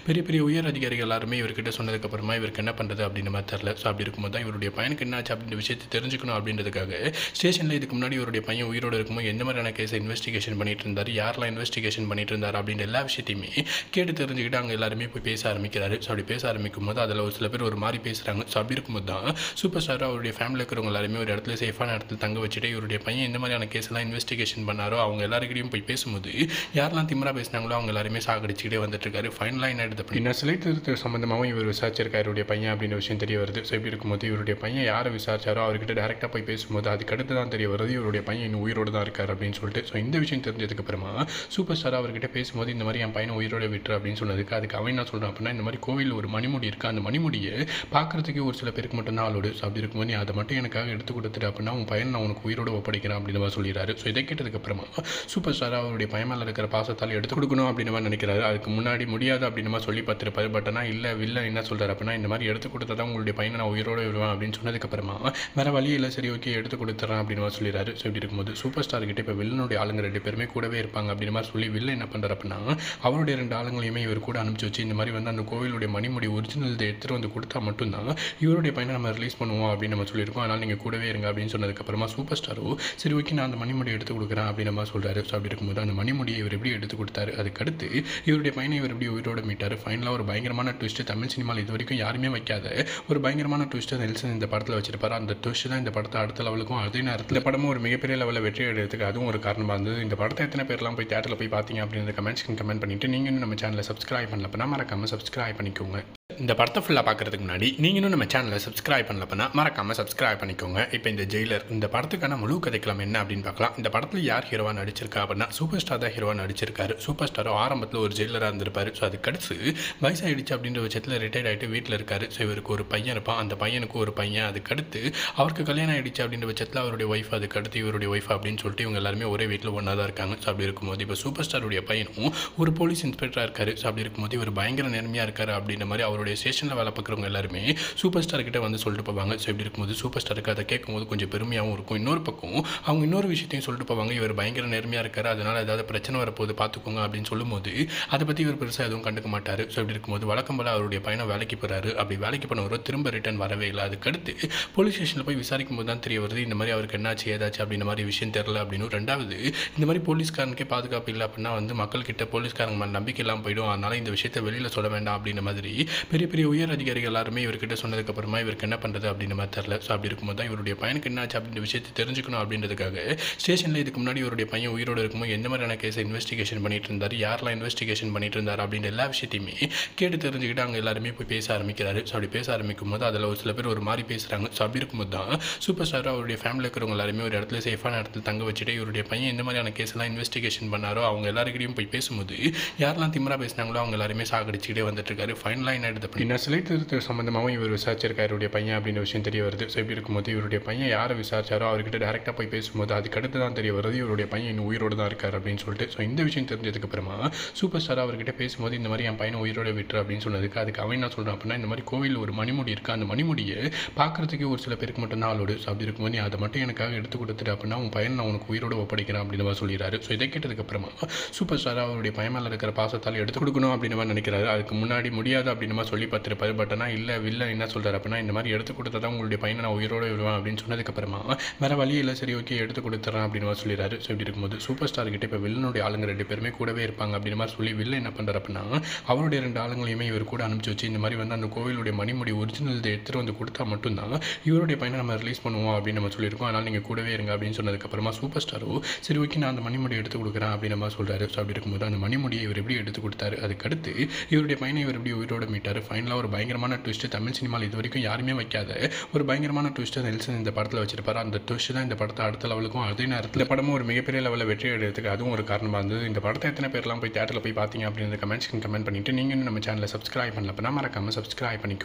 பெரிய பெரிய உயர் அதிகாரிகள் எல்லாருமே இவர்கிட்ட சொன்னதுக்கப்புறமா இவருக்கு என்ன பண்ணுறது அப்படின்ற மாதிரி தெரில ஸோ அப்படி இருக்கும்போது தான் இவருடைய பையனுக்கு என்ன ஆச்சு அப்படின்ற விஷயத்தை தெரிஞ்சுக்கணும் அப்படின்றதுக்காக ஸ்டேஷனில் இதுக்கு முன்னாடி இவருடைய பையன் உயிரோடு இருக்கும்போது எந்த மாதிரியான கேஸை இன்வெஸ்டிகேஷன் பண்ணிட்டு இருந்தார் யாரெல்லாம் இன்வெஸ்டிகேஷன் பண்ணிட்டு இருந்தார் அப்படின்ற எல்லா விஷயத்தையுமே கேட்டு தெரிஞ்சுக்கிட்டு அங்கே எல்லாருமே போய் பேச ஆரம்பிக்கிறாரு ஸோ அப்படி பேச ஆரம்பிக்கும் போது அதில் ஒரு சில பேர் ஒரு மாதிரி பேசுகிறாங்க ஸோ அப்படி இருக்கும்போது தான் சூப்பர் ஸ்டார் அவருடைய ஃபேமிலியில் இருக்கிறவங்க எல்லாருமே ஒரு இடத்துல சேஃபான இடத்துல தங்க வச்சுட்டு இவருடைய பையன் எந்த மாதிரியான கேஸ் எல்லாம் இன்வெஸ்டிகேஷன் பண்ணாரோ அவங்க எல்லாருக்கிட்டையும் போய் பேசும்போது யாரெல்லாம் திமிரா பேசினாங்களோ அவங்க எல்லாருமே சாகடிச்சுக்கிட்டே வந்துட்டு இருக்காரு ஃபைனலாக என்ன எடுத்து அப்படின்னா சிலை திருத்த சம்மந்தமாகவும் இவர் விசாரிச்சிருக்காரு இவருடைய பையன் அப்படின்ற விஷயம் தெரிய வருது ஸோ இப்படி இருக்கும்போது இவருடைய பையன் யாரை விசாரிச்சாரோ அவர்கிட்ட டேரெக்டாக போய் பேசும்போது அதுக்கடுத்து தான் தெரிய வருது இவருடைய பையன் இன்னும் உயிரோடு தான் இருக்கார் அப்படின்னு சொல்லிட்டு ஸோ இந்த விஷயம் தெரிஞ்சதுக்கு அப்புறமா சூப்பர் ஸ்டார் அவர்கிட்ட பேசும்போது இந்த மாதிரி என் பையனை உயிரோட விட்டுரு அப்படின்னு சொன்னதுக்கு அதுக்கு அவன் என்ன சொல்கிறான் அப்படின்னா இந்த மாதிரி கோவில் ஒரு மணிமுடி இருக்குது அந்த மணிமுடியை பார்க்கறதுக்கே ஒரு சில பேருக்கு மட்டும் தான் ஆளோடு ஸோ அப்படி இருக்கும்போது நீ அதை மட்டும் எனக்காக எடுத்து கொடுத்துட்டு அப்படின்னா உன் பையன் நான் உனக்கு உயிரோடு ஒப்படைக்கிறேன் அப்படின்னு மாதிரி சொல்லிடுறாரு ஸோ இதை கேட்டதுக்கப்புறமா சூப்பர் ஸ்டார் அவருடைய பையன் மேலே இருக்கிற பாசத்தால் எடுத்து கொடுக்கணும் அப்படின்னு மாதிரி நினைக்கிறாரு அதுக்கு முன்னாடி முடியாது அப்படின்னு மாதிரி சொல்லி பார்த்துருப்பாரு பட் ஆனால் இல்லை வில்ல என்ன சொல்கிறார் அப்படின்னா இந்த மாதிரி எடுத்து கொடுத்தா தான் உங்களுடைய பையனை நான் உயிரோடு விடுவேன் அப்படின்னு சொன்னதுக்கப்புறமா வேறு வழி இல்லை சரி ஓகே எடுத்து கொடுத்துட்றேன் அப்படின்னு மாதிரி சொல்லிடுறாரு ஸோ இப்படி இருக்கும்போது சூப்பர் ஸ்டார் கிட்ட இப்போ வில்லனுடைய ஆளுங்க ரெண்டு பேருமே கூடவே இருப்பாங்க அப்படின்னு மாதிரி சொல்லி வில்ல என்ன பண்ணுறாரு அப்படின்னா அவருடைய ரெண்டு ஆளுங்களையுமே இவர் கூட அனுப்பிச்சு வச்சு இந்த மாதிரி வந்து அந்த கோவிலுடைய மணிமுடி ஒரிஜினல் எடுத்துகிட்டு வந்து கொடுத்தா மட்டும்தான் இவருடைய பையனை நம்ம ரிலீஸ் பண்ணுவோம் அப்படின்னு நம்ம சொல்லியிருக்கோம் அதனால் நீங்கள் கூடவே இருங்க அப்படின்னு சொன்னதுக்கப்புறமா சூப்பர் ஸ்டாரோ சரி ஓகே நான் அந்த மணிமுடி எடுத்து கொடுக்குறேன் அப்படின்னு மாதிரி சொல்கிறாரு ஸோ அப்படி இருக்கும்போது அந்த மணிமுடியை இவர் எப்படி எடுத்து கொடுத்தாரு அதுக்கடுத்து இவருடைய பையனை இவர் எப்படி உயிரோட மீட்டார் ஃபைனலாக ஒரு பயங்கரமான ட்விஸ்ட்டு தமிழ் சினிமாவில் இது வரைக்கும் யாருமே வைக்காத ஒரு பயங்கரமான ட்விஸ்ட்டை நெல்சன் இந்த படத்தில் வச்சிருப்பாரு அந்த ட்விஸ்ட் தான் இந்த படத்தை அடுத்த லெவலுக்கும் அதே நேரத்தில் இந்த படமும் ஒரு மிகப்பெரிய லெவலில் வெற்றி அடைறதுக்கு அதுவும் ஒரு காரணமாக இருந்தது இந்த படத்தை எத்தனை பேர்லாம் போய் தேட்டரில் போய் பார்த்தீங்க அப்படின்ற கமெண்ட்ஸ்க்கு கமெண்ட் பண்ணிட்டு நீங்கள் இன்னும் நம்ம சேனலை சப்ஸ்கிரைப் பண்ணல அப்படின்னா மறக்காமல் சப்ஸ்கிரைப் பண்ணிக்கோங்க இந்த படத்தை ஃபுல்லாக பார்க்குறதுக்கு முன்னாடி நீங்கள் இன்னும் நம்ம சேனலை சப்ஸ்கிரைப் பண்ணலப்பனா மறக்காமல் சப்ஸ்கிரைப் பண்ணிக்கோங்க இப்போ இந்த ஜெயிலர் இந்த படத்துக்கான முழு கதைக்களம் என்ன அப்படின்னு பார்க்கலாம் இந்த படத்தில் யார் ஹீரோவாக நடிச்சிருக்கா அப்படின்னா சூப்பர் ஸ்டார் தான் ஹீரோவாக நடிச்சிருக்காரு சூப்பர் ஸ்டாரோ ஆரம்பத்தில் ஒரு ஜெயிலராக இருந்திருப்பாரு ஸோ அதுக்கடுத்து வயசாகிடுச்சு அப்படின்ற பட்சத்தில் ரிட்டையர்ட் ஆகிட்டு வீட்டில் இருக்காரு ஸோ இவருக்கு ஒரு பையன் இருப்பான் அந்த பையனுக்கு ஒரு பையன் அதுக்கடுத்து அவருக்கு கல்யாணம் ஆகிடுச்சு அப்படின்ற பட்சத்தில் அவருடைய ஒய்ஃப் அதுக்கடுத்து இவருடைய ஒய்ஃப் அப்படின்னு சொல்லிட்டு இவங்க எல்லாருமே ஒரே வீட்டில் ஒன்றா தான் இருக்காங்க ஸோ அப்படி இருக்கும்போது இப்போ சூப்பர் ஸ்டாருடைய பையனும் ஒரு போலீஸ் இன்ஸ்பெக்டராக இருக்காரு ஸோ அப்படி இருக்கும்போது இவர் பயங்கர நேர்மையாக இருக்காரு அப்படின்ற மாதிரி அவருடைய ஸ்டேஷனில் வேலை பார்க்குறவங்க எல்லாருமே சூப்பர் ஸ்டார் கிட்ட வந்து சொல்லிட்டு போவாங்க ஸோ இப்படி இருக்கும்போது சூப்பர் ஸ்டாருக்கு அதை கேட்கும்போது கொஞ்சம் பெருமையாகவும் இருக்கும் இன்னொரு பக்கம் அவங்க இன்னொரு விஷயத்தையும் சொல்லிட்டு போவாங்க இவர் பயங்கர நேர்மையாக இருக்காரு அதனால் ஏதாவது பிரச்சனை வரப்போகுது பார்த்துக்கோங்க அப்படின்னு சொல்லும்போது அதை பற்றி இவர் பெருசாக எதுவும் கண்டுக்க மாட்டார் ஸோ இப்படி இருக்கும்போது வழக்கம் போல் அவருடைய பையனை வேலைக்கு போகிறாரு அப்படி வேலைக்கு போனவரோ திரும்ப ரிட்டர்ன் வரவே இல்லை அதுக்கடுத்து போலீஸ் ஸ்டேஷனில் போய் விசாரிக்கும் போது தான் தெரிய வருது இந்த மாதிரி அவருக்கு என்னாச்சு ஏதாச்சு அப்படின்ற மாதிரி விஷயம் தெரில அப்படின்னு ரெண்டாவது இந்த மாதிரி போலீஸ்காரனுக்கே பாதுகாப்பு இல்லை அப்படின்னா வந்து மக்கள்கிட்ட போலீஸ்காரங்க மேலே நம்பிக்கை இல்லாமல் போயிடும் அதனால் இந்த விஷயத்தை வெளியில் சொல்ல வேண்டாம் அப்படின்ற மாதிரி பெரிய பெரிய உயர் அதிகாரிகள் எல்லாருமே இவர்கிட்ட சொன்னதுக்கப்புறமா இவருக்கு என்ன பண்ணுறது அப்படின்ற மாதிரி தெரில ஸோ அப்படி இருக்கும்போது தான் இவருடைய பையனுக்கு என்னாச்சு அப்படின்ற விஷயத்தை தெரிஞ்சுக்கணும் அப்படின்றதுக்காக ஸ்டேஷனில் இதுக்கு முன்னாடி இவருடைய பையன் உயிரோடு இருக்கும்போது எந்த மாதிரியான கேஸை இன்வெஸ்டிகேஷன் பண்ணிட்டு இருந்தார் யாரெல்லாம் இன்வெஸ்டிகேஷன் பண்ணிட்டு இருந்தார் அப்படின்ற எல்லா விஷயத்தையுமே கேட்டு தெரிஞ்சுக்கிட்டு அங்கே எல்லாருமே போய் பேச ஆரம்பிக்கிறாரு ஸோ அப்படி பேச ஆரம்பிக்கும் போது அதில் ஒரு சில பேர் ஒரு மாதிரி பேசுகிறாங்க ஸோ அப்படி இருக்கும்போது தான் சூப்பர் ஸ்டார் அவருடைய ஃபேமிலியில் இருக்கிறவங்க எல்லாருமே ஒரு இடத்துல சேஃபான இடத்துல தங்க வச்சுட்டு இவருடைய பையன் எந்த மாதிரியான கேஸ் எல்லாம் இன்வெஸ்டிகேஷன் பண்ணாரோ அவங்க எல்லாருக்கிட்டையும் போய் பேசும்போது யாரெல்லாம் திமிரா பேசினாங்களோ அவங்க எல்லாருமே சாகடிச்சுக்கிட்டே வந்துட்டு இருக்காரு ஃபைனலாக என்ன எடுத்து அப்படின்னா சிலை திருத்த சம்மந்தமாகவும் இவர் விசாரிச்சிருக்காரு இவருடைய பையன் அப்படின்ற விஷயம் தெரிய வருது ஸோ இப்படி இருக்கும்போது இவருடைய பையன் யாரை விசாரிச்சாரோ அவர்கிட்ட டேரெக்டாக போய் பேசும்போது அதுக்கடுத்து தான் தெரிய வருது இவருடைய பையன் இன்னும் உயிரோடு தான் இருக்கார் அப்படின்னு சொல்லிட்டு ஸோ இந்த விஷயம் தெரிஞ்சதுக்கு அப்புறமா சூப்பர் ஸ்டார் அவர்கிட்ட பேசும்போது இந்த மாதிரி என் பையனை உயிரோட விட்டுரு அப்படின்னு சொன்னதுக்கு அதுக்கு அவன் என்ன சொல்கிறான் அப்படின்னா இந்த மாதிரி கோவில் ஒரு மணிமுடி இருக்குது அந்த மணிமுடியை பார்க்கறதுக்கு ஒரு சில பேருக்கு மட்டும் தான் ஆளோடு ஸோ அப்படி இருக்கும்போது நீ அதை மட்டும் எனக்காக எடுத்து கொடுத்துட்டு அப்படின்னா உன் பையன் நான் உனக்கு உயிரோட ஒப்படைக்கிறேன் அப்படின்னு மாதிரி சொல்லிடுறாரு ஸோ இதை கேட்டதுக்கு அப்புறமா சூப்பர் ஸ்டார் அவருடைய பையன் மேலே இருக்கிற பாசத்தால் எடுத்து கொடுக்கணும் அப்படின்னு மாதிரி நினைக்கிறாரு அதுக்கு முன்னாடி முடியாது அப்படின்னு மாதிரி சொல்லி பார்த்துருப்பாரு பட் ஆனால் இல்லை வில்ல என்ன சொல்கிறார் அப்படின்னா இந்த மாதிரி எடுத்து கொடுத்தா தான் உங்களுடைய பையனை நான் உயிரோட விடுவேன் அப்படின்னு சொன்னதுக்கப்புறமா வேறு வழி இல்லை சரி ஓகே எடுத்து கொடுத்துட்றேன் அப்படின்னு மாதிரி சொல்லிடுறாரு ஸோ இப்படி இருக்கும்போது சூப்பர் ஸ்டார் கிட்ட இப்போ வில்லனுடைய ஆளுங்க ரெண்டு பேருமே கூடவே இருப்பாங்க அப்படின்னு மாதிரி சொல்லி வில்ல என்ன பண்ணுறாரு அப்படின்னா அவருடைய ரெண்டு ஆளுங்களையுமே இவர் கூட அனுப்பிச்சு வச்சு இந்த மாதிரி வந்து அந்த கோவிலுடைய மணிமுடி ஒரிஜினல் எடுத்துகிட்டு வந்து கொடுத்தா மட்டும்தான் இவருடைய பையனை நம்ம ரிலீஸ் பண்ணுவோம் அப்படின்னு நம்ம சொல்லியிருக்கோம் அதனால் நீங்கள் கூடவே இருங்க அப்படின்னு சொன்னதுக்கப்புறமா சூப்பர் ஸ்டாரோ சரி ஓகே நான் அந்த மணிமுடி எடுத்து கொடுக்குறேன் அப்படின்னு மாதிரி சொல்கிறாரு ஸோ அப்படி இருக்கும்போது அந்த மணிமுடியை இவர் எப்படி எடுத்து கொடுத்தாரு அதுக்கடுத்து இவருடைய பையனை இவர் எப்படி உயிரோட மீட்டார் ஃபைனலாக ஒரு பயங்கரமான ட்விஸ்ட்டு தமிழ் சினிமாவில் இது வரைக்கும் யாருமே வைக்காத ஒரு பயங்கரமான ட்விஸ்ட்டை நெல்சன் இந்த படத்தில் வச்சிருப்பாரு அந்த ட்விஸ்ட் தான் இந்த படத்தை அடுத்த லெவலுக்கும் அதே நேரத்தில் படமும் ஒரு மிகப்பெரிய லெவலில் வெற்றி அடைறதுக்கு அதுவும் ஒரு காரணமாக இருந்தது இந்த படத்தை எத்தனை பேர்லாம் போய் தேட்டரில் போய் பார்த்தீங்க அப்படின்னு கமெண்ட்ஸ்க்கு கமெண்ட் பண்ணிட்டு நீங்கள் இன்னும் நம்ம சேனலை சப்ஸ்கிரைப் பண்ணல அப்படின்னா மறக்காமல் சப்ஸ்கிரைப் பண்ணிக்கோங்க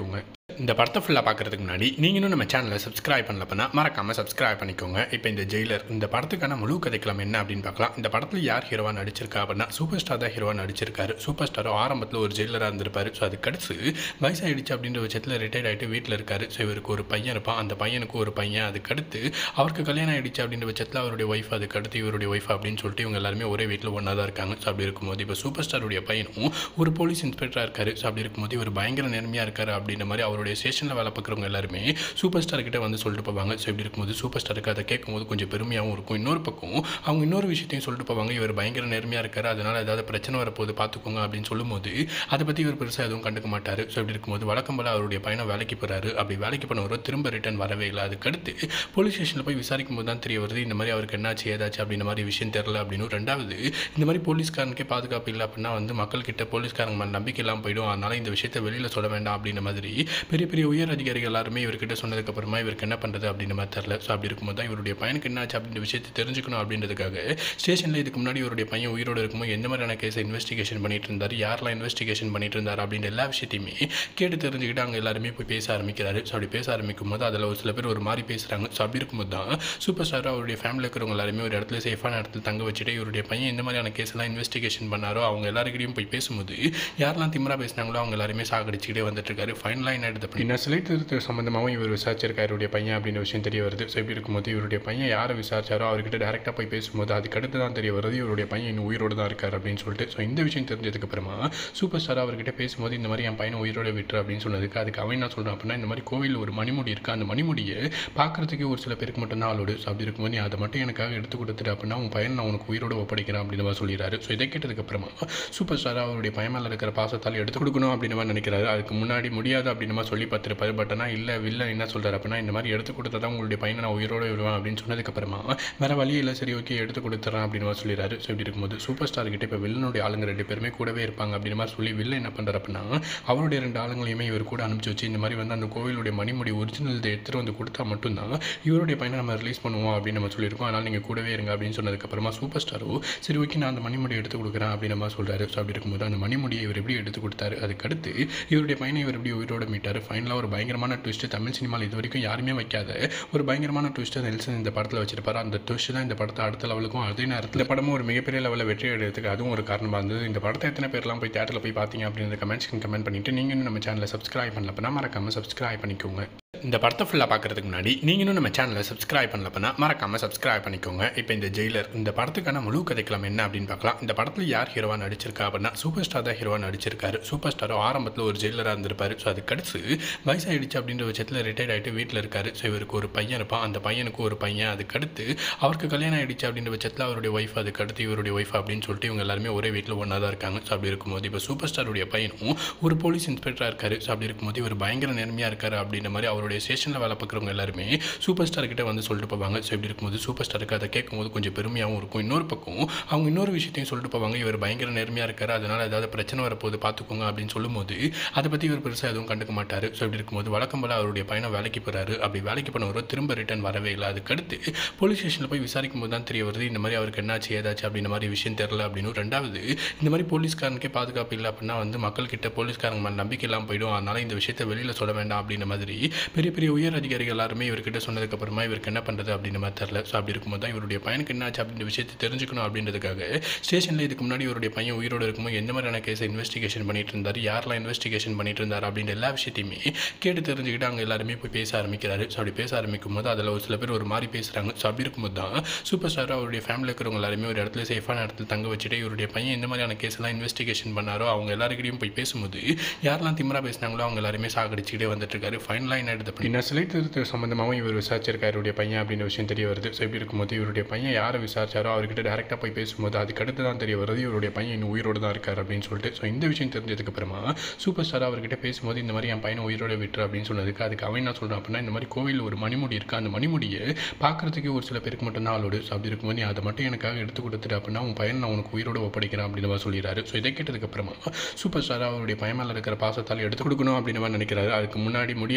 இந்த படத்தை ஃபுல்லாக பார்க்குறதுக்கு முன்னாடி நீங்கள் இன்னும் நம்ம சேனலை சப்ஸ்கிரைப் பண்ணலப்பனா மறக்காமல் சப்ஸ்கிரைப் பண்ணிக்கோங்க இப்போ இந்த ஜெயிலர் இந்த படத்துக்கான முழு கதைக்களம் என்ன அப்படின்னு பார்க்கலாம் இந்த படத்தில் யார் ஹீரோவாக நடிச்சிருக்கா அப்படின்னா சூப்பர் ஸ்டார் தான் ஹீரோவாக நடிச்சிருக்காரு சூப்பர் ஸ்டாரும் ஆரம்பத்தில் ஒரு ஜெயிலராக இருந்திருப்பாரு ஸோ அது கடிச்சு வயசாயிடுச்சு அப்படின்ற பட்சத்தில் ரிட்டையர்ட் ஆகிட்டு வீட்டில் இருக்காரு ஸோ இவருக்கு ஒரு பையன் இருப்பான் அந்த பையனுக்கு ஒரு பையன் அதுக்கடுத்து அவருக்கு கல்யாணம் ஆயிடுச்சு அப்படின்ற பட்சத்தில் அவருடைய ஒய்ஃப் அதுக்கடுத்து இவருடைய ஒய்ஃப் அப்படின்னு சொல்லிட்டு இவங்க எல்லாருமே ஒரே வீட்டில் ஒன்றா தான் இருக்காங்க ஸோ அப்படி இருக்கும்போது இப்போ சூப்பர் ஸ்டாருடைய பையனும் ஒரு போலீஸ் இன்ஸ்பெக்டராக இருக்காரு ஸோ அப்படி இருக்கும்போது இவர் பயங்கர நேர்மையாக இருக்காரு அப்படின்ற மாதிரி அவருடைய ஸ்டேஷனில் வேலை பார்க்குறவங்க எல்லாருமே சூப்பர் ஸ்டார் கிட்ட வந்து சொல்லிட்டு போவாங்க ஸோ இப்படி இருக்கும்போது சூப்பர் ஸ்டாருக்கு அதை கேட்கும்போது கொஞ்சம் பெருமையாகவும் இருக்கும் இன்னொரு பக்கம் அவங்க இன்னொரு விஷயத்தையும் சொல்லிட்டு போவாங்க இவர் பயங்கர நேர்மையாக இருக்காரு அதனால் ஏதாவது பிரச்சனை வரப்போது பார்த்துக்கோங்க அப்படின்னு சொல்லும்போது அதை பற்றி இவர் பெருசாக எதுவும் கண்டுக்க மாட்டார் ஸோ இப்படி இருக்கும்போது வழக்கம் போல அவருடைய பையனை வேலைக்கு போகிறாரு அப்படி வேலைக்கு போனவரோ திரும்ப ரிட்டர்ன் வரவே இல்லை அதுக்கடுத்து போலீஸ் ஸ்டேஷனில் போய் விசாரிக்கும் போது தான் தெரிய வருது இந்த மாதிரி அவருக்கு என்னாச்சு ஏதாச்சு அப்படின்ற மாதிரி விஷயம் தெரில அப்படின்னு ரெண்டாவது இந்த மாதிரி போலீஸ்காரனுக்கே பாதுகாப்பு இல்லை அப்படின்னா வந்து மக்கள்கிட்ட போலீஸ்காரங்க மேலே நம்பிக்கை இல்லாமல் போயிடும் அதனால் இந்த விஷயத்தை வெளியில் சொல்ல வேண்டாம் அப்படின்ற மாதிரி பெரிய பெரிய உயர் அதிகாரிகள் எல்லாருமே இவர்கிட்ட சொன்னதுக்கப்புறமா இவருக்கு என்ன பண்ணுறது அப்படின்ற மாதிரி தெரில ஸோ அப்படி இருக்கும்போது தான் இவருடைய பையனுக்கு என்னாச்சு அப்படின்ற விஷயத்தை தெரிஞ்சுக்கணும் அப்படின்றதுக்காக ஸ்டேஷனில் இதுக்கு முன்னாடி இவருடைய பையன் உயிரோடு இருக்கும்போது எந்த மாதிரியான கேஸை இன்வெஸ்டிகேஷன் பண்ணிட்டு இருந்தார் யாரெல்லாம் இன்வெஸ்டிகேஷன் பண்ணிட்டு இருந்தார் அப்படின்ற எல்லா விஷயத்தையுமே கேட்டு தெரிஞ்சுக்கிட்டு அங்கே எல்லாருமே போய் பேச ஆரம்பிக்கிறாரு ஸோ அப்படி பேச ஆரம்பிக்கும் போது அதில் ஒரு சில பேர் ஒரு மாதிரி பேசுகிறாங்க ஸோ அப்படி இருக்கும்போது தான் சூப்பர் ஸ்டார் அவருடைய ஃபேமிலியில் இருக்கிறவங்க எல்லாருமே ஒரு இடத்துல சேஃபான இடத்துல தங்க வச்சுட்டு இவருடைய பையன் எந்த மாதிரியான கேஸ் எல்லாம் இன்வெஸ்டிகேஷன் பண்ணாரோ அவங்க எல்லாருக்கிட்டையும் போய் பேசும்போது யாரெல்லாம் திமிரா பேசினாங்களோ அவங்க எல்லாருமே சாகடிச்சுக்கிட்டே வந்துட்டு இருக்காரு ஃபைனலாக என்ன எடுத்து அப்படின்னா சிலை திருத்த சம்மந்தமாகவும் இவர் விசாரிச்சிருக்காரு இவருடைய பையன் அப்படின்ற விஷயம் தெரிய வருது ஸோ இப்படி இருக்கும்போது இவருடைய பையன் யாரை விசாரிச்சாரோ அவர்கிட்ட டேரெக்டாக போய் பேசும்போது அதுக்கடுத்து தான் தெரிய வருது இவருடைய பையன் இன்னும் உயிரோடு தான் இருக்கார் அப்படின்னு சொல்லிட்டு ஸோ இந்த விஷயம் தெரிஞ்சதுக்கு அப்புறமா சூப்பர் ஸ்டார் அவர்கிட்ட பேசும்போது இந்த மாதிரி என் பையனை உயிரோட விட்டுரு அப்படின்னு சொன்னதுக்கு அதுக்கு அவன் என்ன சொல்கிறான் அப்படின்னா இந்த மாதிரி கோவிலில் ஒரு மணிமுடி இருக்குது அந்த மணிமுடியை பார்க்குறதுக்கு ஒரு சில பேருக்கு மட்டும் தான் ஆளோடு ஸோ அப்படி இருக்கும்போது நீ அதை மட்டும் எனக்காக எடுத்து கொடுத்துட்டு அப்படின்னா உன் பையன் நான் உனக்கு உயிரோடு ஒப்படைக்கிறேன் அப்படின்னு மாதிரி சொல்லிடுறாரு ஸோ இதை கேட்டதுக்கப்புறமா சூப்பர் ஸ்டார் அவருடைய பையன் மேலே இருக்கிற பாசத்தால் எடுத்து கொடுக்கணும் அப்படின்னு மாதிரி நினைக்கிறாரு அதுக்கு முன்னாடி முடியாது அப்படின்னு மாதிரி சொல்லி பார்த்துருப்பாரு பட் ஆனால் இல்லை வில்ல என்ன சொல்கிறார் அப்படின்னா இந்த மாதிரி எடுத்து கொடுத்தா தான் உங்களுடைய பையனை நான் உயிரோடு விடுவேன் அப்படின்னு சொன்னதுக்கப்புறமா வேறு வழி இல்லை சரி ஓகே எடுத்து கொடுத்துறேன் அப்படின்னு மாதிரி சொல்லிடுறாரு ஸோ இப்படி இருக்கும்போது சூப்பர் ஸ்டார் கிட்ட இப்போ வில்லனுடைய ஆளுங்க ரெண்டு பேருமே கூடவே இருப்பாங்க அப்படின்னு மாதிரி சொல்லி வில்ல என்ன பண்ணுறாரு அப்படின்னா அவருடைய ரெண்டு ஆளுங்களையுமே இவர் கூட அனுப்பிச்சு வச்சு இந்த மாதிரி வந்து அந்த கோவிலுடைய மணிமுடி ஒரிஜினல் எடுத்துகிட்டு வந்து கொடுத்தா மட்டும்தான் இவருடைய பையனை நம்ம ரிலீஸ் பண்ணுவோம் அப்படின்னு நம்ம சொல்லியிருக்கோம் அதனால் நீங்கள் கூடவே இருங்க அப்படின்னு சொன்னதுக்கப்புறமா சூப்பர் ஸ்டாரோ சரி ஓகே நான் அந்த மணிமுடி எடுத்து கொடுக்குறேன் அப்படின்னு மாதிரி சொல்கிறாரு ஸோ அப்படி இருக்கும்போது அந்த மணிமுடியை இவர் எப்படி எடுத்து கொடுத்தாரு அதுக்கடுத்து இவருடைய பையனை இவர் எப்படி உயிரோட மீட்டார் ஃபைனலாக ஒரு பயங்கரமான ட்விஸ்ட்டு தமிழ் சினிமாவில் இது வரைக்கும் யாருமே வைக்காத ஒரு பயங்கரமான ட்விஸ்ட்டை நெல்சன் இந்த படத்தில் வச்சிருப்பாரு அந்த ட்விஸ்ட் தான் இந்த படத்தை அடுத்த லெவலுக்கும் அதே நேரத்தில் இந்த படமும் ஒரு மிகப்பெரிய லெவலில் வெற்றி எடுத்துக்கு அதுவும் ஒரு காரணமாக இருந்தது இந்த படத்தை எத்தனை பேர்லாம் போய் தேட்டரில் போய் பார்த்தீங்க அப்படின்ற கமெண்ட்ஸ்க்கு கமெண்ட் பண்ணிவிட்டு நீங்கள் இன்னும் நம்ம சேனலை சப்ஸ்கிரைப் பண்ணல அப்படின்னா மறக்காமல் சப்ஸ்கிரைப் பண்ணிக்கோங்க இந்த படத்தை ஃபுல்லாக பார்க்குறதுக்கு முன்னாடி நீங்கள் இன்னும் நம்ம சேனலை சப்ஸ்கிரைப் பண்ணலப்பனா மறக்காமல் சப்ஸ்கிரைப் பண்ணிக்கோங்க இப்போ இந்த ஜெயிலர் இந்த படத்துக்கான முழு கதைக்களம் என்ன அப்படின்னு பார்க்கலாம் இந்த படத்தில் யார் ஹீரோவாக நடிச்சிருக்கா அப்படின்னா சூப்பர் ஸ்டார் தான் ஹீரோவாக நடிச்சிருக்காரு சூப்பர் ஸ்டாரும் ஆரம்பத்தில் ஒரு ஜெயிலராக இருந்திருப்பாரு ஸோ அது கடிச்சு வயசாயிடுச்சு அப்படின்ற பட்சத்தில் ரிட்டையர்ட் ஆகிட்டு வீட்டில் இருக்காரு ஸோ இவருக்கு ஒரு பையன் இருப்பான் அந்த பையனுக்கு ஒரு பையன் அதுக்கடுத்து அவருக்கு கல்யாணம் ஆயிடுச்சு அப்படின்ற பட்சத்தில் அவருடைய ஒய்ஃப் அதுக்கடுத்து இவருடைய ஒய்ஃப் அப்படின்னு சொல்லிட்டு இவங்க எல்லாருமே ஒரே வீட்டில் ஒன்றா தான் இருக்காங்க ஸோ அப்படி இருக்கும்போது இப்போ சூப்பர் ஸ்டாருடைய பையனும் ஒரு போலீஸ் இன்ஸ்பெக்டராக இருக்காரு ஸோ அப்படி இருக்கும்போது இவர் பயங்கர நேர்மையாக இருக்காரு அப்படின்ற மாதிரி அவருடைய ஸ்டேஷனில் வேலை பார்க்குறவங்க எல்லாருமே சூப்பர் ஸ்டார் கிட்ட வந்து சொல்லிட்டு போவாங்க ஸோ இப்படி இருக்கும்போது சூப்பர் ஸ்டாருக்கு அதை கேட்கும்போது கொஞ்சம் பெருமையாகவும் இருக்கும் இன்னொரு பக்கம் அவங்க இன்னொரு விஷயத்தையும் சொல்லிட்டு போவாங்க இவர் பயங்கர நேர்மையாக இருக்காரு அதனால் ஏதாவது பிரச்சனை வரப்போது பார்த்துக்கோங்க அப்படின்னு சொல்லும்போது அதை பற்றி இவர் பெருசாக எதுவும் கண்டுக்க மாட்டார் ஸோ இப்படி இருக்கும்போது வழக்கம் போல அவருடைய பையனை வேலைக்கு போகிறாரு அப்படி வேலைக்கு போனவரோ திரும்ப ரிட்டர்ன் வரவே இல்லை அதுக்கடுத்து போலீஸ் ஸ்டேஷனில் போய் விசாரிக்கும் போது தான் தெரிய வருது இந்த மாதிரி அவருக்கு என்னாச்சு ஏதாச்சு அப்படின்ற மாதிரி விஷயம் தெரில அப்படின்னு ரெண்டாவது இந்த மாதிரி போலீஸ்காரனுக்கே பாதுகாப்பு இல்லை அப்படின்னா வந்து மக்கள்கிட்ட போலீஸ்காரங்க மேலே நம்பிக்கை இல்லாமல் போயிடும் அதனால் இந்த விஷயத்தை வெளியில் சொல்ல வேண்டாம் அப்படின்ற மாதிரி பெரிய பெரிய உயர் அதிகாரிகள் எல்லாருமே இவர்கிட்ட சொன்னதுக்கப்புறமா இவருக்கு என்ன பண்ணுறது அப்படின்ற மாதிரி தெரில ஸோ அப்படி இருக்கும்போது தான் இவருடைய பையனுக்கு என்னாச்சு அப்படின்ற விஷயத்தை தெரிஞ்சுக்கணும் அப்படின்றதுக்காக ஸ்டேஷனில் இதுக்கு முன்னாடி இவருடைய பையன் உயிரோடு இருக்கும்போது எந்த மாதிரியான கேஸை இன்வெஸ்டிகேஷன் பண்ணிட்டு இருந்தார் யாரெல்லாம் இன்வெஸ்டிகேஷன் பண்ணிட்டு இருந்தார் அப்படின்ற எல்லா விஷயத்தையுமே கேட்டு தெரிஞ்சுக்கிட்டு அங்கே எல்லாருமே போய் பேச ஆரம்பிக்கிறாரு ஸோ அப்படி பேச ஆரம்பிக்கும் போது அதில் ஒரு சில பேர் ஒரு மாதிரி பேசுகிறாங்க ஸோ அப்படி இருக்கும்போது தான் சூப்பர் ஸ்டார் அவருடைய ஃபேமிலியில் இருக்கிறவங்க எல்லாருமே ஒரு இடத்துல சேஃபான இடத்துல தங்க வச்சுட்டு இவருடைய பையன் எந்த மாதிரியான கேஸ் எல்லாம் இன்வெஸ்டிகேஷன் பண்ணாரோ அவங்க எல்லாருக்கிட்டையும் போய் பேசும்போது யாரெல்லாம் திமிரா பேசினாங்களோ அவங்க எல்லாருமே சாகடிச்சுக்கிட்டே வந்துட்டு இருக்காரு ஃபைனலாக என்ன எடுத்து அப்படின்னா சிலை திருத்த சம்மந்தமாகவும் இவர் விசாரிச்சிருக்காரு இவருடைய பையன் அப்படின்ற விஷயம் தெரிய வருது ஸோ இப்படி இருக்கும்போது இவருடைய பையன் யாரை விசாரிச்சாரோ அவர்கிட்ட டேரெக்டாக போய் பேசும்போது அதுக்கடுத்து தான் தெரிய வருது இவருடைய பையன் இன்னும் உயிரோடு தான் இருக்கார் அப்படின்னு சொல்லிட்டு ஸோ இந்த விஷயம் தெரிஞ்சதுக்கு அப்புறமா சூப்பர் ஸ்டார் அவர்கிட்ட பேசும்போது இந்த மாதிரி என் பையனை உயிரோட விட்டுரு அப்படின்னு சொன்னதுக்கு அதுக்கு அவன் என்ன சொல்கிறான் அப்படின்னா இந்த மாதிரி கோவிலில் ஒரு மணிமுடி இருக்குது அந்த மணிமுடியை பார்க்குறதுக்கு ஒரு சில பேருக்கு மட்டும் தான் ஆளோடு ஸோ அப்படி இருக்கும்போது நீ அதை மட்டும் எனக்காக எடுத்து கொடுத்துட்டு அப்படின்னா உன் பையன் நான் உனக்கு உயிரோட ஒப்படைக்கிறேன் அப்படின்னு மாதிரி சொல்லிடுறாரு ஸோ இதை கேட்டதுக்கப்புறமா சூப்பர் ஸ்டார் அவருடைய பையன் மேலே இருக்கிற பாசத்தால் எடுத்து கொடுக்கணும் அப்படின்னு மாதிரி நினைக்கிறாரு அதுக்கு முன்னாடி முடியாது அப்படின்னு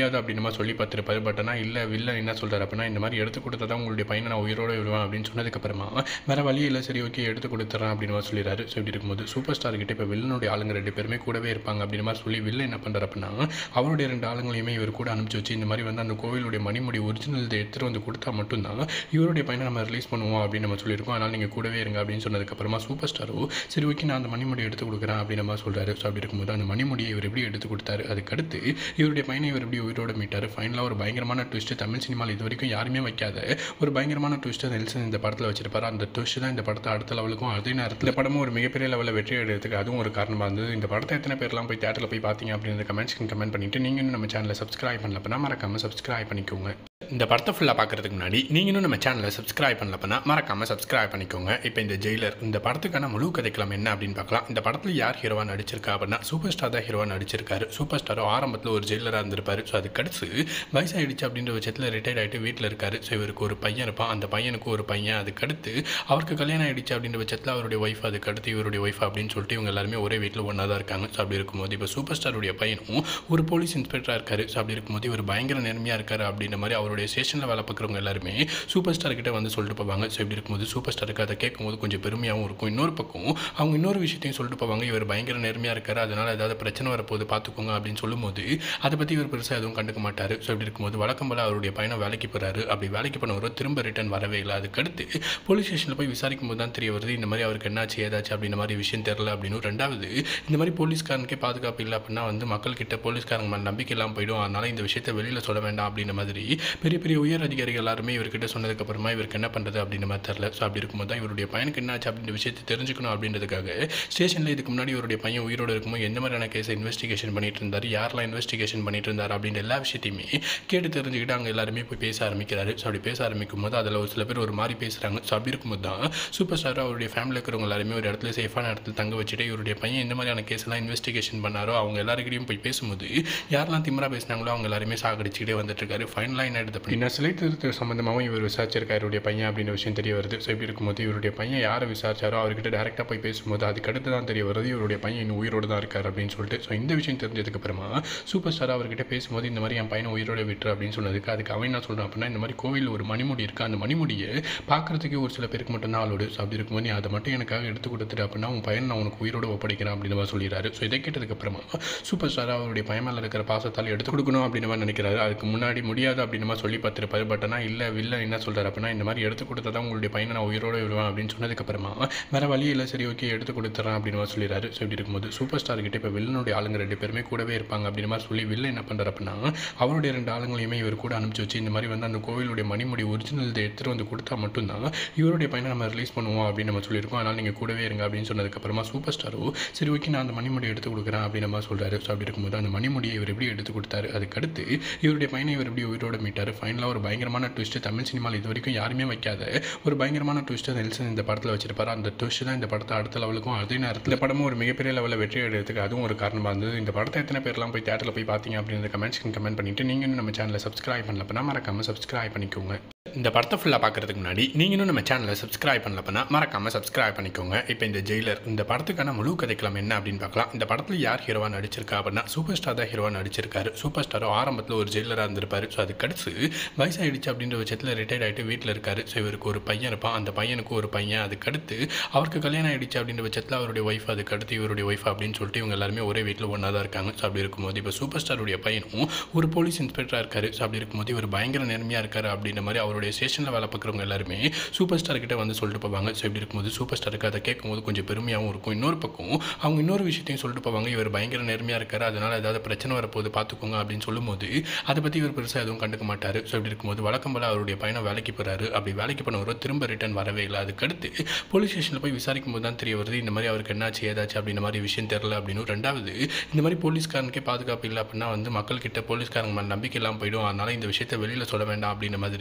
மாதிரி சொல்லி பார்த்துருப்பாரு பட் ஆனால் இல்லை வில்லன் என்ன சொல்கிறார் அப்படின்னா இந்த மாதிரி எடுத்து கொடுத்தா தான் உங்களுடைய பையனை நான் உயிரோட விடுவேன் அப்படின்னு சொன்னதுக்கப்புறமா வேறு வழி இல்லை சரி ஓகே எடுத்து கொடுத்துட்றேன் அப்படின்னு மாதிரி சொல்லிடுறாரு ஸோ இப்படி இருக்கும்போது சூப்பர் ஸ்டார் கிட்ட இப்போ வில்லனுடைய ஆளுங்க ரெண்டு பேருமே கூடவே இருப்பாங்க அப்படின்னு மாதிரி சொல்லி வில்லன் என்ன பண்ணுறாரு அப்படின்னா அவருடைய ரெண்டு ஆளுங்களையுமே இவர் கூட அனுப்பிச்சு வச்சு இந்த மாதிரி வந்து அந்த கோவிலுடைய மணிமுடி ஒரிஜினல் இதை எடுத்துகிட்டு வந்து கொடுத்தா மட்டும்தான் இவருடைய பையனை நம்ம ரிலீஸ் பண்ணுவோம் அப்படின்னு நம்ம சொல்லியிருக்கோம் அதனால் நீங்கள் கூடவே இருங்க அப்படின்னு சொன்னதுக்கப்புறமா சூப்பர் ஸ்டாரோ சரி ஓகே நான் அந்த மணிமுடி எடுத்து கொடுக்குறேன் அப்படின்னு நம்ம சொல்கிறாரு ஸோ அப்படி இருக்கும்போது அந்த மணிமுடியை இவர் எப்படி எடுத்து கொடுத்தாரு அதுக்கடுத்து இவருடைய பையனை இவர் எப்படி உயிரோட மீட்டார் ஃபைனலாக ஒரு பயங்கரமான ட்விஸ்ட் தமிழ் சினிமாவில் இது வரைக்கும் யாருமே வைக்காத ஒரு பயங்கரமான ட்விஸ்ட்டை நெல்சன் இந்த படத்தில் வச்சிருப்பாரு அந்த ட்விஸ்ட் தான் இந்த படத்தை அடுத்த லெவலுக்கும் அதே நேரத்தில் படமும் ஒரு மிகப்பெரிய லெவலில் வெற்றி அடைகிறதுக்கு அதுவும் ஒரு காரணமாக இருந்தது இந்த படத்தை எத்தனை பேர்லாம் போய் தேட்டரில் போய் பார்த்தீங்க அப்படின்னு கமெண்ட்ஸ்க்கு கமெண்ட் பண்ணிட்டு நீங்கள் இன்னும் நம்ம சேனலை சப்ஸ்கிரைப் பண்ணல அப்படின்னா மறக்காமல் சப்ஸ்கிரைப் பண்ணிக்கோங்க இந்த படத்தை ஃபுல்லாக பார்க்குறதுக்கு முன்னாடி நீங்கள் இன்னும் நம்ம சேனலை சப்ஸ்கிரைப் பண்ணல அப்படின்னா மறக்காமல் சப்ஸ்கிரைப் பண்ணிக்கோங்க இப்போ இந்த ஜெயிலர் இந்த படத்துக்கான முழு கதைக்களம் என்ன அப்படின்னு பார்க்கலாம் இந்த படத்தில் யார் ஹீரோவாக நடிச்சிருக்கா அப்படின்னா சூப்பர் ஸ்டார் தான் ஹீரோவாக நடிச்சிருக்காரு சூப்பர் ஸ்டாரும் ஆரம்பத்தில் ஒரு ஜெயிலராக இருந்திருப்பாரு ஸோ அது கடிச்சு வயசாகிடுச்சு அப்படின்ற பட்சத்தில் ரிட்டையர்ட் ஆகிட்டு வீட்டில் இருக்காரு ஸோ இவருக்கு ஒரு பையன் இருப்பான் அந்த பையனுக்கு ஒரு பையன் அதுக்கடுத்து அவருக்கு கல்யாணம் ஆகிடுச்சு அப்படின்ற பட்சத்தில் அவருடைய ஒய்ஃப் அதுக்கடுத்து இவருடைய ஒய்ஃப் அப்படின்னு சொல்லிட்டு இவங்க எல்லாருமே ஒரே வீட்டில் ஒன்றா தான் இருக்காங்க ஸோ அப்படி இருக்கும்போது இப்போ சூப்பர் ஸ்டாருடைய பையனும் ஒரு போலீஸ் இன்ஸ்பெக்டராக இருக்காரு ஸோ அப்படி இருக்கும்போது இவர் பயங்கர நேர்மையாக இருக்காரு அப்படின்ற மாதிரி அவருடைய ஸ்டேஷனில் வேலை பார்க்குறவங்க எல்லாருமே சூப்பர் ஸ்டார் கிட்ட வந்து சொல்லிட்டு போவாங்க ஸோ இப்படி இருக்கும்போது சூப்பர் ஸ்டாருக்கு அதை கேட்கும்போது கொஞ்சம் பெருமையாகவும் இருக்கும் இன்னொரு பக்கம் அவங்க இன்னொரு விஷயத்தையும் சொல்லிட்டு போவாங்க இவர் பயங்கர நேர்மையாக இருக்காரு அதனால் ஏதாவது பிரச்சனை வரப்போது பார்த்துக்கோங்க அப்படின்னு சொல்லும்போது அதை பற்றி இவர் பெருசாக எதுவும் கண்டுக்க மாட்டார் ஸோ இப்படி இருக்கும்போது வழக்கம் போல் அவருடைய பையனை வேலைக்கு போகிறாரு அப்படி வேலைக்கு போனவரோ திரும்ப ரிட்டர்ன் வரவே இல்லை அதுக்கடுத்து போலீஸ் ஸ்டேஷனில் போய் விசாரிக்கும் போது தான் தெரிய வருது இந்த மாதிரி அவருக்கு என்னாச்சு ஏதாச்சு அப்படின்ற மாதிரி விஷயம் தெரில அப்படின்னு ரெண்டாவது இந்த மாதிரி போலீஸ்காரனுக்கே பாதுகாப்பு இல்லை அப்படின்னா வந்து மக்கள்கிட்ட போலீஸ்காரங்க மேலே நம்பிக்கை இல்லாமல் போயிடும் அதனால் இந்த விஷயத்தை வெளியில் சொல்ல வேண்டாம் அப்படின்ற மாதிரி பெரிய பெரிய உயர் அதிகாரிகள் எல்லாருமே இவர்கிட்ட சொன்னதுக்கப்புறமா இவருக்கு என்ன பண்ணுறது அப்படின்ற மாதிரி தெரில ஸோ அப்படி இருக்கும்போது தான் இவருடைய பையனுக்கு என்னாச்சு அப்படின்ற விஷயத்தை தெரிஞ்சுக்கணும் அப்படின்றதுக்காக ஸ்டேஷனில் இதுக்கு முன்னாடி இவருடைய பையன் உயிரோடு இருக்கும்போது எந்த மாதிரியான கேஸை இன்வெஸ்டிகேஷன் பண்ணிட்டு இருந்தார் யாரெல்லாம் இன்வெஸ்டிகேஷன் பண்ணிட்டு இருந்தார் அப்படின்ற எல்லா விஷயத்தையுமே கேட்டு தெரிஞ்சுக்கிட்டு அங்கே எல்லாருமே போய் பேச ஆரம்பிக்கிறாரு ஸோ அப்படி பேச ஆரம்பிக்கும் போது அதில் ஒரு சில பேர் ஒரு மாதிரி பேசுகிறாங்க ஸோ அப்படி இருக்கும்போது தான் சூப்பர் ஸ்டார் அவருடைய ஃபேமிலியில் இருக்கிறவங்க எல்லாருமே ஒரு இடத்துல சேஃபான இடத்துல தங்க வச்சுட்டு இவருடைய பையன் எந்த மாதிரியான கேஸ் எல்லாம் இன்வெஸ்டிகேஷன் பண்ணாரோ அவங்க எல்லாருக்கிட்டையும் போய் பேசும்போது யாரெல்லாம் திமிரா பேசினாங்களோ அவங்க எல்லாருமே சாகடிச்சுக்கிட்டே வந்துட்டு இருக்காரு ஃபைனலாக என்ன எடுத்து அப்படின்னா சிலை திருத்த சம்மந்தமாகவும் இவர் விசாரிச்சிருக்காரு இவருடைய பையன் அப்படின்ற விஷயம் தெரிய வருது ஸோ இப்படி இருக்கும்போது இவருடைய பையன் யாரை விசாரிச்சாரோ அவர்கிட்ட டேரெக்டாக போய் பேசும்போது அதுக்கடுத்து தான் தெரிய வருது இவருடைய பையன் இன்னும் உயிரோடு தான் இருக்கார் அப்படின்னு சொல்லிட்டு ஸோ இந்த விஷயம் தெரிஞ்சதுக்கு அப்புறமா சூப்பர் ஸ்டார் அவர்கிட்ட பேசும்போது இந்த மாதிரி என் பையனை உயிரோட விட்டுரு அப்படின்னு சொன்னதுக்கு அதுக்கு அவன் என்ன சொல்கிறான் அப்படின்னா இந்த மாதிரி கோவில் ஒரு மணிமுடி இருக்குது அந்த மணிமுடியை பார்க்குறதுக்கு ஒரு சில பேருக்கு மட்டும் தான் ஆளோடு ஸோ அப்படி இருக்கும்போது நீ அதை மட்டும் எனக்காக எடுத்து கொடுத்துட்டு அப்படின்னா உன் பையன் நான் உனக்கு உயிரோட ஒப்படைக்கிறேன் அப்படின்னு மாதிரி சொல்லிடுறாரு ஸோ இதை கேட்டதுக்கப்புறமா சூப்பர் ஸ்டார் அவருடைய பையன் மேலே இருக்கிற பாசத்தால் எடுத்து கொடுக்கணும் அப்படின்னு மாதிரி நினைக்கிறாரு அதுக்கு முன்னாடி முடியாது அப்படின்னு மாதிரி சொல்லி பார்த்துருப்பாரு பட் ஆனால் இல்லை வில்லன் என்ன சொல்கிறார் அப்படின்னா இந்த மாதிரி எடுத்து கொடுத்தா தான் உங்களுடைய பையனை நான் உயிரோட விடுவேன் அப்படின்னு சொன்னதுக்கப்புறமா வேறு வழி இல்லை சரி ஓகே எடுத்து கொடுத்துட்றேன் அப்படின்னு மாதிரி சொல்லிடுறாரு ஸோ இப்படி இருக்கும்போது சூப்பர் ஸ்டார் கிட்ட இப்போ வில்லனுடைய ஆளுங்க ரெண்டு பேருமே கூடவே இருப்பாங்க அப்படின்னு மாதிரி சொல்லி வில்லன் என்ன பண்ணுறாரு அப்படின்னா அவருடைய ரெண்டு ஆளுங்களையுமே இவர் கூட அனுப்பிச்சு வச்சு இந்த மாதிரி வந்து அந்த கோவிலுடைய மணிமுடி ஒரிஜினல் இதை எடுத்துகிட்டு வந்து கொடுத்தா மட்டும்தான் இவருடைய பையனை நம்ம ரிலீஸ் பண்ணுவோம் அப்படின்னு நம்ம சொல்லியிருக்கோம் அதனால் நீங்கள் கூடவே இருங்க அப்படின்னு சொன்னதுக்கப்புறமா சூப்பர் ஸ்டாரோ சரி ஓகே நான் அந்த மணிமுடி எடுத்து கொடுக்குறேன் அப்படின்னு மாதிரி சொல்கிறாரு ஸோ அப்படி இருக்கும்போது அந்த மணிமுடியை இவர் எப்படி எடுத்து கொடுத்தாரு அதுக்கடுத்து இவருடைய பையனை இவர் எப்படி உயிரோட மீட்டார் ஃபைனலாக ஒரு பயங்கரமான ட்விஸ்ட் தமிழ் சினிமாவில் இது வரைக்கும் யாருமே வைக்காத ஒரு பயங்கரமான ட்விஸ்ட்டை நெல்சன் இந்த படத்தில் வச்சிருப்பாரு அந்த ட்விஸ்ட் தான் இந்த படத்தை அடுத்த லெவலுக்கும் அதே நேரத்தில் இந்த படமும் ஒரு மிகப்பெரிய லெவலில் வெற்றி அடைகிறதுக்கு அதுவும் ஒரு காரணமாக இருந்தது இந்த படத்தை எத்தனை பேர்லாம் போய் தேட்டரில் போய் பார்த்தீங்க அப்படின்னு கமெண்ட்ஸ்க்கு கமெண்ட் பண்ணிட்டு நீங்கள் இன்னும் நம்ம சேனலை சப்ஸ்கிரைப் பண்ணல அப்படின்னா மறக்காமல் சப்ஸ்கிரைப் பண்ணிக்கோங்க இந்த படத்தை ஃபுல்லாக பார்க்குறதுக்கு முன்னாடி நீங்கள் இன்னும் நம்ம சேனலை சப்ஸ்கிரைப் பண்ணல அப்படின்னா மறக்காமல் சப்ஸ்கிரைப் பண்ணிக்கோங்க இப்போ இந்த ஜெயிலர் இந்த படத்துக்கான முழு கதைக்களம் என்ன அப்படின்னு பார்க்கலாம் இந்த படத்தில் யார் ஹீரோவாக நடிச்சிருக்கா அப்படின்னா சூப்பர் ஸ்டார் தான் ஹீரோவாக நடிச்சிருக்காரு சூப்பர் ஸ்டாரும் ஆரம்பத்தில் ஒரு ஜெயிலராக இருந்திருப்பாரு ஸோ அது கடிச்சு வயசாகிடுச்சு அப்படின்ற பட்சத்தில் ரிட்டையர்ட் ஆகிட்டு வீட்டில் இருக்காரு ஸோ இவருக்கு ஒரு பையன் இருப்பான் அந்த பையனுக்கு ஒரு பையன் அதுக்கடுத்து அவருக்கு கல்யாணம் ஆகிடுச்சு அப்படின்ற பட்சத்தில் அவருடைய ஒய்ஃப் அதுக்கடுத்து இவருடைய ஒய்ஃப் அப்படின்னு சொல்லிட்டு இவங்க எல்லாருமே ஒரே வீட்டில் ஒன்றா தான் இருக்காங்க ஸோ அப்படி இருக்கும்போது இப்போ சூப்பர் ஸ்டாருடைய பையனும் ஒரு போலீஸ் இன்ஸ்பெக்டராக இருக்காரு ஸோ அப்படி இருக்கும்போது இவர் பயங்கர நேர்மையாக இருக்காரு அப்படின்ற மாதிரி அவருடைய ஸ்டேஷனில் வேலை பார்க்குறவங்க எல்லாருமே சூப்பர் ஸ்டார் கிட்ட வந்து சொல்லிட்டு போவாங்க ஸோ இப்படி இருக்கும்போது சூப்பர் ஸ்டாருக்கு அதை கேட்கும்போது கொஞ்சம் பெருமையாகவும் இருக்கும் இன்னொரு பக்கம் அவங்க இன்னொரு விஷயத்தையும் சொல்லிட்டு போவாங்க இவர் பயங்கர நேர்மையாக இருக்காரு அதனால் ஏதாவது பிரச்சனை வரப்போது பார்த்துக்கோங்க அப்படின்னு சொல்லும்போது அதை பற்றி இவர் பெருசாக எதுவும் கண்டுக்க மாட்டார் ஸோ இப்படி இருக்கும்போது வழக்கம் போல் அவருடைய பையனை வேலைக்கு போகிறாரு அப்படி வேலைக்கு போனவரோ திரும்ப ரிட்டர்ன் வரவே இல்லை அதுக்கடுத்து போலீஸ் ஸ்டேஷனில் போய் விசாரிக்கும் போது தான் தெரிய வருது இந்த மாதிரி அவருக்கு என்னாச்சு ஏதாச்சு அப்படின்ற மாதிரி விஷயம் தெரில அப்படின்னு ரெண்டாவது இந்த மாதிரி போலீஸ்காரனுக்கே பாதுகாப்பு இல்லை அப்படின்னா வந்து மக்கள்கிட்ட போலீஸ்காரங்க மேலே நம்பிக்கை இல்லாமல் போயிடும் அதனால் இந்த விஷயத்தை வெளியில் சொல்ல வேண்டாம் அப்படின்ற மாதிரி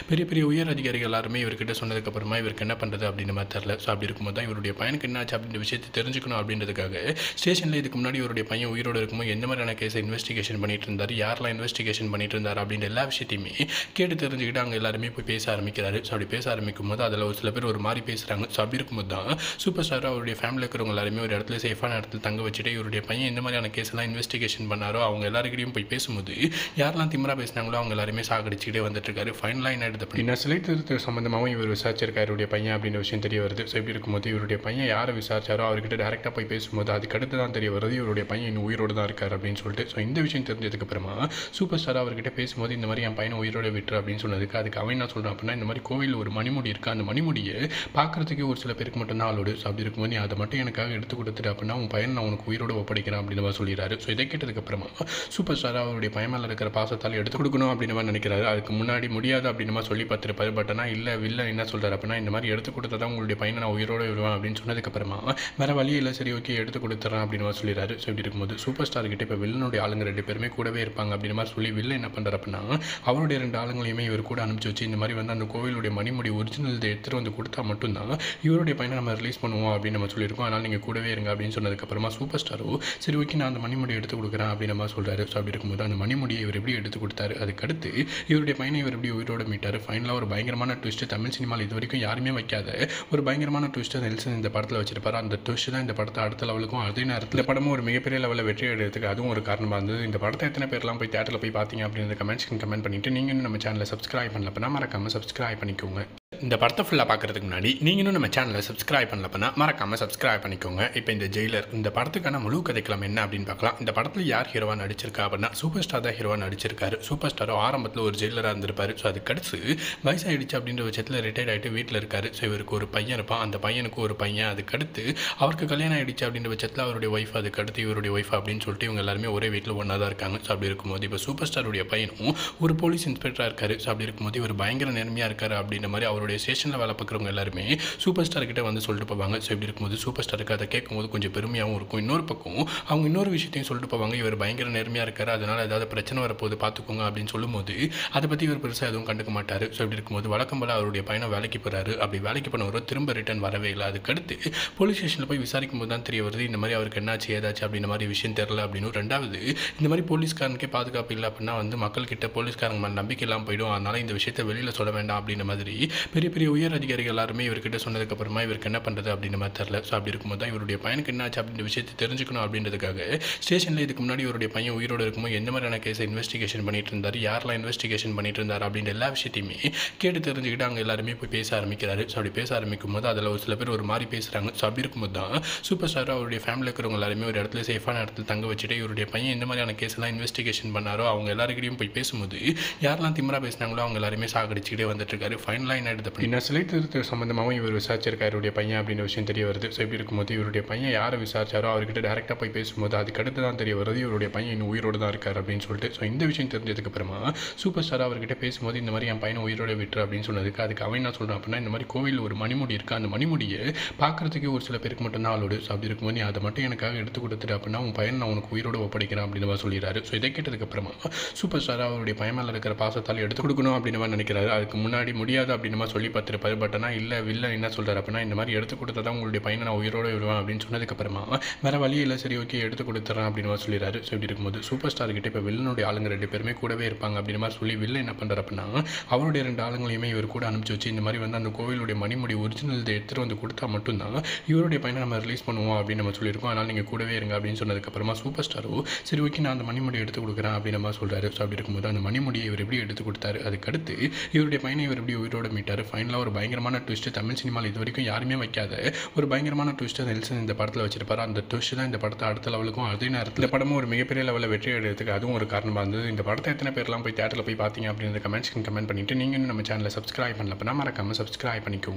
பெரிய பெரிய உயர் அதிகாரிகள் எல்லாருமே இவர்கிட்ட சொன்னதுக்கப்புறமா இவருக்கு என்ன பண்ணுறது அப்படின்ற மாதிரி தெரில ஸோ அப்படி இருக்கும்போது தான் இவருடைய பையனுக்கு என்ன ஆச்சு அப்படின்ற விஷயத்தை தெரிஞ்சுக்கணும் அப்படின்றதுக்காக ஸ்டேஷனில் இதுக்கு முன்னாடி இவருடைய பையன் உயிரோடு இருக்கும்போது எந்த மாதிரியான கேஸை இன்வெஸ்டிகேஷன் பண்ணிட்டு இருந்தார் யாரெல்லாம் இன்வெஸ்டிகேஷன் பண்ணிட்டு இருந்தார் அப்படின்ற எல்லா விஷயத்தையுமே கேட்டு தெரிஞ்சுக்கிட்டு அங்கே எல்லாருமே போய் பேச ஆரம்பிக்கிறாரு ஸோ அப்படி பேச ஆரம்பிக்கும் போது அதில் ஒரு சில பேர் ஒரு மாதிரி பேசுகிறாங்க ஸோ அப்படி இருக்கும்போது தான் சூப்பர் ஸ்டார் அவருடைய ஃபேமிலியில் இருக்கிறவங்க எல்லாருமே ஒரு இடத்துல சேஃபான இடத்துல தங்க வச்சுட்டு இவருடைய பையன் எந்த மாதிரியான கேஸ் எல்லாம் இன்வெஸ்டிகேஷன் பண்ணாரோ அவங்க எல்லாருக்கிட்டையும் போய் பேசும்போது யாரெல்லாம் திமிரா பேசினாங்களோ அவங்க எல்லாருமே சாகடிச்சுக்கிட்டே வந்துட்டு இருக்காரு ஃபைனலாக என்ன எடுத்து அப்படின்னா சிலை திருத்த சம்மந்தமாகவும் இவர் விசாரிச்சிருக்காரு இவருடைய பையன் அப்படின்ற விஷயம் தெரிய வருது ஸோ இப்படி இருக்கும்போது இவருடைய பையன் யாரை விசாரிச்சாரோ அவர்கிட்ட டேரெக்டாக போய் பேசும்போது அதுக்கு அடுத்து தான் தெரிய வருது இவருடைய பையன் இன்னும் உயிரோடு தான் இருக்கார் அப்படின்னு சொல்லிட்டு ஸோ இந்த விஷயம் தெரிஞ்சதுக்கு அப்புறமா சூப்பர் ஸ்டார் அவர்கிட்ட பேசும்போது இந்த மாதிரி என் பையனை உயிரோட விட்டுரு அப்படின்னு சொன்னதுக்கு அதுக்கு அவன் என்ன சொல்கிறான் அப்படின்னா இந்த மாதிரி கோவில் ஒரு மணிமுடி இருக்குது அந்த மணிமுடியை பார்க்கறதுக்கு ஒரு சில பேருக்கு மட்டும் தான் ஆளோடு ஸோ அப்படி இருக்கும்போது நீ அதை மட்டும் எனக்காக எடுத்து கொடுத்துட்டு அப்படின்னா உன் பையன் நான் உனக்கு உயிரோட ஒப்படைக்கிறேன் அப்படின்னு மாதிரி சொல்லிடுறாரு ஸோ இதை கேட்டதுக்கப்புறமா சூப்பர் ஸ்டார் அவருடைய பையன் மேலே இருக்கிற பாசத்தால் எடுத்து கொடுக்கணும் அப்படின்னு மாதிரி நினைக்கிறாரு அதுக்கு முன்னாடி முடியாது அப்படின்னு மாதிரி சொல்லி பார்த்துருப்பாரு பட் ஆனால் இல்லை வில்ல என்ன சொல்கிறார் அப்படின்னா இந்த மாதிரி எடுத்து கொடுத்தா தான் உங்களுடைய பையனை நான் உயிரோட விடுவேன் அப்படின்னு சொன்னதுக்கப்புறமா வேறு வழி இல்லை சரி ஓகே எடுத்து கொடுத்துட்றேன் அப்படின்னு மாதிரி சொல்லிடுறாரு ஸோ இப்படி இருக்கும்போது சூப்பர் ஸ்டார் கிட்ட இப்போ வில்லனுடைய ஆளுங்க ரெண்டு பேருமே கூடவே இருப்பாங்க அப்படின்னு மாதிரி சொல்லி வில்ல என்ன பண்ணுறாரு அப்படின்னா அவருடைய ரெண்டு ஆளுங்களையுமே இவர் கூட அனுப்பிச்சு வச்சு இந்த மாதிரி வந்து அந்த கோவிலுடைய மணிமுடி ஒரிஜினல் இதை எடுத்துகிட்டு வந்து கொடுத்தா மட்டும்தான் இவருடைய பையனை நம்ம ரிலீஸ் பண்ணுவோம் அப்படின்னு நம்ம சொல்லியிருக்கோம் அதனால் நீங்கள் கூடவே இருங்க அப்படின்னு சொன்னதுக்கப்புறமா சூப்பர் ஸ்டாரோ சரி ஓகே நான் அந்த மணிமுடி எடுத்து கொடுக்குறேன் அப்படின்னு நம்ம சொல்கிறாரு ஸோ அப்படி இருக்கும்போது அந்த மணிமுடியை இவர் எப்படி எடுத்து கொடுத்தாரு அதுக்கடுத்து இவருடைய பையனை இவர் எப்படி உயிரோட மீட்டார் ஃபைனலாக ஒரு பயங்கரமான ட்விஸ்ட் தமிழ் சினிமாவில் இது வரைக்கும் யாருமே வைக்காத ஒரு பயங்கரமான ட்விஸ்ட்டை நெல்சன் இந்த படத்தில் வச்சிருப்பாரு அந்த ட்விஸ்ட் தான் இந்த படத்தை அடுத்த லெவலுக்கும் அதே நேரத்தில் படமும் ஒரு மிகப்பெரிய லெவலில் வெற்றி அடைகிறதுக்கு அதுவும் ஒரு காரணமாக இருந்தது இந்த படத்தை எத்தனை பேர்லாம் போய் தேட்டரில் போய் பார்த்தீங்க அப்படின்ற கமெண்ட்ஸ்க்கு கமெண்ட் பண்ணிட்டு நீங்கள் இன்னும் நம்ம சேனலை சப்ஸ்கிரைப் பண்ணல அப்படின்னா மறக்காமல் சப்ஸ்கிரைப் பண்ணிக்கோங்க இந்த படத்தை ஃபுல்லாக பார்க்குறதுக்கு முன்னாடி நீங்கள் இன்னும் நம்ம சேனலை சப்ஸ்கிரைப் பண்ணல அப்படின்னா மறக்காமல் சப்ஸ்கிரைப் பண்ணிக்கோங்க இப்போ இந்த ஜெயிலர் இந்த படத்துக்கான முழு கதைக்களம் என்ன அப்படின்னு பார்க்கலாம் இந்த படத்தில் யார் ஹீரோவாக நடிச்சிருக்கா அப்படின்னா சூப்பர் ஸ்டார் தான் ஹீரோவாக நடிச்சிருக்காரு சூப்பர் ஸ்டாரும் ஆரம்பத்தில் ஒரு ஜெயிலராக இருந்திருப்பாரு ஸோ அது கடிச்சு வயசாகிடுச்சு அப்படின்ற பட்சத்தில் ரிட்டையர்ட் ஆகிட்டு வீட்டில் இருக்காரு ஸோ இவருக்கு ஒரு பையன் இருப்பான் அந்த பையனுக்கு ஒரு பையன் அதுக்கடுத்து அவருக்கு கல்யாணம் ஆகிடுச்சு அப்படின்ற பட்சத்தில் அவருடைய ஒய்ஃப் அதுக்கடுத்து இவருடைய ஒய்ஃப் அப்படின்னு சொல்லிட்டு இவங்க எல்லாருமே ஒரே வீட்டில் ஒன்றா தான் இருக்காங்க ஸோ அப்படி இருக்கும்போது இப்போ சூப்பர் ஸ்டாருடைய பையனும் ஒரு போலீஸ் இன்ஸ்பெக்டராக இருக்காரு ஸோ அப்படி இருக்கும்போது இவர் பயங்கர நேர்மையாக இருக்காரு அப்படின்ற மாதிரி அவருடைய ஸ்டேஷனில் வேலை பார்க்குறவங்க எல்லாருமே சூப்பர் ஸ்டார் கிட்ட வந்து சொல்லிட்டு போவாங்க ஸோ இப்படி இருக்கும்போது சூப்பர் ஸ்டாருக்கு அதை கேட்கும்போது கொஞ்சம் பெருமையாகவும் இருக்கும் இன்னொரு பக்கம் அவங்க இன்னொரு விஷயத்தையும் சொல்லிட்டு போவாங்க இவர் பயங்கர நேர்மையாக இருக்காரு அதனால் ஏதாவது பிரச்சனை வரப்போகுது பார்த்துக்கோங்க அப்படின்னு சொல்லும்போது அதை பற்றி இவர் பெருசாக எதுவும் கண்டுக்க மாட்டார் ஸோ இப்படி இருக்கும்போது வழக்கம் போல அவருடைய பையனை வேலைக்கு போகிறாரு அப்படி வேலைக்கு போனவரோ திரும்ப ரிட்டர்ன் வரவே இல்லை அதுக்கடுத்து போலீஸ் ஸ்டேஷனில் போய் விசாரிக்கும் போது தான் தெரிய வருது இந்த மாதிரி அவருக்கு என்னாச்சு ஏதாச்சு அப்படின்ற மாதிரி விஷயம் தெரில அப்படின்னு ரெண்டாவது இந்த மாதிரி போலீஸ்காரனுக்கே பாதுகாப்பு இல்லை அப்படின்னா வந்து மக்கள்கிட்ட போலீஸ்காரங்க மேலே நம்பிக்கை இல்லாமல் போயிடும் அதனால் இந்த விஷயத்தை வெளியில் சொல்ல வேண்டாம் அப்படின்ற மாதிரி பெரிய பெரிய உயர் அதிகாரிகள் எல்லாருமே இவர்கிட்ட சொன்னதுக்கப்புறமா இவருக்கு என்ன பண்ணுறது அப்படின்ற மாதிரி தெரில ஸோ அப்படி இருக்கும்போது தான் இவருடைய பையனுக்கு என்னாச்சு அப்படின்ற விஷயத்தை தெரிஞ்சுக்கணும் அப்படின்றதுக்காக ஸ்டேஷனில் இதுக்கு முன்னாடி இவருடைய பையன் உயிரோடு இருக்கும்போது எந்த மாதிரியான கேஸை இன்வெஸ்டிகேஷன் பண்ணிட்டு இருந்தார் யாரெல்லாம் இன்வெஸ்டிகேஷன் பண்ணிட்டு இருந்தார் அப்படின்ற எல்லா விஷயத்தையுமே கேட்டு தெரிஞ்சுக்கிட்டு அங்கே எல்லாருமே போய் பேச ஆரம்பிக்கிறாரு ஸோ அப்படி பேச ஆரம்பிக்கும் போது அதில் ஒரு சில பேர் ஒரு மாதிரி பேசுகிறாங்க ஸோ அப்படி இருக்கும்போது தான் சூப்பர் ஸ்டார் அவருடைய ஃபேமிலியில் இருக்கிறவங்க எல்லாருமே ஒரு இடத்துல சேஃபான இடத்துல தங்க வச்சுட்டு இவருடைய பையன் எந்த மாதிரியான கேஸ் எல்லாம் இன்வெஸ்டிகேஷன் பண்ணாரோ அவங்க எல்லாருக்கிட்டையும் போய் பேசும்போது யாரெல்லாம் திமிரா பேசினாங்களோ அவங்க எல்லாருமே சாகடிச்சுக்கிட்டே வந்துட்டு இருக்காரு ஃபைனலாக என்ன எடுத்து அப்படின்னா சிலை திருத்த சம்மந்தமாகவும் இவர் விசாரிச்சிருக்காரு இவருடைய பையன் அப்படின்ற விஷயம் தெரிய வருது ஸோ இப்படி இருக்கும்போது இவருடைய பையன் யாரை விசாரிச்சாரோ அவர்கிட்ட டேரெக்டாக போய் பேசும்போது அதுக்கு அடுத்து தான் தெரிய வருது இவருடைய பையன் இன்னும் உயிரோடு தான் இருக்கார் அப்படின்னு சொல்லிட்டு ஸோ இந்த விஷயம் தெரிஞ்சதுக்கு அப்புறமா சூப்பர் ஸ்டார் அவர்கிட்ட பேசும்போது இந்த மாதிரி என் பையனை உயிரோட விட்டுரு அப்படின்னு சொன்னதுக்கு அதுக்கு அவன் என்ன சொல்கிறான் அப்படின்னா இந்த மாதிரி கோவில் ஒரு மணிமுடி இருக்குது அந்த மணிமுடியை பார்க்கறதுக்கு ஒரு சில பேருக்கு மட்டும் தான் ஆளோடு ஸோ அப்படி இருக்கும்போது நீ அதை மட்டும் எனக்காக எடுத்து கொடுத்துட்டு அப்படின்னா உன் பையன் நான் உனக்கு உயிரோட ஒப்படைக்கிறேன் அப்படின்னு மாதிரி சொல்லிடுறாரு ஸோ இதை கேட்டதுக்கப்புறமா சூப்பர் ஸ்டார் அவருடைய பையன் மேலே இருக்கிற பாசத்தால் எடுத்து கொடுக்கணும் அப்படின்னு மாதிரி நினைக்கிறாரு அதுக்கு முன்னாடி முடியாது அப்படின்னு மாதிரி சொல்லி பார்த்துருப்பாரு பட் ஆனால் இல்லை வில்ல என்ன சொல்கிறார் அப்படின்னா இந்த மாதிரி எடுத்து கொடுத்தா தான் உங்களுடைய பையனை நான் உயிரோட விடுவேன் அப்படின்னு சொன்னதுக்கப்புறமா வேறு வழி இல்லை சரி ஓகே எடுத்து கொடுத்துட்றேன் அப்படின்னு மாதிரி சொல்லிடுறாரு ஸோ இப்படி இருக்கும்போது சூப்பர் ஸ்டார் கிட்ட இப்போ வில்லனுடைய ஆளுங்க ரெண்டு பேருமே கூடவே இருப்பாங்க அப்படின்னு மாதிரி சொல்லி வில்ல என்ன பண்ணுறாரு அப்படின்னா அவருடைய ரெண்டு ஆளுங்களையுமே இவர் கூட அனுப்பிச்சு வச்சு இந்த மாதிரி வந்து அந்த கோவிலுடைய மணிமுடி ஒரிஜினல் இதை எடுத்துகிட்டு வந்து கொடுத்தா மட்டும்தான் இவருடைய பையனை நம்ம ரிலீஸ் பண்ணுவோம் அப்படின்னு நம்ம சொல்லியிருக்கோம் அதனால் நீங்கள் கூடவே இருங்க அப்படின்னு சொன்னதுக்கப்புறமா சூப்பர் ஸ்டாரோ சரி ஓகே நான் அந்த மணிமுடி எடுத்து கொடுக்குறேன் அப்படின்னு மாதிரி சொல்கிறாரு ஸோ அப்படி இருக்கும்போது அந்த மணிமுடியை இவர் எப்படி எடுத்து கொடுத்தாரு அதுக்கடுத்து இவருடைய பையனை இவர் எப்படி உயிரோட மீட்டார் ஃபைனலாக ஒரு பயங்கரமான ட்விஸ்ட் தமிழ் சினிமாவில் இது வரைக்கும் யாருமே வைக்காத ஒரு பயங்கரமான ட்விஸ்ட்டை நெல்சன் இந்த படத்தில் வச்சிருப்பாரு அந்த ட்விஸ்ட் தான் இந்த படத்தை அடுத்த லெவலுக்கும் அதே நேரத்தில் இந்த படமும் ஒரு மிகப்பெரிய லெவலில் வெற்றி அடைகிறதுக்கு அதுவும் ஒரு காரணமாக இருந்தது இந்த படத்தை எத்தனை பேர்லாம் போய் தேட்டரில் போய் பார்த்தீங்க அப்படின்ற கமெண்ட்ஸ்க்கு கமெண்ட் பண்ணிட்டு நீங்கள் இன்னும் நம்ம சேனலை சப்ஸ்கிரைப் பண்ணல அப்படின்னா மறக்காமல் சப்ஸ்கிரைப் பண்ணிக்கோங்க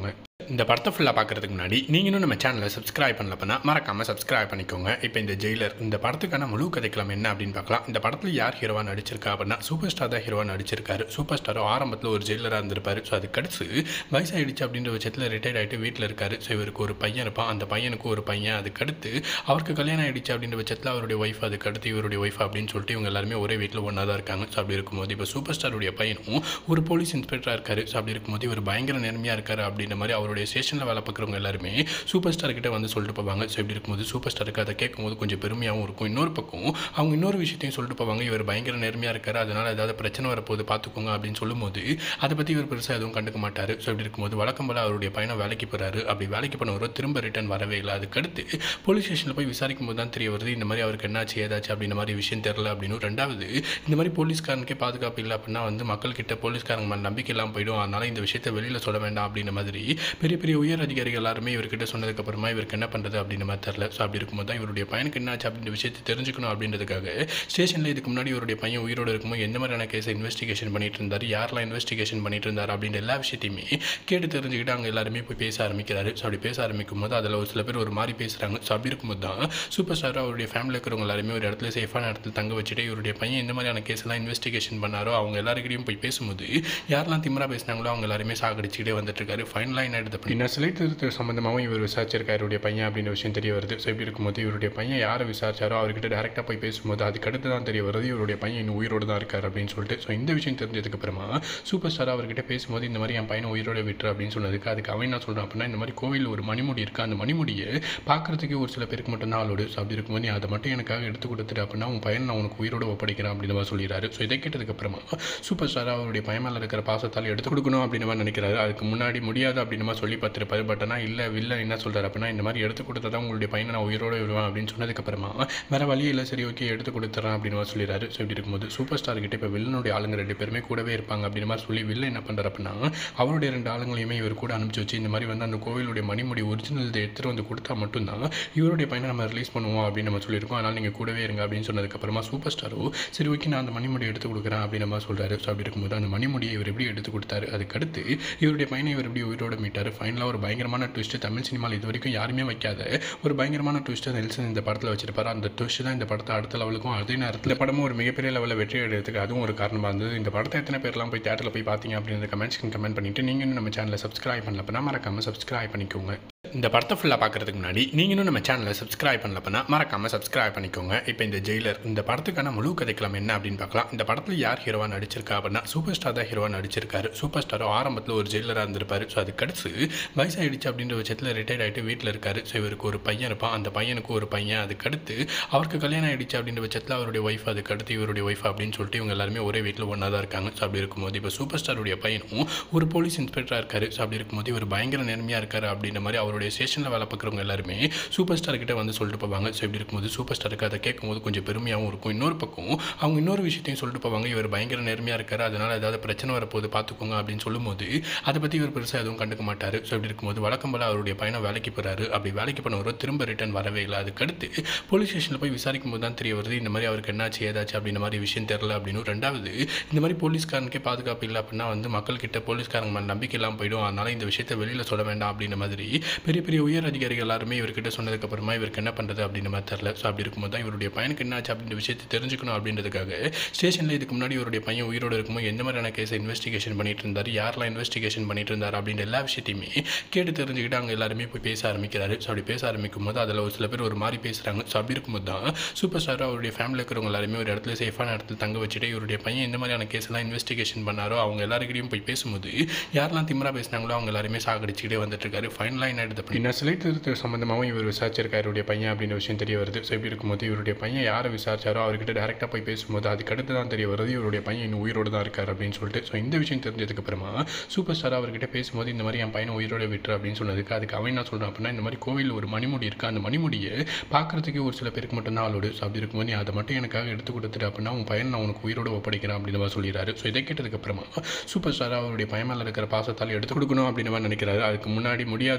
இந்த படத்தை ஃபுல்லாக பார்க்குறதுக்கு முன்னாடி நீங்கள் இன்னும் நம்ம சேனலை சப்ஸ்கிரைப் பண்ணலப்பனா மறக்காமல் சப்ஸ்கிரைப் பண்ணிக்கோங்க இப்போ இந்த ஜெயிலர் இந்த படத்துக்கான முழு கதைக்களம் என்ன அப்படின்னு பார்க்கலாம் இந்த படத்தில் யார் ஹீரோவாக நடிச்சிருக்கா அப்படின்னா சூப்பர் ஸ்டார் தான் ஹீரோவாக நடிச்சிருக்காரு சூப்பர் ஸ்டாரும் ஆரம்பத்தில் ஒரு ஜெயிலராக இருந்திருப்பாரு ஸோ அதுக்கு அடுத்து வயசாகிடுச்சு அப்படின்ற பட்சத்தில் ரிட்டையர்ட் ஆகிட்டு வீட்டில் இருக்காரு ஸோ இவருக்கு ஒரு பையன் இருப்பான் அந்த பையனுக்கு ஒரு பையன் அதுக்கடுத்து அவருக்கு கல்யாணம் ஆகிடுச்சு அப்படின்ற பட்சத்தில் அவருடைய ஒய்ஃப் அதுக்கடுத்து இவருடைய ஒய்ஃப் அப்படின்னு சொல்லிட்டு இவங்க எல்லாருமே ஒரே வீட்டில் ஒன்றா தான் இருக்காங்க ஸோ அப்படி இருக்கும்போது இப்போ சூப்பர் ஸ்டாருடைய பையனும் ஒரு போலீஸ் இன்ஸ்பெக்டராக இருக்காரு ஸோ அப்படி இருக்கும்போது இவர் பயங்கர நேர்மையாக இருக்காரு அப்படின்ற மாதிரி அவருடைய ஸ்டேஷனில் வேலை பார்க்குறவங்க எல்லாருமே சூப்பர் ஸ்டார் கிட்ட வந்து சொல்லிட்டு போவாங்க ஸோ இப்படி இருக்கும்போது சூப்பர் ஸ்டாருக்கு அதை கேட்கும்போது கொஞ்சம் பெருமையாகவும் இருக்கும் இன்னொரு பக்கம் அவங்க இன்னொரு விஷயத்தையும் சொல்லிட்டு போவாங்க இவர் பயங்கர நேர்மையாக இருக்காரு அதனால் ஏதாவது பிரச்சனை வரப்போகுது பார்த்துக்கோங்க அப்படின்னு சொல்லும்போது அதை பற்றி இவர் பெருசாக எதுவும் கண்டுக்க மாட்டார் ஸோ இப்படி இருக்கும்போது வழக்கம் போல அவருடைய பையனை வேலைக்கு போகிறாரு அப்படி வேலைக்கு போனவரும் திரும்ப ரிட்டர்ன் வரவே இல்லை அதுக்கடுத்து போலீஸ் ஸ்டேஷனில் போய் விசாரிக்கும் போது தான் தெரிய வருது இந்த மாதிரி அவருக்கு என்னாச்சு ஏதாச்சு அப்படின்ற மாதிரி விஷயம் தெரில அப்படின்னு ரெண்டாவது இந்த மாதிரி போலீஸ்காரனுக்கே பாதுகாப்பு இல்லை அப்படின்னா வந்து மக்கள்கிட்ட போலீஸ்காரங்க மேலே நம்பிக்கை இல்லாமல் போயிடும் அதனால் இந்த விஷயத்தை வெளியில் சொல்ல வேண்டாம் அப்படின்ற மாதிரி பெரிய பெரிய உயர் அதிகாரிகள் எல்லாருமே இவர்கிட்ட சொன்னதுக்கப்புறமா இவருக்கு என்ன பண்ணுறது அப்படின்ற மாதிரி தெரில ஸோ அப்படி இருக்கும்போது தான் இவருடைய பையனுக்கு என்னாச்சு அப்படின்ற விஷயத்தை தெரிஞ்சுக்கணும் அப்படின்றதுக்காக ஸ்டேஷனில் இதுக்கு முன்னாடி இவருடைய பையன் உயிரோடு இருக்கும்போது எந்த மாதிரியான கேஸை இன்வெஸ்டிகேஷன் பண்ணிட்டு இருந்தார் யாரெல்லாம் இன்வெஸ்டிகேஷன் பண்ணிட்டு இருந்தார் அப்படின்ற எல்லா விஷயத்தையுமே கேட்டு தெரிஞ்சுக்கிட்டு அங்கே எல்லாருமே போய் பேச ஆரம்பிக்கிறாரு ஸோ அப்படி பேச ஆரம்பிக்கும் போது அதில் ஒரு சில பேர் ஒரு மாதிரி பேசுகிறாங்க ஸோ அப்படி இருக்கும்போது தான் சூப்பர் ஸ்டார் அவருடைய ஃபேமிலியில் இருக்கிறவங்க எல்லாருமே ஒரு இடத்துல சேஃபான இடத்துல தங்க வச்சுட்டு இவருடைய பையன் எந்த மாதிரியான கேஸ் எல்லாம் இன்வெஸ்டிகேஷன் பண்ணாரோ அவங்க எல்லாருக்கிட்டையும் போய் பேசும்போது யாரெல்லாம் திமிரா பேசினாங்களோ அவங்க எல்லாருமே சாகடிச்சுக்கிட்டே வந்துட்டு இருக்காரு ஃபைனலாக என்ன எடுத்து அப்படின்னா சிலை திருத்த சம்மந்தமாகவும் இவர் விசாரிச்சிருக்காரு இவருடைய பையன் அப்படின்ற விஷயம் தெரிய வருது ஸோ இப்படி இருக்கும்போது இவருடைய பையன் யாரை விசாரிச்சாரோ அவர்கிட்ட டேரெக்டாக போய் பேசும்போது அதுக்கடுத்து தான் தெரிய வருது இவருடைய பையன் இன்னும் உயிரோடு தான் இருக்கார் அப்படின்னு சொல்லிட்டு ஸோ இந்த விஷயம் தெரிஞ்சதுக்கு அப்புறமா சூப்பர் ஸ்டார் அவர்கிட்ட பேசும்போது இந்த மாதிரி என் பையனை உயிரோட விட்டுரு அப்படின்னு சொன்னதுக்கு அதுக்கு அவன் என்ன சொல்கிறான் அப்படின்னா இந்த மாதிரி கோவில் ஒரு மணிமுடி இருக்குது அந்த மணிமுடியை பார்க்கறதுக்கு ஒரு சில பேருக்கு மட்டும் தான் ஆளோடு ஸோ அப்படி இருக்கும்போது நீ அதை மட்டும் எனக்காக எடுத்து கொடுத்துட்டு அப்படின்னா உன் பையன் நான் உனக்கு உயிரோட ஒப்படைக்கிறேன் அப்படின்னு மாதிரி சொல்லிடுறாரு ஸோ இதை கேட்டதுக்கப்புறமா சூப்பர் ஸ்டார் அவருடைய பையன் மேலே இருக்கிற பாசத்தால் எடுத்து கொடுக்கணும் அப்படின்னு மாதிரி நினைக்கிறாரு அதுக்கு முன்னாடி முடியாது அப்படின்னு மாதிரி சொல்லி பார்த்துருப்பாரு பட் ஆனால் இல்லை வில்ல என்ன சொல்கிறார் அப்படின்னா இந்த மாதிரி எடுத்து கொடுத்தா தான் உங்களுடைய பையனை நான் உயிரோட விடுவேன் அப்படின்னு சொன்னதுக்கப்புறமா வேறு வழி இல்லை சரி ஓகே எடுத்து கொடுத்துறேன் அப்படின்னு மாதிரி சொல்லிடுறாரு ஸோ இப்படி இருக்கும்போது சூப்பர் ஸ்டார் கிட்ட இப்போ வில்லனுடைய ஆளுங்க ரெண்டு பேருமே கூடவே இருப்பாங்க அப்படின்னு மாதிரி சொல்லி வில்ல என்ன பண்ணுறாரு அப்படின்னா அவருடைய ரெண்டு ஆளுங்களையுமே இவர் கூட அனுப்பிச்சு வச்சு இந்த மாதிரி வந்து அந்த கோவிலுடைய மணிமுடி ஒரிஜினல் எடுத்துகிட்டு வந்து கொடுத்தா மட்டும்தான் இவருடைய பையனை நம்ம ரிலீஸ் பண்ணுவோம் அப்படின்னு நம்ம சொல்லியிருக்கோம் அதனால் நீங்கள் கூடவே இருங்க அப்படின்னு சொன்னதுக்கப்புறமா சூப்பர் ஸ்டாரோ சரி ஓகே நான் அந்த மணிமுடி எடுத்து கொடுக்குறேன் அப்படின்னு நம்ம சொல்கிறாரு ஸோ அப்படி இருக்கும்போது அந்த மணிமுடியை இவர் எப்படி எடுத்து கொடுத்தாரு அதுக்கடுத்து இவருடைய பையனை இவர் எப்படி உயிரோட மீட்டார் ஃபைனலாக ஒரு பயங்கரமான ட்விஸ்ட் தமிழ் சினிமாவில் இது வரைக்கும் யாருமே வைக்காத ஒரு பயங்கரமான ட்விஸ்ட்டை நெல்சன் இந்த படத்தில் வச்சிருப்பாரு அந்த ட்விஸ்ட் தான் இந்த படத்தை அடுத்த லெவலுக்கும் அதே நேரத்தில் படமும் ஒரு மிகப்பெரிய லெவலில் வெற்றி அடைகிறதுக்கு அதுவும் ஒரு காரணமாக இருந்தது இந்த படத்தை எத்தனை பேர்லாம் போய் தேட்டரில் போய் பார்த்தீங்க அப்படின்ற கமெண்ட்ஸ்க்கு கமெண்ட் பண்ணிட்டு நீங்கள் இன்னும் நம்ம சேனலை சப்ஸ்கிரைப் பண்ணல அப்படின்னா மறக்காமல் சப்ஸ்கிரைப் பண்ணிக்கோங்க இந்த படத்தை ஃபுல்லாக பார்க்குறதுக்கு முன்னாடி நீங்கள் இன்னும் நம்ம சேனலை சப்ஸ்கிரைப் பண்ணலப்பனா மறக்காமல் சப்ஸ்கிரைப் பண்ணிக்கோங்க இப்போ இந்த ஜெயிலர் இந்த படத்துக்கான முழு கதைக்களம் என்ன அப்படின்னு பார்க்கலாம் இந்த படத்தில் யார் ஹீரோவாக நடிச்சிருக்கா அப்படின்னா சூப்பர் ஸ்டார் தான் ஹீரோவாக நடிச்சிருக்காரு சூப்பர் ஸ்டாரும் ஆரம்பத்தில் ஒரு ஜெயிலராக இருந்திருப்பாரு ஸோ அதுக்கடுத்து வயசாகிடுச்சு அப்படின்ற பட்சத்தில் ரிட்டையர்ட் ஆகிட்டு வீட்டில் இருக்காரு ஸோ இவருக்கு ஒரு பையன் இருப்பான் அந்த பையனுக்கு ஒரு பையன் அதுக்கடுத்து அவருக்கு கல்யாணம் ஆகிடுச்சு அப்படின்ற பட்சத்தில் அவருடைய ஒய்ஃப் அதுக்கடுத்து இவருடைய ஒய்ஃப் அப்படின்னு சொல்லிட்டு இவங்க எல்லாருமே ஒரே வீட்டில் ஒன்றா தான் இருக்காங்க ஸோ அப்படி இருக்கும்போது இப்போ சூப்பர் ஸ்டாருடைய பையனும் ஒரு போலீஸ் இன்ஸ்பெக்டராக இருக்காரு ஸோ அப்படி இருக்கும்போது இவர் பயங்கர நேர்மையாக இருக்காரு அப்படின்ற மாதிரி அவருடைய ஸ்டேஷனில் வேலை பார்க்குறவங்க எல்லாருமே சூப்பர் ஸ்டார் கிட்ட வந்து சொல்லிட்டு போவாங்க ஸோ இப்படி இருக்கும்போது சூப்பர் ஸ்டாருக்கு அதை கேட்கும்போது கொஞ்சம் பெருமையாகவும் இருக்கும் இன்னொரு பக்கம் அவங்க இன்னொரு விஷயத்தையும் சொல்லிட்டு போவாங்க இவர் பயங்கர நேர்மையாக இருக்காரு அதனால் ஏதாவது பிரச்சனை வரப்போகுது பார்த்துக்கோங்க அப்படின்னு சொல்லும்போது அதை பற்றி இவர் பெருசாக எதுவும் கண்டுக்க மாட்டார் ஸோ இப்படி இருக்கும்போது வழக்கம் போல அவருடைய பையனை வேலைக்கு போகிறாரு அப்படி வேலைக்கு போனவரும் திரும்ப ரிட்டர்ன் வரவே இல்லை அதுக்கடுத்து போலீஸ் ஸ்டேஷனில் போய் விசாரிக்கும் போது தான் தெரிய வருது இந்த மாதிரி அவருக்கு என்னாச்சு ஏதாச்சு அப்படின்ற மாதிரி விஷயம் தெரில அப்படின்னு ரெண்டாவது இந்த மாதிரி போலீஸ்காரனுக்கே பாதுகாப்பு இல்லை அப்படின்னா வந்து மக்கள்கிட்ட போலீஸ்காரங்க மேலே நம்பிக்கை இல்லாமல் போயிடும் அதனால் இந்த விஷயத்தை வெளியில் சொல்ல வேண்டாம் அப்படின்ற மாதிரி பெரிய பெரிய உயர் அதிகாரிகள் எல்லாருமே இவர்கிட்ட சொன்னதுக்கப்புறமா இவருக்கு என்ன பண்ணுறது அப்படின்ற மாதிரி தெரில ஸோ அப்படி இருக்கும்போது தான் இவருடைய பையனுக்கு என்னாச்சு அப்படின்ற விஷயத்தை தெரிஞ்சுக்கணும் அப்படின்றதுக்காக ஸ்டேஷனில் இதுக்கு முன்னாடி இவருடைய பையன் உயிரோடு இருக்கும்போது எந்த மாதிரியான கேஸை இன்வெஸ்டிகேஷன் பண்ணிட்டு இருந்தார் யாரெல்லாம் இன்வெஸ்டிகேஷன் பண்ணிட்டு இருந்தார் அப்படின்ற எல்லா விஷயத்தையுமே கேட்டு தெரிஞ்சுக்கிட்டு அங்கே எல்லாருமே போய் பேச ஆரம்பிக்கிறாரு ஸோ அப்படி பேச ஆரம்பிக்கும் போது அதில் ஒரு சில பேர் ஒரு மாதிரி பேசுகிறாங்க ஸோ அப்படி இருக்கும்போது தான் சூப்பர் ஸ்டார் அவருடைய ஃபேமிலியில் இருக்கிறவங்க எல்லாருமே ஒரு இடத்துல சேஃபான இடத்துல தங்க வச்சுட்டு இவருடைய பையன் எந்த மாதிரியான கேஸ் எல்லாம் இன்வெஸ்டிகேஷன் பண்ணாரோ அவங்க எல்லாருக்கிட்டையும் போய் பேசும்போது யாரெல்லாம் திமிரா பேசினாங்களோ அவங்க எல்லாருமே சாகடிச்சுக்கிட்டே வந்துட்டு இருக்காரு ஃபைனலாக என்ன எடுத்து அப்படின்னா சிலை திருத்த சம்மந்தமாகவும் இவர் விசாரிச்சிருக்காரு இவருடைய பையன் அப்படின்ற விஷயம் தெரிய வருது ஸோ இப்படி இருக்கும்போது இவருடைய பையன் யாரை விசாரிச்சாரோ அவர்கிட்ட டேரெக்டாக போய் பேசும்போது அதுக்கடுத்து தான் தெரிய வருது இவருடைய பையன் இன்னும் உயிரோடு தான் இருக்கார் அப்படின்னு சொல்லிட்டு ஸோ இந்த விஷயம் தெரிஞ்சதுக்கு அப்புறமா சூப்பர் ஸ்டார் அவர்கிட்ட பேசும்போது இந்த மாதிரி என் பையனை உயிரோட விட்டுரு அப்படின்னு சொன்னதுக்கு அதுக்கு அவன் என்ன சொல்கிறான் அப்படின்னா இந்த மாதிரி கோவில் ஒரு மணிமுடி இருக்குது அந்த மணிமுடியை பார்க்கறதுக்கு ஒரு சில பேருக்கு மட்டும் தான் ஆளோடு ஸோ அப்படி இருக்கும்போது நீ அதை மட்டும் எனக்காக எடுத்து கொடுத்துட்டு அப்படின்னா உன் பையன் நான் உனக்கு உயிரோட ஒப்படைக்கிறேன் அப்படின்னு மாதிரி சொல்லிடுறாரு ஸோ இதை கேட்டதுக்கப்புறமா சூப்பர் ஸ்டார் அவருடைய பையன் மேலே இருக்கிற பாசத்தால் எடுத்து கொடுக்கணும் அப்படின்னு மாதிரி நினைக்கிறாரு அதுக்கு முன்னாடி முடியாது அப்படின்னு மாதிரி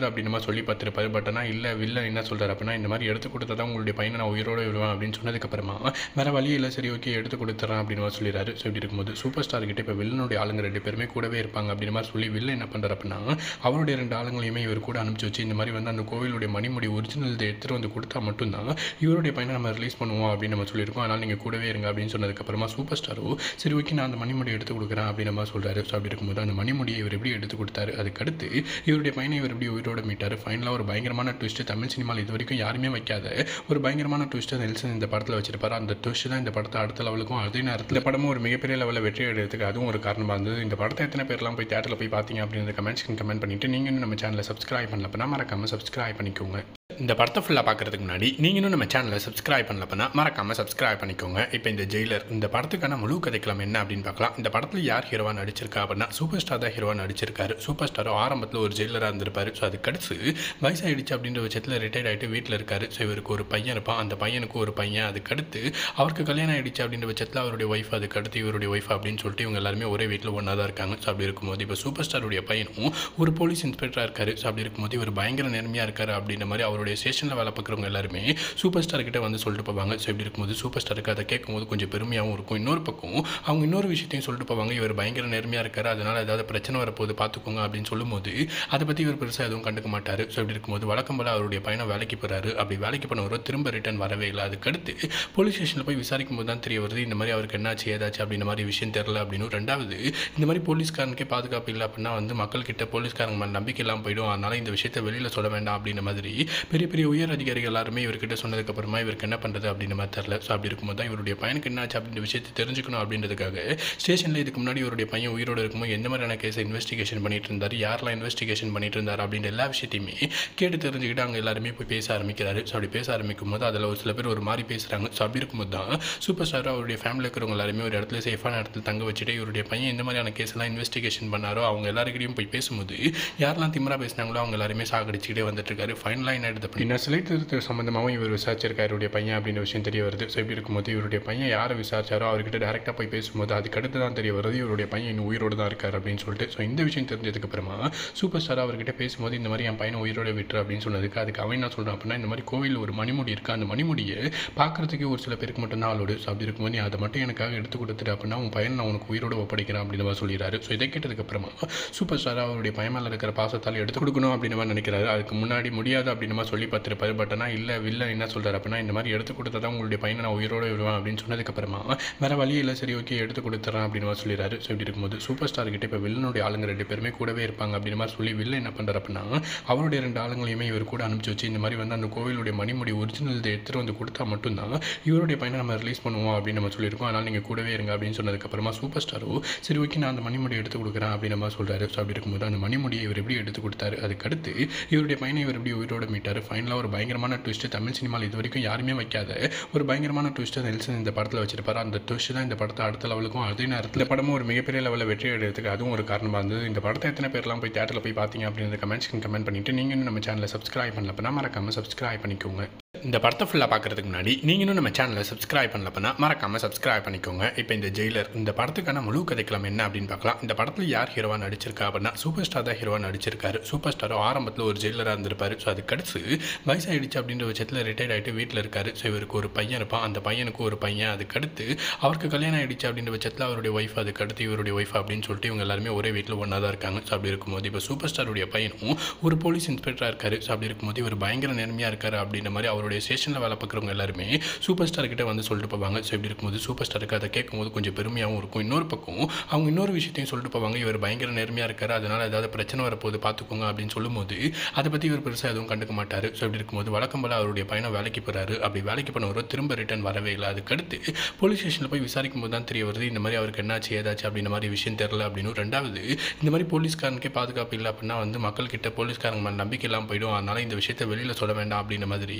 மாதிரி சொல்லி பார்த்துருப்பாரு பட் ஆனால் இல்லை வில்லன் என்ன சொல்கிறார் அப்படின்னா இந்த மாதிரி எடுத்து கொடுத்தா தான் உங்களுடைய பையனை நான் உயிரோட விடுவேன் அப்படின்னு சொன்னதுக்கப்புறமா வேறு வழி இல்லை சரி ஓகே எடுத்து கொடுத்துறேன் அப்படின்னு மாதிரி சொல்லிடுறாரு ஸோ இப்படி இருக்கும்போது சூப்பர் ஸ்டார் கிட்ட இப்போ வில்லனுடைய ஆளுங்க ரெண்டு பேருமே கூடவே இருப்பாங்க அப்படின்னு மாதிரி சொல்லி வில்லன் என்ன பண்ணுறாரு அப்படின்னா அவருடைய ரெண்டு ஆளுங்களையுமே இவர் கூட அனுப்பிச்சு வச்சு இந்த மாதிரி வந்து அந்த கோவிலுடைய மணிமுடி ஒரிஜினல் எடுத்துகிட்டு வந்து கொடுத்தா மட்டும்தான் இவருடைய பையனை நம்ம ரிலீஸ் பண்ணுவோம் அப்படின்னு நம்ம சொல்லியிருக்கோம் அதனால் நீங்கள் கூடவே இருங்க அப்படின்னு சொன்னதுக்கப்புறமா சூப்பர் ஸ்டாரோ சரி ஓகே நான் அந்த மணிமுடி எடுத்து கொடுக்குறேன் அப்படின்னு மாதிரி சொல்கிறாரு ஸோ அப்படி இருக்கும்போது அந்த மணிமுடியை இவர் எப்படி எடுத்து கொடுத்தாரு அதுக்கடுத்து இவருடைய பையனை இவர் எப்படி உயிரோட மீட்டார் ஃபைனலாக ஒரு பயங்கரமான ட்விஸ்ட்டு தமிழ் சினிமாவில் இது வரைக்கும் யாருமே வைக்காத ஒரு பயங்கரமான ட்விஸ்ட்டை நெல்சன் இந்த படத்தில் வச்சிருப்பாரு அந்த ட்விஸ்ட் தான் இந்த படத்தை அடுத்த லெவலுக்கும் அதே நேரத்தில் இந்த படமும் ஒரு மிகப்பெரிய லெவலில் வெற்றி அடைகிறதுக்கு அதுவும் ஒரு காரணமாக இருந்தது இந்த படத்தை எத்தனை பேர்லாம் போய் தேட்டரில் போய் பார்த்தீங்க அப்படின்னு கமெண்ட்ஸ்க்கு கமெண்ட் பண்ணிட்டு நீங்கள் இன்னும் நம்ம சேனலை சப்ஸ்கிரைப் பண்ணல அப்படின்னா மறக்காமல் சப்ஸ்கிரைப் பண்ணிக்கோங்க இந்த படத்தை ஃபுல்லாக பார்க்குறதுக்கு முன்னாடி நீங்கள் இன்னும் நம்ம சேனலை சப்ஸ்கிரைப் பண்ணல அப்படின்னா மறக்காமல் சப்ஸ்கிரைப் பண்ணிக்கோங்க இப்போ இந்த ஜெயிலர் இந்த படத்துக்கான முழு கதைக்களம் என்ன அப்படின்னு பார்க்கலாம் இந்த படத்தில் யார் ஹீரோவாக நடிச்சிருக்கா அப்படின்னா சூப்பர் ஸ்டார் தான் ஹீரோவாக நடிச்சிருக்காரு சூப்பர் ஸ்டாரும் ஆரம்பத்தில் ஒரு ஜெயிலராக இருந்திருப்பாரு ஸோ அதுக்கடுத்து வயசாயிடுச்சு அப்படின்ற பட்சத்தில் ரிட்டையர்ட் ஆகிட்டு வீட்டில் இருக்காரு ஸோ இவருக்கு ஒரு பையன் இருப்பான் அந்த பையனுக்கு ஒரு பையன் அதுக்கடுத்து அவருக்கு கல்யாணம் ஆயிடுச்சு அப்படின்ற பட்சத்தில் அவருடைய ஒய்ஃப் அதுக்கடுத்து இவருடைய ஒய்ஃப் அப்படின்னு சொல்லிட்டு இவங்க எல்லாருமே ஒரே வீட்டில் ஒன்றா தான் இருக்காங்க ஸோ அப்படி இருக்கும்போது இப்போ சூப்பர் ஸ்டாருடைய பையனும் ஒரு போலீஸ் இன்ஸ்பெக்டராக இருக்காரு ஸோ அப்படி இருக்கும்போது இவர் பயங்கர நேர்மையாக இருக்காரு அப்படின்ற மாதிரி அவருடைய ஸ்டேஷனில் வேலை பார்க்குறவங்க எல்லாருமே சூப்பர் ஸ்டார் கிட்ட வந்து சொல்லிட்டு போவாங்க ஸோ இப்படி இருக்கும்போது சூப்பர் ஸ்டாருக்கு அதை கேட்கும்போது கொஞ்சம் பெருமையாகவும் இருக்கும் இன்னொரு பக்கம் அவங்க இன்னொரு விஷயத்தையும் சொல்லிட்டு போவாங்க இவர் பயங்கர நேர்மையாக இருக்காரு அதனால் ஏதாவது பிரச்சனை வரப்போகுது பார்த்துக்கோங்க அப்படின்னு சொல்லும்போது அதை பற்றி இவர் பெருசாக எதுவும் கண்டுக்க மாட்டார் ஸோ இப்படி இருக்கும்போது வழக்கம் போல் அவருடைய பையனை வேலைக்கு போகிறாரு அப்படி வேலைக்கு போனவரோ திரும்ப ரிட்டர்ன் வரவே இல்லை அதுக்கடுத்து போலீஸ் ஸ்டேஷனில் போய் விசாரிக்கும் போது தான் தெரிய வருது இந்த மாதிரி அவருக்கு என்னாச்சு ஏதாச்சு அப்படின்ற மாதிரி விஷயம் தெரில அப்படின்னு ரெண்டாவது இந்த மாதிரி போலீஸ்காரனுக்கே பாதுகாப்பு இல்லை அப்படின்னா வந்து மக்கள்கிட்ட போலீஸ்காரங்க மேலே நம்பிக்கை இல்லாமல் போயிடும் அதனால் இந்த விஷயத்தை வெளியில் சொல்ல வேண்டாம் அப்படின்ற மாதிரி பெரிய பெரிய உயர் அதிகாரிகள் எல்லாருமே இவர்கிட்ட சொன்னதுக்கப்புறமா இவருக்கு என்ன பண்ணுறது அப்படின்ற மாதிரி தெரில ஸோ அப்படி இருக்கும்போது தான் இவருடைய பையனுக்கு என்னாச்சு அப்படின்ற விஷயத்தை தெரிஞ்சுக்கணும் அப்படின்றதுக்காக ஸ்டேஷனில் இதுக்கு முன்னாடி இவருடைய பையன் உயிரோடு இருக்கும்போது எந்த மாதிரியான கேஸை இன்வெஸ்டிகேஷன் பண்ணிட்டு இருந்தார் யாரெல்லாம் இன்வெஸ்டிகேஷன் பண்ணிட்டு இருந்தார் அப்படின்ற எல்லா விஷயத்தையுமே கேட்டு தெரிஞ்சுக்கிட்டு அங்கே எல்லாருமே போய் பேச ஆரம்பிக்கிறாரு ஸோ அப்படி பேச ஆரம்பிக்கும் போது அதில் ஒரு சில பேர் ஒரு மாதிரி பேசுகிறாங்க ஸோ அப்படி இருக்கும்போது தான் சூப்பர் ஸ்டார் அவருடைய ஃபேமிலியில் இருக்கிறவங்க எல்லாருமே ஒரு இடத்துல சேஃபான இடத்துல தங்க வச்சுட்டு இவருடைய பையன் எந்த மாதிரியான கேஸ் எல்லாம் இன்வெஸ்டிகேஷன் பண்ணாரோ அவங்க எல்லாருக்கிட்டையும் போய் பேசும்போது யாரெல்லாம் திமிரா பேசினாங்களோ அவங்க எல்லாருமே சாகடிச்சுக்கிட்டே வந்துட்டு இருக்காரு ஃபைனலாக என்ன எடுத்து அப்படின்னா சிலை திருத்த சம்மந்தமாகவும் இவர் விசாரிச்சிருக்காரு இவருடைய பையன் அப்படின்ற விஷயம் தெரிய வருது ஸோ இப்படி இருக்கும்போது இவருடைய பையன் யாரை விசாரிச்சாரோ அவர்கிட்ட டேரெக்டாக போய் பேசும்போது அதுக்கடுத்து தான் தெரிய வருது இவருடைய பையன் இன்னும் உயிரோடு தான் இருக்கார் அப்படின்னு சொல்லிட்டு ஸோ இந்த விஷயம் தெரிஞ்சதுக்கு அப்புறமா சூப்பர் ஸ்டார் அவர்கிட்ட பேசும்போது இந்த மாதிரி என் பையனை உயிரோட விட்டுரு அப்படின்னு சொன்னதுக்கு அதுக்கு அவன் என்ன சொல்கிறான் அப்படின்னா இந்த மாதிரி கோவில் ஒரு மணிமுடி இருக்குது அந்த மணிமுடியை பார்க்குறதுக்கு ஒரு சில பேருக்கு மட்டும் தான் ஆளோடு ஸோ அப்படி இருக்கும்போது நீ அதை மட்டும் எனக்காக எடுத்து கொடுத்துட்டு அப்படின்னா உன் பையன் நான் உனக்கு உயிரோடு ஒப்படைக்கிறேன் அப்படின்னு மாதிரி சொல்லிடுறாரு ஸோ இதை கேட்டதுக்கப்புறமா சூப்பர் ஸ்டார் அவருடைய பையன் மேலே இருக்கிற பாசத்தால் எடுத்து கொடுக்கணும் அப்படின்னு மாதிரி நினைக்கிறாரு அதுக்கு முன்னாடி முடியாது அப்படின்னு மாதிரி சொல்லி பார்த்துருப்பாரு பட் ஆனால் இல்லை வில்லன் என்ன சொல்கிறார் அப்படின்னா இந்த மாதிரி எடுத்து கொடுத்தா தான் உங்களுடைய பையனை நான் உயிரோடு விடுவேன் அப்படின்னு சொன்னதுக்கப்புறமா வேறு வழி இல்லை சரி ஓகே எடுத்து கொடுத்துறேன் அப்படின்னு மாதிரி சொல்லிடுறாரு ஸோ இப்படி இருக்கும்போது சூப்பர் ஸ்டார் கிட்ட இப்போ வில்லனுடைய ஆளுங்க ரெண்டு பேருமே கூடவே இருப்பாங்க அப்படின்னு மாதிரி சொல்லி வில்லன் என்ன பண்ணுறாரு அப்படின்னா அவருடைய ரெண்டு ஆளுங்களையுமே இவர் கூட அனுப்பிச்சு வச்சு இந்த மாதிரி வந்து அந்த கோவிலுடைய மணிமுடி ஒரிஜினல் எடுத்துகிட்டு வந்து கொடுத்தா மட்டும்தான் இவருடைய பையனை நம்ம ரிலீஸ் பண்ணுவோம் அப்படின்னு நம்ம சொல்லியிருக்கோம் அதனால் நீங்கள் கூடவே இருங்க அப்படின்னு சொன்னதுக்கப்புறமா சூப்பர் ஸ்டாரோ சரி ஓகே நான் அந்த மணிமுடி எடுத்து கொடுக்குறேன் அப்படின்னு மாதிரி சொல்கிறாரு ஸோ அப்படி இருக்கும்போது அந்த மணிமுடியை இவர் எப்படி எடுத்து கொடுத்தாரு அதுக்கடுத்து இவருடைய பையனை இவர் எப்படி உயிரோட மீட்டார் ஃபைனலாக ஒரு பயங்கரமான ட்விஸ்ட்டு தமிழ் சினிமாவில் இது வரைக்கும் யாருமே வைக்காத ஒரு பயங்கரமான ட்விஸ்ட்டை நெல்சன் இந்த படத்தில் வச்சிருப்பாரு அந்த ட்விஸ்ட் தான் இந்த படத்தை அடுத்த லெவலுக்கும் அதே நேரத்தில் படமும் ஒரு மிகப்பெரிய லெவலில் வெற்றி அடைகிறதுக்கு அதுவும் ஒரு காரணமாக இருந்தது இந்த படத்தை எத்தனை பேர்லாம் போய் தேட்டரில் போய் பார்த்தீங்க அப்படின்ற கமெண்ட்ஸ்க்கு கமெண்ட் பண்ணிட்டு நீங்கள் இன்னும் நம்ம சேனலை சப்ஸ்கிரைப் பண்ணல அப்படின்னா மறக்காமல் சப்ஸ்கிரைப் பண்ணிக்கோங்க இந்த படத்தை ஃபுல்லாக பார்க்குறதுக்கு முன்னாடி நீங்கள் இன்னும் நம்ம சேனலை சப்ஸ்கிரைப் பண்ணல அப்படின்னா மறக்காமல் சப்ஸ்கிரைப் பண்ணிக்கோங்க இப்போ இந்த ஜெயிலர் இந்த படத்துக்கான முழு கதைக்களம் என்ன அப்படின்னு பார்க்கலாம் இந்த படத்தில் யார் ஹீரோவாக நடிச்சிருக்கா அப்படின்னா சூப்பர் ஸ்டார் தான் ஹீரோவாக நடிச்சிருக்காரு சூப்பர் ஸ்டாரும் ஆரம்பத்தில் ஒரு ஜெயிலராக இருந்திருப்பாரு ஸோ அதுக்கடுத்து வயசாயிடுச்சு அப்படின்ற பட்சத்தில் ரிட்டையர்ட் ஆகிட்டு வீட்டில் இருக்காரு ஸோ இவருக்கு ஒரு பையன் இருப்பான் அந்த பையனுக்கு ஒரு பையன் அதுக்கடுத்து அவருக்கு கல்யாணம் ஆயிடுச்சு அப்படின்ற பட்சத்தில் அவருடைய ஒய்ஃப் அதுக்கடுத்து இவருடைய ஒய்ஃப் அப்படின்னு சொல்லிட்டு இவங்க எல்லாருமே ஒரே வீட்டில் ஒன்றா தான் இருக்காங்க ஸோ அப்படி இருக்கும்போது இப்போ சூப்பர் ஸ்டாருடைய பையனும் ஒரு போலீஸ் இன்ஸ்பெக்டராக இருக்காரு ஸோ அப்படி இருக்கும்போது இவர் பயங்கர நேர்மையாக இருக்காரு அப்படின்ற மாதிரி அவருடைய ஸ்டேஷனில் வேலை பார்க்குறவங்க எல்லாருமே சூப்பர் ஸ்டார் கிட்ட வந்து சொல்லிட்டு போவாங்க ஸோ இப்படி இருக்கும்போது சூப்பர் ஸ்டாருக்கு அதை கேட்கும்போது கொஞ்சம் பெருமையாகவும் இருக்கும் இன்னொரு பக்கம் அவங்க இன்னொரு விஷயத்தையும் சொல்லிட்டு போவாங்க இவர் பயங்கர நேர்மையாக இருக்காரு அதனால் ஏதாவது பிரச்சனை வரப்போகுது பார்த்துக்கோங்க அப்படின்னு சொல்லும்போது அதை பற்றி இவர் பெருசாக எதுவும் கண்டுக்க மாட்டார் ஸோ இப்படி இருக்கும்போது வழக்கம் போல் அவருடைய பையனை வேலைக்கு போகிறாரு அப்படி வேலைக்கு போனவரோ திரும்ப ரிட்டர்ன் வரவே இல்லை அதுக்கடுத்து போலீஸ் ஸ்டேஷனில் போய் விசாரிக்கும் போது தான் தெரிய வருது இந்த மாதிரி அவருக்கு என்னாச்சு ஏதாச்சு அப்படின்ற மாதிரி விஷயம் தெரில அப்படின்னு ரெண்டாவது இந்த மாதிரி போலீஸ்காரனுக்கே பாதுகாப்பு இல்லை அப்படின்னா வந்து மக்கள்கிட்ட போலீஸ்காரங்க மேலே நம்பிக்கை இல்லாமல் போயிடும் அதனால் இந்த விஷயத்தை வெளியில் சொல்ல வேண்டாம் அப்படின்ற மாதிரி பெரிய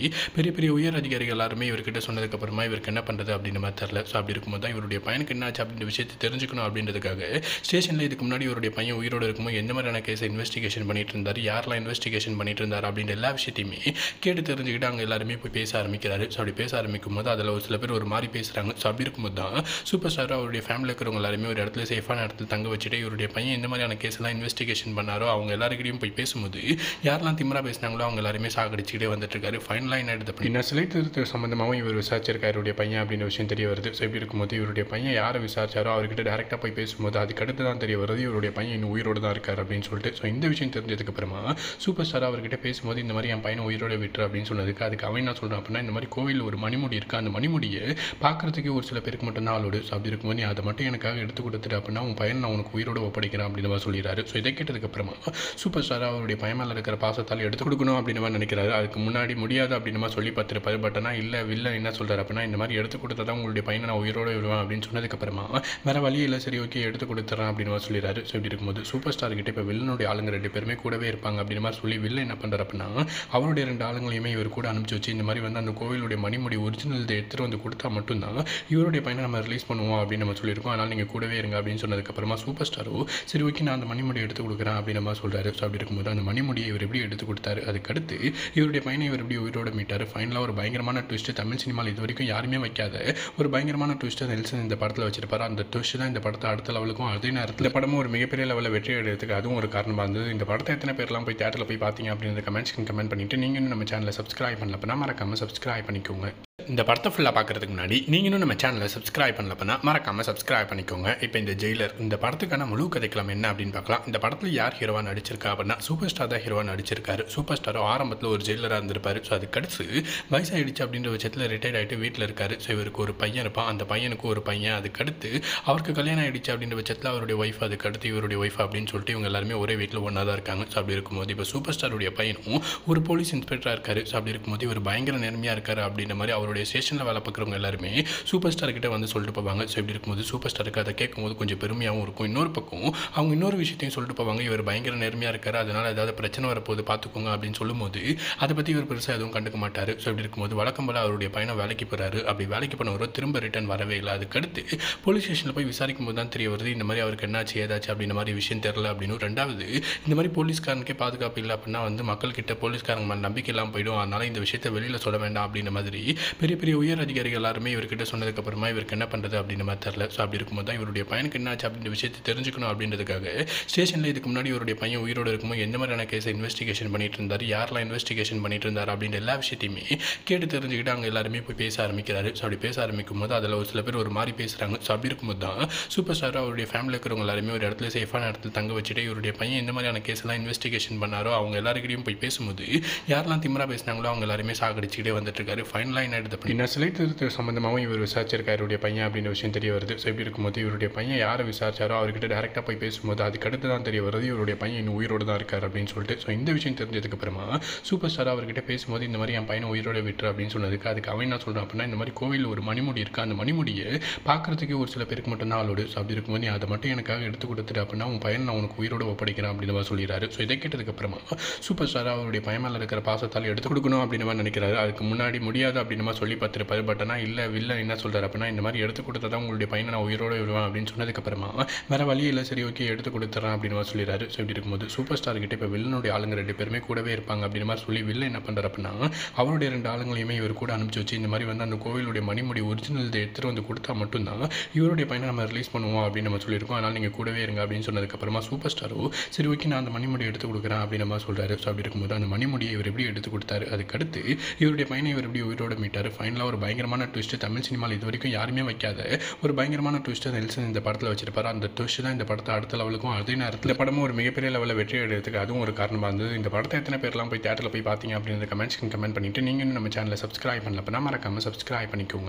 பெரிய பெரிய உயர் அதிகாரிகள் எல்லாருமே இவர்கிட்ட சொன்னதுக்கப்புறமா இவருக்கு என்ன பண்ணுறது அப்படின்ற மாதிரி தெரில ஸோ அப்படி இருக்கும்போது தான் இவருடைய பையனுக்கு என்னாச்சு அப்படின்ற விஷயத்தை தெரிஞ்சுக்கணும் அப்படின்றதுக்காக ஸ்டேஷனில் இதுக்கு முன்னாடி இவருடைய பையன் உயிரோடு இருக்கும்போது எந்த மாதிரியான கேஸை இன்வெஸ்டிகேஷன் பண்ணிட்டு இருந்தார் யாரெல்லாம் இன்வெஸ்டிகேஷன் பண்ணிட்டு இருந்தார் அப்படின்ற எல்லா விஷயத்தையுமே கேட்டு தெரிஞ்சுக்கிட்டு அங்கே எல்லாருமே போய் பேச ஆரம்பிக்கிறாரு ஸோ அப்படி பேச ஆரம்பிக்கும் போது அதில் ஒரு சில பேர் ஒரு மாதிரி பேசுகிறாங்க ஸோ அப்படி இருக்கும்போது தான் சூப்பர் ஸ்டார் அவருடைய ஃபேமிலியில் இருக்கிறவங்க எல்லாருமே ஒரு இடத்துல சேஃபான இடத்துல தங்க வச்சுட்டு இவருடைய பையன் எந்த மாதிரியான கேஸ் எல்லாம் இன்வெஸ்டிகேஷன் பண்ணாரோ அவங்க எல்லாருக்கிட்டையும் போய் பேசும்போது யாரெல்லாம் திமிரா பேசினாங்களோ அவங்க எல்லாருமே சாகடிச்சுக்கிட்டே வந்துட்டு இருக்காரு ஃபைனலாக என்ன எடுத்து அப்படின்னா சிலை திருத்த சம்மந்தமாகவும் இவர் விசாரிச்சிருக்காரு இவருடைய பையன் அப்படின்ற விஷயம் தெரிய வருது ஸோ இப்படி இருக்கும்போது இவருடைய பையன் யாரை விசாரிச்சாரோ அவர்கிட்ட டேரெக்டாக போய் பேசும்போது அதுக்கு அடுத்து தான் தெரிய வருது இவருடைய பையன் இன்னும் உயிரோடு தான் இருக்கார் அப்படின்னு சொல்லிட்டு ஸோ இந்த விஷயம் தெரிஞ்சதுக்கு அப்புறமா சூப்பர் ஸ்டார் அவர்கிட்ட பேசும்போது இந்த மாதிரி என் பையனை உயிரோட விட்டுரு அப்படின்னு சொன்னதுக்கு அதுக்கு அவன் என்ன சொல்கிறான் அப்படின்னா இந்த மாதிரி கோவிலில் ஒரு மணிமுடி இருக்குது அந்த மணிமுடியை பார்க்கறதுக்கு ஒரு சில பேருக்கு மட்டும் தான் ஆளோடு ஸோ அப்படி இருக்கும்போது நீ அதை மட்டும் எனக்காக எடுத்து கொடுத்துட்டு அப்படின்னா உன் பையன் நான் உனக்கு உயிரோட ஒப்படைக்கிறேன் அப்படின்னு மாதிரி சொல்லிடுறாரு ஸோ இதை கேட்டதுக்கு அப்புறமா சூப்பர் ஸ்டார் அவருடைய பையன் மேலே இருக்கிற பாசத்தால் எடுத்து கொடுக்கணும் அப்படின்னு மாதிரி நினைக்கிறாரு அதுக்கு முன்னாடி முடியாது அப்படின்னு மாதிரி சொல்லி பார்த்துருப்பாரு பட் ஆனால் இல்லை வில்ல என்ன சொல்கிறார் அப்படின்னா இந்த மாதிரி எடுத்து கொடுத்தா தான் உங்களுடைய பையனை நான் உயிரோட விடுவேன் அப்படின்னு சொன்னதுக்கப்புறமா வேற வழி இல்லை சரி ஓகே எடுத்து கொடுத்துறேன் அப்படின்னு மாதிரி சொல்லிடுறாரு ஸோ இப்படி இருக்கும்போது சூப்பர் ஸ்டார் கிட்ட இப்போ வில்லனுடைய ஆளுங்க ரெண்டு பேருமே கூடவே இருப்பாங்க அப்படின்னு மாதிரி சொல்லி வில்ல என்ன பண்ணுறாரு அப்படின்னா அவருடைய ரெண்டு ஆளுங்களையுமே இவர் கூட அனுப்பிச்சு வச்சு இந்த மாதிரி வந்து அந்த கோவிலுடைய மணிமுடி ஒரிஜினல் இதை எடுத்துகிட்டு வந்து கொடுத்தா மட்டும்தான் இவருடைய பையனை நம்ம ரிலீஸ் பண்ணுவோம் அப்படின்னு நம்ம சொல்லியிருக்கோம் அதனால் நீங்கள் கூடவே இருங்க அப்படின்னு சொன்னதுக்கப்புறமா சூப்பர் ஸ்டாரோ சரி ஓகே நான் அந்த மணிமுடி எடுத்து கொடுக்குறேன் அப்படின்னு நம்ம சொல்கிறாரு ஸோ அப்படி இருக்கும்போது அந்த மணிமுடியை இவர் எப்படி எடுத்து கொடுத்தாரு அதுக்கடுத்து இவருடைய பையனை இவர் எப்படி உயிரோட மீட்டார் ஃபைனலாக ஒரு பயங்கரமான ட்விஸ்ட்டு தமிழ் சினிமாவில் இது வரைக்கும் யாருமே வைக்காத ஒரு பயங்கரமான ட்விஸ்ட்டை நெல்சன் இந்த படத்தில் வச்சிருப்பாரு அந்த ட்விஸ்ட் தான் இந்த படத்தை அடுத்த லெவலுக்கும் அதே நேரத்தில் இந்த படமும் ஒரு மிகப்பெரிய லெவலில் வெற்றி அடைகிறதுக்கு அதுவும் ஒரு காரணமாக இருந்தது இந்த படத்தை எத்தனை பேர்லாம் போய் தேட்டரில் போய் பார்த்தீங்க அப்படின்னு கமெண்ட்ஸ்க்கு கமெண்ட் பண்ணிட்டு நீங்கள் இன்னும் நம்ம சேனலை சப்ஸ்கிரைப் பண்ணல அப்படின்னா மறக்காமல் சப்ஸ்கிரைப் பண்ணிக்கோங்க இந்த படத்தை ஃபுல்லாக பார்க்குறதுக்கு முன்னாடி நீங்கள் இன்னும் நம்ம சேனலை சப்ஸ்கிரைப் பண்ணலப்பனா மறக்காமல் சப்ஸ்கிரைப் பண்ணிக்கோங்க இப்போ இந்த ஜெயிலர் இந்த படத்துக்கான முழு கதைக்களம் என்ன அப்படின்னு பார்க்கலாம் இந்த படத்தில் யார் ஹீரோவாக நடிச்சிருக்கா அப்படின்னா சூப்பர் ஸ்டார் தான் ஹீரோவாக நடிச்சிருக்காரு சூப்பர் ஸ்டாரும் ஆரம்பத்தில் ஒரு ஜெயிலராக இருந்திருப்பாரு ஸோ அதுக்கு அடுத்து வயசாயிடுச்சு அப்படின்ற பட்சத்தில் ரிட்டையர்ட் ஆகிட்டு வீட்டில் இருக்காரு ஸோ இவருக்கு ஒரு பையன் இருப்பான் அந்த பையனுக்கு ஒரு பையன் அதுக்கடுத்து அவருக்கு கல்யாணம் ஆயிடுச்சு அப்படின்ற பட்சத்தில் அவருடைய ஒய்ஃப் அதுக்கு அடுத்து இவருடைய ஒய்ஃப் அப்படின்னு சொல்லிட்டு இவங்க எல்லாருமே ஒரே வீட்டில் ஒன்றா தான் இருக்காங்க ஸோ அப்படி இருக்கும்போது இப்போ சூப்பர் ஸ்டாருடைய பையனும் ஒரு போலீஸ் இன்ஸ்பெக்டராக இருக்காரு ஸோ அப்படி இருக்கும்போது இவர் பயங்கர நேர்மையாக இருக்காரு அப்படின்ற மாதிரி அவருடைய ஸ்டேஷனில் வேலை பார்க்குறவங்க எல்லாருமே சூப்பர் ஸ்டார் கிட்ட வந்து சொல்லிட்டு போவாங்க ஸோ இப்படி இருக்கும்போது சூப்பர் ஸ்டாருக்கு அதை கேட்கும்போது கொஞ்சம் பெருமையாகவும் இருக்கும் இன்னொரு பக்கம் அவங்க இன்னொரு விஷயத்தையும் சொல்லிட்டு போவாங்க இவர் பயங்கர நேர்மையாக இருக்காரு அதனால் ஏதாவது பிரச்சனை வரப்போகுது பார்த்துக்கோங்க அப்படின்னு சொல்லும்போது அதை பற்றி இவர் பெருசாக எதுவும் கண்டுக்க மாட்டார் ஸோ இப்படி இருக்கும்போது வழக்கம் போல் அவருடைய பையனை வேலைக்கு போகிறாரு அப்படி வேலைக்கு போனவரோ திரும்ப ரிட்டர்ன் வரவே இல்லை அதுக்கடுத்து போலீஸ் ஸ்டேஷனில் போய் விசாரிக்கும் போது தான் தெரிய வருது இந்த மாதிரி அவருக்கு என்னாச்சு ஏதாச்சு அப்படின்ற மாதிரி விஷயம் தெரில அப்படின்னு ரெண்டாவது இந்த மாதிரி போலீஸ்காரனுக்கே பாதுகாப்பு இல்லை அப்படின்னா வந்து மக்கள்கிட்ட போலீஸ்காரங்க மேலே நம்பிக்கை இல்லாமல் போயிடும் அதனால் இந்த விஷயத்தை வெளியில் சொல்ல வேண்டாம் அப்படின்ற மாதிரி பெரிய பெரிய உயர் அதிகாரிகள் எல்லாருமே இவர்கிட்ட சொன்னதுக்கப்புறமா இவருக்கு என்ன பண்ணுறது அப்படின்ற மாதிரி தெரில ஸோ அப்படி இருக்கும்போது தான் இவருடைய பையனுக்கு என்னாச்சு அப்படின்ற விஷயத்தை தெரிஞ்சுக்கணும் அப்படின்றதுக்காக ஸ்டேஷனில் இதுக்கு முன்னாடி இவருடைய பையன் உயிரோடு இருக்கும்போது எந்த மாதிரியான கேஸை இன்வெஸ்டிகேஷன் பண்ணிட்டு இருந்தார் யாரெல்லாம் இன்வெஸ்டிகேஷன் பண்ணிட்டு இருந்தார் அப்படின்ற எல்லா விஷயத்தையுமே கேட்டு தெரிஞ்சுக்கிட்டு அங்கே எல்லாருமே போய் பேச ஆரம்பிக்கிறாரு ஸோ அப்படி பேச ஆரம்பிக்கும் போது அதில் ஒரு சில பேர் ஒரு மாதிரி பேசுகிறாங்க ஸோ அப்படி இருக்கும்போது தான் சூப்பர் ஸ்டார் அவருடைய ஃபேமிலியில் இருக்கிறவங்க எல்லாருமே ஒரு இடத்துல சேஃபான இடத்துல தங்க வச்சுட்டு இவருடைய பையன் எந்த மாதிரியான கேஸ் எல்லாம் இன்வெஸ்டிகேஷன் பண்ணாரோ அவங்க எல்லாருக்கிட்டையும் போய் பேசும்போது யாரெல்லாம் திமிரா பேசினாங்களோ அவங்க எல்லாருமே சாகடிச்சுக்கிட்டே வந்துட்டு இருக்காரு ஃபைனலாக என்ன எடுத்து அப்படின்னா சிலை திருத்த சம்மந்தமாகவும் இவர் விசாரிச்சிருக்காரு இவருடைய பையன் அப்படின்ற விஷயம் தெரிய வருது ஸோ இப்படி இருக்கும்போது இவருடைய பையன் யாரை விசாரிச்சாரோ அவர்கிட்ட டேரெக்டாக போய் பேசும்போது அதுக்கு அடுத்து தான் தெரிய வருது இவருடைய பையன் இன்னும் உயிரோடு தான் இருக்கார் அப்படின்னு சொல்லிட்டு ஸோ இந்த விஷயம் தெரிஞ்சதுக்கு அப்புறமா சூப்பர் ஸ்டார் அவர்கிட்ட பேசும்போது இந்த மாதிரி என் பையனை உயிரோட விட்டுரு அப்படின்னு சொன்னதுக்கு அதுக்கு அவன் என்ன சொல்கிறான் அப்படின்னா இந்த மாதிரி கோவிலில் ஒரு மணிமுடி இருக்குது அந்த மணிமுடியை பார்க்கறதுக்கு ஒரு சில பேருக்கு மட்டும் தான் ஆளோடு ஸோ அப்படி இருக்கும்போது நீ அதை மட்டும் எனக்காக எடுத்து கொடுத்துட்டு அப்படின்னா உன் பையன் நான் உனக்கு உயிரோட ஒப்படைக்கிறேன் அப்படின்னு மாதிரி சொல்லிடுறாரு ஸோ இதை கேட்டதுக்கு அப்புறமா சூப்பர் ஸ்டார் அவருடைய பையன் மேலே இருக்கிற பாசத்தால் எடுத்து கொடுக்கணும் அப்படின்னு மாதிரி நினைக்கிறாரு அதுக்கு முன்னாடி முடியாது அப்படின்னு மாதிரி சொல்லி பார்த்துருப்பாரு பட் ஆனால் இல்லை வில்ல என்ன சொல்கிறார் அப்படின்னா இந்த மாதிரி எடுத்து கொடுத்தா தான் உங்களுடைய பையனை நான் உயிரோட விடுவேன் அப்படின்னு சொன்னதுக்கப்புறமா வேற வழி இல்லை சரி ஓகே எடுத்து கொடுத்துறேன் அப்படின்னு மாதிரி சொல்லிடுறாரு ஸோ இப்படி இருக்கும்போது சூப்பர் ஸ்டார் கிட்ட இப்போ வில்லனுடைய ஆளுங்க ரெண்டு பேருமே கூடவே இருப்பாங்க அப்படின்னு மாதிரி சொல்லி வில்ல என்ன பண்ணுறாரு அப்படின்னா அவருடைய ரெண்டு ஆளுங்களையுமே இவர் கூட அனுப்பிச்சு வச்சு இந்த மாதிரி வந்து அந்த கோவிலுடைய மணிமுடி ஒரிஜினல் இதை எடுத்துகிட்டு வந்து கொடுத்தா மட்டும்தான் இவருடைய பையனை நம்ம ரிலீஸ் பண்ணுவோம் அப்படின்னு நம்ம சொல்லியிருக்கோம் அதனால் நீங்கள் கூடவே இருங்க அப்படின்னு சொன்னதுக்கப்புறமா சூப்பர் ஸ்டாரோ சரி ஓகே நான் அந்த மணிமுடி எடுத்து கொடுக்குறேன் அப்படின்னு மாதிரி சொல்கிறாரு ஸோ அப்படி இருக்கும்போது அந்த மணிமுடியை இவர் எப்படி எடுத்து கொடுத்தாரு அதுக்கடுத்து இவருடைய பையனை இவர் எப்படி உயிரோட மீட்டார் ஃபைனலாக ஒரு பயங்கரமான ட்விஸ்ட்டு தமிழ் சினிமாவில் இது வரைக்கும் யாருமே வைக்காத ஒரு பயங்கரமான ட்விஸ்ட்டை நெல்சன் இந்த படத்தில் வச்சிருப்பாரு அந்த ட்விஸ்ட் தான் இந்த படத்தை அடுத்த லெவலுக்கும் அதே நேரத்தில் இந்த படமும் ஒரு மிகப்பெரிய லெவலில் வெற்றி அடைகிறதுக்கு அதுவும் ஒரு காரணமாக இருந்தது இந்த படத்தை எத்தனை பேர்லாம் போய் தேட்டரில் போய் பார்த்தீங்க அப்படின்ற கமெண்ட்ஸ்க்கு கமெண்ட் பண்ணிட்டு நீங்கள் இன்னும் நம்ம சேனலை சப்ஸ்கிரைப் பண்ணல அப்படின்னா மறக்காமல் சப்ஸ்கிரைப் பண்ணிக்கோங்க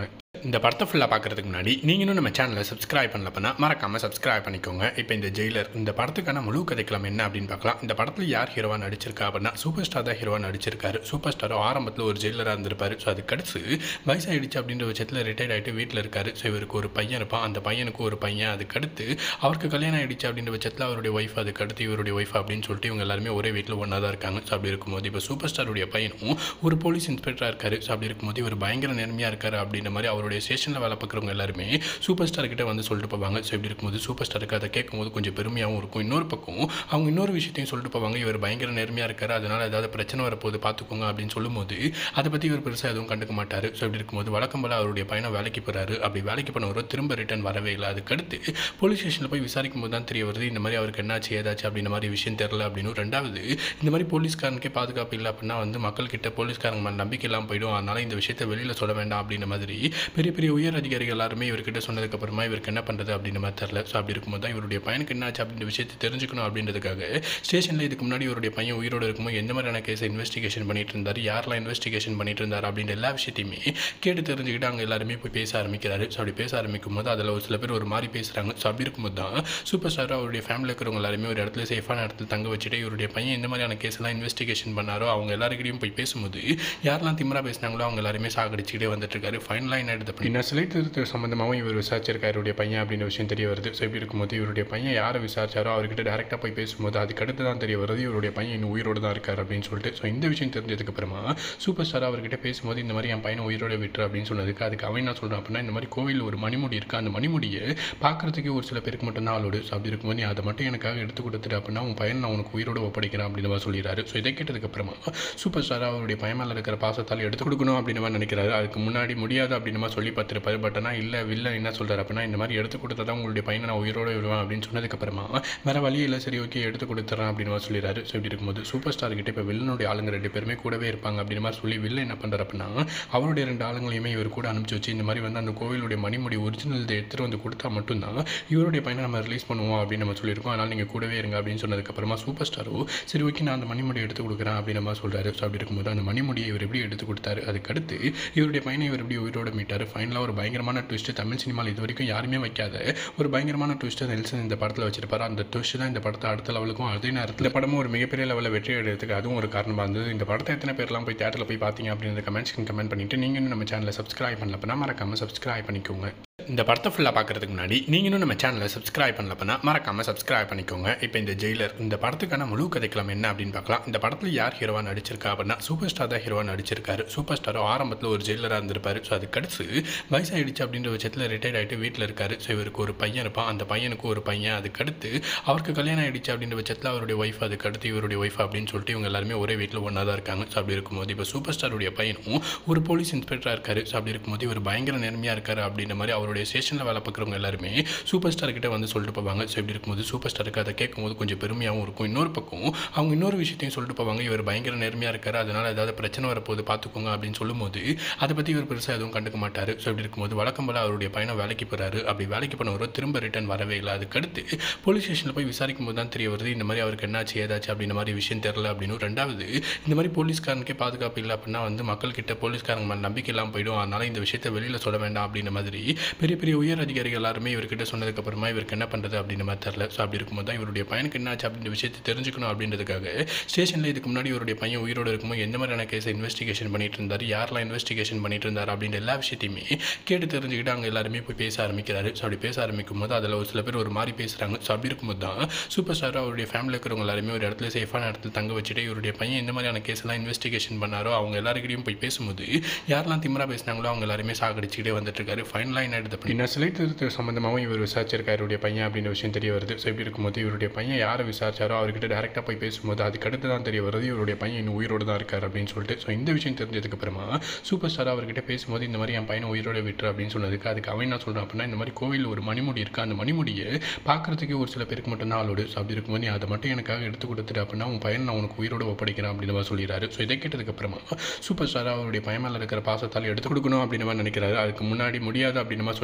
இந்த படத்தை ஃபுல்லாக பார்க்குறதுக்கு முன்னாடி நீங்களும் நம்ம சேனலை சப்ஸ்கிரைப் பண்ணலப்பனா மறக்காமல் சப்ஸ்கிரைப் பண்ணிக்கோங்க இப்போ இந்த ஜெயிலர் இந்த படத்துக்கான முழு கதைக்களம் என்ன அப்படின்னு பார்க்கலாம் இந்த படத்தில் யார் ஹீரோவாக நடிச்சிருக்கா அப்படின்னா சூப்பர் ஸ்டார் தான் ஹீரோவாக நடிச்சிருக்காரு சூப்பர் ஸ்டாரோ ஆரம்பத்தில் ஒரு ஜெயிலராக இருந்திருப்பாரு ஸோ அதுக்கு அடுத்து வயசாயிடுச்சு அப்படின்ற பட்சத்தில் ரிட்டையர்ட் ஆகிட்டு வீட்டில் இருக்காரு ஸோ இவருக்கு ஒரு பையன் இருப்பான் அந்த பையனுக்கு ஒரு பையன் அதுக்கடுத்து அவருக்கு கல்யாணம் ஆயிடுச்சு அப்படின்ற பட்சத்தில் அவருடைய ஒய்ஃப் அதுக்கடுத்து இவருடைய ஒய்ஃப் அப்படின்னு சொல்லிட்டு இவங்க எல்லாருமே ஒரே வீட்டில் ஒன்றா தான் இருக்காங்க ஸோ அப்படி இருக்கும்போது இப்போ சூப்பர் ஸ்டாருடைய பையனும் ஒரு போலீஸ் இன்ஸ்பெக்டராக இருக்காரு ஸோ அப்படி இருக்கும்போது இவர் பயங்கர நேர்மையாக இருக்காரு அப்படின்ற மாதிரி அவருடைய ஸ்டேஷனில் வேலை பார்க்குறவங்க எல்லாருமே சூப்பர் ஸ்டார் கிட்ட வந்து சொல்லிட்டு போவாங்க ஸோ இப்படி இருக்கும்போது சூப்பர் ஸ்டாருக்கு அதை கேட்கும்போது கொஞ்சம் பெருமையாகவும் இருக்கும் இன்னொரு பக்கம் அவங்க இன்னொரு விஷயத்தையும் சொல்லிட்டு போவாங்க இவர் பயங்கர நேர்மையாக இருக்காரு அதனால் ஏதாவது பிரச்சனை வரப்போது பார்த்துக்கோங்க அப்படின்னு சொல்லும்போது அதை பற்றி இவர் பெருசாக எதுவும் கண்டுக்க மாட்டார் ஸோ இப்படி இருக்கும்போது வழக்கம் போல அவருடைய பையனை வேலைக்கு போகிறாரு அப்படி வேலைக்கு போனவரோ திரும்ப ரிட்டர்ன் வரவே இல்லை அதுக்கடுத்து போலீஸ் ஸ்டேஷனில் போய் விசாரிக்கும் போது தான் தெரிய வருது இந்த மாதிரி அவருக்கு என்னாச்சு ஏதாச்சு அப்படின்ற மாதிரி விஷயம் தெரில அப்படின்னு ரெண்டாவது இந்த மாதிரி போலீஸ்காரனுக்கே பாதுகாப்பு இல்லை அப்படின்னா வந்து மக்கள்கிட்ட போலீஸ்காரங்க மேலே நம்பிக்கை இல்லாமல் போயிடும் அதனால் இந்த விஷயத்தை வெளியில் சொல்ல வேண்டாம் அப்படின்ற மாதிரி பெரிய பெரிய உயர் அதிகாரிகள் எல்லாருமே இவர்கிட்ட சொன்னதுக்கப்புறமா இவருக்கு என்ன பண்ணுறது அப்படின்ற மாதிரி தெரில ஸோ அப்படி இருக்கும்போது தான் இவருடைய பையனுக்கு என்னாச்சு அப்படின்ற விஷயத்தை தெரிஞ்சுக்கணும் அப்படின்றதுக்காக ஸ்டேஷனில் இதுக்கு முன்னாடி இவருடைய பையன் உயிரோடு இருக்கும்போது எந்த மாதிரியான கேஸை இன்வெஸ்டிகேஷன் பண்ணிட்டு இருந்தார் யாரெல்லாம் இன்வெஸ்டிகேஷன் பண்ணிட்டு இருந்தார் அப்படின்ற எல்லா விஷயத்தையுமே கேட்டு தெரிஞ்சுக்கிட்டு அங்கே எல்லாருமே போய் பேச ஆரம்பிக்கிறாரு ஸோ அப்படி பேச ஆரம்பிக்கும் போது அதில் ஒரு சில பேர் ஒரு மாதிரி பேசுகிறாங்க ஸோ அப்படி இருக்கும்போது தான் சூப்பர் ஸ்டார் அவருடைய ஃபேமிலியில் இருக்கிறவங்க எல்லாருமே ஒரு இடத்துல சேஃபான இடத்துல தங்க வச்சுட்டு இவருடைய பையன் எந்த மாதிரியான கேஸ் எல்லாம் இன்வெஸ்டிகேஷன் பண்ணாரோ அவங்க எல்லாருக்கிட்டையும் போய் பேசும்போது யாரெல்லாம் திமிரா பேசினாங்களோ அவங்க எல்லாருமே சாகடிச்சுக்கிட்டே வந்துட்டு இருக்காரு ஃபைனலாக என்ன எடுத்து அப்படின்னா சிலை திருத்த சம்மந்தமாகவும் இவர் விசாரிச்சிருக்காரு இவருடைய பையன் அப்படின்ற விஷயம் தெரிய வருது ஸோ இப்படி இருக்கும்போது இவருடைய பையன் யாரை விசாரிச்சாரோ அவர்கிட்ட டேரெக்டாக போய் பேசும்போது அதுக்கடுத்து தான் தெரிய வருது இவருடைய பையன் இன்னும் உயிரோடு தான் இருக்கார் அப்படின்னு சொல்லிட்டு ஸோ இந்த விஷயம் தெரிஞ்சதுக்கு அப்புறமா சூப்பர் ஸ்டார் அவர்கிட்ட பேசும்போது இந்த மாதிரி என் பையனை உயிரோட விட்டுரு அப்படின்னு சொன்னதுக்கு அதுக்கு அவன் என்ன சொல்கிறான் அப்படின்னா இந்த மாதிரி கோவிலில் ஒரு மணிமுடி இருக்குது அந்த மணிமுடியை பார்க்குறதுக்கு ஒரு சில பேருக்கு மட்டும் தான் ஆளோடு ஸோ அப்படி இருக்கும்போது நீ அதை மட்டும் எனக்காக எடுத்து கொடுத்துட்டு அப்படின்னா உன் பையன் நான் உனக்கு உயிரோட ஒப்படைக்கிறேன் அப்படின்னு மாதிரி சொல்லிடுறாரு ஸோ இதை கேட்டதுக்கு அப்புறமா சூப்பர் ஸ்டார் அவருடைய பையன் மேலே இருக்கிற பாசத்தால் எடுத்து கொடுக்கணும் அப்படின்னு மாதிரி நினைக்கிறாரு அதுக்கு முன்னாடி முடியாது அப்படின்னு மாதிரி சொல்லி பார்த்துருப்பாரு பட் ஆனால் இல்லை வில்ல என்ன சொல்கிறார் அப்படின்னா இந்த மாதிரி எடுத்து கொடுத்தா தான் உங்களுடைய பையனை நான் உயிரோட விடுவேன் அப்படின்னு சொன்னதுக்கப்புறமா வேறு வழி இல்லை சரி ஓகே எடுத்து கொடுத்துட்றேன் அப்படின்னு மாதிரி சொல்லிடுறாரு ஸோ இப்படி இருக்கும்போது சூப்பர் ஸ்டார் கிட்ட இப்போ வில்லனுடைய ஆளுங்க ரெண்டு பேருமே கூடவே இருப்பாங்க அப்படின்னு மாதிரி சொல்லி வில்ல என்ன பண்ணுறாரு அப்படின்னா அவருடைய ரெண்டு ஆளுங்களையுமே இவர் கூட அனுப்பிச்சு வச்சு இந்த மாதிரி வந்து அந்த கோவிலுடைய மணிமுடி ஒரிஜினல் எடுத்துகிட்டு வந்து கொடுத்தா மட்டும்தான் இவருடைய பையனை நம்ம ரிலீஸ் பண்ணுவோம் அப்படின்னு நம்ம சொல்லியிருக்கோம் அதனால் நீங்கள் கூடவே இருங்க அப்படின்னு சொன்னதுக்கப்புறமா சூப்பர் ஸ்டாரோ சரி ஓகே நான் அந்த மணிமுடி எடுத்து கொடுக்குறேன் அப்படின்னு நம்ம சொல்கிறாரு ஸோ அப்படி இருக்கும்போது அந்த மணிமுடியை இவர் எப்படி எடுத்து கொடுத்தாரு அதுக்கடுத்து இவருடைய பையனை இவர் எப்படி உயிரோட மீட்டார் ஃபைனலாக ஒரு பயங்கரமான ட்விஸ்ட்டு தமிழ் சினிமாவில் இது வரைக்கும் யாருமே வைக்காத ஒரு பயங்கரமான ட்விஸ்ட்டை நெல்சன் இந்த படத்தில் வச்சிருப்பாரு அந்த ட்விஸ்ட் தான் இந்த படத்தை அடுத்த லெவலுக்கும் அதே நேரத்தில் இந்த படமும் ஒரு மிகப்பெரிய லெவலில் வெற்றி அடைகிறதுக்கு அதுவும் ஒரு காரணமாக இருந்தது இந்த படத்தை எத்தனை பேர்லாம் போய் தேட்டரில் போய் பார்த்தீங்க அப்படின்னு கமெண்ட்ஸ்க்கு கமெண்ட் பண்ணிட்டு நீங்கள் இன்னும் நம்ம சேனலை சப்ஸ்கிரைப் பண்ணலப்பனா மறக்காமல் சப்ஸ்கிரைப் பண்ணிக்கோங்க இந்த படத்தை ஃபுல்லாக பார்க்குறதுக்கு முன்னாடி நீங்களும் நம்ம சேனலை சப்ஸ்கிரைப் பண்ணலப்பனா மறக்காமல் சப்ஸ்கிரைப் பண்ணிக்கோங்க இப்போ இந்த ஜெயிலர் இந்த படத்துக்கான முழு கதைக்களம் என்ன அப்படின்னு பார்க்கலாம் இந்த படத்தில் யார் ஹீரோவாக நடிச்சிருக்கா அப்படின்னா சூப்பர் ஸ்டார் தான் ஹீரோவாக நடிச்சிருக்காரு சூப்பர் ஸ்டாரோ ஆரம்பத்தில் ஒரு ஜெயிலராக இருந்திருப்பாரு ஸோ அதுக்கடுத்து வயசாயிடுச்சு அப்படின்ற பட்சத்தில் ரிட்டையர்ட் ஆகிட்டு வீட்டில் இருக்காரு ஸோ இவருக்கு ஒரு பையன் இருப்பான் அந்த பையனுக்கு ஒரு பையன் அதுக்கடுத்து அவருக்கு கல்யாணம் ஆயிடுச்சு அப்படின்ற பட்சத்தில் அவருடைய ஒய்ஃப் அதுக்கடுத்து இவருடைய ஒய்ஃப் அப்படின்னு சொல்லிட்டு இவங்க எல்லாருமே ஒரே வீட்டில் ஒன்றா தான் இருக்காங்க ஸோ அப்படி இருக்கும்போது இப்போ சூப்பர் ஸ்டாருடைய பையனும் ஒரு போலீஸ் இன்ஸ்பெக்டராக இருக்காரு ஸோ அப்படி இருக்கும்போது இவர் பயங்கர நேர்மையாக இருக்காரு அப்படின்ற மாதிரி அவருடைய ஸ்டேஷனில் வேலை பார்க்குறவங்க எல்லாருமே சூப்பர் ஸ்டார் கிட்ட வந்து சொல்லிட்டு போவாங்க ஸோ இப்படி இருக்கும்போது சூப்பர் ஸ்டாருக்கு அதை கேட்கும்போது கொஞ்சம் பெருமையாகவும் இருக்கும் இன்னொரு பக்கம் அவங்க இன்னொரு விஷயத்தையும் சொல்லிட்டு போவாங்க இவர் பயங்கர நேர்மையாக இருக்காரு அதனால் ஏதாவது பிரச்சனை வரப்போது பார்த்துக்கோங்க அப்படின்னு சொல்லும்போது அதை பற்றி இவர் பெருசாக எதுவும் கண்டுக்க மாட்டார் ஸோ இப்படி இருக்கும்போது வழக்கம் போல அவருடைய பையனை வேலைக்கு போகிறாரு அப்படி வேலைக்கு போனவரோ திரும்ப ரிட்டர்ன் வரவே இல்லை அதுக்கடுத்து போலீஸ் ஸ்டேஷனில் போய் விசாரிக்கும் போது தான் தெரிய வருது இந்த மாதிரி அவருக்கு என்னாச்சு ஏதாச்சு அப்படின்ற மாதிரி விஷயம் தெரில அப்படின்னு ரெண்டாவது இந்த மாதிரி போலீஸ்காரனுக்கே பாதுகாப்பு இல்லை அப்படின்னா வந்து மக்கள்கிட்ட போலீஸ்காரங்க மேலே நம்பிக்கை இல்லாமல் போயிடும் அதனால் இந்த விஷயத்தை வெளியில் சொல்ல வேண்டாம் அப்படின்ற மாதிரி பெரிய பெரிய உயர் அதிகாரிகள் எல்லாருமே இவர்கிட்ட சொன்னதுக்கப்புறமா இவருக்கு என்ன பண்ணுறது அப்படின்ற மாதிரி தெரில ஸோ அப்படி இருக்கும்போது தான் இவருடைய பையனுக்கு என்னாச்சு அப்படின்ற விஷயத்தை தெரிஞ்சுக்கணும் அப்படின்றதுக்காக ஸ்டேஷனில் இதுக்கு முன்னாடி இவருடைய பையன் உயிரோடு இருக்கும்போது எந்த மாதிரியான கேஸை இன்வெஸ்டிகேஷன் பண்ணிட்டு இருந்தார் யாரெல்லாம் இன்வெஸ்டிகேஷன் பண்ணிட்டு இருந்தார் அப்படின்ற எல்லா விஷயத்தையுமே கேட்டு தெரிஞ்சுக்கிட்டு அங்கே எல்லாருமே போய் பேச ஆரம்பிக்கிறாரு ஸோ அப்படி பேச ஆரம்பிக்கும் போது அதில் ஒரு சில பேர் ஒரு மாதிரி பேசுகிறாங்க ஸோ அப்படி இருக்கும்போது தான் சூப்பர் ஸ்டார் அவருடைய ஃபேமிலியில் இருக்கிறவங்க எல்லாருமே ஒரு இடத்துல சேஃபான இடத்துல தங்க வச்சுட்டு இவருடைய பையன் எந்த மாதிரியான கேஸ் எல்லாம் இன்வெஸ்டிகேஷன் பண்ணாரோ அவங்க எல்லாருக்கிட்டையும் போய் பேசும்போது யாரெல்லாம் திமிரா பேசினாங்களோ அவங்க எல்லாருமே சாகடிச்சுக்கிட்டே வந்துட்டு இருக்காரு ஃபைனலாக என்ன எடுத்து அப்படின்னா சிலை திருத்த சம்மந்தமாகவும் இவர் விசாரிச்சிருக்காரு இவருடைய பையன் அப்படின்ற விஷயம் தெரிய வருது ஸோ இப்படி இருக்கும்போது இவருடைய பையன் யாரை விசாரிச்சாரோ அவர்கிட்ட டேரெக்டாக போய் பேசும்போது அதுக்கடுத்து தான் தெரிய வருது இவருடைய பையன் இன்னும் உயிரோடு தான் இருக்கார் அப்படின்னு சொல்லிட்டு ஸோ இந்த விஷயம் தெரிஞ்சதுக்கு அப்புறமா சூப்பர் ஸ்டார் அவர்கிட்ட பேசும்போது இந்த மாதிரி என் பையனை உயிரோட விட்டுரு அப்படின்னு சொன்னதுக்கு அதுக்கு அவன் என்ன சொல்கிறான் அப்படின்னா இந்த மாதிரி கோவிலில் ஒரு மணிமுடி இருக்குது அந்த மணிமுடியை பார்க்குறதுக்கு ஒரு சில பேருக்கு மட்டும் தான் ஆளோடு ஸோ அப்படி இருக்கும்போது நீ அதை மட்டும் எனக்காக எடுத்து கொடுத்துட்டு அப்படின்னா உன் பையன் நான் உனக்கு உயிரோட ஒப்படைக்கிறேன் அப்படின்னு மாதிரி சொல்லிடுறாரு ஸோ இதை கேட்டதுக்கு அப்புறமா சூப்பர் ஸ்டார் அவருடைய பையன் மேலே இருக்கிற பாசத்தால் எடுத்து கொடுக்கணும் அப்படின்னு மாதிரி நினைக்கிறாரு அதுக்கு முன்னாடி முடியாது அப்படின்னு மாதிரி சொல்லி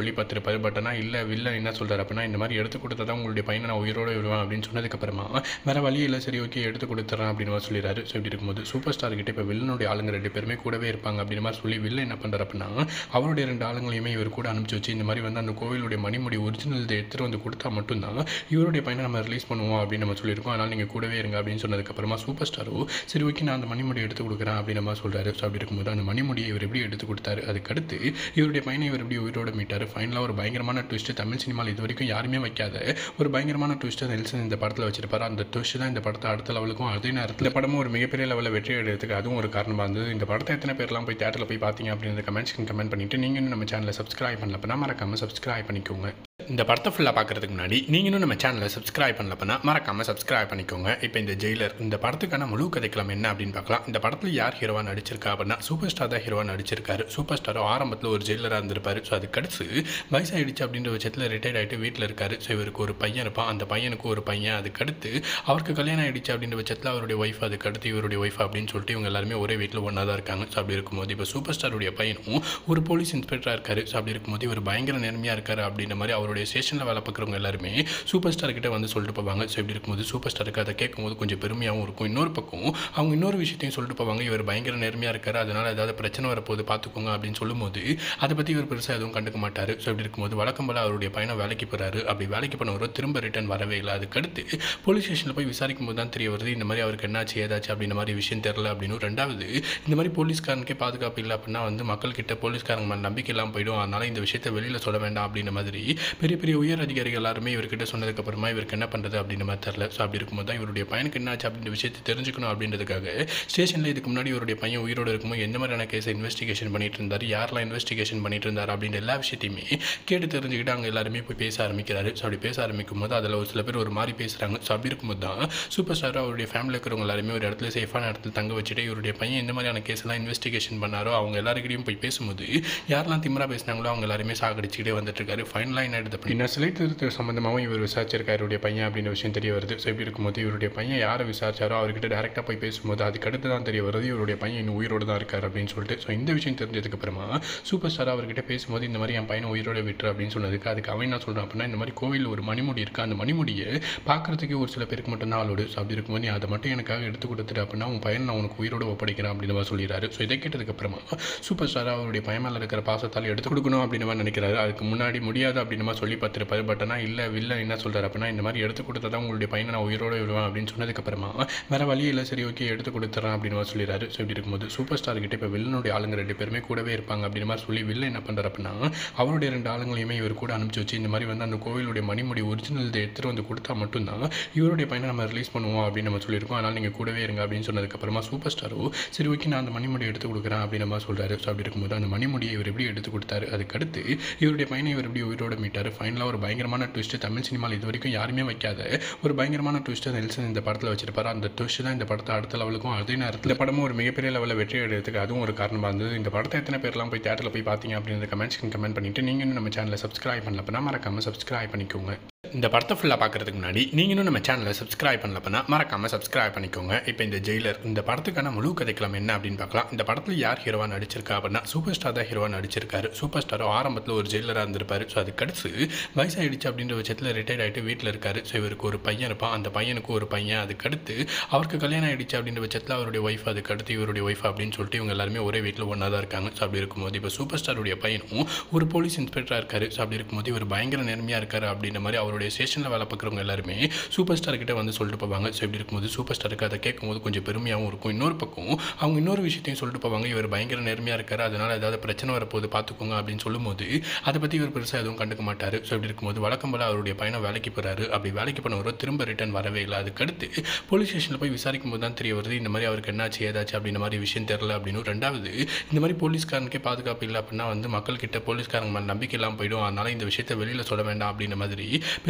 சொல்லி பார்த்துருப்பாரு பட் ஆனால் இல்லை வில்லன் என்ன சொல்கிறார் அப்படின்னா இந்த மாதிரி எடுத்து கொடுத்தா தான் உங்களுடைய பையனை நான் உயிரோடு விடுவேன் அப்படின்னு சொன்னதுக்கப்புறமா வேறு வழி இல்லை சரி ஓகே எடுத்து கொடுத்துட்றேன் அப்படின்னு மாதிரி சொல்லிடுறாரு ஸோ இப்படி இருக்கும்போது சூப்பர் ஸ்டார் கிட்ட இப்போ வில்லனுடைய ஆளுங்க ரெண்டு பேருமே கூடவே இருப்பாங்க அப்படின்னு மாதிரி சொல்லி வில்லன் என்ன பண்ணுறாரு அப்படின்னா அவருடைய ரெண்டு ஆளுங்களையுமே இவர் கூட அனுப்பிச்சு வச்சு இந்த மாதிரி வந்து அந்த கோவிலுடைய மணிமுடி ஒரிஜினல் இதை எடுத்துகிட்டு வந்து கொடுத்தா மட்டும்தான் இவருடைய பையனை நம்ம ரிலீஸ் பண்ணுவோம் அப்படின்னு நம்ம சொல்லியிருக்கோம் அதனால் நீங்கள் கூடவே இருங்க அப்படின்னு சொன்னதுக்கப்புறமா சூப்பர் ஸ்டாரோ சரி ஓகே நான் அந்த மணிமுடி எடுத்து கொடுக்குறேன் அப்படின்னு மாதிரி சொல்கிறாரு ஸோ அப்படி இருக்கும்போது அந்த மணிமுடியை இவர் எப்படி எடுத்து கொடுத்தாரு அதுக்கடுத்து இவருடைய பையனை இவர் எப்படி உயிரோட மீட்டார் ஃபைனலாக ஒரு பயங்கரமான ட்விஸ்ட்டு தமிழ் சினிமாவில் இது வரைக்கும் யாருமே வைக்காத ஒரு பயங்கரமான ட்விஸ்ட்டை நெல்சன் இந்த படத்தில் வச்சிருப்பாரு அந்த ட்விஸ்ட் தான் இந்த படத்தை அடுத்த லெவலுக்கும் அதே நேரத்தில் இந்த படமும் ஒரு மிகப்பெரிய லெவலில் வெற்றி எடுக்கிறதுக்கு அதுவும் ஒரு காரணமாக இருந்தது இந்த படத்தை எத்தனை பேர்லாம் போய் தேட்டரில் போய் பார்த்தீங்க அப்படின்ற கமெண்ட்ஸ்க்கு கமெண்ட் பண்ணிட்டு நீங்கள் இன்னும் நம்ம சேனலை சப்ஸ்கிரைப் பண்ணல அப்படின்னா மறக்காமல் சப்ஸ்கிரைப் பண்ணிக்கோங்க இந்த படத்தை ஃபுல்லாக பார்க்குறதுக்கு முன்னாடி நீங்கள் இன்னும் நம்ம சேனலை சப்ஸ்கிரைப் பண்ணலப்பனா மறக்காமல் சப்ஸ்கிரைப் பண்ணிக்கோங்க இப்போ இந்த ஜெயிலர் இந்த படத்துக்கான முழு கதைக்களம் என்ன அப்படின்னு பார்க்கலாம் இந்த படத்தில் யார் ஹீரோவாக நடிச்சிருக்கா அப்படின்னா சூப்பர் ஸ்டார் தான் ஹீரோவாக நடிச்சிருக்காரு சூப்பர் ஸ்டாரோ ஆரம்பத்தில் ஒரு ஜெயிலராக இருந்திருப்பாரு ஸோ அது கடிச்சு வயசாகிடுச்சு அப்படின்ற பட்சத்தில் ரிட்டையர்ட் ஆகிட்டு வீட்டில் இருக்காரு ஸோ இவருக்கு ஒரு பையன் இருப்பான் அந்த பையனுக்கு ஒரு பையன் அதுக்கடுத்து அவருக்கு கல்யாணம் ஆகிடுச்சு அப்படின்ற பட்சத்தில் அவருடைய ஒய்ஃப் அதுக்கடுத்து இவருடைய ஒய்ஃப் அப்படின்னு சொல்லிட்டு இவங்க எல்லாருமே ஒரே வீட்டில் ஒன்றா தான் இருக்காங்க ஸோ அப்படி இருக்கும்போது இப்போ சூப்பர் ஸ்டாருடைய பையனும் ஒரு போலீஸ் இன்ஸ்பெக்டராக இருக்காரு ஸோ அப்படி இருக்கும்போது இவர் பயங்கர நேர்மையாக இருக்காரு அப்படின்ற மாதிரி அவருடைய ஸ்டேஷனில் வேலை பார்க்குறவங்க எல்லாருமே சூப்பர் ஸ்டார் கிட்ட வந்து சொல்லிட்டு போவாங்க ஸோ இப்படி இருக்கும்போது சூப்பர் ஸ்டாருக்கு அதை கேட்கும்போது கொஞ்சம் பெருமையாகவும் இருக்கும் இன்னொரு பக்கம் அவங்க இன்னொரு விஷயத்தையும் சொல்லிட்டு போவாங்க இவர் பயங்கர நேர்மையாக இருக்காரு அதனால் ஏதாவது பிரச்சனை வரப்போகுது பார்த்துக்கோங்க அப்படின்னு சொல்லும்போது அதை பற்றி இவர் பெருசாக எதுவும் கண்டுக்க மாட்டார் ஸோ இப்படி இருக்கும்போது வழக்கம் போல அவருடைய பையனை வேலைக்கு போகிறாரு அப்படி வேலைக்கு போனவரோ திரும்ப ரிட்டர்ன் வரவே இல்லை அதுக்கடுத்து போலீஸ் ஸ்டேஷனில் போய் விசாரிக்கும் போது தான் தெரிய வருது இந்த மாதிரி அவருக்கு என்னாச்சு ஏதாச்சு அப்படின்ற மாதிரி விஷயம் தெரில அப்படின்னு ரெண்டாவது இந்த மாதிரி போலீஸ்காரனுக்கே பாதுகாப்பு இல்லை அப்படின்னா வந்து மக்கள்கிட்ட போலீஸ்காரங்க மேலே நம்பிக்கை இல்லாமல் போயிடும் அதனால் இந்த விஷயத்தை வெளியில் சொல்ல வேண்டாம் அப்படின்ற மாதிரி பெரிய பெரிய உயர் அதிகாரிகள் எல்லாருமே இவர்கிட்ட சொன்னதுக்கப்புறமா இவருக்கு என்ன பண்ணுறது அப்படின்ற மாதிரி தெரில ஸோ அப்படி இருக்கும்போது தான் இவருடைய பையனுக்கு என்னாச்சு அப்படின்ற விஷயத்தை தெரிஞ்சுக்கணும் அப்படின்றதுக்காக ஸ்டேஷனில் இதுக்கு முன்னாடி இவருடைய பையன் உயிரோடு இருக்கும்போது எந்த மாதிரியான கேஸை இன்வெஸ்டிகேஷன் பண்ணிட்டு இருந்தார் யாரெல்லாம் இன்வெஸ்டிகேஷன் பண்ணிட்டு இருந்தார் அப்படின்ற எல்லா விஷயத்தையுமே கேட்டு தெரிஞ்சுக்கிட்டு அங்கே எல்லாருமே போய் பேச ஆரம்பிக்கிறாரு ஸோ அப்படி பேச ஆரம்பிக்கும் போது அதில் ஒரு சில பேர் ஒரு மாதிரி பேசுகிறாங்க ஸோ அப்படி இருக்கும்போது தான் சூப்பர் ஸ்டார் அவருடைய ஃபேமிலியில் இருக்கிறவங்க எல்லாருமே ஒரு இடத்துல சேஃபான இடத்துல தங்க வச்சுட்டு இவருடைய பையன் எந்த மாதிரியான கேஸ் எல்லாம் இன்வெஸ்டிகேஷன் பண்ணாரோ அவங்க எல்லாருக்கிட்டையும் போய் பேசும்போது யாரெல்லாம் திமிரா பேசினாங்களோ அவங்க எல்லாருமே சாகடிச்சுக்கிட்டே வந்துட்டு இருக்காரு ஃபைனலாக என்ன எடுத்து அப்படின்னா சிலை திருத்த சம்மந்தமாகவும் இவர் விசாரிச்சிருக்காரு இவருடைய பையன் அப்படின்ற விஷயம் தெரிய வருது ஸோ இப்படி இருக்கும்போது இவருடைய பையன் யாரை விசாரிச்சாரோ அவர்கிட்ட டேரெக்டாக போய் பேசும்போது அதுக்கடுத்து தான் தெரிய வருது இவருடைய பையன் இன்னும் உயிரோடு தான் இருக்கார் அப்படின்னு சொல்லிட்டு ஸோ இந்த விஷயம் தெரிஞ்சதுக்கு அப்புறமா சூப்பர் ஸ்டார் அவர்கிட்ட பேசும்போது இந்த மாதிரி என் பையனை உயிரோட விட்டுரு அப்படின்னு சொன்னதுக்கு அதுக்கு அவன் என்ன சொல்கிறான் அப்படின்னா இந்த மாதிரி கோவிலில் ஒரு மணிமுடி இருக்குது அந்த மணிமுடியை பார்க்குறதுக்கு ஒரு சில பேருக்கு மட்டும் தான் ஆளோடு ஸோ அப்படி இருக்கும்போது நீ அதை மட்டும் எனக்காக எடுத்து கொடுத்துட்டு அப்படின்னா உன் பையன் நான் உனக்கு உயிரோட ஒப்படைக்கிறேன் அப்படின்னு மாதிரி சொல்லிடுறாரு ஸோ இதை கேட்டதுக்கு அப்புறமா சூப்பர் ஸ்டார் அவருடைய பையன் மேலே இருக்கிற பாசத்தால் எடுத்து கொடுக்கணும் அப்படின்னு மாதிரி நினைக்கிறாரு அதுக்கு முன்னாடி முடியாது அப்படின்னு மாதிரி சொல்லி பார்த்துருப்பாரு பட் ஆனால் இல்லை வில்லன் என்ன சொல்கிறார் அப்படின்னா இந்த மாதிரி எடுத்து கொடுத்தா தான் உங்களுடைய பையனை நான் உயிரோட விடுவேன் அப்படின்னு சொன்னதுக்கப்புறமா வேறு வழி இல்லை சரி ஓகே எடுத்து கொடுத்துட்றேன் அப்படின்னு மாதிரி சொல்லிடுறாரு ஸோ இப்படி இருக்கும்போது சூப்பர் ஸ்டார் கிட்ட இப்போ வில்லனுடைய ஆளுங்க ரெண்டு பேருமே கூடவே இருப்பாங்க அப்படின்னு மாதிரி சொல்லி வில்லன் என்ன பண்ணுறாரு அப்படின்னா அவருடைய ரெண்டு ஆளுங்களையுமே இவர் கூட அனுப்பிச்சு வச்சு இந்த மாதிரி வந்து அந்த கோவிலுடைய மணிமுடி ஒரிஜினல் இதை எடுத்துகிட்டு வந்து கொடுத்தா மட்டும்தான் இவருடைய பையனை நம்ம ரிலீஸ் பண்ணுவோம் அப்படின்னு நம்ம சொல்லியிருக்கோம் அதனால் நீங்கள் கூடவே இருங்க அப்படின்னு சொன்னதுக்கப்புறமா சூப்பர் ஸ்டாரோ சரி ஓகே நான் அந்த மணிமுடி எடுத்து கொடுக்குறேன் அப்படின்னு மாதிரி சொல்கிறாரு ஸோ அப்படி இருக்கும்போது அந்த மணிமுடியை இவர் எப்படி எடுத்து கொடுத்தாரு அதுக்கடுத்து இவருடைய பையனை இவர் எப்படி உயிரோட மீட்டார் ஃபைனலாக ஒரு பயங்கரமான ட்விஸ்ட்டு தமிழ் சினிமாவில் இது வரைக்கும் யாருமே வைக்காத ஒரு பயங்கரமான ட்விஸ்ட்டை நெல்சன் இந்த படத்தில் வச்சிருப்பாரு அந்த ட்விஸ்ட் தான் இந்த படத்தை அடுத்த லெவலுக்கும் அதே நேரத்தில் இந்த படமும் ஒரு மிகப்பெரிய லெவலில் வெற்றி எடுக்கிறதுக்கு அதுவும் ஒரு காரணமாக இருந்தது இந்த படத்தை எத்தனை பேர்லாம் போய் தேட்டரில் போய் பார்த்தீங்க அப்படின்ற கமெண்ட்ஸ்க்கு கமெண்ட் பண்ணிட்டு நீங்கள் இன்னும் நம்ம சேனலை சப்ஸ்கிரைப் பண்ணல அப்படின்னா மறக்காமல் சப்ஸ்கிரைப் பண்ணிக்கோங்க இந்த படத்தை ஃபுல்லாக பார்க்குறதுக்கு முன்னாடி நீங்கள் இன்னும் நம்ம சேனலை சப்ஸ்கிரைப் பண்ணலப்பனா மறக்காமல் சப்ஸ்கிரைப் பண்ணிக்கோங்க இப்போ இந்த ஜெயிலர் இந்த படத்துக்கான முழு கதைக்களம் என்ன அப்படின்னு பார்க்கலாம் இந்த படத்தில் யார் ஹீரோவாக நடிச்சிருக்கா அப்படின்னா சூப்பர் ஸ்டார் தான் ஹீரோவாக நடிச்சிருக்காரு சூப்பர் ஸ்டாரோ ஆரம்பத்தில் ஒரு ஜெயிலராக இருந்திருப்பாரு ஸோ அது கடிச்சு வயசாகிடுச்சு அப்படின்ற பட்சத்தில் ரிட்டையர்ட் ஆகிட்டு வீட்டில் இருக்காரு ஸோ இவருக்கு ஒரு பையன் இருப்பான் அந்த பையனுக்கு ஒரு பையன் அதுக்கடுத்து அவருக்கு கல்யாணம் ஆகிடுச்சு அப்படின்ற பட்சத்தில் அவருடைய ஒய்ஃப் அதுக்கடுத்து இவருடைய ஒய்ஃப் அப்படின்னு சொல்லிட்டு இவங்க எல்லாருமே ஒரே வீட்டில் ஒன்றா தான் இருக்காங்க ஸோ அப்படி இருக்கும்போது இப்போ சூப்பர் ஸ்டாருடைய பையனும் ஒரு போலீஸ் இன்ஸ்பெக்டராக இருக்காரு ஸோ அப்படி இருக்கும்போது இவர் பயங்கர நேர்மையாக இருக்காரு அப்படின்ற மாதிரி அவருடைய ஸ்டேஷனில் வேலை பார்க்குறவங்க எல்லாருமே சூப்பர் ஸ்டார் கிட்ட வந்து சொல்லிட்டு போவாங்க ஸோ இப்படி இருக்கும்போது சூப்பர் ஸ்டாருக்கு அதை கேட்கும்போது கொஞ்சம் பெருமையாகவும் இருக்கும் இன்னொரு பக்கம் அவங்க இன்னொரு விஷயத்தையும் சொல்லிட்டு போவாங்க இவர் பயங்கர நேர்மையாக இருக்காரு அதனால் ஏதாவது பிரச்சனை வரப்போகுது பார்த்துக்கோங்க அப்படின்னு சொல்லும்போது அதை பற்றி இவர் பெருசாக எதுவும் கண்டுக்க மாட்டார் ஸோ இப்படி இருக்கும்போது வழக்கம் போல அவருடைய பையனை வேலைக்கு போகிறாரு அப்படி வேலைக்கு போனவரோ திரும்ப ரிட்டர்ன் வரவே இல்லை அதுக்கடுத்து போலீஸ் ஸ்டேஷனில் போய் விசாரிக்கும் போது தான் தெரிய வருது இந்த மாதிரி அவருக்கு என்னாச்சு ஏதாச்சு அப்படின்ற மாதிரி விஷயம் தெரில அப்படின்னு ரெண்டாவது இந்த மாதிரி போலீஸ்காரனுக்கே பாதுகாப்பு இல்லை அப்படின்னா வந்து மக்கள்கிட்ட போலீஸ்காரங்க மேலே நம்பிக்கை இல்லாமல் போயிடும் அதனால் இந்த விஷயத்தை வெளியில் சொல்ல வேண்டாம் அப்படின்ற மாதிரி பெரிய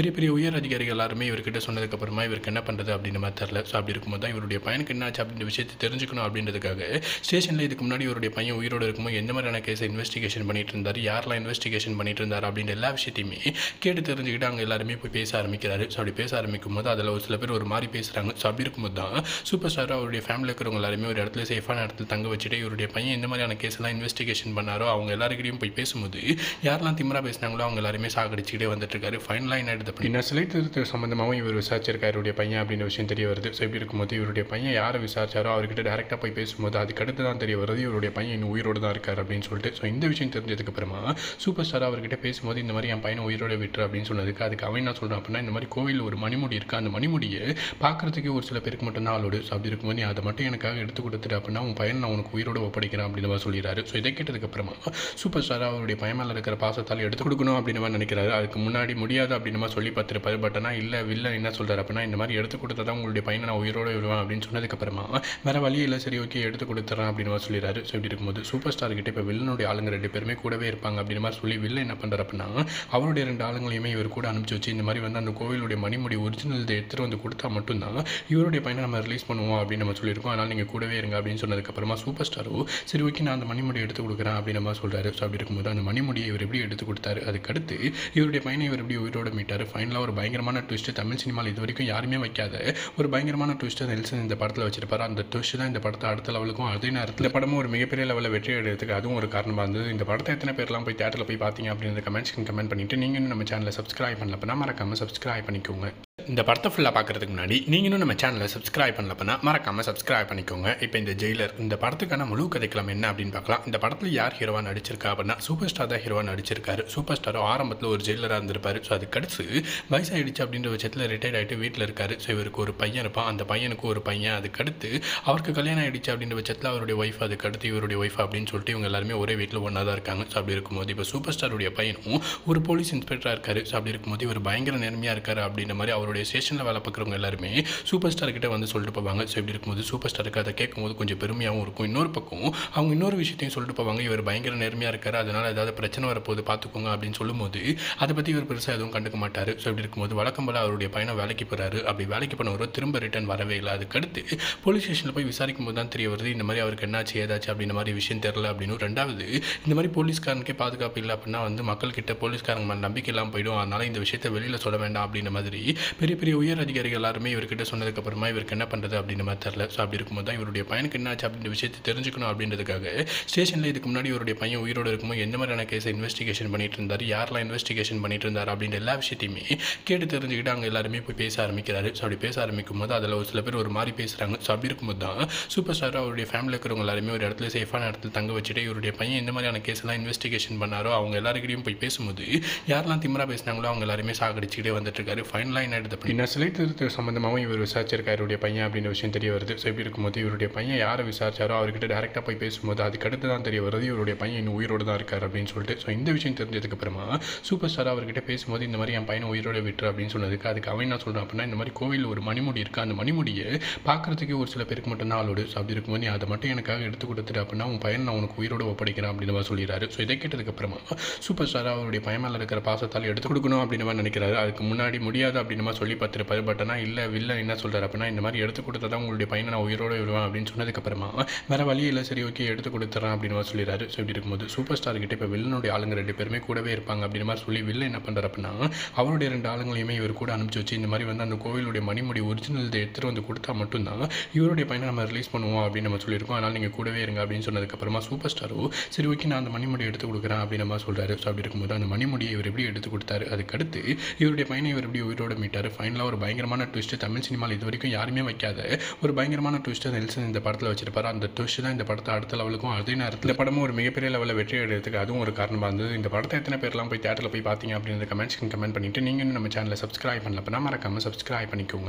பெரிய பெரிய உயர் அதிகாரிகள் எல்லாருமே இவர்கிட்ட சொன்னதுக்கப்புறமா இவருக்கு என்ன பண்ணுறது அப்படின்ற மாதிரி தெரில ஸோ அப்படி இருக்கும்போது தான் இவருடைய பையனுக்கு என்ன ஆச்சு அப்படின்ற விஷயத்தை தெரிஞ்சுக்கணும் அப்படின்றதுக்காக ஸ்டேஷனில் இதுக்கு முன்னாடி இவருடைய பையன் உயிரோடு இருக்கும்போது எந்த மாதிரியான கேஸை இன்வெஸ்டிகேஷன் பண்ணிட்டு இருந்தார் யாரெல்லாம் இன்வெஸ்டிகேஷன் பண்ணிட்டு இருந்தார் அப்படின்ற எல்லா விஷயத்தையுமே கேட்டு தெரிஞ்சுக்கிட்டு அங்கே எல்லாருமே போய் பேச ஆரம்பிக்கிறாரு ஸோ அப்படி பேச ஆரம்பிக்கும் போது அதில் ஒரு சில பேர் ஒரு மாதிரி பேசுகிறாங்க ஸோ அப்படி இருக்கும்போது தான் சூப்பர் ஸ்டாராக அவருடைய ஃபேமிலியில் இருக்கிறவங்க எல்லாருமே ஒரு இடத்துல சேஃபான இடத்துல தங்க வச்சுட்டு இவருடைய பையன் எந்த மாதிரியான கேஸ் எல்லாம் இன்வெஸ்டிகேஷன் பண்ணாரோ அவங்க எல்லாருக்கிட்டையும் போய் பேசும்போது யாரெல்லாம் திமிரா பேசினாங்களோ அவங்க எல்லாருமே சாகடிச்சுக்கிட்டே வந்துட்டு இருக்காரு ஃபைனலாக என்ன எடுத்து அப்படின்னா சிலை திருத்த சம்மந்தமாகவும் இவர் விசாரிச்சிருக்காரு இவருடைய பையன் அப்படின்ற விஷயம் தெரிய வருது ஸோ இப்படி இருக்கும்போது இவருடைய பையன் யாரை விசாரிச்சாரோ அவர்கிட்ட டேரெக்டாக போய் பேசும்போது அதுக்கு அடுத்து தான் தெரிய வருது இவருடைய பையன் இன்னும் உயிரோடு தான் இருக்கார் அப்படின்னு சொல்லிட்டு ஸோ இந்த விஷயம் தெரிஞ்சதுக்கு அப்புறமா சூப்பர் ஸ்டார் அவர்கிட்ட பேசும்போது இந்த மாதிரி என் பையனை உயிரோட விட்டுரு அப்படின்னு சொன்னதுக்கு அதுக்கு அவன் என்ன சொல்கிறான் அப்படின்னா இந்த மாதிரி கோவில் ஒரு மணிமுடி இருக்குது அந்த மணிமுடியை பார்க்குறதுக்கு ஒரு சில பேருக்கு மட்டும் தான் ஆளோடு ஸோ அப்படி இருக்கும்போது நீ அதை மட்டும் எனக்காக எடுத்து கொடுத்துட்டு அப்படின்னா உன் பையன் நான் உனக்கு உயிரோட ஒப்படைக்கிறேன் அப்படின்னு மாதிரி சொல்லிடுறாரு ஸோ இதை கேட்டதுக்கப்புறமா சூப்பர் ஸ்டார் அவருடைய பையன் மேலே இருக்கிற பாசத்தால் எடுத்து கொடுக்கணும் அப்படின்னு மாதிரி நினைக்கிறாரு அதுக்கு முன்னாடி முடியாது அப்படின்னு மாதிரி சொல்லி பார்த்துருப்பாரு பட் ஆனால் இல்லை வில்ல என்ன சொல்கிறார் அப்படின்னா இந்த மாதிரி எடுத்து கொடுத்தா தான் உங்களுடைய பையனை நான் உயிரோட விடுவேன் அப்படின்னு சொன்னதுக்கப்புறமா வேற வழி இல்லை சரி ஓகே எடுத்து கொடுத்துறேன் அப்படின்னு மாதிரி சொல்லிடுறாரு ஸோ இப்படி இருக்கும்போது சூப்பர் ஸ்டார் கிட்ட இப்போ வில்லனுடைய ஆளுங்க ரெண்டு பேருமே கூடவே இருப்பாங்க அப்படின்னு மாதிரி சொல்லி வில்ல என்ன பண்ணுறாரு அப்படின்னா அவருடைய ரெண்டு ஆளுங்களையுமே இவர் கூட அனுப்பிச்சு வச்சு இந்த மாதிரி வந்து அந்த கோவிலுடைய மணிமுடி ஒரிஜினல் இதை எடுத்துகிட்டு வந்து கொடுத்தா மட்டும்தான் இவருடைய பையனை நம்ம ரிலீஸ் பண்ணுவோம் அப்படின்னு நம்ம சொல்லியிருக்கோம் அதனால் நீங்கள் கூடவே இருங்க அப்படின்னு சொன்னதுக்கப்புறமா சூப்பர் ஸ்டாரோ சரி ஓகே நான் அந்த மணிமுடி எடுத்து கொடுக்குறேன் அப்படின்னு மாதிரி சொல்கிறாரு ஸோ அப்படி இருக்கும்போது அந்த மணிமுடியை இவர் எப்படி எடுத்து கொடுத்தாரு அதுக்கடுத்து இவருடைய பையனை இவர் எப்படி உயிரோட மீட்டார் ஃபைனலாக ஒரு பயங்கரமான ட்விஸ்ட்டு தமிழ் சினிமாவில் இது வரைக்கும் யாருமே வைக்காத ஒரு பயங்கரமான ட்விஸ்ட்டை நெல்சன் இந்த படத்தில் வச்சிருப்பாரு அந்த ட்விஸ்ட் தான் இந்த படத்தை அடுத்த லெவலுக்கும் அதே நேரத்தில் இந்த படமும் ஒரு மிகப்பெரிய லெவலில் வெற்றி அடைறதுக்கு அதுவும் ஒரு காரணமாக இருந்தது இந்த படத்தை எத்தனை பேர்லாம் போய் தேட்டரில் போய் பார்த்தீங்க அப்படின்ற கமெண்ட்ஸ்க்கு கமெண்ட் பண்ணிட்டு நீங்கள் இன்னும் நம்ம சேனலை சப்ஸ்கிரைப் பண்ணல அப்படின்னா மறக்காமல் சப்ஸ்கிரைப் பண்ணிக்கோங்க இந்த படத்தை ஃபுல்லாக பார்க்குறதுக்கு முன்னாடி நீங்கள் இன்னும் நம்ம சேனலை சப்ஸ்கிரைப் பண்ணல அப்படின்னா மறக்காமல் சப்ஸ்கிரைப் பண்ணிக்கோங்க இப்போ இந்த ஜெயிலர் இந்த படத்துக்கான முழு கதைக்களம் என்ன அப்படின்னு பார்க்கலாம் இந்த படத்தில் யார் ஹீரோவாக நடிச்சிருக்கா அப்படின்னா சூப்பர் ஸ்டார் தான் ஹீரோவாக நடிச்சிருக்காரு சூப்பர் ஸ்டாரும் ஆரம்பத்தில் ஒரு ஜெயிலராக இருந்திருப்பாரு ஸோ அதுக்கு அடுத்து வயசாகிடுச்சு அப்படின்ற பட்சத்தில் ரிட்டையர்ட் ஆகிட்டு வீட்டில் இருக்காரு ஸோ இவருக்கு ஒரு பையன் இருப்பான் அந்த பையனுக்கு ஒரு பையன் அதுக்கடுத்து அவருக்கு கல்யாணம் ஆகிடுச்சு அப்படின்ற பட்சத்தில் அவருடைய ஒய்ஃப் அதுக்கடுத்து இவருடைய ஒய்ஃப் அப்படின்னு சொல்லிட்டு இவங்க எல்லாருமே ஒரே வீட்டில் ஒன்றா தான் இருக்காங்க ஸோ அப்படி இருக்கும்போது இப்போ சூப்பர் ஸ்டாருடைய பையனும் ஒரு போலீஸ் இன்ஸ்பெக்டராக இருக்காரு ஸோ அப்படி இருக்கும்போது இவர் பயங்கர நேர்மையாக இருக்காரு அப்படின்ற மாதிரி அவருடைய ஸ்டேஷனில் வேலை பார்க்குறவங்க எல்லாருமே சூப்பர் ஸ்டார் கிட்ட வந்து சொல்லிட்டு போவாங்க ஸோ இப்படி இருக்கும்போது சூப்பர் ஸ்டாருக்கு அதை கேட்கும்போது கொஞ்சம் பெருமையாகவும் இருக்கும் இன்னொரு பக்கம் அவங்க இன்னொரு விஷயத்தையும் சொல்லிட்டு போவாங்க இவர் பயங்கர நேர்மையாக இருக்காரு அதனால் ஏதாவது பிரச்சனை வரப்போகுது பார்த்துக்கோங்க அப்படின்னு சொல்லும்போது அதை பற்றி இவர் பெருசாக எதுவும் கண்டுக்க மாட்டார் ஸோ இப்படி இருக்கும்போது வழக்கம் போல அவருடைய பையனை வேலைக்கு போகிறாரு அப்படி வேலைக்கு போனவரோ திரும்ப ரிட்டர்ன் வரவே இல்லை அதுக்கடுத்து போலீஸ் ஸ்டேஷனில் போய் விசாரிக்கும் போது தான் தெரிய வருது இந்த மாதிரி அவருக்கு என்னாச்சு ஏதாச்சு அப்படின்ற மாதிரி விஷயம் தெரில அப்படின்னு ரெண்டாவது இந்த மாதிரி போலீஸ்காரனுக்கே பாதுகாப்பு இல்லை அப்படின்னா வந்து மக்கள்கிட்ட போலீஸ்காரங்க மேலே நம்பிக்கை இல்லாமல் போயிடும் அதனால் இந்த விஷயத்தை வெளியில் சொல்ல வேண்டாம் அப்படின்ற மாதிரி பெரிய பெரிய உயர் அதிகாரிகள் எல்லாருமே இவர்கிட்ட சொன்னதுக்கப்புறமா இவருக்கு என்ன பண்ணுறது அப்படின்ற மாதிரி தெரில ஸோ அப்படி இருக்கும்போது தான் இவருடைய பையனுக்கு என்னாச்சு அப்படின்ற விஷயத்தை தெரிஞ்சுக்கணும் அப்படின்றதுக்காக ஸ்டேஷனில் இதுக்கு முன்னாடி இவருடைய பையன் உயிரோடு இருக்கும்போது எந்த மாதிரியான கேஸை இன்வெஸ்டிகேஷன் பண்ணிட்டு இருந்தார் யாரெல்லாம் இன்வெஸ்டிகேஷன் பண்ணிட்டு இருந்தார் அப்படின்ற எல்லா விஷயத்தையுமே கேட்டு தெரிஞ்சுக்கிட்டு அங்கே எல்லாருமே போய் பேச ஆரம்பிக்கிறாரு ஸோ அப்படி பேச ஆரம்பிக்கும் போது அதில் ஒரு சில பேர் ஒரு மாதிரி பேசுகிறாங்க ஸோ அப்படி இருக்கும்போது தான் சூப்பர் ஸ்டார் அவருடைய ஃபேமிலியில் இருக்கிறவங்க எல்லாருமே ஒரு இடத்துல சேஃபான இடத்துல தங்க வச்சுட்டு இவருடைய பையன் எந்த மாதிரியான கேஸ் எல்லாம் இன்வெஸ்டிகேஷன் பண்ணாரோ அவங்க எல்லாருக்கிட்டையும் போய் பேசும்போது யாரெல்லாம் திமிரா பேசினாங்களோ அவங்க எல்லாருமே சாகடிச்சுக்கிட்டே வந்துட்டு இருக்காரு ஃபைனலாக என்ன எடுத்து அப்படின்னா சிலை திருத்த சம்மந்தமாகவும் இவர் விசாரிச்சிருக்காரு இவருடைய பையன் அப்படின்ற விஷயம் தெரிய வருது ஸோ இப்படி இருக்கும்போது இவருடைய பையன் யாரை விசாரிச்சாரோ அவர்கிட்ட டேரெக்டாக போய் பேசும்போது அதுக்கடுத்து தான் தெரிய வருது இவருடைய பையன் இன்னும் உயிரோடு தான் இருக்கார் அப்படின்னு சொல்லிட்டு ஸோ இந்த விஷயம் தெரிஞ்சதுக்கு அப்புறமா சூப்பர் ஸ்டார் அவர்கிட்ட பேசும்போது இந்த மாதிரி என் பையனை உயிரோட விட்டுரு அப்படின்னு சொன்னதுக்கு அதுக்கு அவன் என்ன சொல்கிறான் அப்படின்னா இந்த மாதிரி கோவில் ஒரு மணிமுடி இருக்குது அந்த மணிமுடியை பார்க்குறதுக்கு ஒரு சில பேருக்கு மட்டும் தான் ஆளோடு ஸோ அப்படி இருக்கும்போது நீ அதை மட்டும் எனக்காக எடுத்து கொடுத்துட்டு அப்படின்னா உன் பையன் நான் உனக்கு உயிரோட ஒப்படைக்கிறேன் அப்படின்னு மாதிரி சொல்லிடுறாரு ஸோ இதை கேட்டதுக்கப்புறமா சூப்பர் ஸ்டார் அவருடைய பையன் மேலே இருக்கிற பாசத்தால் எடுத்து கொடுக்கணும் அப்படின்னு மாதிரி நினைக்கிறாரு அதுக்கு முன்னாடி முடியாது அப்படின்னு மாதிரி சொல்லி பார்த்துருப்பாரு பட் ஆனால் இல்லை வில்ல என்ன சொல்கிறார் அப்படின்னா இந்த மாதிரி எடுத்து கொடுத்தா தான் உங்களுடைய பையனை நான் உயிரோட விடுவேன் அப்படின்னு சொன்னதுக்கப்புறமா வேறு வழி இல்லை சரி ஓகே எடுத்து கொடுத்துறேன் அப்படின்னு மாதிரி சொல்லிடுறாரு ஸோ இப்படி இருக்கும்போது சூப்பர் ஸ்டார் கிட்ட இப்போ வில்லனுடைய ஆளுங்க ரெண்டு பேருமே கூடவே இருப்பாங்க அப்படின்னு மாதிரி சொல்லி வில்ல என்ன பண்ணுறாரு அப்படின்னா அவருடைய ரெண்டு ஆளுங்களையுமே இவர் கூட அனுப்பிச்சு வச்சு இந்த மாதிரி வந்து அந்த கோவிலுடைய மணிமுடி ஒரிஜினல் இதை எடுத்துகிட்டு வந்து கொடுத்தா மட்டும்தான் இவருடைய பையனை நம்ம ரிலீஸ் பண்ணுவோம் அப்படின்னு நம்ம சொல்லியிருக்கோம் அதனால் நீங்கள் கூடவே இருங்க அப்படின்னு சொன்னதுக்கப்புறமா சூப்பர் ஸ்டாரோ சரி ஓகே நான் அந்த மணிமுடி எடுத்து கொடுக்குறேன் அப்படின்னு மாதிரி சொல்கிறாரு ஸோ அப்படி இருக்கும்போது அந்த மணிமுடியை இவர் எப்படி எடுத்து கொடுத்தாரு அதுக்கடுத்து இவருடைய பையனை இவர் எப்படி உயிரோட மீட்டார் ஃபைனலாக ஒரு பயங்கரமான ட்விஸ்ட்டு தமிழ் சினிமாவில் இது வரைக்கும் யாருமே வைக்காத ஒரு பயங்கரமான ட்விஸ்ட்டை நெல்சன் இந்த படத்தில் வச்சிருப்பாரு அந்த ட்விஸ்ட் தான் இந்த படத்தை அடுத்த லெவலுக்கும் அதே நேரத்தில் படமும் ஒரு மிகப்பெரிய லெவலில் வெற்றி அடைறதுக்கு அதுவும் ஒரு காரணமாக இருந்தது இந்த படத்தை எத்தனை பேர்லாம் போய் தேட்டரில் போய் பார்த்தீங்க அப்படின்ற கமெண்ட்ஸ்க்கு கமெண்ட் பண்ணிட்டு நீங்கள் இன்னும் நம்ம சேனலை சப்ஸ்கிரைப் பண்ணல அப்படின்னா மறக்காமல் சப்ஸ்கிரைப் பண்ணிக்கோங்க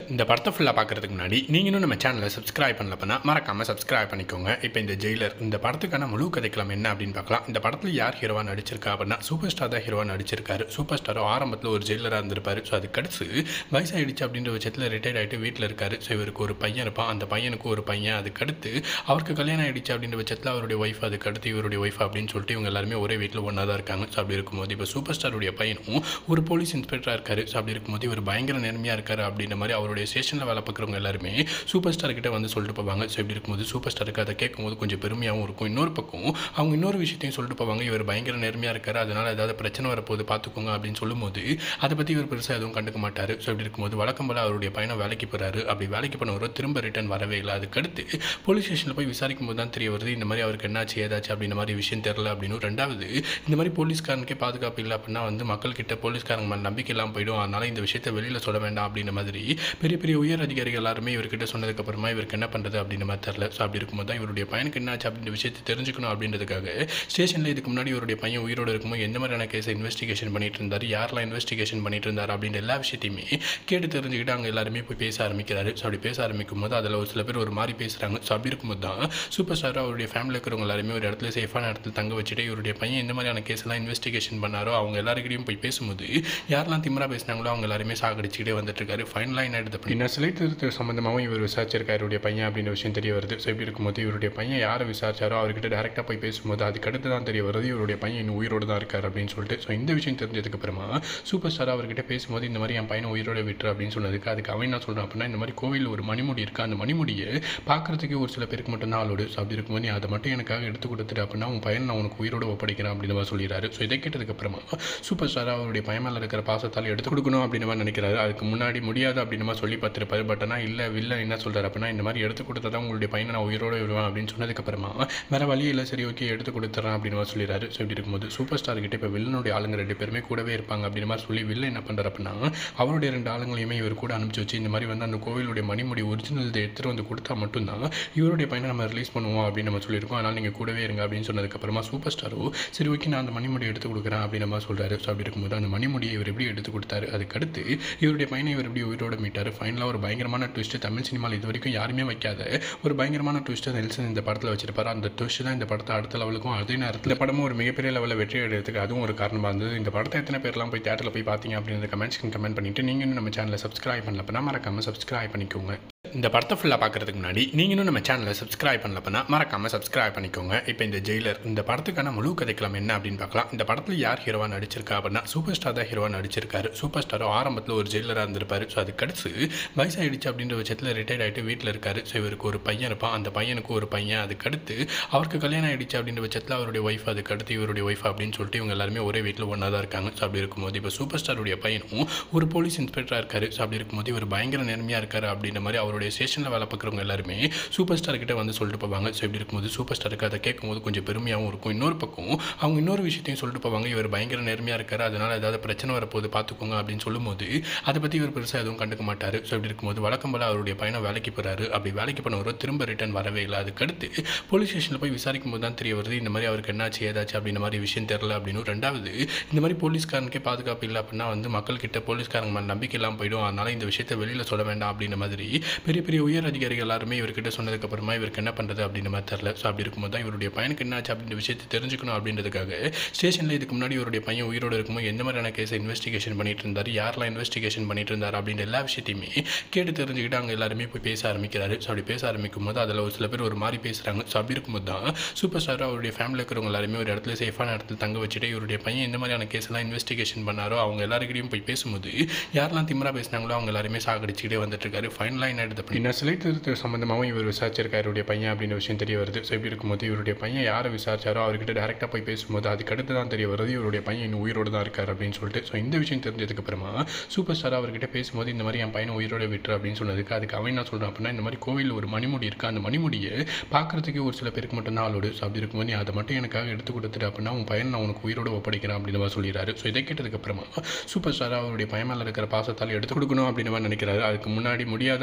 இந்த படத்தை ஃபுல்லாக பார்க்குறதுக்கு முன்னாடி நீங்களும் நம்ம சேனலை சப்ஸ்கிரைப் பண்ணலப்பனா மறக்காமல் சப்ஸ்கிரைப் பண்ணிக்கோங்க இப்போ இந்த ஜெயிலர் இந்த படத்துக்கான முழு கதைக்களம் என்ன அப்படின்னு பார்க்கலாம் இந்த படத்தில் யார் ஹீரோவா நடிச்சிருக்கா அப்படின்னா சூப்பர் ஸ்டார் தான் ஹீரோவா நடிச்சிருக்காரு சூப்பர் ஸ்டாரோ ஆரம்பத்தில் ஒரு ஜெயிலராக இருந்திருப்பாரு ஸோ அது கடிச்சு வயசாயிடுச்சு அப்படின்ற பட்சத்தில் ரிட்டையர்ட் ஆகிட்டு வீட்டில் இருக்காரு ஸோ இவருக்கு ஒரு பையன் இருப்பான் அந்த பையனுக்கு ஒரு பையன் அதுக்கடுத்து அவருக்கு கல்யாணம் ஆயிடுச்சு அப்படின்ற பட்சத்தில் அவருடைய ஒய்ஃப் அதுக்கடுத்து இவருடைய ஒய்ஃப் அப்படின்னு சொல்லிட்டு இவங்க எல்லாருமே ஒரே வீட்டில் ஒன்றா தான் இருக்காங்க ஸோ அப்படி இருக்கும்போது இப்போ சூப்பர் ஸ்டாருடைய பையனும் ஒரு போலீஸ் இன்ஸ்பெக்டராக இருக்காரு ஸோ அப்படி இருக்கும்போது இவர் பயங்கர நேர்மையாக இருக்காரு அப்படின்ற மாதிரி அவருடைய ஸ்டேஷனில் வேலை பார்க்குறவங்க எல்லாருமே சூப்பர் ஸ்டார் கிட்ட வந்து சொல்லிட்டு போவாங்க ஸோ இப்படி இருக்கும்போது சூப்பர் ஸ்டாருக்கு அதை கேட்கும்போது கொஞ்சம் பெருமையாகவும் இருக்கும் இன்னொரு பக்கம் அவங்க இன்னொரு விஷயத்தையும் சொல்லிட்டு போவாங்க இவர் பயங்கர நேர்மையாக இருக்காரு அதனால் ஏதாவது பிரச்சனை வரப்போது பார்த்துக்கோங்க அப்படின்னு சொல்லும்போது அதை பற்றி இவர் பெருசாக எதுவும் கண்டுக்க மாட்டார் ஸோ இப்படி இருக்கும்போது வழக்கம் போல் அவருடைய பையனை வேலைக்கு போகிறாரு அப்படி வேலைக்கு போனவரோ திரும்ப ரிட்டர்ன் வரவே இல்லை அதுக்கடுத்து போலீஸ் ஸ்டேஷனில் போய் விசாரிக்கும் போது தான் தெரிய வருது இந்த மாதிரி அவருக்கு என்னாச்சு ஏதாச்சு அப்படின்ற மாதிரி விஷயம் தெரில அப்படின்னு ரெண்டாவது இந்த மாதிரி போலீஸ்காரனுக்கே பாதுகாப்பு இல்லை அப்படின்னா வந்து மக்கள்கிட்ட போலீஸ்காரங்க மேலே நம்பிக்கை இல்லாமல் போயிடும் அதனால் இந்த விஷயத்தை வெளியில் சொல்ல வேண்டாம் அப்படின்ற மாதிரி பெரிய பெரிய உயர் அதிகாரிகள் எல்லாருமே இவர்கிட்ட சொன்னதுக்கப்புறமா இவருக்கு என்ன பண்ணுறது அப்படின்ற மாதிரி தெரில ஸோ அப்படி இருக்கும்போது தான் இவருடைய பையனுக்கு என்னாச்சு அப்படின்ற விஷயத்தை தெரிஞ்சுக்கணும் அப்படின்றதுக்காக ஸ்டேஷனில் இதுக்கு முன்னாடி இவருடைய பையன் உயிரோடு இருக்கும்போது எந்த மாதிரியான கேஸை இன்வெஸ்டிகேஷன் பண்ணிட்டு இருந்தார் யாரெல்லாம் இன்வெஸ்டிகேஷன் பண்ணிட்டு இருந்தார் அப்படின்ற எல்லா விஷயத்தையுமே கேட்டு தெரிஞ்சுக்கிட்டு அங்கே எல்லாருமே போய் பேச ஆரம்பிக்கிறாரு ஸோ அப்படி பேச ஆரம்பிக்கும் போது அதில் ஒரு சில பேர் ஒரு மாதிரி பேசுகிறாங்க ஸோ அப்படி இருக்கும்போது தான் சூப்பர் ஸ்டார் அவருடைய ஃபேமிலி இருக்கிறவங்க எல்லாருமே ஒரு இடத்துல சேஃபான இடத்துல தங்க வச்சுட்டு இவருடைய பையன் எந்த மாதிரியான கேஸ் எல்லாம் இன்வெஸ்டிகேஷன் பண்ணாரோ அவங்க எல்லாருக்கிட்டையும் போய் பேசும்போது யாரெல்லாம் திமிரா பேசினாங்களோ அவங்க எல்லாருமே சாகடிச்சுக்கிட்டே வந்துட்டு இருக்காரு ஃபைனலாக என்ன எடுத்து அப்படின்னா சிலை திருத்த சம்மந்தமாகவும் இவர் விசாரிச்சிருக்காரு இவருடைய பையன் அப்படின்ற விஷயம் தெரிய வருது ஸோ இப்படி இருக்கும்போது இவருடைய பையன் யாரை விசாரிச்சாரோ அவர்கிட்ட டேரெக்டாக போய் பேசும்போது அதுக்கடுத்து தான் தெரிய வருது இவருடைய பையன் இன்னும் உயிரோடு தான் இருக்கார் அப்படின்னு சொல்லிட்டு ஸோ இந்த விஷயம் தெரிஞ்சதுக்கு அப்புறமா சூப்பர் ஸ்டார் அவர்கிட்ட பேசும்போது இந்த மாதிரி என் பையனை உயிரோட விட்டுரு அப்படின்னு சொன்னதுக்கு அதுக்கு அவன் என்ன சொல்கிறான் அப்படின்னா இந்த மாதிரி கோவிலில் ஒரு மணிமுடி இருக்குது அந்த மணிமுடியை பார்க்குறதுக்கு ஒரு சில பேருக்கு மட்டும்தான் ஆளோடு ஸோ அப்படி இருக்கும்போது நீ அதை மட்டும் எனக்காக எடுத்து கொடுத்துட்டு அப்படின்னா உன் பையன் நான் உனக்கு உயிரோட ஒப்படைக்கிறேன் அப்படின்னு மாதிரி சொல்லிடுறாரு ஸோ இதை கேட்டதுக்கப்புறமா சூப்பர் ஸ்டார் அவருடைய பையன் மேலே இருக்கிற பாசத்தால் எடுத்து கொடுக்கணும் அப்படின்னு மாதிரி நினைக்கிறாரு அதுக்கு முன்னாடி முடியாது அப்படின்னு மாதிரி சொல்லி பார்த்துருப்பாரு பட் ஆனால் இல்லை வில்ல என்ன சொல்கிறார் அப்படின்னா இந்த மாதிரி எடுத்து கொடுத்தா தான் உங்களுடைய பையனை நான் உயிரோட விடுவேன் அப்படின்னு சொன்னதுக்கப்புறமா வேற வழி இல்லை சரி ஓகே எடுத்து கொடுத்துறேன் அப்படின்னு மாதிரி சொல்லிடுறாரு ஸோ இப்படி இருக்கும்போது சூப்பர் ஸ்டார் கிட்ட இப்போ வில்லனுடைய ஆளுங்க ரெண்டு பேருமே கூடவே இருப்பாங்க அப்படின்னு மாதிரி சொல்லி வில்ல என்ன பண்ணுறாரு அப்படின்னா அவருடைய ரெண்டு ஆளுங்களையுமே இவர் கூட அனுப்பிச்சு வச்சு இந்த மாதிரி வந்து அந்த கோவிலுடைய மணிமுடி ஒரிஜினல் எடுத்துகிட்டு வந்து கொடுத்தா மட்டும்தான் இவருடைய பையனை நம்ம ரிலீஸ் பண்ணுவோம் அப்படின்னு நம்ம சொல்லியிருக்கோம் அதனால் நீங்கள் கூடவே இருங்க அப்படின்னு சொன்னதுக்கப்புறமா சூப்பர் ஸ்டாரோ சரி ஓகே நான் அந்த மணிமுடி எடுத்து கொடுக்குறேன் அப்படின்னு மாதிரி சொல்கிறாரு ஸோ அப்படி இருக்கும்போது அந்த மணிமுடியை இவர் எப்படி எடுத்து கொடுத்தாரு அதுக்கடுத்து இவருடைய பையனை இவர் எப்படி உயிரோட மீட்டார் ஃபைனலாக ஒரு பயங்கரமான ட்விஸ்ட்டு தமிழ் சினிமாவில் இது வரைக்கும் யாருமே வைக்காத ஒரு பயங்கரமான ட்விஸ்ட்டை நெல்சன் இந்த படத்தில் வச்சிருப்பாரு அந்த ட்விஸ்ட் தான் இந்த படத்தை அடுத்த லெவலுக்கும் அதே நேரத்தில் இந்த படமும் ஒரு மிகப்பெரிய லெவலில் வெற்றி அடைறதுக்கு அதுவும் ஒரு காரணமாக இருந்தது இந்த படத்தை எத்தனை பேர்லாம் போய் தேட்டரில் போய் பார்த்தீங்க அப்படின்ற கமெண்ட்ஸ்க்கு கமெண்ட் பண்ணிட்டு நீங்கள் இன்னும் நம்ம சேனலை சப்ஸ்கிரைப் பண்ணல அப்படின்னா மறக்காமல் சப்ஸ்கிரைப் பண்ணிக்கோங்க இந்த படத்தை ஃபுல்லாக பார்க்குறதுக்கு முன்னாடி நீங்களும் நம்ம சேனலை சப்ஸ்கிரைப் பண்ணலப்பனா மறக்காமல் சப்ஸ்கிரைப் பண்ணிக்கோங்க இப்போ இந்த ஜெயிலர் இந்த படத்துக்கான முழு கதைக்களம் என்ன அப்படின்னு பார்க்கலாம் இந்த படத்தில் யார் ஹீரோவா நடிச்சிருக்கா அப்படின்னா சூப்பர் ஸ்டார் தான் ஹீரோவா நடிச்சிருக்காரு சூப்பர் ஸ்டாரோ ஆரம்பத்தில் ஒரு ஜெயிலராக இருந்திருப்பாரு ஸோ அது கடிச்சு வயசாயிடுச்சு அப்படின்ற பட்சத்தில் ரிட்டையர்ட் ஆகிட்டு வீட்டில் இருக்காரு ஸோ இவருக்கு ஒரு பையன் இருப்பான் அந்த பையனுக்கு ஒரு பையன் அதுக்கடுத்து அவருக்கு கல்யாணம் ஆயிடுச்சு அப்படின்ற பட்சத்தில் அவருடைய ஒய்ஃப் அதுக்கடுத்து இவருடைய ஒய்ஃப் அப்படின்னு சொல்லிட்டு இவங்க எல்லாருமே ஒரே வீட்டில் ஒன்றா தான் இருக்காங்க ஸோ அப்படி இருக்கும்போது இப்போ சூப்பர் ஸ்டாருடைய பையனும் ஒரு போலீஸ் இன்ஸ்பெக்டராக இருக்காரு ஸோ அப்படி இருக்கும்போது இவர் பயங்கர நேர்மையாக இருக்காரு அப்படின்ற மாதிரி அவருடைய ஸ்டேஷனில் வேலை பார்க்குறவங்க எல்லாருமே சூப்பர் ஸ்டார் கிட்ட வந்து சொல்லிட்டு போவாங்க ஸோ இப்படி இருக்கும்போது சூப்பர் ஸ்டாருக்கு அதை கேட்கும்போது கொஞ்சம் பெருமையாகவும் இருக்கும் இன்னொரு பக்கம் அவங்க இன்னொரு விஷயத்தையும் சொல்லிட்டு போவாங்க இவர் பயங்கர நேர்மையாக இருக்காரு அதனால் ஏதாவது பிரச்சனை வரப்போது பார்த்துக்கோங்க அப்படின்னு சொல்லும்போது அதை பற்றி இவர் பெருசாக எதுவும் கண்டுக்க மாட்டார் ஸோ இப்படி இருக்கும்போது வழக்கம் போல் அவருடைய பையனை வேலைக்கு போகிறாரு அப்படி வேலைக்கு போனவரோ திரும்ப ரிட்டர்ன் வரவே இல்லை அதுக்கடுத்து போலீஸ் ஸ்டேஷனில் போய் விசாரிக்கும் போது தான் தெரிய வருது இந்த மாதிரி அவருக்கு என்னாச்சு ஏதாச்சு அப்படின்ற மாதிரி விஷயம் தெரில அப்படின்னு ரெண்டாவது இந்த மாதிரி போலீஸ்காரனுக்கே பாதுகாப்பு இல்லை அப்படின்னா வந்து மக்கள்கிட்ட போலீஸ்காரங்க மேலே நம்பிக்கை இல்லாமல் போயிடும் அதனால் இந்த விஷயத்தை வெளியில் சொல்ல வேண்டாம் அப்படின்ற மாதிரி பெரிய பெரிய உயர் அதிகாரிகள் எல்லாருமே இவர்கிட்ட சொன்னதுக்கப்புறமா இவருக்கு என்ன பண்ணுறது அப்படின்ற மாதிரி தெரில ஸோ அப்படி இருக்கும்போது தான் இவருடைய பையனுக்கு என்னாச்சு அப்படின்ற விஷயத்தை தெரிஞ்சுக்கணும் அப்படின்றதுக்காக ஸ்டேஷனில் இதுக்கு முன்னாடி இவருடைய பையன் உயிரோடு இருக்கும்போது எந்த மாதிரியான கேஸை இன்வெஸ்டிகேஷன் பண்ணிட்டு இருந்தார் யாரெல்லாம் இன்வெஸ்டிகேஷன் பண்ணிட்டு இருந்தார் அப்படின்ற எல்லா விஷயத்தையுமே கேட்டு தெரிஞ்சுக்கிட்டு அங்கே எல்லாருமே போய் பேச ஆரம்பிக்கிறாரு ஸோ அப்படி பேச ஆரம்பிக்கும் போது அதில் ஒரு சில பேர் ஒரு மாதிரி பேசுகிறாங்க ஸோ அப்படி இருக்கும்போது தான் சூப்பர் ஸ்டார் அவருடைய ஃபேமிலி இருக்கிறவங்க எல்லாருமே ஒரு இடத்துல சேஃபான இடத்துல தங்க வச்சுட்டு இவருடைய பையன் எந்த மாதிரியான கேஸ் எல்லாம் இன்வெஸ்டிகேஷன் பண்ணாரோ அவங்க எல்லாருக்கிட்டையும் போய் பேசும்போது யாரெல்லாம் திமிரா பேசினாங்களோ அவங்க எல்லாருமே சாகடிச்சுக்கிட்டே வந்துட்டு இருக்காரு ஃபைனலாக என்ன எடுத்து அப்படின்னா சிலை திருத்த சம்மந்தமாகவும் இவர் விசாரிச்சிருக்காரு இவருடைய பையன் அப்படின்ற விஷயம் தெரிய வருது ஸோ இப்படி இருக்கும்போது இவருடைய பையன் யாரை விசாரிச்சாரோ அவர்கிட்ட டேரெக்டாக போய் பேசும்போது அதுக்கடுத்து தான் தெரிய வருது இவருடைய பையன் இன்னும் உயிரோடு தான் இருக்கார் அப்படின்னு சொல்லிட்டு ஸோ இந்த விஷயம் தெரிஞ்சதுக்கு அப்புறமா சூப்பர் ஸ்டார் அவர்கிட்ட பேசும்போது இந்த மாதிரி என் பையனை உயிரோட விட்டுரு அப்படின்னு சொன்னதுக்கு அதுக்கு அவன் என்ன சொல்கிறான் அப்படின்னா இந்த மாதிரி கோவிலில் ஒரு மணிமுடி இருக்குது அந்த மணிமுடியை பார்க்குறதுக்கு ஒரு சில பேருக்கு மட்டும்தான் ஆளோடு ஸோ அப்படி இருக்கும்போது நீ அதை மட்டும் எனக்காக எடுத்து கொடுத்துட்டு அப்படின்னா உன் பையன் நான் உனக்கு உயிரோட ஒப்படைக்கிறேன் அப்படின்னு மாதிரி சொல்லிடுறாரு ஸோ இதை கேட்டதுக்கப்புறமா சூப்பர் ஸ்டார் அவருடைய பையன் மேலே இருக்கிற பாசத்தால் எடுத்து கொடுக்கணும் அப்படின்னு மாதிரி நினைக்கிறாரு அதுக்கு முன்னாடி முடியாது அப்படின்னு மாதிரி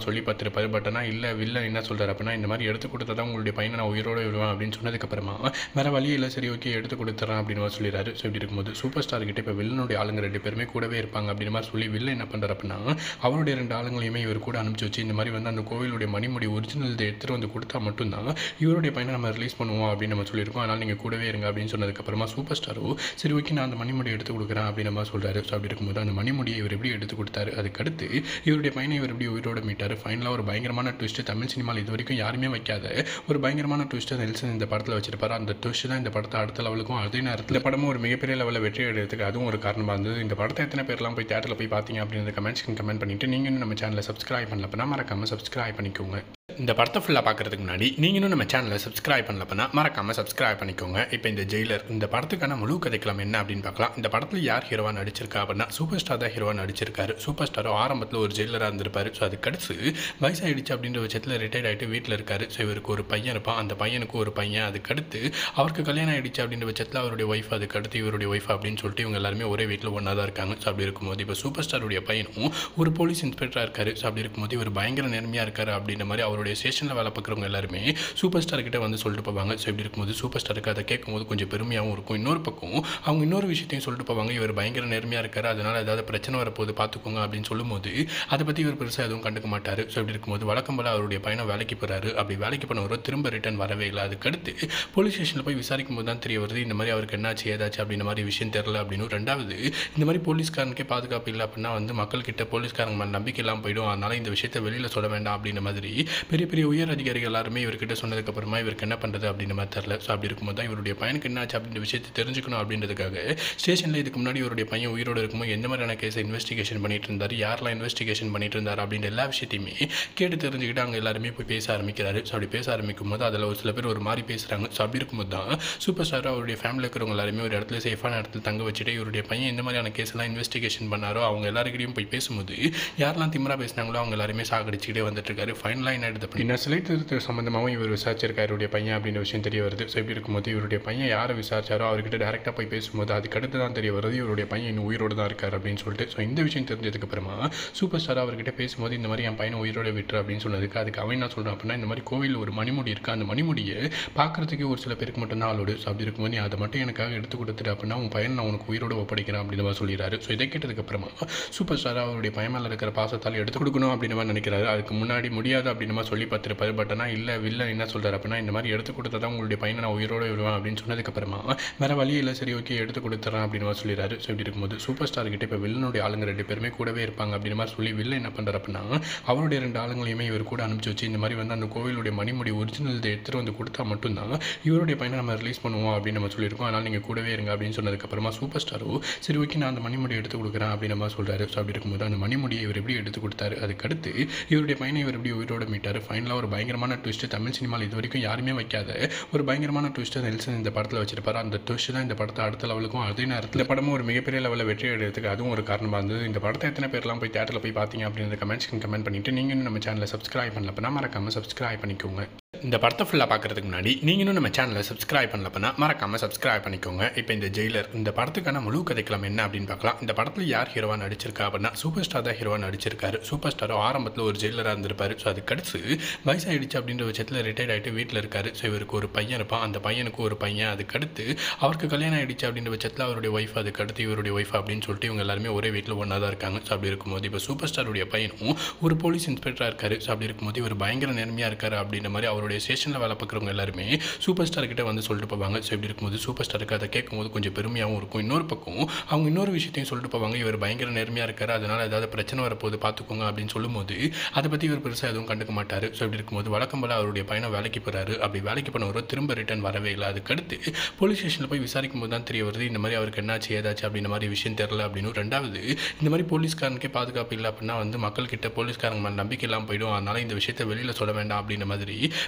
சொல்லி பார்த்துருப்பாரு பட் ஆனால் இல்லை வில்லன் என்ன சொல்கிறார் அப்படின்னா இந்த மாதிரி எடுத்து கொடுத்தா தான் உங்களுடைய பையனை நான் உயிரோட விடுவேன் அப்படின்னு சொன்னதுக்கப்புறமா வேறு வழி இல்லை சரி ஓகே எடுத்து கொடுத்துறேன் அப்படின்னு மாதிரி சொல்லிடுறாரு ஸோ இப்படி இருக்கும்போது சூப்பர் ஸ்டார் கிட்ட இப்போ வில்லனுடைய ஆளுங்க ரெண்டு பேருமே கூடவே இருப்பாங்க அப்படின்னு மாதிரி சொல்லி வில்லன் என்ன பண்ணுறாரு அப்படின்னா அவருடைய ரெண்டு ஆளுங்களையுமே இவர் கூட அனுப்பிச்சு வச்சு இந்த மாதிரி வந்து அந்த கோவிலுடைய மணிமுடி ஒரிஜினல் எடுத்துகிட்டு வந்து கொடுத்தா மட்டும்தான் இவருடைய பையனை நம்ம ரிலீஸ் பண்ணுவோம் அப்படின்னு நம்ம சொல்லியிருக்கோம் அதனால் நீங்கள் கூடவே இருங்க அப்படின்னு சொன்னதுக்கப்புறமா சூப்பர் ஸ்டாரோ சரி ஓகே நான் அந்த மணிமுடி எடுத்து கொடுக்குறேன் அப்படின்னு மாதிரி சொல்கிறாரு ஸோ அப்படி இருக்கும்போது அந்த மணிமுடியை இவர் எப்படி எடுத்து கொடுத்தாரு அதுக்கடுத்து இவருடைய பையனை இவர் எப்படி உயிரோட மீட்டார் ஃபைனலாக ஒரு பயங்கரமான ட்விஸ்ட்டு தமிழ் சினிமாவில் இது வரைக்கும் யாருமே வைக்காத ஒரு பயங்கரமான ட்விஸ்ட்டை நெல்சன் இந்த படத்தில் வச்சிருப்பாரு அந்த ட்விஸ்ட் தான் இந்த படத்தை அடுத்த லெவலுக்கும் அதே நேரத்தில் இந்த படமும் ஒரு மிகப்பெரிய லெவலில் வெற்றி அடைகிறதுக்கு அதுவும் ஒரு காரணமாக இருந்தது இந்த படத்தை எத்தனை பேர்லாம் போய் தேட்டரில் போய் பார்த்தீங்க அப்படின்ற கமெண்ட்ஸ்க்கு கமெண்ட் பண்ணிட்டு நீங்கள் இன்னும் நம்ம சேனலை சப்ஸ்கிரைப் பண்ணல அப்படின்னா மறக்காமல் சப்ஸ்கிரைப் பண்ணிக்கோங்க இந்த படத்தை ஃபுல்லாக பார்க்குறதுக்கு முன்னாடி நீங்கள் இன்னும் நம்ம சேனலை சப்ஸ்கிரைப் பண்ணல அப்படின்னா மறக்காமல் சப்ஸ்கிரைப் பண்ணிக்கோங்க இப்போ இந்த ஜெயிலர் இந்த படத்துக்கான முழு கதைக்களம் என்ன அப்படின்னு பார்க்கலாம் இந்த படத்தில் யார் ஹீரோவாக நடிச்சிருக்கா அப்படின்னா சூப்பர் ஸ்டார் தான் ஹீரோவாக நடிச்சிருக்காரு சூப்பர் ஸ்டாரோ ஆரம்பத்தில் ஒரு ஜெயிலராக இருந்திருப்பாரு ஸோ அது கடைசி வயசாகிடுச்சு அப்படின்ற பட்சத்தில் ரிட்டையர்ட் ஆகிட்டு வீட்டில் இருக்காரு ஸோ இவருக்கு ஒரு பையன் இருப்பான் அந்த பையனுக்கு ஒரு பையன் அதுக்கடுத்து அவருக்கு கல்யாணம் ஆகிடுச்சு அப்படின்ற பட்சத்தில் அவருடைய ஒய்ஃப் அதுக்கடுத்து இவருடைய ஒய்ஃப் அப்படின்னு சொல்லிட்டு இவங்க எல்லாருமே ஒரே வீட்டில் ஒன்றா தான் இருக்காங்க ஸோ அப்படி இருக்கும்போது இப்போ சூப்பர் ஸ்டாருடைய பையனும் ஒரு போலீஸ் இன்ஸ்பெக்டராக இருக்காரு ஸோ அப்படி இருக்கும்போது இவர் பயங்கர நேர்மையாக இருக்காரு அப்படின்ற மாதிரி அவருடைய ஸ்டேஷனில் வேலை பார்க்குறவங்க எல்லாருமே சூப்பர் ஸ்டார் கிட்ட வந்து சொல்லிட்டு போவாங்க ஸோ இப்படி இருக்கும்போது சூப்பர் ஸ்டாருக்கு அதை கேட்கும்போது கொஞ்சம் பெருமையாகவும் இருக்கும் இன்னொரு பக்கம் அவங்க இன்னொரு விஷயத்தையும் சொல்லிட்டு போவாங்க இவர் பயங்கர நேர்மையாக இருக்காரு அதனால ஏதாவது பிரச்சனை வரப்போது பார்த்துக்கோங்க அப்படின்னு சொல்லும்போது அதை பற்றி இவர் பெருசாக எதுவும் கண்டுக்க மாட்டார் ஸோ இப்படி இருக்கும்போது வழக்கம் போல அவருடைய பையனை வேலைக்கு போகிறாரு அப்படி வேலைக்கு போனவரோ திரும்ப ரிட்டர்ன் வரவே இல்லை அதுக்கடுத்து போலீஸ் ஸ்டேஷனில் போய் விசாரிக்கும் போது தான் தெரிய வருது இந்த மாதிரி அவருக்கு என்னாச்சு ஏதாச்சு அப்படின்ற மாதிரி விஷயம் தெரில அப்படின்னு ரெண்டாவது இந்த மாதிரி போலீஸ்காரனுக்கே பாதுகாப்பு இல்லை அப்படின்னா வந்து மக்கள்கிட்ட போலீஸ்காரங்க மேலே நம்பிக்கை இல்லாமல் போயிடும் அதனால இந்த விஷயத்தை வெளியில் சொல்ல வேண்டாம் அப்படின்ற மாதிரி பெரிய பெரிய உயர் அதிகாரிகள் எல்லாருமே இவர்கிட்ட சொன்னதுக்கப்புறமா இவருக்கு என்ன பண்ணுறது அப்படின்ற மாதிரி தெரில ஸோ அப்படி இருக்கும்போது தான் இவருடைய பையனுக்கு என்னாச்சு அப்படின்ற விஷயத்தை தெரிஞ்சுக்கணும் அப்படின்றதுக்காக ஸ்டேஷனில் இதுக்கு முன்னாடி இவருடைய பையன் உயிரோடு இருக்கும்போது எந்த மாதிரியான கேஸை இன்வெஸ்டிகேஷன் பண்ணிட்டு இருந்தார் யாரெல்லாம் இன்வெஸ்டிகேஷன் பண்ணிட்டு இருந்தார் அப்படின்ற எல்லா விஷயத்தையுமே கேட்டு தெரிஞ்சுக்கிட்டு அங்கே எல்லாருமே போய் பேச ஆரம்பிக்கிறாரு ஸோ அப்படி பேச ஆரம்பிக்கும் போது அதில் ஒரு சில பேர் ஒரு மாதிரி பேசுகிறாங்க ஸோ அப்படி இருக்கும்போது தான் சூப்பர் ஸ்டார் அவருடைய ஃபேமிலியில் இருக்கிறவங்க எல்லாருமே ஒரு இடத்துல சேஃபான இடத்துல தங்க வச்சுட்டு இவருடைய பையன் எந்த மாதிரியான கேஸ் எல்லாம் இன்வெஸ்டிகேஷன் பண்ணாரோ அவங்க எல்லாருக்கிட்டையும் போய் பேசும்போது யாரெல்லாம் திமிரா பேசினாங்களோ அவங்க எல்லாருமே சாகடிச்சுக்கிட்டே வந்துட்டு இருக்காரு ஃபைனலாக என்ன எடுத்து அப்படின்னா சிலை திருத்த சம்மந்தமாகவும் இவர் விசாரிச்சிருக்காரு இவருடைய பையன் அப்படின்ற விஷயம் தெரிய வருது ஸோ இப்படி இருக்கும்போது இவருடைய பையன் யாரை விசாரிச்சாரோ அவர்கிட்ட டேரெக்டாக போய் பேசும்போது அதுக்கடுத்து தான் தெரிய வருது இவருடைய பையன் இன்னும் உயிரோடு தான் இருக்கார் அப்படின்னு சொல்லிட்டு ஸோ இந்த விஷயம் தெரிஞ்சதுக்கு அப்புறமா சூப்பர் ஸ்டார் அவர்கிட்ட பேசும்போது இந்த மாதிரி என் பையனை உயிரோட விட்டுரு அப்படின்னு சொன்னதுக்கு அதுக்கு அவன் என்ன சொல்கிறான் அப்படின்னா இந்த மாதிரி கோவிலில் ஒரு மணிமுடி இருக்குது அந்த மணிமுடியை பார்க்குறதுக்கு ஒரு சில பேருக்கு மட்டும்தான் ஆளோடு ஸோ அப்படி இருக்கும்போது நீ அதை மட்டும் எனக்காக எடுத்து கொடுத்துட்டு அப்படின்னா உன் பையன் நான் உனக்கு உயிரோட ஒப்படைக்கிறேன் அப்படின்னு மாதிரி சொல்லிடுறாரு ஸோ இதை கேட்டதுக்கப்புறமா சூப்பர் ஸ்டார் அவருடைய பையன் மேலே இருக்கிற பாசத்தால் எடுத்து கொடுக்கணும் அப்படின்னு மாதிரி நினைக்கிறாரு அதுக்கு முன்னாடி முடியாது அப்படின்னு மாதிரி சொல்லி பார்த்துருப்பாரு பட் ஆனால் இல்லை வில்லன் என்ன சொல்கிறார் அப்படின்னா இந்த மாதிரி எடுத்து கொடுத்தா தான் உங்களுடைய பையனை நான் உயிரோட விடுவேன் அப்படின்னு சொன்னதுக்கப்புறமா வேறு வழி இல்லை சரி ஓகே எடுத்து கொடுத்துறேன் அப்படின்னு மாதிரி சொல்லிடுறாரு ஸோ இப்படி இருக்கும்போது சூப்பர் ஸ்டார் கிட்ட இப்போ வில்லனுடைய ஆளுங்க ரெண்டு பேருமே கூடவே இருப்பாங்க அப்படின்னு மாதிரி சொல்லி வில்லன் என்ன பண்ணுறாரு அப்படின்னா அவருடைய ரெண்டு ஆளுங்களையுமே இவர் கூட அனுப்பிச்சு வச்சு இந்த மாதிரி வந்து அந்த கோவிலுடைய மணிமுடி ஒரிஜினல் எடுத்துகிட்டு வந்து கொடுத்தா மட்டும்தான் இவருடைய பையனை நம்ம ரிலீஸ் பண்ணுவோம் அப்படின்னு நம்ம சொல்லியிருக்கோம் அதனால் நீங்கள் கூடவே இருங்க அப்படின்னு சொன்னதுக்கப்புறமா சூப்பர் ஸ்டாரோ சரி ஓகே நான் அந்த மணிமுடி எடுத்து கொடுக்குறேன் அப்படின்னு மாதிரி சொல்கிறாரு ஸோ அப்படி இருக்கும்போது அந்த மணிமுடியை இவர் எப்படி எடுத்து கொடுத்தாரு அதுக்கடுத்து இவருடைய பையனை இவர் எப்படி உயிரோட மீட்டார் ஃபைனலாக ஒரு பயங்கரமான ட்விஸ்ட்டு தமிழ் சினிமாவில் இது வரைக்கும் யாருமே வைக்காத ஒரு பயங்கரமான ட்விஸ்ட்டை நெல்சன் இந்த படத்தில் வச்சிருப்பாரு அந்த ட்விஸ்ட் தான் இந்த படத்தை அடுத்த லெவலுக்கும் அதே நேரத்தில் இந்த படமும் ஒரு மிகப்பெரிய லெவலில் வெற்றி அடைகிறதுக்கு அதுவும் ஒரு காரணமாக இருந்தது இந்த படத்தை எத்தனை பேர்லாம் போய் தேட்டரில் போய் பார்த்தீங்க அப்படின்ற கமெண்ட்ஸ்க்கு கமெண்ட் பண்ணிட்டு நீங்கள் இன்னும் நம்ம சேனலை சப்ஸ்கிரைப் பண்ணல அப்படின்னா மறக்காமல் சப்ஸ்கிரைப் பண்ணிக்கோங்க இந்த படத்தை ஃபுல்லாக பார்க்குறதுக்கு முன்னாடி நீங்கள் இன்னும் நம்ம சேனலை சப்ஸ்கிரைப் பண்ணல அப்படின்னா மறக்காமல் சப்ஸ்கிரைப் பண்ணிக்கோங்க இப்போ இந்த ஜெயிலர் இந்த படத்துக்கான முழு கதைக்களம் என்ன அப்படின்னு பார்க்கலாம் இந்த படத்தில் யார் ஹீரோவாக நடிச்சிருக்கா அப்படின்னா சூப்பர் ஸ்டார் தான் ஹீரோவாக நடிச்சிருக்காரு சூப்பர் ஸ்டாரோ ஆரம்பத்தில் ஒரு ஜெயிலராக இருந்திருப்பாரு ஸோ அது கடைசி வயசாகிடுச்சு அப்படின்ற பட்சத்தில் ரிட்டையர்ட் ஆகிட்டு வீட்டில் இருக்காரு ஸோ இவருக்கு ஒரு பையன் இருப்பான் அந்த பையனுக்கு ஒரு பையன் அதுக்கடுத்து அவருக்கு கல்யாணம் ஆகிடுச்சு அப்படின்ற பட்சத்தில் அவருடைய ஒய்ஃப் அதுக்கடுத்து இவருடைய ஒய்ஃப் அப்படின்னு சொல்லிட்டு இவங்க எல்லாருமே ஒரே வீட்டில் ஒன்றா தான் இருக்காங்க ஸோ அப்படி இருக்கும்போது இப்போ சூப்பர் ஸ்டாருடைய பையனும் ஒரு போலீஸ் இன்ஸ்பெக்டராக இருக்காரு ஸோ அப்படி இருக்கும்போது இவர் பயங்கர நேர்மையாக இருக்காரு அப்படின்ற மாதிரி அவருடைய ஸ்டேஷனில் வேலை பார்க்குறவங்க எல்லாருமே சூப்பர் ஸ்டார் கிட்ட வந்து சொல்லிட்டு போவாங்க ஸோ இப்படி இருக்கும்போது சூப்பர் ஸ்டாருக்கு அதை கேட்கும்போது கொஞ்சம் பெருமையாகவும் இருக்கும் இன்னொரு பக்கம் அவங்க இன்னொரு விஷயத்தையும் சொல்லிட்டு போவாங்க இவர் பயங்கர நேர்மையாக இருக்காரு அதனால் ஏதாவது பிரச்சனை வரப்போது பார்த்துக்கோங்க அப்படின்னு சொல்லும்போது அதை பற்றி இவர் பெருசாக எதுவும் கண்டுக்க மாட்டார் ஸோ இப்படி இருக்கும்போது வழக்கம் போல அவருடைய பையனை வேலைக்கு போகிறாரு அப்படி வேலைக்கு போனவரோ திரும்ப ரிட்டர்ன் வரவே இல்லை அதுக்கடுத்து போலீஸ் ஸ்டேஷனில் போய் விசாரிக்கும் போது தான் தெரிய வருது இந்த மாதிரி அவருக்கு என்னாச்சு ஏதாச்சு அப்படின்ற மாதிரி விஷயம் தெரில அப்படின்னு ரெண்டாவது இந்த மாதிரி போலீஸ்காரனுக்கே பாதுகாப்பு இல்லை அப்படின்னா வந்து மக்கள்கிட்ட போலீஸ்காரங்க மேலே நம்பிக்கை இல்லாமல் போயிடும் அதனால இந்த விஷயத்தை வெளியில் சொல்ல வேண்டாம் அப்படின்ற மாதிரி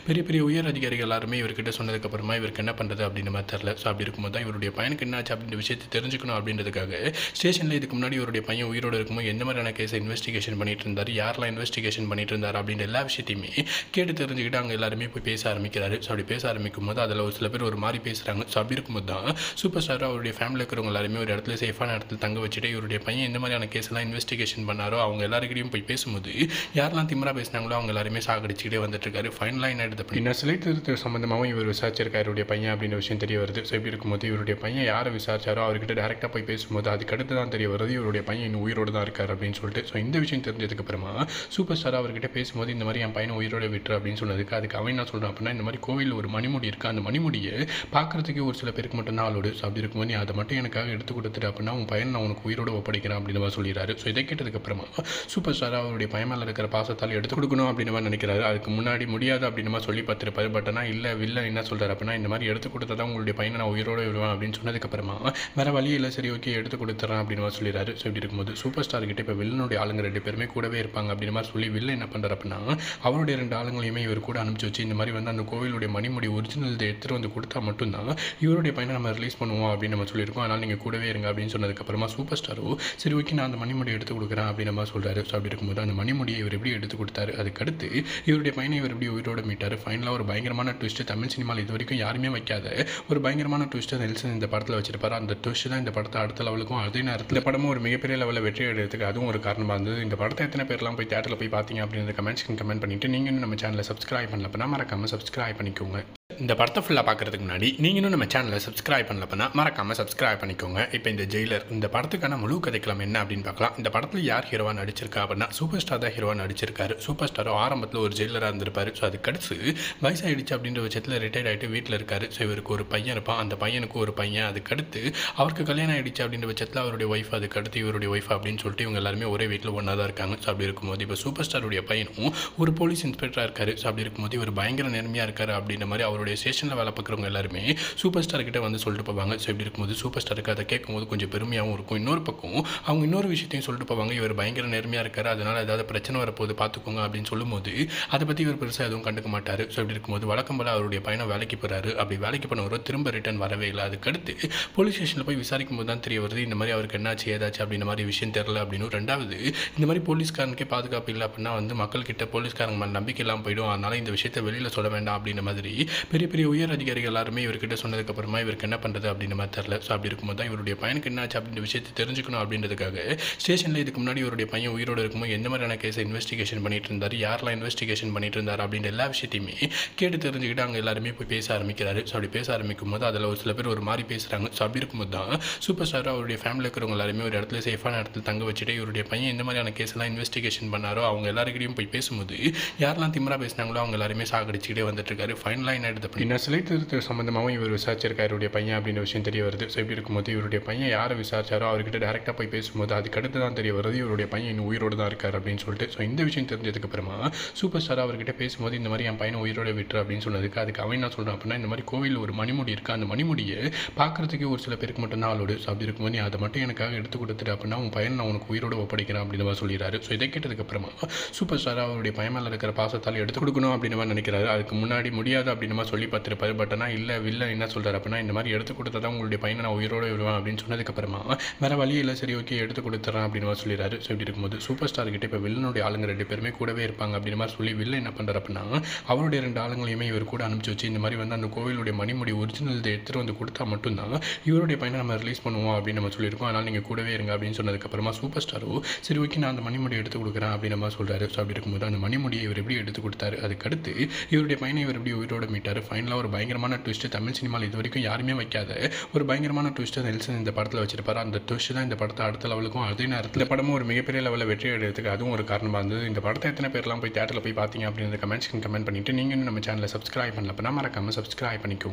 பெரிய பெரிய உயர் அதிகாரிகள் எல்லாருமே இவர்கிட்ட சொன்னதுக்கப்புறமா இவருக்கு என்ன பண்ணுறது அப்படின்ற மாதிரி தெரில ஸோ அப்படி இருக்கும்போது தான் இவருடைய பையனுக்கு என்னாச்சு அப்படின்ற விஷயத்தை தெரிஞ்சுக்கணும் அப்படின்றதுக்காக ஸ்டேஷனில் இதுக்கு முன்னாடி இவருடைய பையன் உயிரோடு இருக்கும்போது எந்த மாதிரியான கேஸை இன்வெஸ்டிகேஷன் பண்ணிட்டு இருந்தார் யாரெல்லாம் இன்வெஸ்டிகேஷன் பண்ணிட்டு இருந்தார் அப்படின்ற எல்லா விஷயத்தையுமே கேட்டு தெரிஞ்சுக்கிட்டு அங்கே எல்லாருமே போய் பேச ஆரம்பிக்கிறாரு ஸோ அப்படி பேச ஆரம்பிக்கும் போது அதில் ஒரு சில பேர் ஒரு மாதிரி பேசுகிறாங்க ஸோ அப்படி இருக்கும்போது தான் சூப்பர் ஸ்டார் அவருடைய ஃபேமிலியில் இருக்கிறவங்க எல்லாருமே ஒரு இடத்துல சேஃபான இடத்துல தங்க வச்சுட்டு இவருடைய பையன் எந்த மாதிரியான கேஸ் எல்லாம் இன்வெஸ்டிகேஷன் பண்ணாரோ அவங்க எல்லாருக்கிட்டையும் போய் பேசும்போது யாரெல்லாம் திமிரா பேசினாங்களோ அவங்க எல்லாருமே சாகடிச்சுக்கிட்டே வந்துட்டு இருக்காரு ஃபைனலாக என்ன எடுத்து அப்படின்னா சிலை திருத்த சம்மந்தமாகவும் இவர் விசாரிச்சிருக்காரு இவருடைய பையன் அப்படின்ற விஷயம் தெரிய வருது ஸோ இப்படி இருக்கும்போது இவருடைய பையன் யாரை விசாரிச்சாரோ அவர்கிட்ட டேரெக்டாக போய் பேசும்போது அதுக்கு அடுத்து தான் தெரிய வருது இவருடைய பையன் இன்னும் உயிரோடு தான் இருக்கார் அப்படின்னு சொல்லிட்டு ஸோ இந்த விஷயம் தெரிஞ்சதுக்கு அப்புறமா சூப்பர் ஸ்டார் அவர்கிட்ட பேசும்போது இந்த மாதிரி என் பையனை உயிரோட விட்டுரு அப்படின்னு சொன்னதுக்கு அதுக்கு அவன் என்ன சொல்கிறான் அப்படின்னா இந்த மாதிரி கோவில் ஒரு மணிமுடி இருக்குது அந்த மணிமுடியை பார்க்கறதுக்கே ஒரு சில பேருக்கு மட்டும் தான் ஆளோடு ஸோ அப்படி இருக்கும்போது நீ அதை மட்டும் எனக்காக எடுத்து கொடுத்துட்டு அப்படின்னா உன் பையன் நான் உனக்கு உயிரோட ஒப்படைக்கிறேன் அப்படின்னு மாதிரி சொல்லிடுறாரு ஸோ இதை கேட்டதுக்கப்புறமா சூப்பர் ஸ்டார் அவருடைய பையன் மேலே இருக்கிற பாசத்தால் எடுத்து கொடுக்கணும் அப்படின்னு மாதிரி நினைக்கிறாரு அதுக்கு முன்னாடி முடியாது அப்படின்னு மாதிரி சொல்லி பார்த்துருப்பாரு பட் ஆனால் இல்லை வில்ல என்ன சொல்கிறார் அப்படின்னா இந்த மாதிரி எடுத்து கொடுத்தா தான் உங்களுடைய பையனை நான் உயிரோட விடுவேன் அப்படின்னு சொன்னதுக்கப்புறமா வேறு வழி இல்லை சரி ஓகே எடுத்து கொடுத்துறேன் அப்படின்னு மாதிரி சொல்லிடுறாரு ஸோ இப்படி இருக்கும்போது சூப்பர் ஸ்டார் கிட்ட இப்போ வில்லனுடைய ஆளுங்க ரெண்டு பேருமே கூடவே இருப்பாங்க அப்படின்னு மாதிரி சொல்லி வில்ல என்ன பண்ணுறாரு அப்படின்னா அவருடைய ரெண்டு ஆளுங்களையுமே இவர் கூட அனுப்பிச்சு வச்சு இந்த மாதிரி வந்து அந்த கோவிலுடைய மணிமுடி ஒரிஜினல் எடுத்துகிட்டு வந்து கொடுத்தா மட்டும்தான் இவருடைய பையனை நம்ம ரிலீஸ் பண்ணுவோம் அப்படின்னு நம்ம சொல்லியிருக்கோம் அதனால் நீங்கள் கூடவே இருங்க அப்படின்னு சொன்னதுக்கப்புறமா சூப்பர் ஸ்டாரோ சரி ஓகே நான் அந்த மணிமுடி எடுத்து கொடுக்குறேன் அப்படின்னு நம்ம சொல்கிறாரு ஸோ அப்படி இருக்கும்போது அந்த மணிமுடியை இவர் எப்படி எடுத்து கொடுத்தாரு அதுக்கடுத்து இவருடைய பையனை இவர் எப்படி உயிரோட மீட்டார் ஃபைனலாக ஒரு பயங்கரமான ட்விஸ்ட்டு தமிழ் சினிமாவில் இது வரைக்கும் யாருமே வைக்காத ஒரு பயங்கரமான ட்விஸ்ட்டை நெல்சன் இந்த படத்தில் வச்சிருப்பாரு அந்த ட்விஸ்ட் தான் இந்த படத்தை அடுத்த லெவலுக்கும் அதே நேரத்தில் இந்த படமும் ஒரு மிகப்பெரிய லெவலில் வெற்றி அடைகிறதுக்கு அதுவும் ஒரு காரணமாக இருந்தது இந்த படத்தை எத்தனை பேர்லாம் போய் தேட்டரில் போய் பார்த்தீங்க அப்படின்ற கமெண்ட்ஸ்க்கு கமெண்ட் பண்ணிட்டு நீங்கள் இன்னும் நம்ம சேனலை சப்ஸ்கிரைப் பண்ணல அப்படின்னா மறக்காமல் சப்ஸ்கிரைப் பண்ணிக்கோங்க இந்த படத்தை ஃபுல்லாக பார்க்குறதுக்கு முன்னாடி நீங்களும் நம்ம சேனலை சப்ஸ்கிரைப் பண்ணலப்பனா மறக்காமல் சப்ஸ்கிரைப் பண்ணிக்கோங்க இப்போ இந்த ஜெயிலர் இந்த படத்துக்கான முழு கதைக்களம் என்ன அப்படின்னு பார்க்கலாம் இந்த படத்தில் யார் ஹீரோவாக நடிச்சிருக்கா அப்படின்னா சூப்பர் ஸ்டார் தான் ஹீரோவாக நடிச்சிருக்காரு சூப்பர் ஸ்டாரோ ஆரம்பத்தில் ஒரு ஜெயிலராக இருந்திருப்பாரு ஸோ அதுக்கு அடுத்து வயசாகிடுச்சு அப்படின்ற பட்சத்தில் ரிட்டையர்ட் ஆகிட்டு வீட்டில் இருக்காரு ஸோ இவருக்கு ஒரு பையன் இருப்பான் அந்த பையனுக்கு ஒரு பையன் அதுக்கடுத்து அவருக்கு கல்யாணம் ஆகிடுச்சு அப்படின்ற பட்சத்தில் அவருடைய ஒய்ஃப் அதுக்கடுத்து இவருடைய ஒய்ஃப் அப்படின்னு சொல்லிட்டு இவங்க எல்லாருமே ஒரே வீட்டில் ஒன்றா தான் இருக்காங்க ஸோ அப்படி இருக்கும்போது இப்போ சூப்பர் ஸ்டாருடைய பையனும் ஒரு போலீஸ் இன்ஸ்பெக்டராக இருக்காரு ஸோ அப்படி இருக்கும்போது இவர் பயங்கர நேர்மையாக இருக்காரு அப்படின்ற மாதிரி அவருடைய ஸ்டேஷனில் வேலை பார்க்குறவங்க எல்லாருமே சூப்பர் ஸ்டார் கிட்ட வந்து சொல்லிட்டு போவாங்க ஸோ இப்படி இருக்கும்போது சூப்பர் ஸ்டாருக்கு அதை கேட்கும்போது கொஞ்சம் பெருமையாகவும் இருக்கும் இன்னொரு பக்கம் அவங்க இன்னொரு விஷயத்தையும் சொல்லிட்டு போவாங்க இவர் பயங்கர நேர்மையாக இருக்காரு அதனால ஏதாவது பிரச்சனை வரப்போகுது பார்த்துக்கோங்க அப்படின்னு சொல்லும்போது அதை பற்றி இவர் பெருசாக எதுவும் கண்டுக்க மாட்டார் ஸோ இப்படி இருக்கும்போது வழக்கம் போல அவருடைய பையனை வேலைக்கு போகிறாரு அப்படி வேலைக்கு போனவரோ திரும்ப ரிட்டர்ன் வரவே இல்லை அதுக்கடுத்து போலீஸ் ஸ்டேஷனில் போய் விசாரிக்கும் போது தான் தெரிய வருது இந்த மாதிரி அவருக்கு என்னாச்சு ஏதாச்சு அப்படின்ற மாதிரி விஷயம் தெரில அப்படின்னு ரெண்டாவது இந்த மாதிரி போலீஸ்காரனுக்கே பாதுகாப்பு இல்லை அப்படின்னா வந்து மக்கள்கிட்ட போலீஸ்காரங்க மேலே நம்பிக்கை இல்லாமல் போயிடும் அதனால இந்த விஷயத்தை வெளியில் சொல்ல வேண்டாம் அப்படின்ற மாதிரி பெரிய பெரிய உயர் அதிகாரிகள் எல்லாருமே இவர்கிட்ட சொன்னதுக்கப்புறமா இவருக்கு என்ன பண்ணுறது அப்படின்ற மாதிரி தெரில ஸோ அப்படி இருக்கும்போது தான் இவருடைய பையனுக்கு என்னாச்சு அப்படின்ற விஷயத்தை தெரிஞ்சுக்கணும் அப்படின்றதுக்காக ஸ்டேஷனில் இதுக்கு முன்னாடி இவருடைய பையன் உயிரோடு இருக்கும்போது எந்த மாதிரியான கேஸை இன்வெஸ்டிகேஷன் பண்ணிட்டு இருந்தார் யாரெல்லாம் இன்வெஸ்டிகேஷன் பண்ணிட்டு இருந்தார் அப்படின்ற எல்லா விஷயத்தையுமே கேட்டு தெரிஞ்சுக்கிட்டு அங்கே எல்லாருமே போய் பேச ஆரம்பிக்கிறாரு ஸோ அப்படி பேச ஆரம்பிக்கும் போது அதில் ஒரு சில பேர் ஒரு மாதிரி பேசுகிறாங்க ஸோ அப்படி இருக்கும்போது தான் சூப்பர் ஸ்டார் அவருடைய ஃபேமிலியில் இருக்கிறவங்க எல்லாருமே ஒரு இடத்துல சேஃபான இடத்துல தங்க வச்சுட்டு இவருடைய பையன் எந்த மாதிரியான கேஸ் எல்லாம் இன்வெஸ்டிகேஷன் பண்ணாரோ அவங்க எல்லாருக்கிட்டையும் போய் பேசும்போது யாரெல்லாம் திமிரா பேசினாங்களோ அவங்க எல்லாருமே சாகடிச்சுக்கிட்டே வந்துட்டு இருக்காரு ஃபைனலாக என்ன எடுத்து அப்படின்னா சிலை திருத்த சம்மந்தமாகவும் இவர் விசாரிச்சிருக்காரு இவருடைய பையன் அப்படின்ற விஷயம் தெரிய வருது ஸோ இப்படி இருக்கும்போது இவருடைய பையன் யாரை விசாரிச்சாரோ அவர்கிட்ட டேரெக்டாக போய் பேசும்போது அதுக்கு அடுத்து தான் தெரிய வருது இவருடைய பையன் இன்னும் உயிரோடு தான் இருக்கார் அப்படின்னு சொல்லிட்டு ஸோ இந்த விஷயம் தெரிஞ்சதுக்கு அப்புறமா சூப்பர் ஸ்டார் அவர்கிட்ட பேசும்போது இந்த மாதிரி என் பையனை உயிரோட விட்டுரு அப்படின்னு சொன்னதுக்கு அதுக்கு அவன் என்ன சொல்கிறான் அப்படின்னா இந்த மாதிரி கோவிலில் ஒரு மணிமுடி இருக்குது அந்த மணிமுடியை பார்க்கறதுக்கே ஒரு சில பேருக்கு மட்டும் தான் ஆளோடு ஸோ அப்படி இருக்கும்போது நீ அதை மட்டும் எனக்காக எடுத்து கொடுத்துட்டு அப்படின்னா உன் பையன் நான் உனக்கு உயிரோட ஒப்படைக்கிறேன் அப்படின்னு மாதிரி சொல்லிடுறாரு ஸோ இதை கேட்டதுக்கப்புறமா சூப்பர் ஸ்டார் அவருடைய பையன் மேலே இருக்கிற பாசத்தால் எடுத்து கொடுக்கணும் அப்படின்னு மாதிரி நினைக்கிறாரு அதுக்கு முன்னாடி முடியாது அப்படின்னு மாதிரி சொல்லி பார்த்துருப்பாரு பட் ஆனால் இல்லை வில்ல என்ன சொல்கிறார் அப்படின்னா இந்த மாதிரி எடுத்து கொடுத்தா தான் உங்களுடைய பையனை நான் உயிரோட விடுவேன் அப்படின்னு சொன்னதுக்கப்புறமா வேறு வழி இல்லை சரி ஓகே எடுத்து கொடுத்துறேன் அப்படின்னு மாதிரி சொல்லிடுறாரு ஸோ இப்படி இருக்கும்போது சூப்பர் ஸ்டார் கிட்ட இப்போ வில்லனுடைய ஆளுங்க ரெண்டு பேருமே கூடவே இருப்பாங்க அப்படின்னு மாதிரி சொல்லி வில்ல என்ன பண்ணுறாரு அப்படின்னா அவருடைய ரெண்டு ஆளுங்களையுமே இவர் கூட அனுப்பிச்சு வச்சு இந்த மாதிரி வந்து அந்த கோவிலுடைய மணிமுடி ஒரிஜினல் எடுத்துகிட்டு வந்து கொடுத்தா மட்டும்தான் இவருடைய பையனை நம்ம ரிலீஸ் பண்ணுவோம் அப்படின்னு நம்ம சொல்லியிருக்கோம் அதனால் நீங்கள் கூடவே இருங்க அப்படின்னு சொன்னதுக்கப்புறமா சூப்பர் ஸ்டாரோ சரி ஓகே நான் அந்த மணிமுடி எடுத்து கொடுக்குறேன் அப்படின்னு நம்ம சொல்கிறாரு ஸோ அப்படி இருக்கும்போது அந்த மணிமுடியை இவர் எப்படி எடுத்து கொடுத்தாரு அதுக்கடுத்து இவருடைய பையனை இவர் எப்படி உயிரோட மீட்டார் ஃபைனலாக ஒரு பயங்கரமான ட்விஸ்ட்டு தமிழ் சினிமாவில் இது வரைக்கும் யாருமே வைக்காத ஒரு பயங்கரமான ட்விஸ்ட்டை நெல்சன் இந்த படத்தில் வச்சிருப்பாரு அந்த ட்விஸ்ட் தான் இந்த படத்தை அடுத்த லெவலுக்கும் அதே நேரத்தில் இந்த படமும் ஒரு மிகப்பெரிய லெவலில் வெற்றி அடைகிறதுக்கு அதுவும் ஒரு காரணமாக இருந்தது இந்த படத்தை எத்தனை பேர்லாம் போய் தேட்டரில் போய் பார்த்தீங்க அப்படின்ற கமெண்ட்ஸ்க்கு கமெண்ட் பண்ணிட்டு நீங்கள் இன்னும் நம்ம சேனலை சப்ஸ்கிரைப் பண்ணல அப்படின்னா மறக்காமல் சப்ஸ்கிரைப் பண்ணிக்கோங்க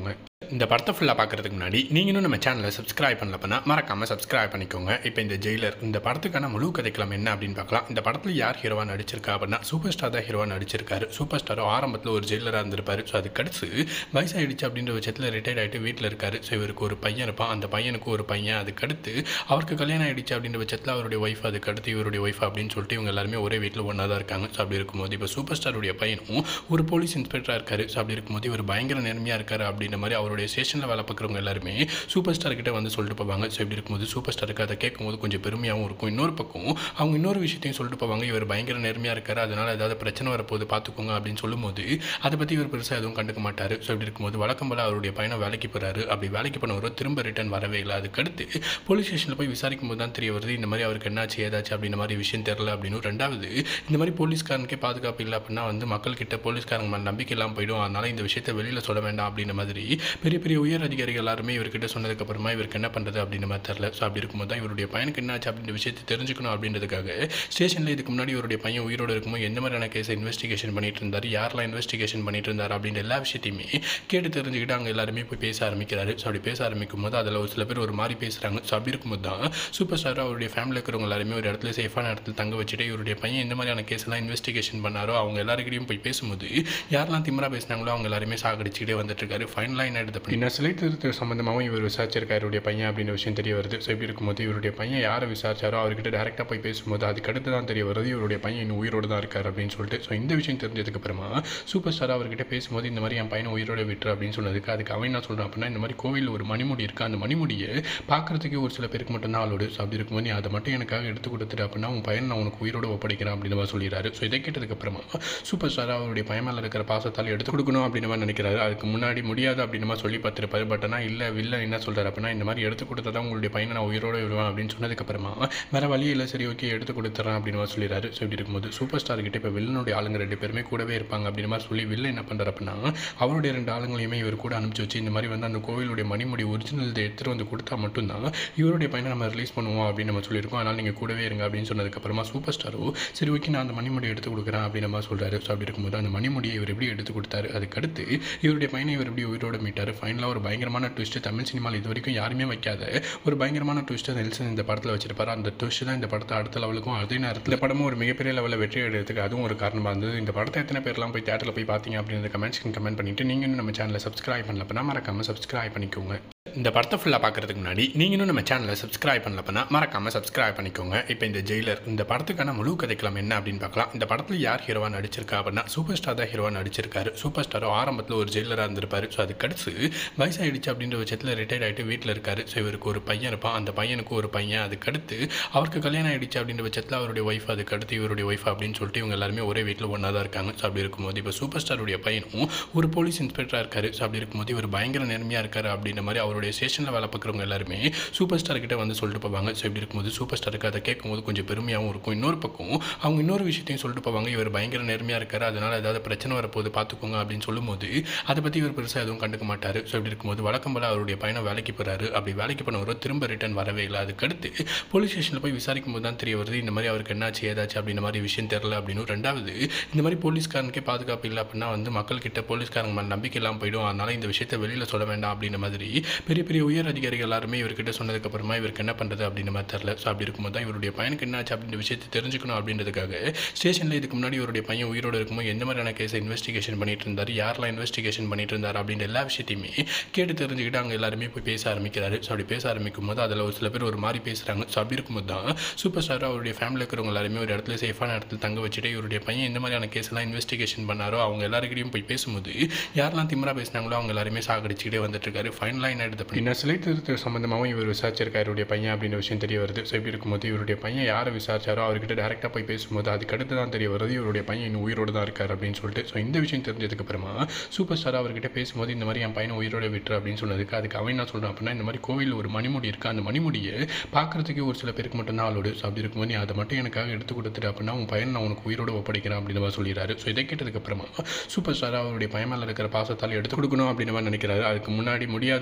இந்த படத்தை ஃபுல்லாக பார்க்குறதுக்கு முன்னாடி நீங்கள் இன்னும் நம்ம சேனலை சப்ஸ்கிரைப் பண்ணலப்பனா மறக்காமல் சப்ஸ்கிரைப் பண்ணிக்கோங்க இப்போ இந்த ஜெயிலர் இந்த படத்துக்கான முழு கதைக்களம் என்ன அப்படின்னு பார்க்கலாம் இந்த படத்தில் யார் ஹீரோவாக நடிச்சிருக்கா அப்படின்னா சூப்பர் ஸ்டார் தான் ஹீரோவாக நடிச்சிருக்காரு சூப்பர் ஸ்டாரும் ஆரம்பத்தில் ஒரு ஜெயிலராக இருந்திருப்பாரு ஸோ அதுக்கு அடுத்து வயசாயிடுச்சு அப்படின்ற பட்சத்தில் ரிட்டையர்ட் ஆகிட்டு வீட்டில் இருக்காரு ஸோ இவருக்கு ஒரு பையன் இருப்பான் அந்த பையனுக்கு ஒரு பையன் அதுக்கடுத்து அவருக்கு கல்யாணம் ஆயிடுச்சு அப்படின்ற பட்சத்தில் அவருடைய ஒய்ஃப் அதுக்கு அடுத்து இவருடைய ஒய்ஃப் அப்படின்னு சொல்லிட்டு இவங்க எல்லாருமே ஒரே வீட்டில் ஒன்றா தான் இருக்காங்க ஸோ அப்படி இருக்கும்போது இப்போ சூப்பர் ஸ்டாருடைய பையனும் ஒரு போலீஸ் இன்ஸ்பெக்டராக இருக்காரு ஸோ அப்படி இருக்கும்போது இவர் பயங்கர நேர்மையாக இருக்காரு அப்படின்ற மாதிரி அவருடைய ஸ்டேஷனில் வேலை பார்க்குறவங்க எல்லாருமே சூப்பர் ஸ்டார் கிட்ட வந்து சொல்லிட்டு போவாங்க ஸோ இப்படி இருக்கும்போது சூப்பர் ஸ்டாருக்கு அதை கேட்கும்போது கொஞ்சம் பெருமையாகவும் இருக்கும் இன்னொரு பக்கம் அவங்க இன்னொரு விஷயத்தையும் சொல்லிட்டு போவாங்க இவர் பயங்கர நேர்மையாக இருக்காரு அதனால் ஏதாவது பிரச்சனை வரப்போகுது பார்த்துக்கோங்க அப்படின்னு சொல்லும்போது அதை பற்றி இவர் பெருசாக எதுவும் கண்டுக்க மாட்டார் ஸோ இப்படி இருக்கும்போது வழக்கம் போல அவருடைய பையனை வேலைக்கு போகிறாரு அப்படி வேலைக்கு போனவரோ திரும்ப ரிட்டர்ன் வரவே இல்லை அதுக்கடுத்து போலீஸ் ஸ்டேஷனில் போய் விசாரிக்கும் போது தான் தெரிய வருது இந்த மாதிரி அவருக்கு என்னாச்சு ஏதாச்சு அப்படின்ற மாதிரி விஷயம் தெரில அப்படின்னு ரெண்டாவது இந்த மாதிரி போலீஸ்காரனுக்கே பாதுகாப்பு இல்லை அப்படின்னா வந்து மக்கள்கிட்ட போலீஸ்காரங்க மேலே நம்பிக்கை இல்லாமல் போயிடும் அதனால் இந்த விஷயத்தை வெளியில் சொல்ல வேண்டாம் அப்படின்ற மாதிரி பெரிய பெரிய உயர் அதிகாரிகள் எல்லாருமே இவர்கிட்ட சொன்னதுக்கப்புறமா இவருக்கு என்ன பண்ணுறது அப்படின்ற மாதிரி தெரில ஸோ அப்படி இருக்கும்போது தான் இவருடைய பையனுக்கு என்னாச்சு அப்படின்ற விஷயத்தை தெரிஞ்சுக்கணும் அப்படின்றதுக்காக ஸ்டேஷனில் இதுக்கு முன்னாடி இவருடைய பையன் உயிரோடு இருக்கும்போது எந்த மாதிரியான கேஸை இன்வெஸ்டிகேஷன் பண்ணிட்டு இருந்தார் யாரெல்லாம் இன்வெஸ்டிகேஷன் பண்ணிட்டு இருந்தார் அப்படின்ற எல்லா விஷயத்தையுமே கேட்டு தெரிஞ்சுக்கிட்டு அங்கே எல்லாருமே போய் பேச ஆரம்பிக்கிறாரு ஸோ அப்படி பேச ஆரம்பிக்கும் போது அதில் ஒரு சில பேர் ஒரு மாதிரி பேசுகிறாங்க ஸோ அப்படி இருக்கும்போது தான் சூப்பர் ஸ்டார் அவருடைய ஃபேமிலியில் இருக்கிறவங்க எல்லாருமே ஒரு இடத்துல சேஃபான இடத்துல தங்க வச்சுட்டு இவருடைய பையன் எந்த மாதிரியான கேஸ் எல்லாம் இன்வெஸ்டிகேஷன் பண்ணாரோ அவங்க எல்லாருக்கிட்டையும் போய் பேசும்போது யாரெல்லாம் திமிரா பேசினாங்களோ அவங்க எல்லாருமே சாகடிச்சுக்கிட்டே வந்துட்டு இருக்காரு ஃபைனலாக என்ன எடுத்து அப்படின்னா சிலை திருத்த சம்மந்தமாகவும் இவர் விசாரிச்சிருக்காரு இவருடைய பையன் அப்படின்ற விஷயம் தெரிய வருது ஸோ இப்படி இருக்கும்போது இவருடைய பையன் யாரை விசாரிச்சாரோ அவர்கிட்ட டேரெக்டாக போய் பேசும்போது அதுக்கு அடுத்து தான் தெரிய வருது இவருடைய பையன் இன்னும் உயிரோடு தான் இருக்கார் அப்படின்னு சொல்லிட்டு ஸோ இந்த விஷயம் தெரிஞ்சதுக்கு அப்புறமா சூப்பர் ஸ்டார் அவர்கிட்ட பேசும்போது இந்த மாதிரி என் பையனை உயிரோட விட்டுரு அப்படின்னு சொன்னதுக்கு அதுக்கு அவன் என்ன சொல்கிறான் அப்படின்னா இந்த மாதிரி கோவிலில் ஒரு மணிமுடி இருக்குது அந்த மணிமுடியை பார்க்குறதுக்கே ஒரு சில பேருக்கு மட்டும் தான் ஆளோடு ஸோ அப்படி இருக்கும்போது நீ அதை மட்டும் எனக்காக எடுத்து கொடுத்துட்டு அப்படின்னா உன் பையன் நான் உனக்கு உயிரோடு ஒப்படைக்கிறேன் அப்படின்னு மாதிரி சொல்லிடுறாரு ஸோ இதை கேட்டதுக்கப்புறமா சூப்பர் ஸ்டார் அவருடைய பையன் மேலே இருக்கிற பாசத்தால் எடுத்து கொடுக்கணும் அப்படின்னு மாதிரி நினைக்கிறாரு அதுக்கு முன்னாடி முடியாது அப்படின்னு மாதிரி சொல்லி பார்த்துருப்பாரு பட் ஆனால் இல்லை வில்ல என்ன சொல்கிறார் அப்படின்னா இந்த மாதிரி எடுத்து கொடுத்தா தான் உங்களுடைய பையனை நான் உயிரோடு விடுவேன் அப்படின்னு சொன்னதுக்கப்புறமா வேறு வழி இல்லை சரி ஓகே எடுத்து கொடுத்துறேன் அப்படின்னு மாதிரி சொல்லிடுறாரு ஸோ இப்படி இருக்கும்போது சூப்பர் ஸ்டார் கிட்ட இப்போ வில்லனுடைய ஆளுங்க ரெண்டு பேருமே கூடவே இருப்பாங்க அப்படின்னு மாதிரி சொல்லி வில்ல என்ன பண்ணுறாரு அப்படின்னா அவருடைய ரெண்டு ஆளுங்களையுமே இவர் கூட அனுப்பிச்சு வச்சு இந்த மாதிரி வந்து அந்த கோவிலுடைய மணிமுடி ஒரிஜினல் எடுத்துகிட்டு வந்து கொடுத்தா மட்டும்தான் இவருடைய பையனை நம்ம ரிலீஸ் பண்ணுவோம் அப்படின்னு நம்ம சொல்லியிருக்கோம் அதனால் நீங்கள் கூடவே இருங்க அப்படின்னு சொன்னதுக்கப்புறமா சூப்பர் ஸ்டாரோ சரி ஓகே நான் அந்த மணிமுடி எடுத்து கொடுக்குறேன் அப்படின்னு மாதிரி சொல்கிறாரு ஸோ அப்படி இருக்கும்போது அந்த மணிமுடியை இவர் எப்படி எடுத்து கொடுத்தாரு அதுக்கடுத்து இவருடைய பையனை இவர் எப்படி உயிரோட மீட்டார் ஃபைனலாக ஒரு பயங்கரமான ட்விஸ்ட்டு தமிழ் சினிமாவில் இது வரைக்கும் யாருமே வைக்காத ஒரு பயங்கரமான ட்விஸ்ட்டை நெல்சன் இந்த படத்தில் வச்சிருப்பாரு அந்த ட்விஸ்ட் தான் இந்த படத்தை அடுத்த லெவலுக்கும் அதே நேரத்தில் இந்த படமும் ஒரு மிகப்பெரிய லெவலில் வெற்றி அடைறதுக்கு அதுவும் ஒரு காரணமாக இருந்தது இந்த படத்தை எத்தனை பேர்லாம் போய் தேட்டரில் போய் பார்த்தீங்க அப்படின்ற கமெண்ட்ஸ்க்கு கமெண்ட் பண்ணிட்டு நீங்கள் இன்னும் நம்ம சேனலை சப்ஸ்கிரைப் பண்ணல அப்படின்னா மறக்காமல் சப்ஸ்கிரைப் பண்ணிக்கோங்க இந்த படத்தை ஃபுல்லாக பார்க்குறதுக்கு முன்னாடி நீங்கள் இன்னும் நம்ம சேனலை சப்ஸ்கிரைப் பண்ணலப்பனா மறக்காமல் சப்ஸ்கிரைப் பண்ணிக்கோங்க இப்போ இந்த ஜெயிலர் இந்த படத்துக்கான முழு கதைக்களம் என்ன அப்படின்னு பார்க்கலாம் இந்த படத்தில் யார் ஹீரோவாக நடிச்சிருக்கா அப்படின்னா சூப்பர் ஸ்டார் தான் ஹீரோவாக நடிச்சிருக்காரு சூப்பர் ஸ்டாரும் ஆரம்பத்தில் ஒரு ஜெயிலராக இருந்திருப்பாரு ஸோ அதுக்கடுத்து வயசாயிடுச்சு அப்படின்ற பட்சத்தில் ரிட்டையர்ட் ஆகிட்டு வீட்டில் இருக்காரு ஸோ இவருக்கு ஒரு பையன் இருப்பான் அந்த பையனுக்கு ஒரு பையன் அதுக்கடுத்து அவருக்கு கல்யாணம் ஆயிடுச்சு அப்படின்ற பட்சத்தில் அவருடைய ஒய்ஃப் அதுக்கடுத்து இவருடைய ஒய்ஃப் அப்படின்னு சொல்லிட்டு இவங்க எல்லாருமே ஒரே வீட்டில் ஒன்றா தான் இருக்காங்க ஸோ அப்படி இருக்கும்போது இப்போ சூப்பர் ஸ்டாருடைய பையனும் ஒரு போலீஸ் இன்ஸ்பெக்டராக இருக்காரு ஸோ அப்படி இருக்கும்போது இவர் பயங்கர நேர்மையாக இருக்காரு அப்படின்ற மாதிரி அவருடைய ஸ்டேஷனில் வேலை பார்க்குறவங்க எல்லாருமே சூப்பர் ஸ்டார் கிட்ட வந்து சொல்லிட்டு போவாங்க ஸோ இப்படி இருக்கும்போது சூப்பர் ஸ்டாருக்கு அதை கேட்கும்போது கொஞ்சம் பெருமையாகவும் இருக்கும் இன்னொரு பக்கம் அவங்க இன்னொரு விஷயத்தையும் சொல்லிட்டு போவாங்க இவர் பயங்கர நேர்மையாக இருக்காரு அதனால் ஏதாவது பிரச்சனை வரப்போகுது பார்த்துக்கோங்க அப்படின்னு சொல்லும்போது அதை பற்றி இவர் பெருசாக எதுவும் கண்டுக்க மாட்டார் ஸோ இப்படி இருக்கும்போது வழக்கம் போல அவருடைய பையனை வேலைக்கு போகிறாரு அப்படி வேலைக்கு போனவரோ திரும்ப ரிட்டர்ன் வரவே இல்லை அதுக்கடுத்து போலீஸ் ஸ்டேஷனில் போய் விசாரிக்கும் போது தான் தெரிய வருது இந்த மாதிரி அவருக்கு என்னாச்சு ஏதாச்சு அப்படின்ற மாதிரி விஷயம் தெரில அப்படின்னு ரெண்டாவது இந்த மாதிரி போலீஸ்காரனுக்கே பாதுகாப்பு இல்லை அப்படின்னா வந்து மக்கள்கிட்ட போலீஸ்காரங்க மேலே நம்பிக்கை இல்லாமல் போயிடும் அதனால் இந்த விஷயத்தை வெளியில் சொல்ல வேண்டாம் அப்படின்ற மாதிரி பெரிய பெரிய உயர் அதிகாரிகள் எல்லாருமே இவர்கிட்ட சொன்னதுக்கப்புறமா இவருக்கு என்ன பண்ணுறது அப்படின்ற மாதிரி தெரில ஸோ அப்படி இருக்கும்போது தான் இவருடைய பையனுக்கு என்னாச்சு அப்படின்ற விஷயத்தை தெரிஞ்சுக்கணும் அப்படின்றதுக்காக ஸ்டேஷனில் இதுக்கு முன்னாடி இவருடைய பையன் உயிரோடு இருக்கும்போது எந்த மாதிரியான கேஸை இன்வெஸ்டிகேஷன் பண்ணிட்டு இருந்தார் யாரெல்லாம் இன்வெஸ்டிகேஷன் பண்ணிட்டு இருந்தார் அப்படின்ற எல்லா விஷயத்தையுமே கேட்டு தெரிஞ்சுக்கிட்டு அங்கே எல்லாருமே போய் பேச ஆரம்பிக்கிறாரு ஸோ அப்படி பேச ஆரம்பிக்கும் போது அதில் ஒரு சில பேர் ஒரு மாதிரி பேசுகிறாங்க ஸோ அப்படி இருக்கும்போது தான் சூப்பர் ஸ்டார் அவருடைய ஃபேமிலியில் இருக்கிறவங்க எல்லாருமே ஒரு இடத்துல சேஃபான இடத்துல தங்க வச்சுட்டு இவருடைய பையன் எந்த மாதிரியான கேஸ் எல்லாம் இன்வெஸ்டிகேஷன் பண்ணாரோ அவங்க எல்லாருக்கிட்டையும் போய் பேசும்போது யாரெல்லாம் திமிரா பேசினாங்களோ அவங்க எல்லாருமே சாகடிச்சுக்கிட்டே வந்துட்டு இருக்காரு ஃபைனலாக என்ன எடுத்து அப்படின்னா சிலை திருத்த சம்மந்தமாகவும் இவர் விசாரிச்சிருக்காரு இவருடைய பையன் அப்படின்ற விஷயம் தெரிய வருது ஸோ இப்படி இருக்கும்போது இவருடைய பையன் யாரை விசாரிச்சாரோ அவர்கிட்ட டேரெக்டாக போய் பேசும்போது அதுக்கு அடுத்து தான் தெரிய வருது இவருடைய பையன் இன்னும் உயிரோடு தான் இருக்கார் அப்படின்னு சொல்லிட்டு ஸோ இந்த விஷயம் தெரிஞ்சதுக்கு அப்புறமா சூப்பர் ஸ்டார் அவர்கிட்ட பேசும்போது இந்த மாதிரி என் பையனை உயிரோட விட்டுரு அப்படின்னு சொன்னதுக்கு அதுக்கு அவன் என்ன சொல்கிறான் அப்படின்னா இந்த மாதிரி கோவிலில் ஒரு மணிமுடி இருக்குது அந்த மணிமுடியை பார்க்குறதுக்கே ஒரு சில பேருக்கு மட்டும் தான் ஆளோடு ஸோ அப்படி இருக்கும்போது நீ அதை மட்டும் எனக்காக எடுத்து கொடுத்துட்டு அப்படின்னா உன் பையன் நான் உனக்கு உயிரோட ஒப்படைக்கிறேன் அப்படின்னு மாதிரி சொல்லிடுறாரு ஸோ இதை கேட்டதுக்கப்புறமா சூப்பர் ஸ்டார் அவருடைய பையன் மேலே இருக்கிற பாசத்தால் எடுத்து கொடுக்கணும் அப்படின்னு மாதிரி நினைக்கிறாரு அதுக்கு முன்னாடி முடியாது அப்படின்னு மாதிரி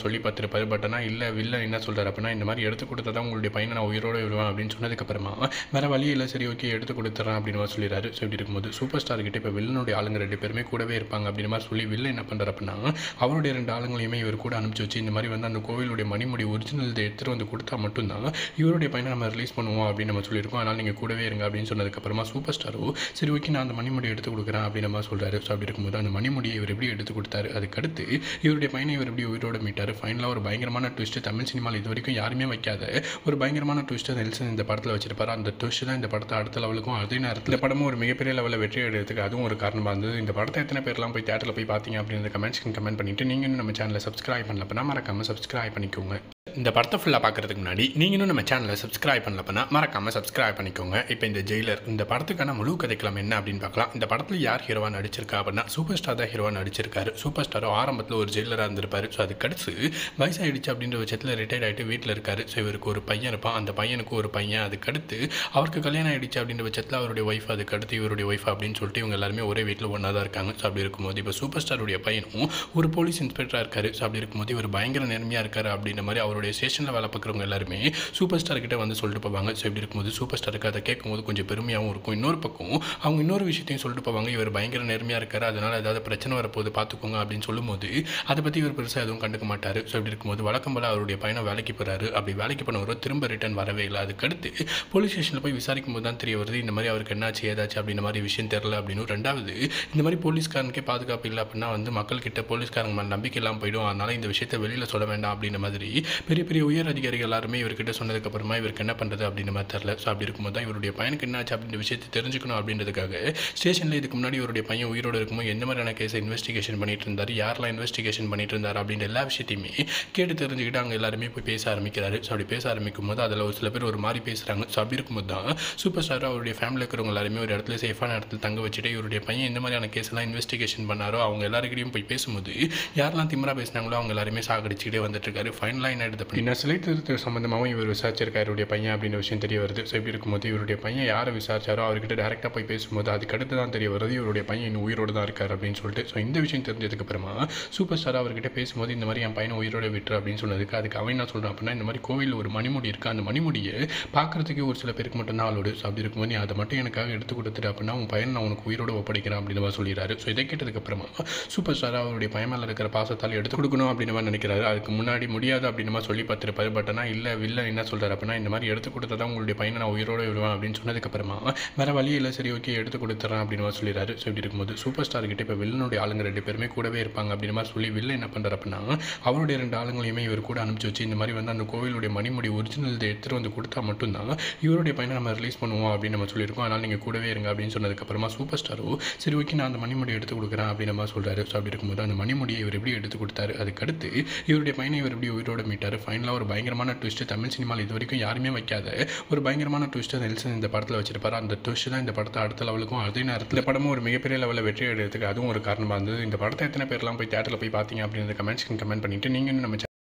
சொல்லி பார்த்துருப்பாரு பட் ஆனால் இல்லை வில்லன் என்ன சொல்கிறார் அப்படின்னா இந்த மாதிரி எடுத்து கொடுத்தா தான் உங்களுடைய பையனை நான் உயிரோட விடுவேன் அப்படின்னு சொன்னதுக்கப்புறமா வேறு வழி இல்லை சரி ஓகே எடுத்து கொடுத்துட்றேன் அப்படின்னு மாதிரி சொல்லிடுறாரு ஸோ இப்படி இருக்கும்போது சூப்பர் ஸ்டார் கிட்ட இப்போ வில்லனுடைய ஆளுங்க ரெண்டு பேருமே கூடவே இருப்பாங்க அப்படின்னு மாதிரி சொல்லி வில்லன் என்ன பண்ணுறாரு அப்படின்னா அவருடைய ரெண்டு ஆளுங்களையுமே இவர் கூட அனுப்பிச்சு வச்சு இந்த மாதிரி வந்து அந்த கோவிலுடைய மணிமுடி ஒரிஜினல் இதை எடுத்துகிட்டு வந்து கொடுத்தா மட்டும்தான் இவருடைய பையனை நம்ம ரிலீஸ் பண்ணுவோம் அப்படின்னு நம்ம சொல்லியிருக்கோம் அதனால் நீங்கள் கூடவே இருங்க அப்படின்னு சொன்னதுக்கப்புறமா சூப்பர் ஸ்டாரோ சரி ஓகே நான் அந்த மணிமுடி எடுத்து கொடுக்குறேன் அப்படின்னு நம்ம சொல்கிறாரு ஸோ அப்படி இருக்கும்போது அந்த மணிமுடியை இவர் எப்படி எடுத்து கொடுத்தாரு அதுக்கடுத்து இவருடைய பையனை இவர் எப்படி உயிரோட மீட்டார் ஃபைனலாக ஒரு பயங்கரமான ட்விஸ்ட் தமிழ் சினிமாவில் இது வரைக்கும் யாருமே வைக்காத ஒரு பயங்கரமான ட்விஸ்ட்டை நெல்சன் இந்த படத்தில் வச்சிருப்பாரு அந்த ட்விஸ்ட் தான் இந்த படத்தை அடுத்த லெவலுக்கும் அதே நேரத்தில் இந்த படமும் ஒரு மிகப்பெரிய லெவலில் வெற்றி அடைகிறதுக்கு அதுவும் ஒரு காரணமாக இருந்தது இந்த படத்தை எத்தனை பேர்லாம் போய் தேட்டரில் போய் பார்த்தீங்க அப்படின்னு கமெண்ட்ஸ்க்கு கமெண்ட் பண்ணிட்டு நீங்கள் இன்னும் நம்ம சேனலை சப்ஸ்கிரைப் பண்ணல அப்படின்னா மறக்காமல் சப்ஸ்கிரைப் பண்ணிக்கோங்க இந்த படத்தை ஃபுல்லாக பார்க்குறதுக்கு முன்னாடி நீங்கள் இன்னும் நம்ம சேனலை சப்ஸ்கிரைப் பண்ணல அப்படின்னா மறக்காமல் சப்ஸ்கிரைப் பண்ணிக்கோங்க இப்போ இந்த ஜெயிலர் இந்த படத்துக்கான முழு கதைக்களம் என்ன அப்படின்னு பார்க்கலாம் இந்த படத்தில் யார் ஹீரோவாக நடிச்சிருக்கா அப்படின்னா சூப்பர் ஸ்டார் தான் ஹீரோவாக நடிச்சிருக்காரு சூப்பர் ஸ்டாரும் ஆரம்பத்தில் ஒரு ஜெயிலராக இருந்திருப்பாரு ஸோ அது கடிச்சு வயசாயிடுச்சு அப்படின்ற பட்சத்தில் ரிட்டையர்ட் ஆகிட்டு வீட்டில் இருக்காரு ஸோ இவருக்கு ஒரு பையன் இருப்பான் அந்த பையனுக்கு ஒரு பையன் அதுக்கடுத்து அவருக்கு கல்யாணம் ஆயிடுச்சு அப்படின்ற பட்சத்தில் அவருடைய ஒய்ஃப் அதுக்கடுத்து இவருடைய ஒய்ஃப் அப்படின்னு சொல்லிட்டு இவங்க எல்லாருமே ஒரே வீட்டில் ஒன்றா தான் இருக்காங்க ஸோ அப்படி இருக்கும்போது இப்போ சூப்பர் ஸ்டாருடைய பையனும் ஒரு போலீஸ் இன்ஸ்பெக்டராக இருக்காரு ஸோ அப்படி இருக்கும்போது இவர் பயங்கர நேர்மையாக இருக்காரு அப்படின்ற மாதிரி அவருடைய ஸ்டேஷனில் வேலை பார்க்குறவங்க எல்லாருமே சூப்பர் ஸ்டார் கிட்ட வந்து சொல்லிட்டு போவாங்க ஸோ இப்படி இருக்கும்போது சூப்பர் ஸ்டாருக்கு அதை கேட்கும்போது கொஞ்சம் பெருமையாகவும் இருக்கும் இன்னொரு பக்கம் அவங்க இன்னொரு விஷயத்தையும் சொல்லிட்டு போவாங்க இவர் பயங்கர நேர்மையாக இருக்காரு அதனால் ஏதாவது பிரச்சனை வரப்போகுது பார்த்துக்கோங்க அப்படின்னு சொல்லும்போது அதை பற்றி இவர் பெருசாக எதுவும் கண்டுக்க மாட்டார் ஸோ இப்படி இருக்கும்போது வழக்கம் போல் அவருடைய பையனை வேலைக்கு போகிறாரு அப்படி வேலைக்கு போனவரோ திரும்ப ரிட்டர்ன் வரவே இல்லை அதுக்கடுத்து போலீஸ் ஸ்டேஷனில் போய் விசாரிக்கும் போது தான் தெரிய வருது இந்த மாதிரி அவருக்கு என்னாச்சு ஏதாச்சு அப்படின்ற மாதிரி விஷயம் தெரில அப்படின்னு ரெண்டாவது இந்த மாதிரி போலீஸ்காரனுக்கே பாதுகாப்பு இல்லை அப்படின்னா வந்து மக்கள்கிட்ட போலீஸ்காரங்க மேலே நம்பிக்கை இல்லாமல் போயிடும் அதனால் இந்த விஷயத்தை வெளியில் சொல்ல வேண்டாம் அப்படின்ற மாதிரி பெரிய பெரிய உயர் அதிகாரிகள் எல்லாருமே இவர்கிட்ட சொன்னதுக்கப்புறமா இவருக்கு என்ன பண்ணுறது அப்படின்ற மாதிரி தெரில ஸோ அப்படி இருக்கும்போது தான் இவருடைய பையனுக்கு என்னாச்சு அப்படின்ற விஷயத்தை தெரிஞ்சுக்கணும் அப்படின்றதுக்காக ஸ்டேஷனில் இதுக்கு முன்னாடி இவருடைய பையன் உயிரோடு இருக்கும்போது எந்த மாதிரியான கேஸை இன்வெஸ்டிகேஷன் பண்ணிட்டு இருந்தார் யாரெல்லாம் இன்வெஸ்டிகேஷன் பண்ணிட்டு இருந்தார் அப்படின்ற எல்லா விஷயத்தையுமே கேட்டு தெரிஞ்சுக்கிட்டு அங்கே எல்லாருமே போய் பேச ஆரம்பிக்கிறாரு ஸோ அப்படி பேச ஆரம்பிக்கும் போது அதில் ஒரு சில பேர் ஒரு மாதிரி பேசுகிறாங்க ஸோ அப்படி இருக்கும்போது தான் சூப்பர் ஸ்டார் அவருடைய ஃபேமிலியில் இருக்கிறவங்க எல்லாருமே ஒரு இடத்துல சேஃபான இடத்துல தங்க வச்சுட்டு இவருடைய பையன் எந்த மாதிரியான கேஸ் எல்லாம் இன்வெஸ்டிகேஷன் பண்ணாரோ அவங்க எல்லாருக்கிட்டையும் போய் பேசும்போது யாரெல்லாம் திமிரா பேசினாங்களோ அவங்க எல்லாருமே சாகடிச்சுக்கிட்டே வந்துட்டு இருக்காரு ஃபைனலாக என்ன எடுத்து அப்படின்னா சிலை திருத்த சம்மந்தமாகவும் இவர் விசாரிச்சிருக்காரு இவருடைய பையன் அப்படின்ற விஷயம் தெரிய வருது ஸோ இப்படி இருக்கும்போது இவருடைய பையன் யாரை விசாரிச்சாரோ அவர்கிட்ட டேரெக்டாக போய் பேசும்போது அதுக்கு அடுத்து தான் தெரிய வருது இவருடைய பையன் இன்னும் உயிரோடு தான் இருக்கார் அப்படின்னு சொல்லிட்டு ஸோ இந்த விஷயம் தெரிஞ்சதுக்கு அப்புறமா சூப்பர் ஸ்டார் அவர்கிட்ட பேசும்போது இந்த மாதிரி என் பையனை உயிரோட விட்டுரு அப்படின்னு சொன்னதுக்கு அதுக்கு அவன் என்ன சொல்கிறான் அப்படின்னா இந்த மாதிரி கோவிலில் ஒரு மணிமுடி இருக்குது அந்த மணிமுடியை பார்க்குறதுக்கு ஒரு சில பேருக்கு மட்டும் தான் ஆளோடு ஸோ அப்படி இருக்கும்போது நீ அதை மட்டும் எனக்காக எடுத்து கொடுத்துட்டு அப்படின்னா உன் பையன் நான் உனக்கு உயிரோட ஒப்படைக்கிறேன் அப்படின்னு மாதிரி சொல்லிடுறாரு ஸோ இதை கேட்டதுக்கப்புறமா சூப்பர் ஸ்டார் அவருடைய பையன் மேலே இருக்கிற பாசத்தால் எடுத்து கொடுக்கணும் அப்படின்னு மாதிரி நினைக்கிறாரு அதுக்கு முன்னாடி முடியாது அப்படின்னு மாதிரி சொல்லி பார்த்துருப்பாரு பட் ஆனால் இல்லை வில்லன் என்ன சொல்கிறார் அப்படின்னா இந்த மாதிரி எடுத்து கொடுத்தா தான் உங்களுடைய பையனை நான் உயிரோட விடுவேன் அப்படின்னு சொன்னதுக்கப்புறமா வேறு வழி இல்லை சரி ஓகே எடுத்து கொடுத்துட்றேன் அப்படின்னு மாதிரி சொல்லிடுறாரு ஸோ இப்படி இருக்கும்போது சூப்பர் ஸ்டார் கிட்ட இப்போ வில்லனுடைய ஆளுங்க ரெண்டு பேருமே கூடவே இருப்பாங்க அப்படின்னு மாதிரி சொல்லி வில்லன் என்ன பண்ணுறாரு அப்படின்னா அவருடைய ரெண்டு ஆளுங்களையுமே இவர் கூட அனுப்பிச்சு வச்சு இந்த மாதிரி வந்து அந்த கோவிலுடைய மணிமுடி ஒரிஜினல் இதை எடுத்துகிட்டு வந்து கொடுத்தா மட்டும்தான் இவருடைய பையனை நம்ம ரிலீஸ் பண்ணுவோம் அப்படின்னு நம்ம சொல்லியிருக்கோம் அதனால் நீங்கள் கூடவே இருங்க அப்படின்னு சொன்னதுக்கப்புறமா சூப்பர் ஸ்டாரோ சரி ஓகே நான் அந்த மணிமுடி எடுத்து கொடுக்குறேன் அப்படின்னு மாதிரி சொல்கிறாரு ஸோ அப்படி இருக்கும்போது அந்த மணிமுடியை இவர் எப்படி எடுத்து கொடுத்தாரு அதுக்கடுத்து இவருடைய பையனை இவர் எப்படி உயிரோட மீட்டார் ஃபைனலாக ஒரு பயங்கரமான ட்விஸ்ட் தமிழ் சினிமாவில் இது வரைக்கும் யாருமே வைக்காத ஒரு பயங்கரமான ட்விஸ்ட்டை நெல்சன் இந்த படத்தில் வச்சிருப்பாரு அந்த ட்விஸ்ட் தான் இந்த படத்தை அடுத்த லெவலுக்கும் அதே நேரத்தில் இந்த படமும் ஒரு மிகப்பெரிய லெவலில் வெற்றி அடைகிறதுக்கு அதுவும் ஒரு காரணமாக இருந்தது இந்த படத்தை எத்தனை பேர்லாம் போய் தேட்டரில் போய் பார்த்தீங்க அப்படின்னு கமெண்ட்ஸ்க்கு கமெண்ட் பண்ணிட்டு நீங்கள் நம்ம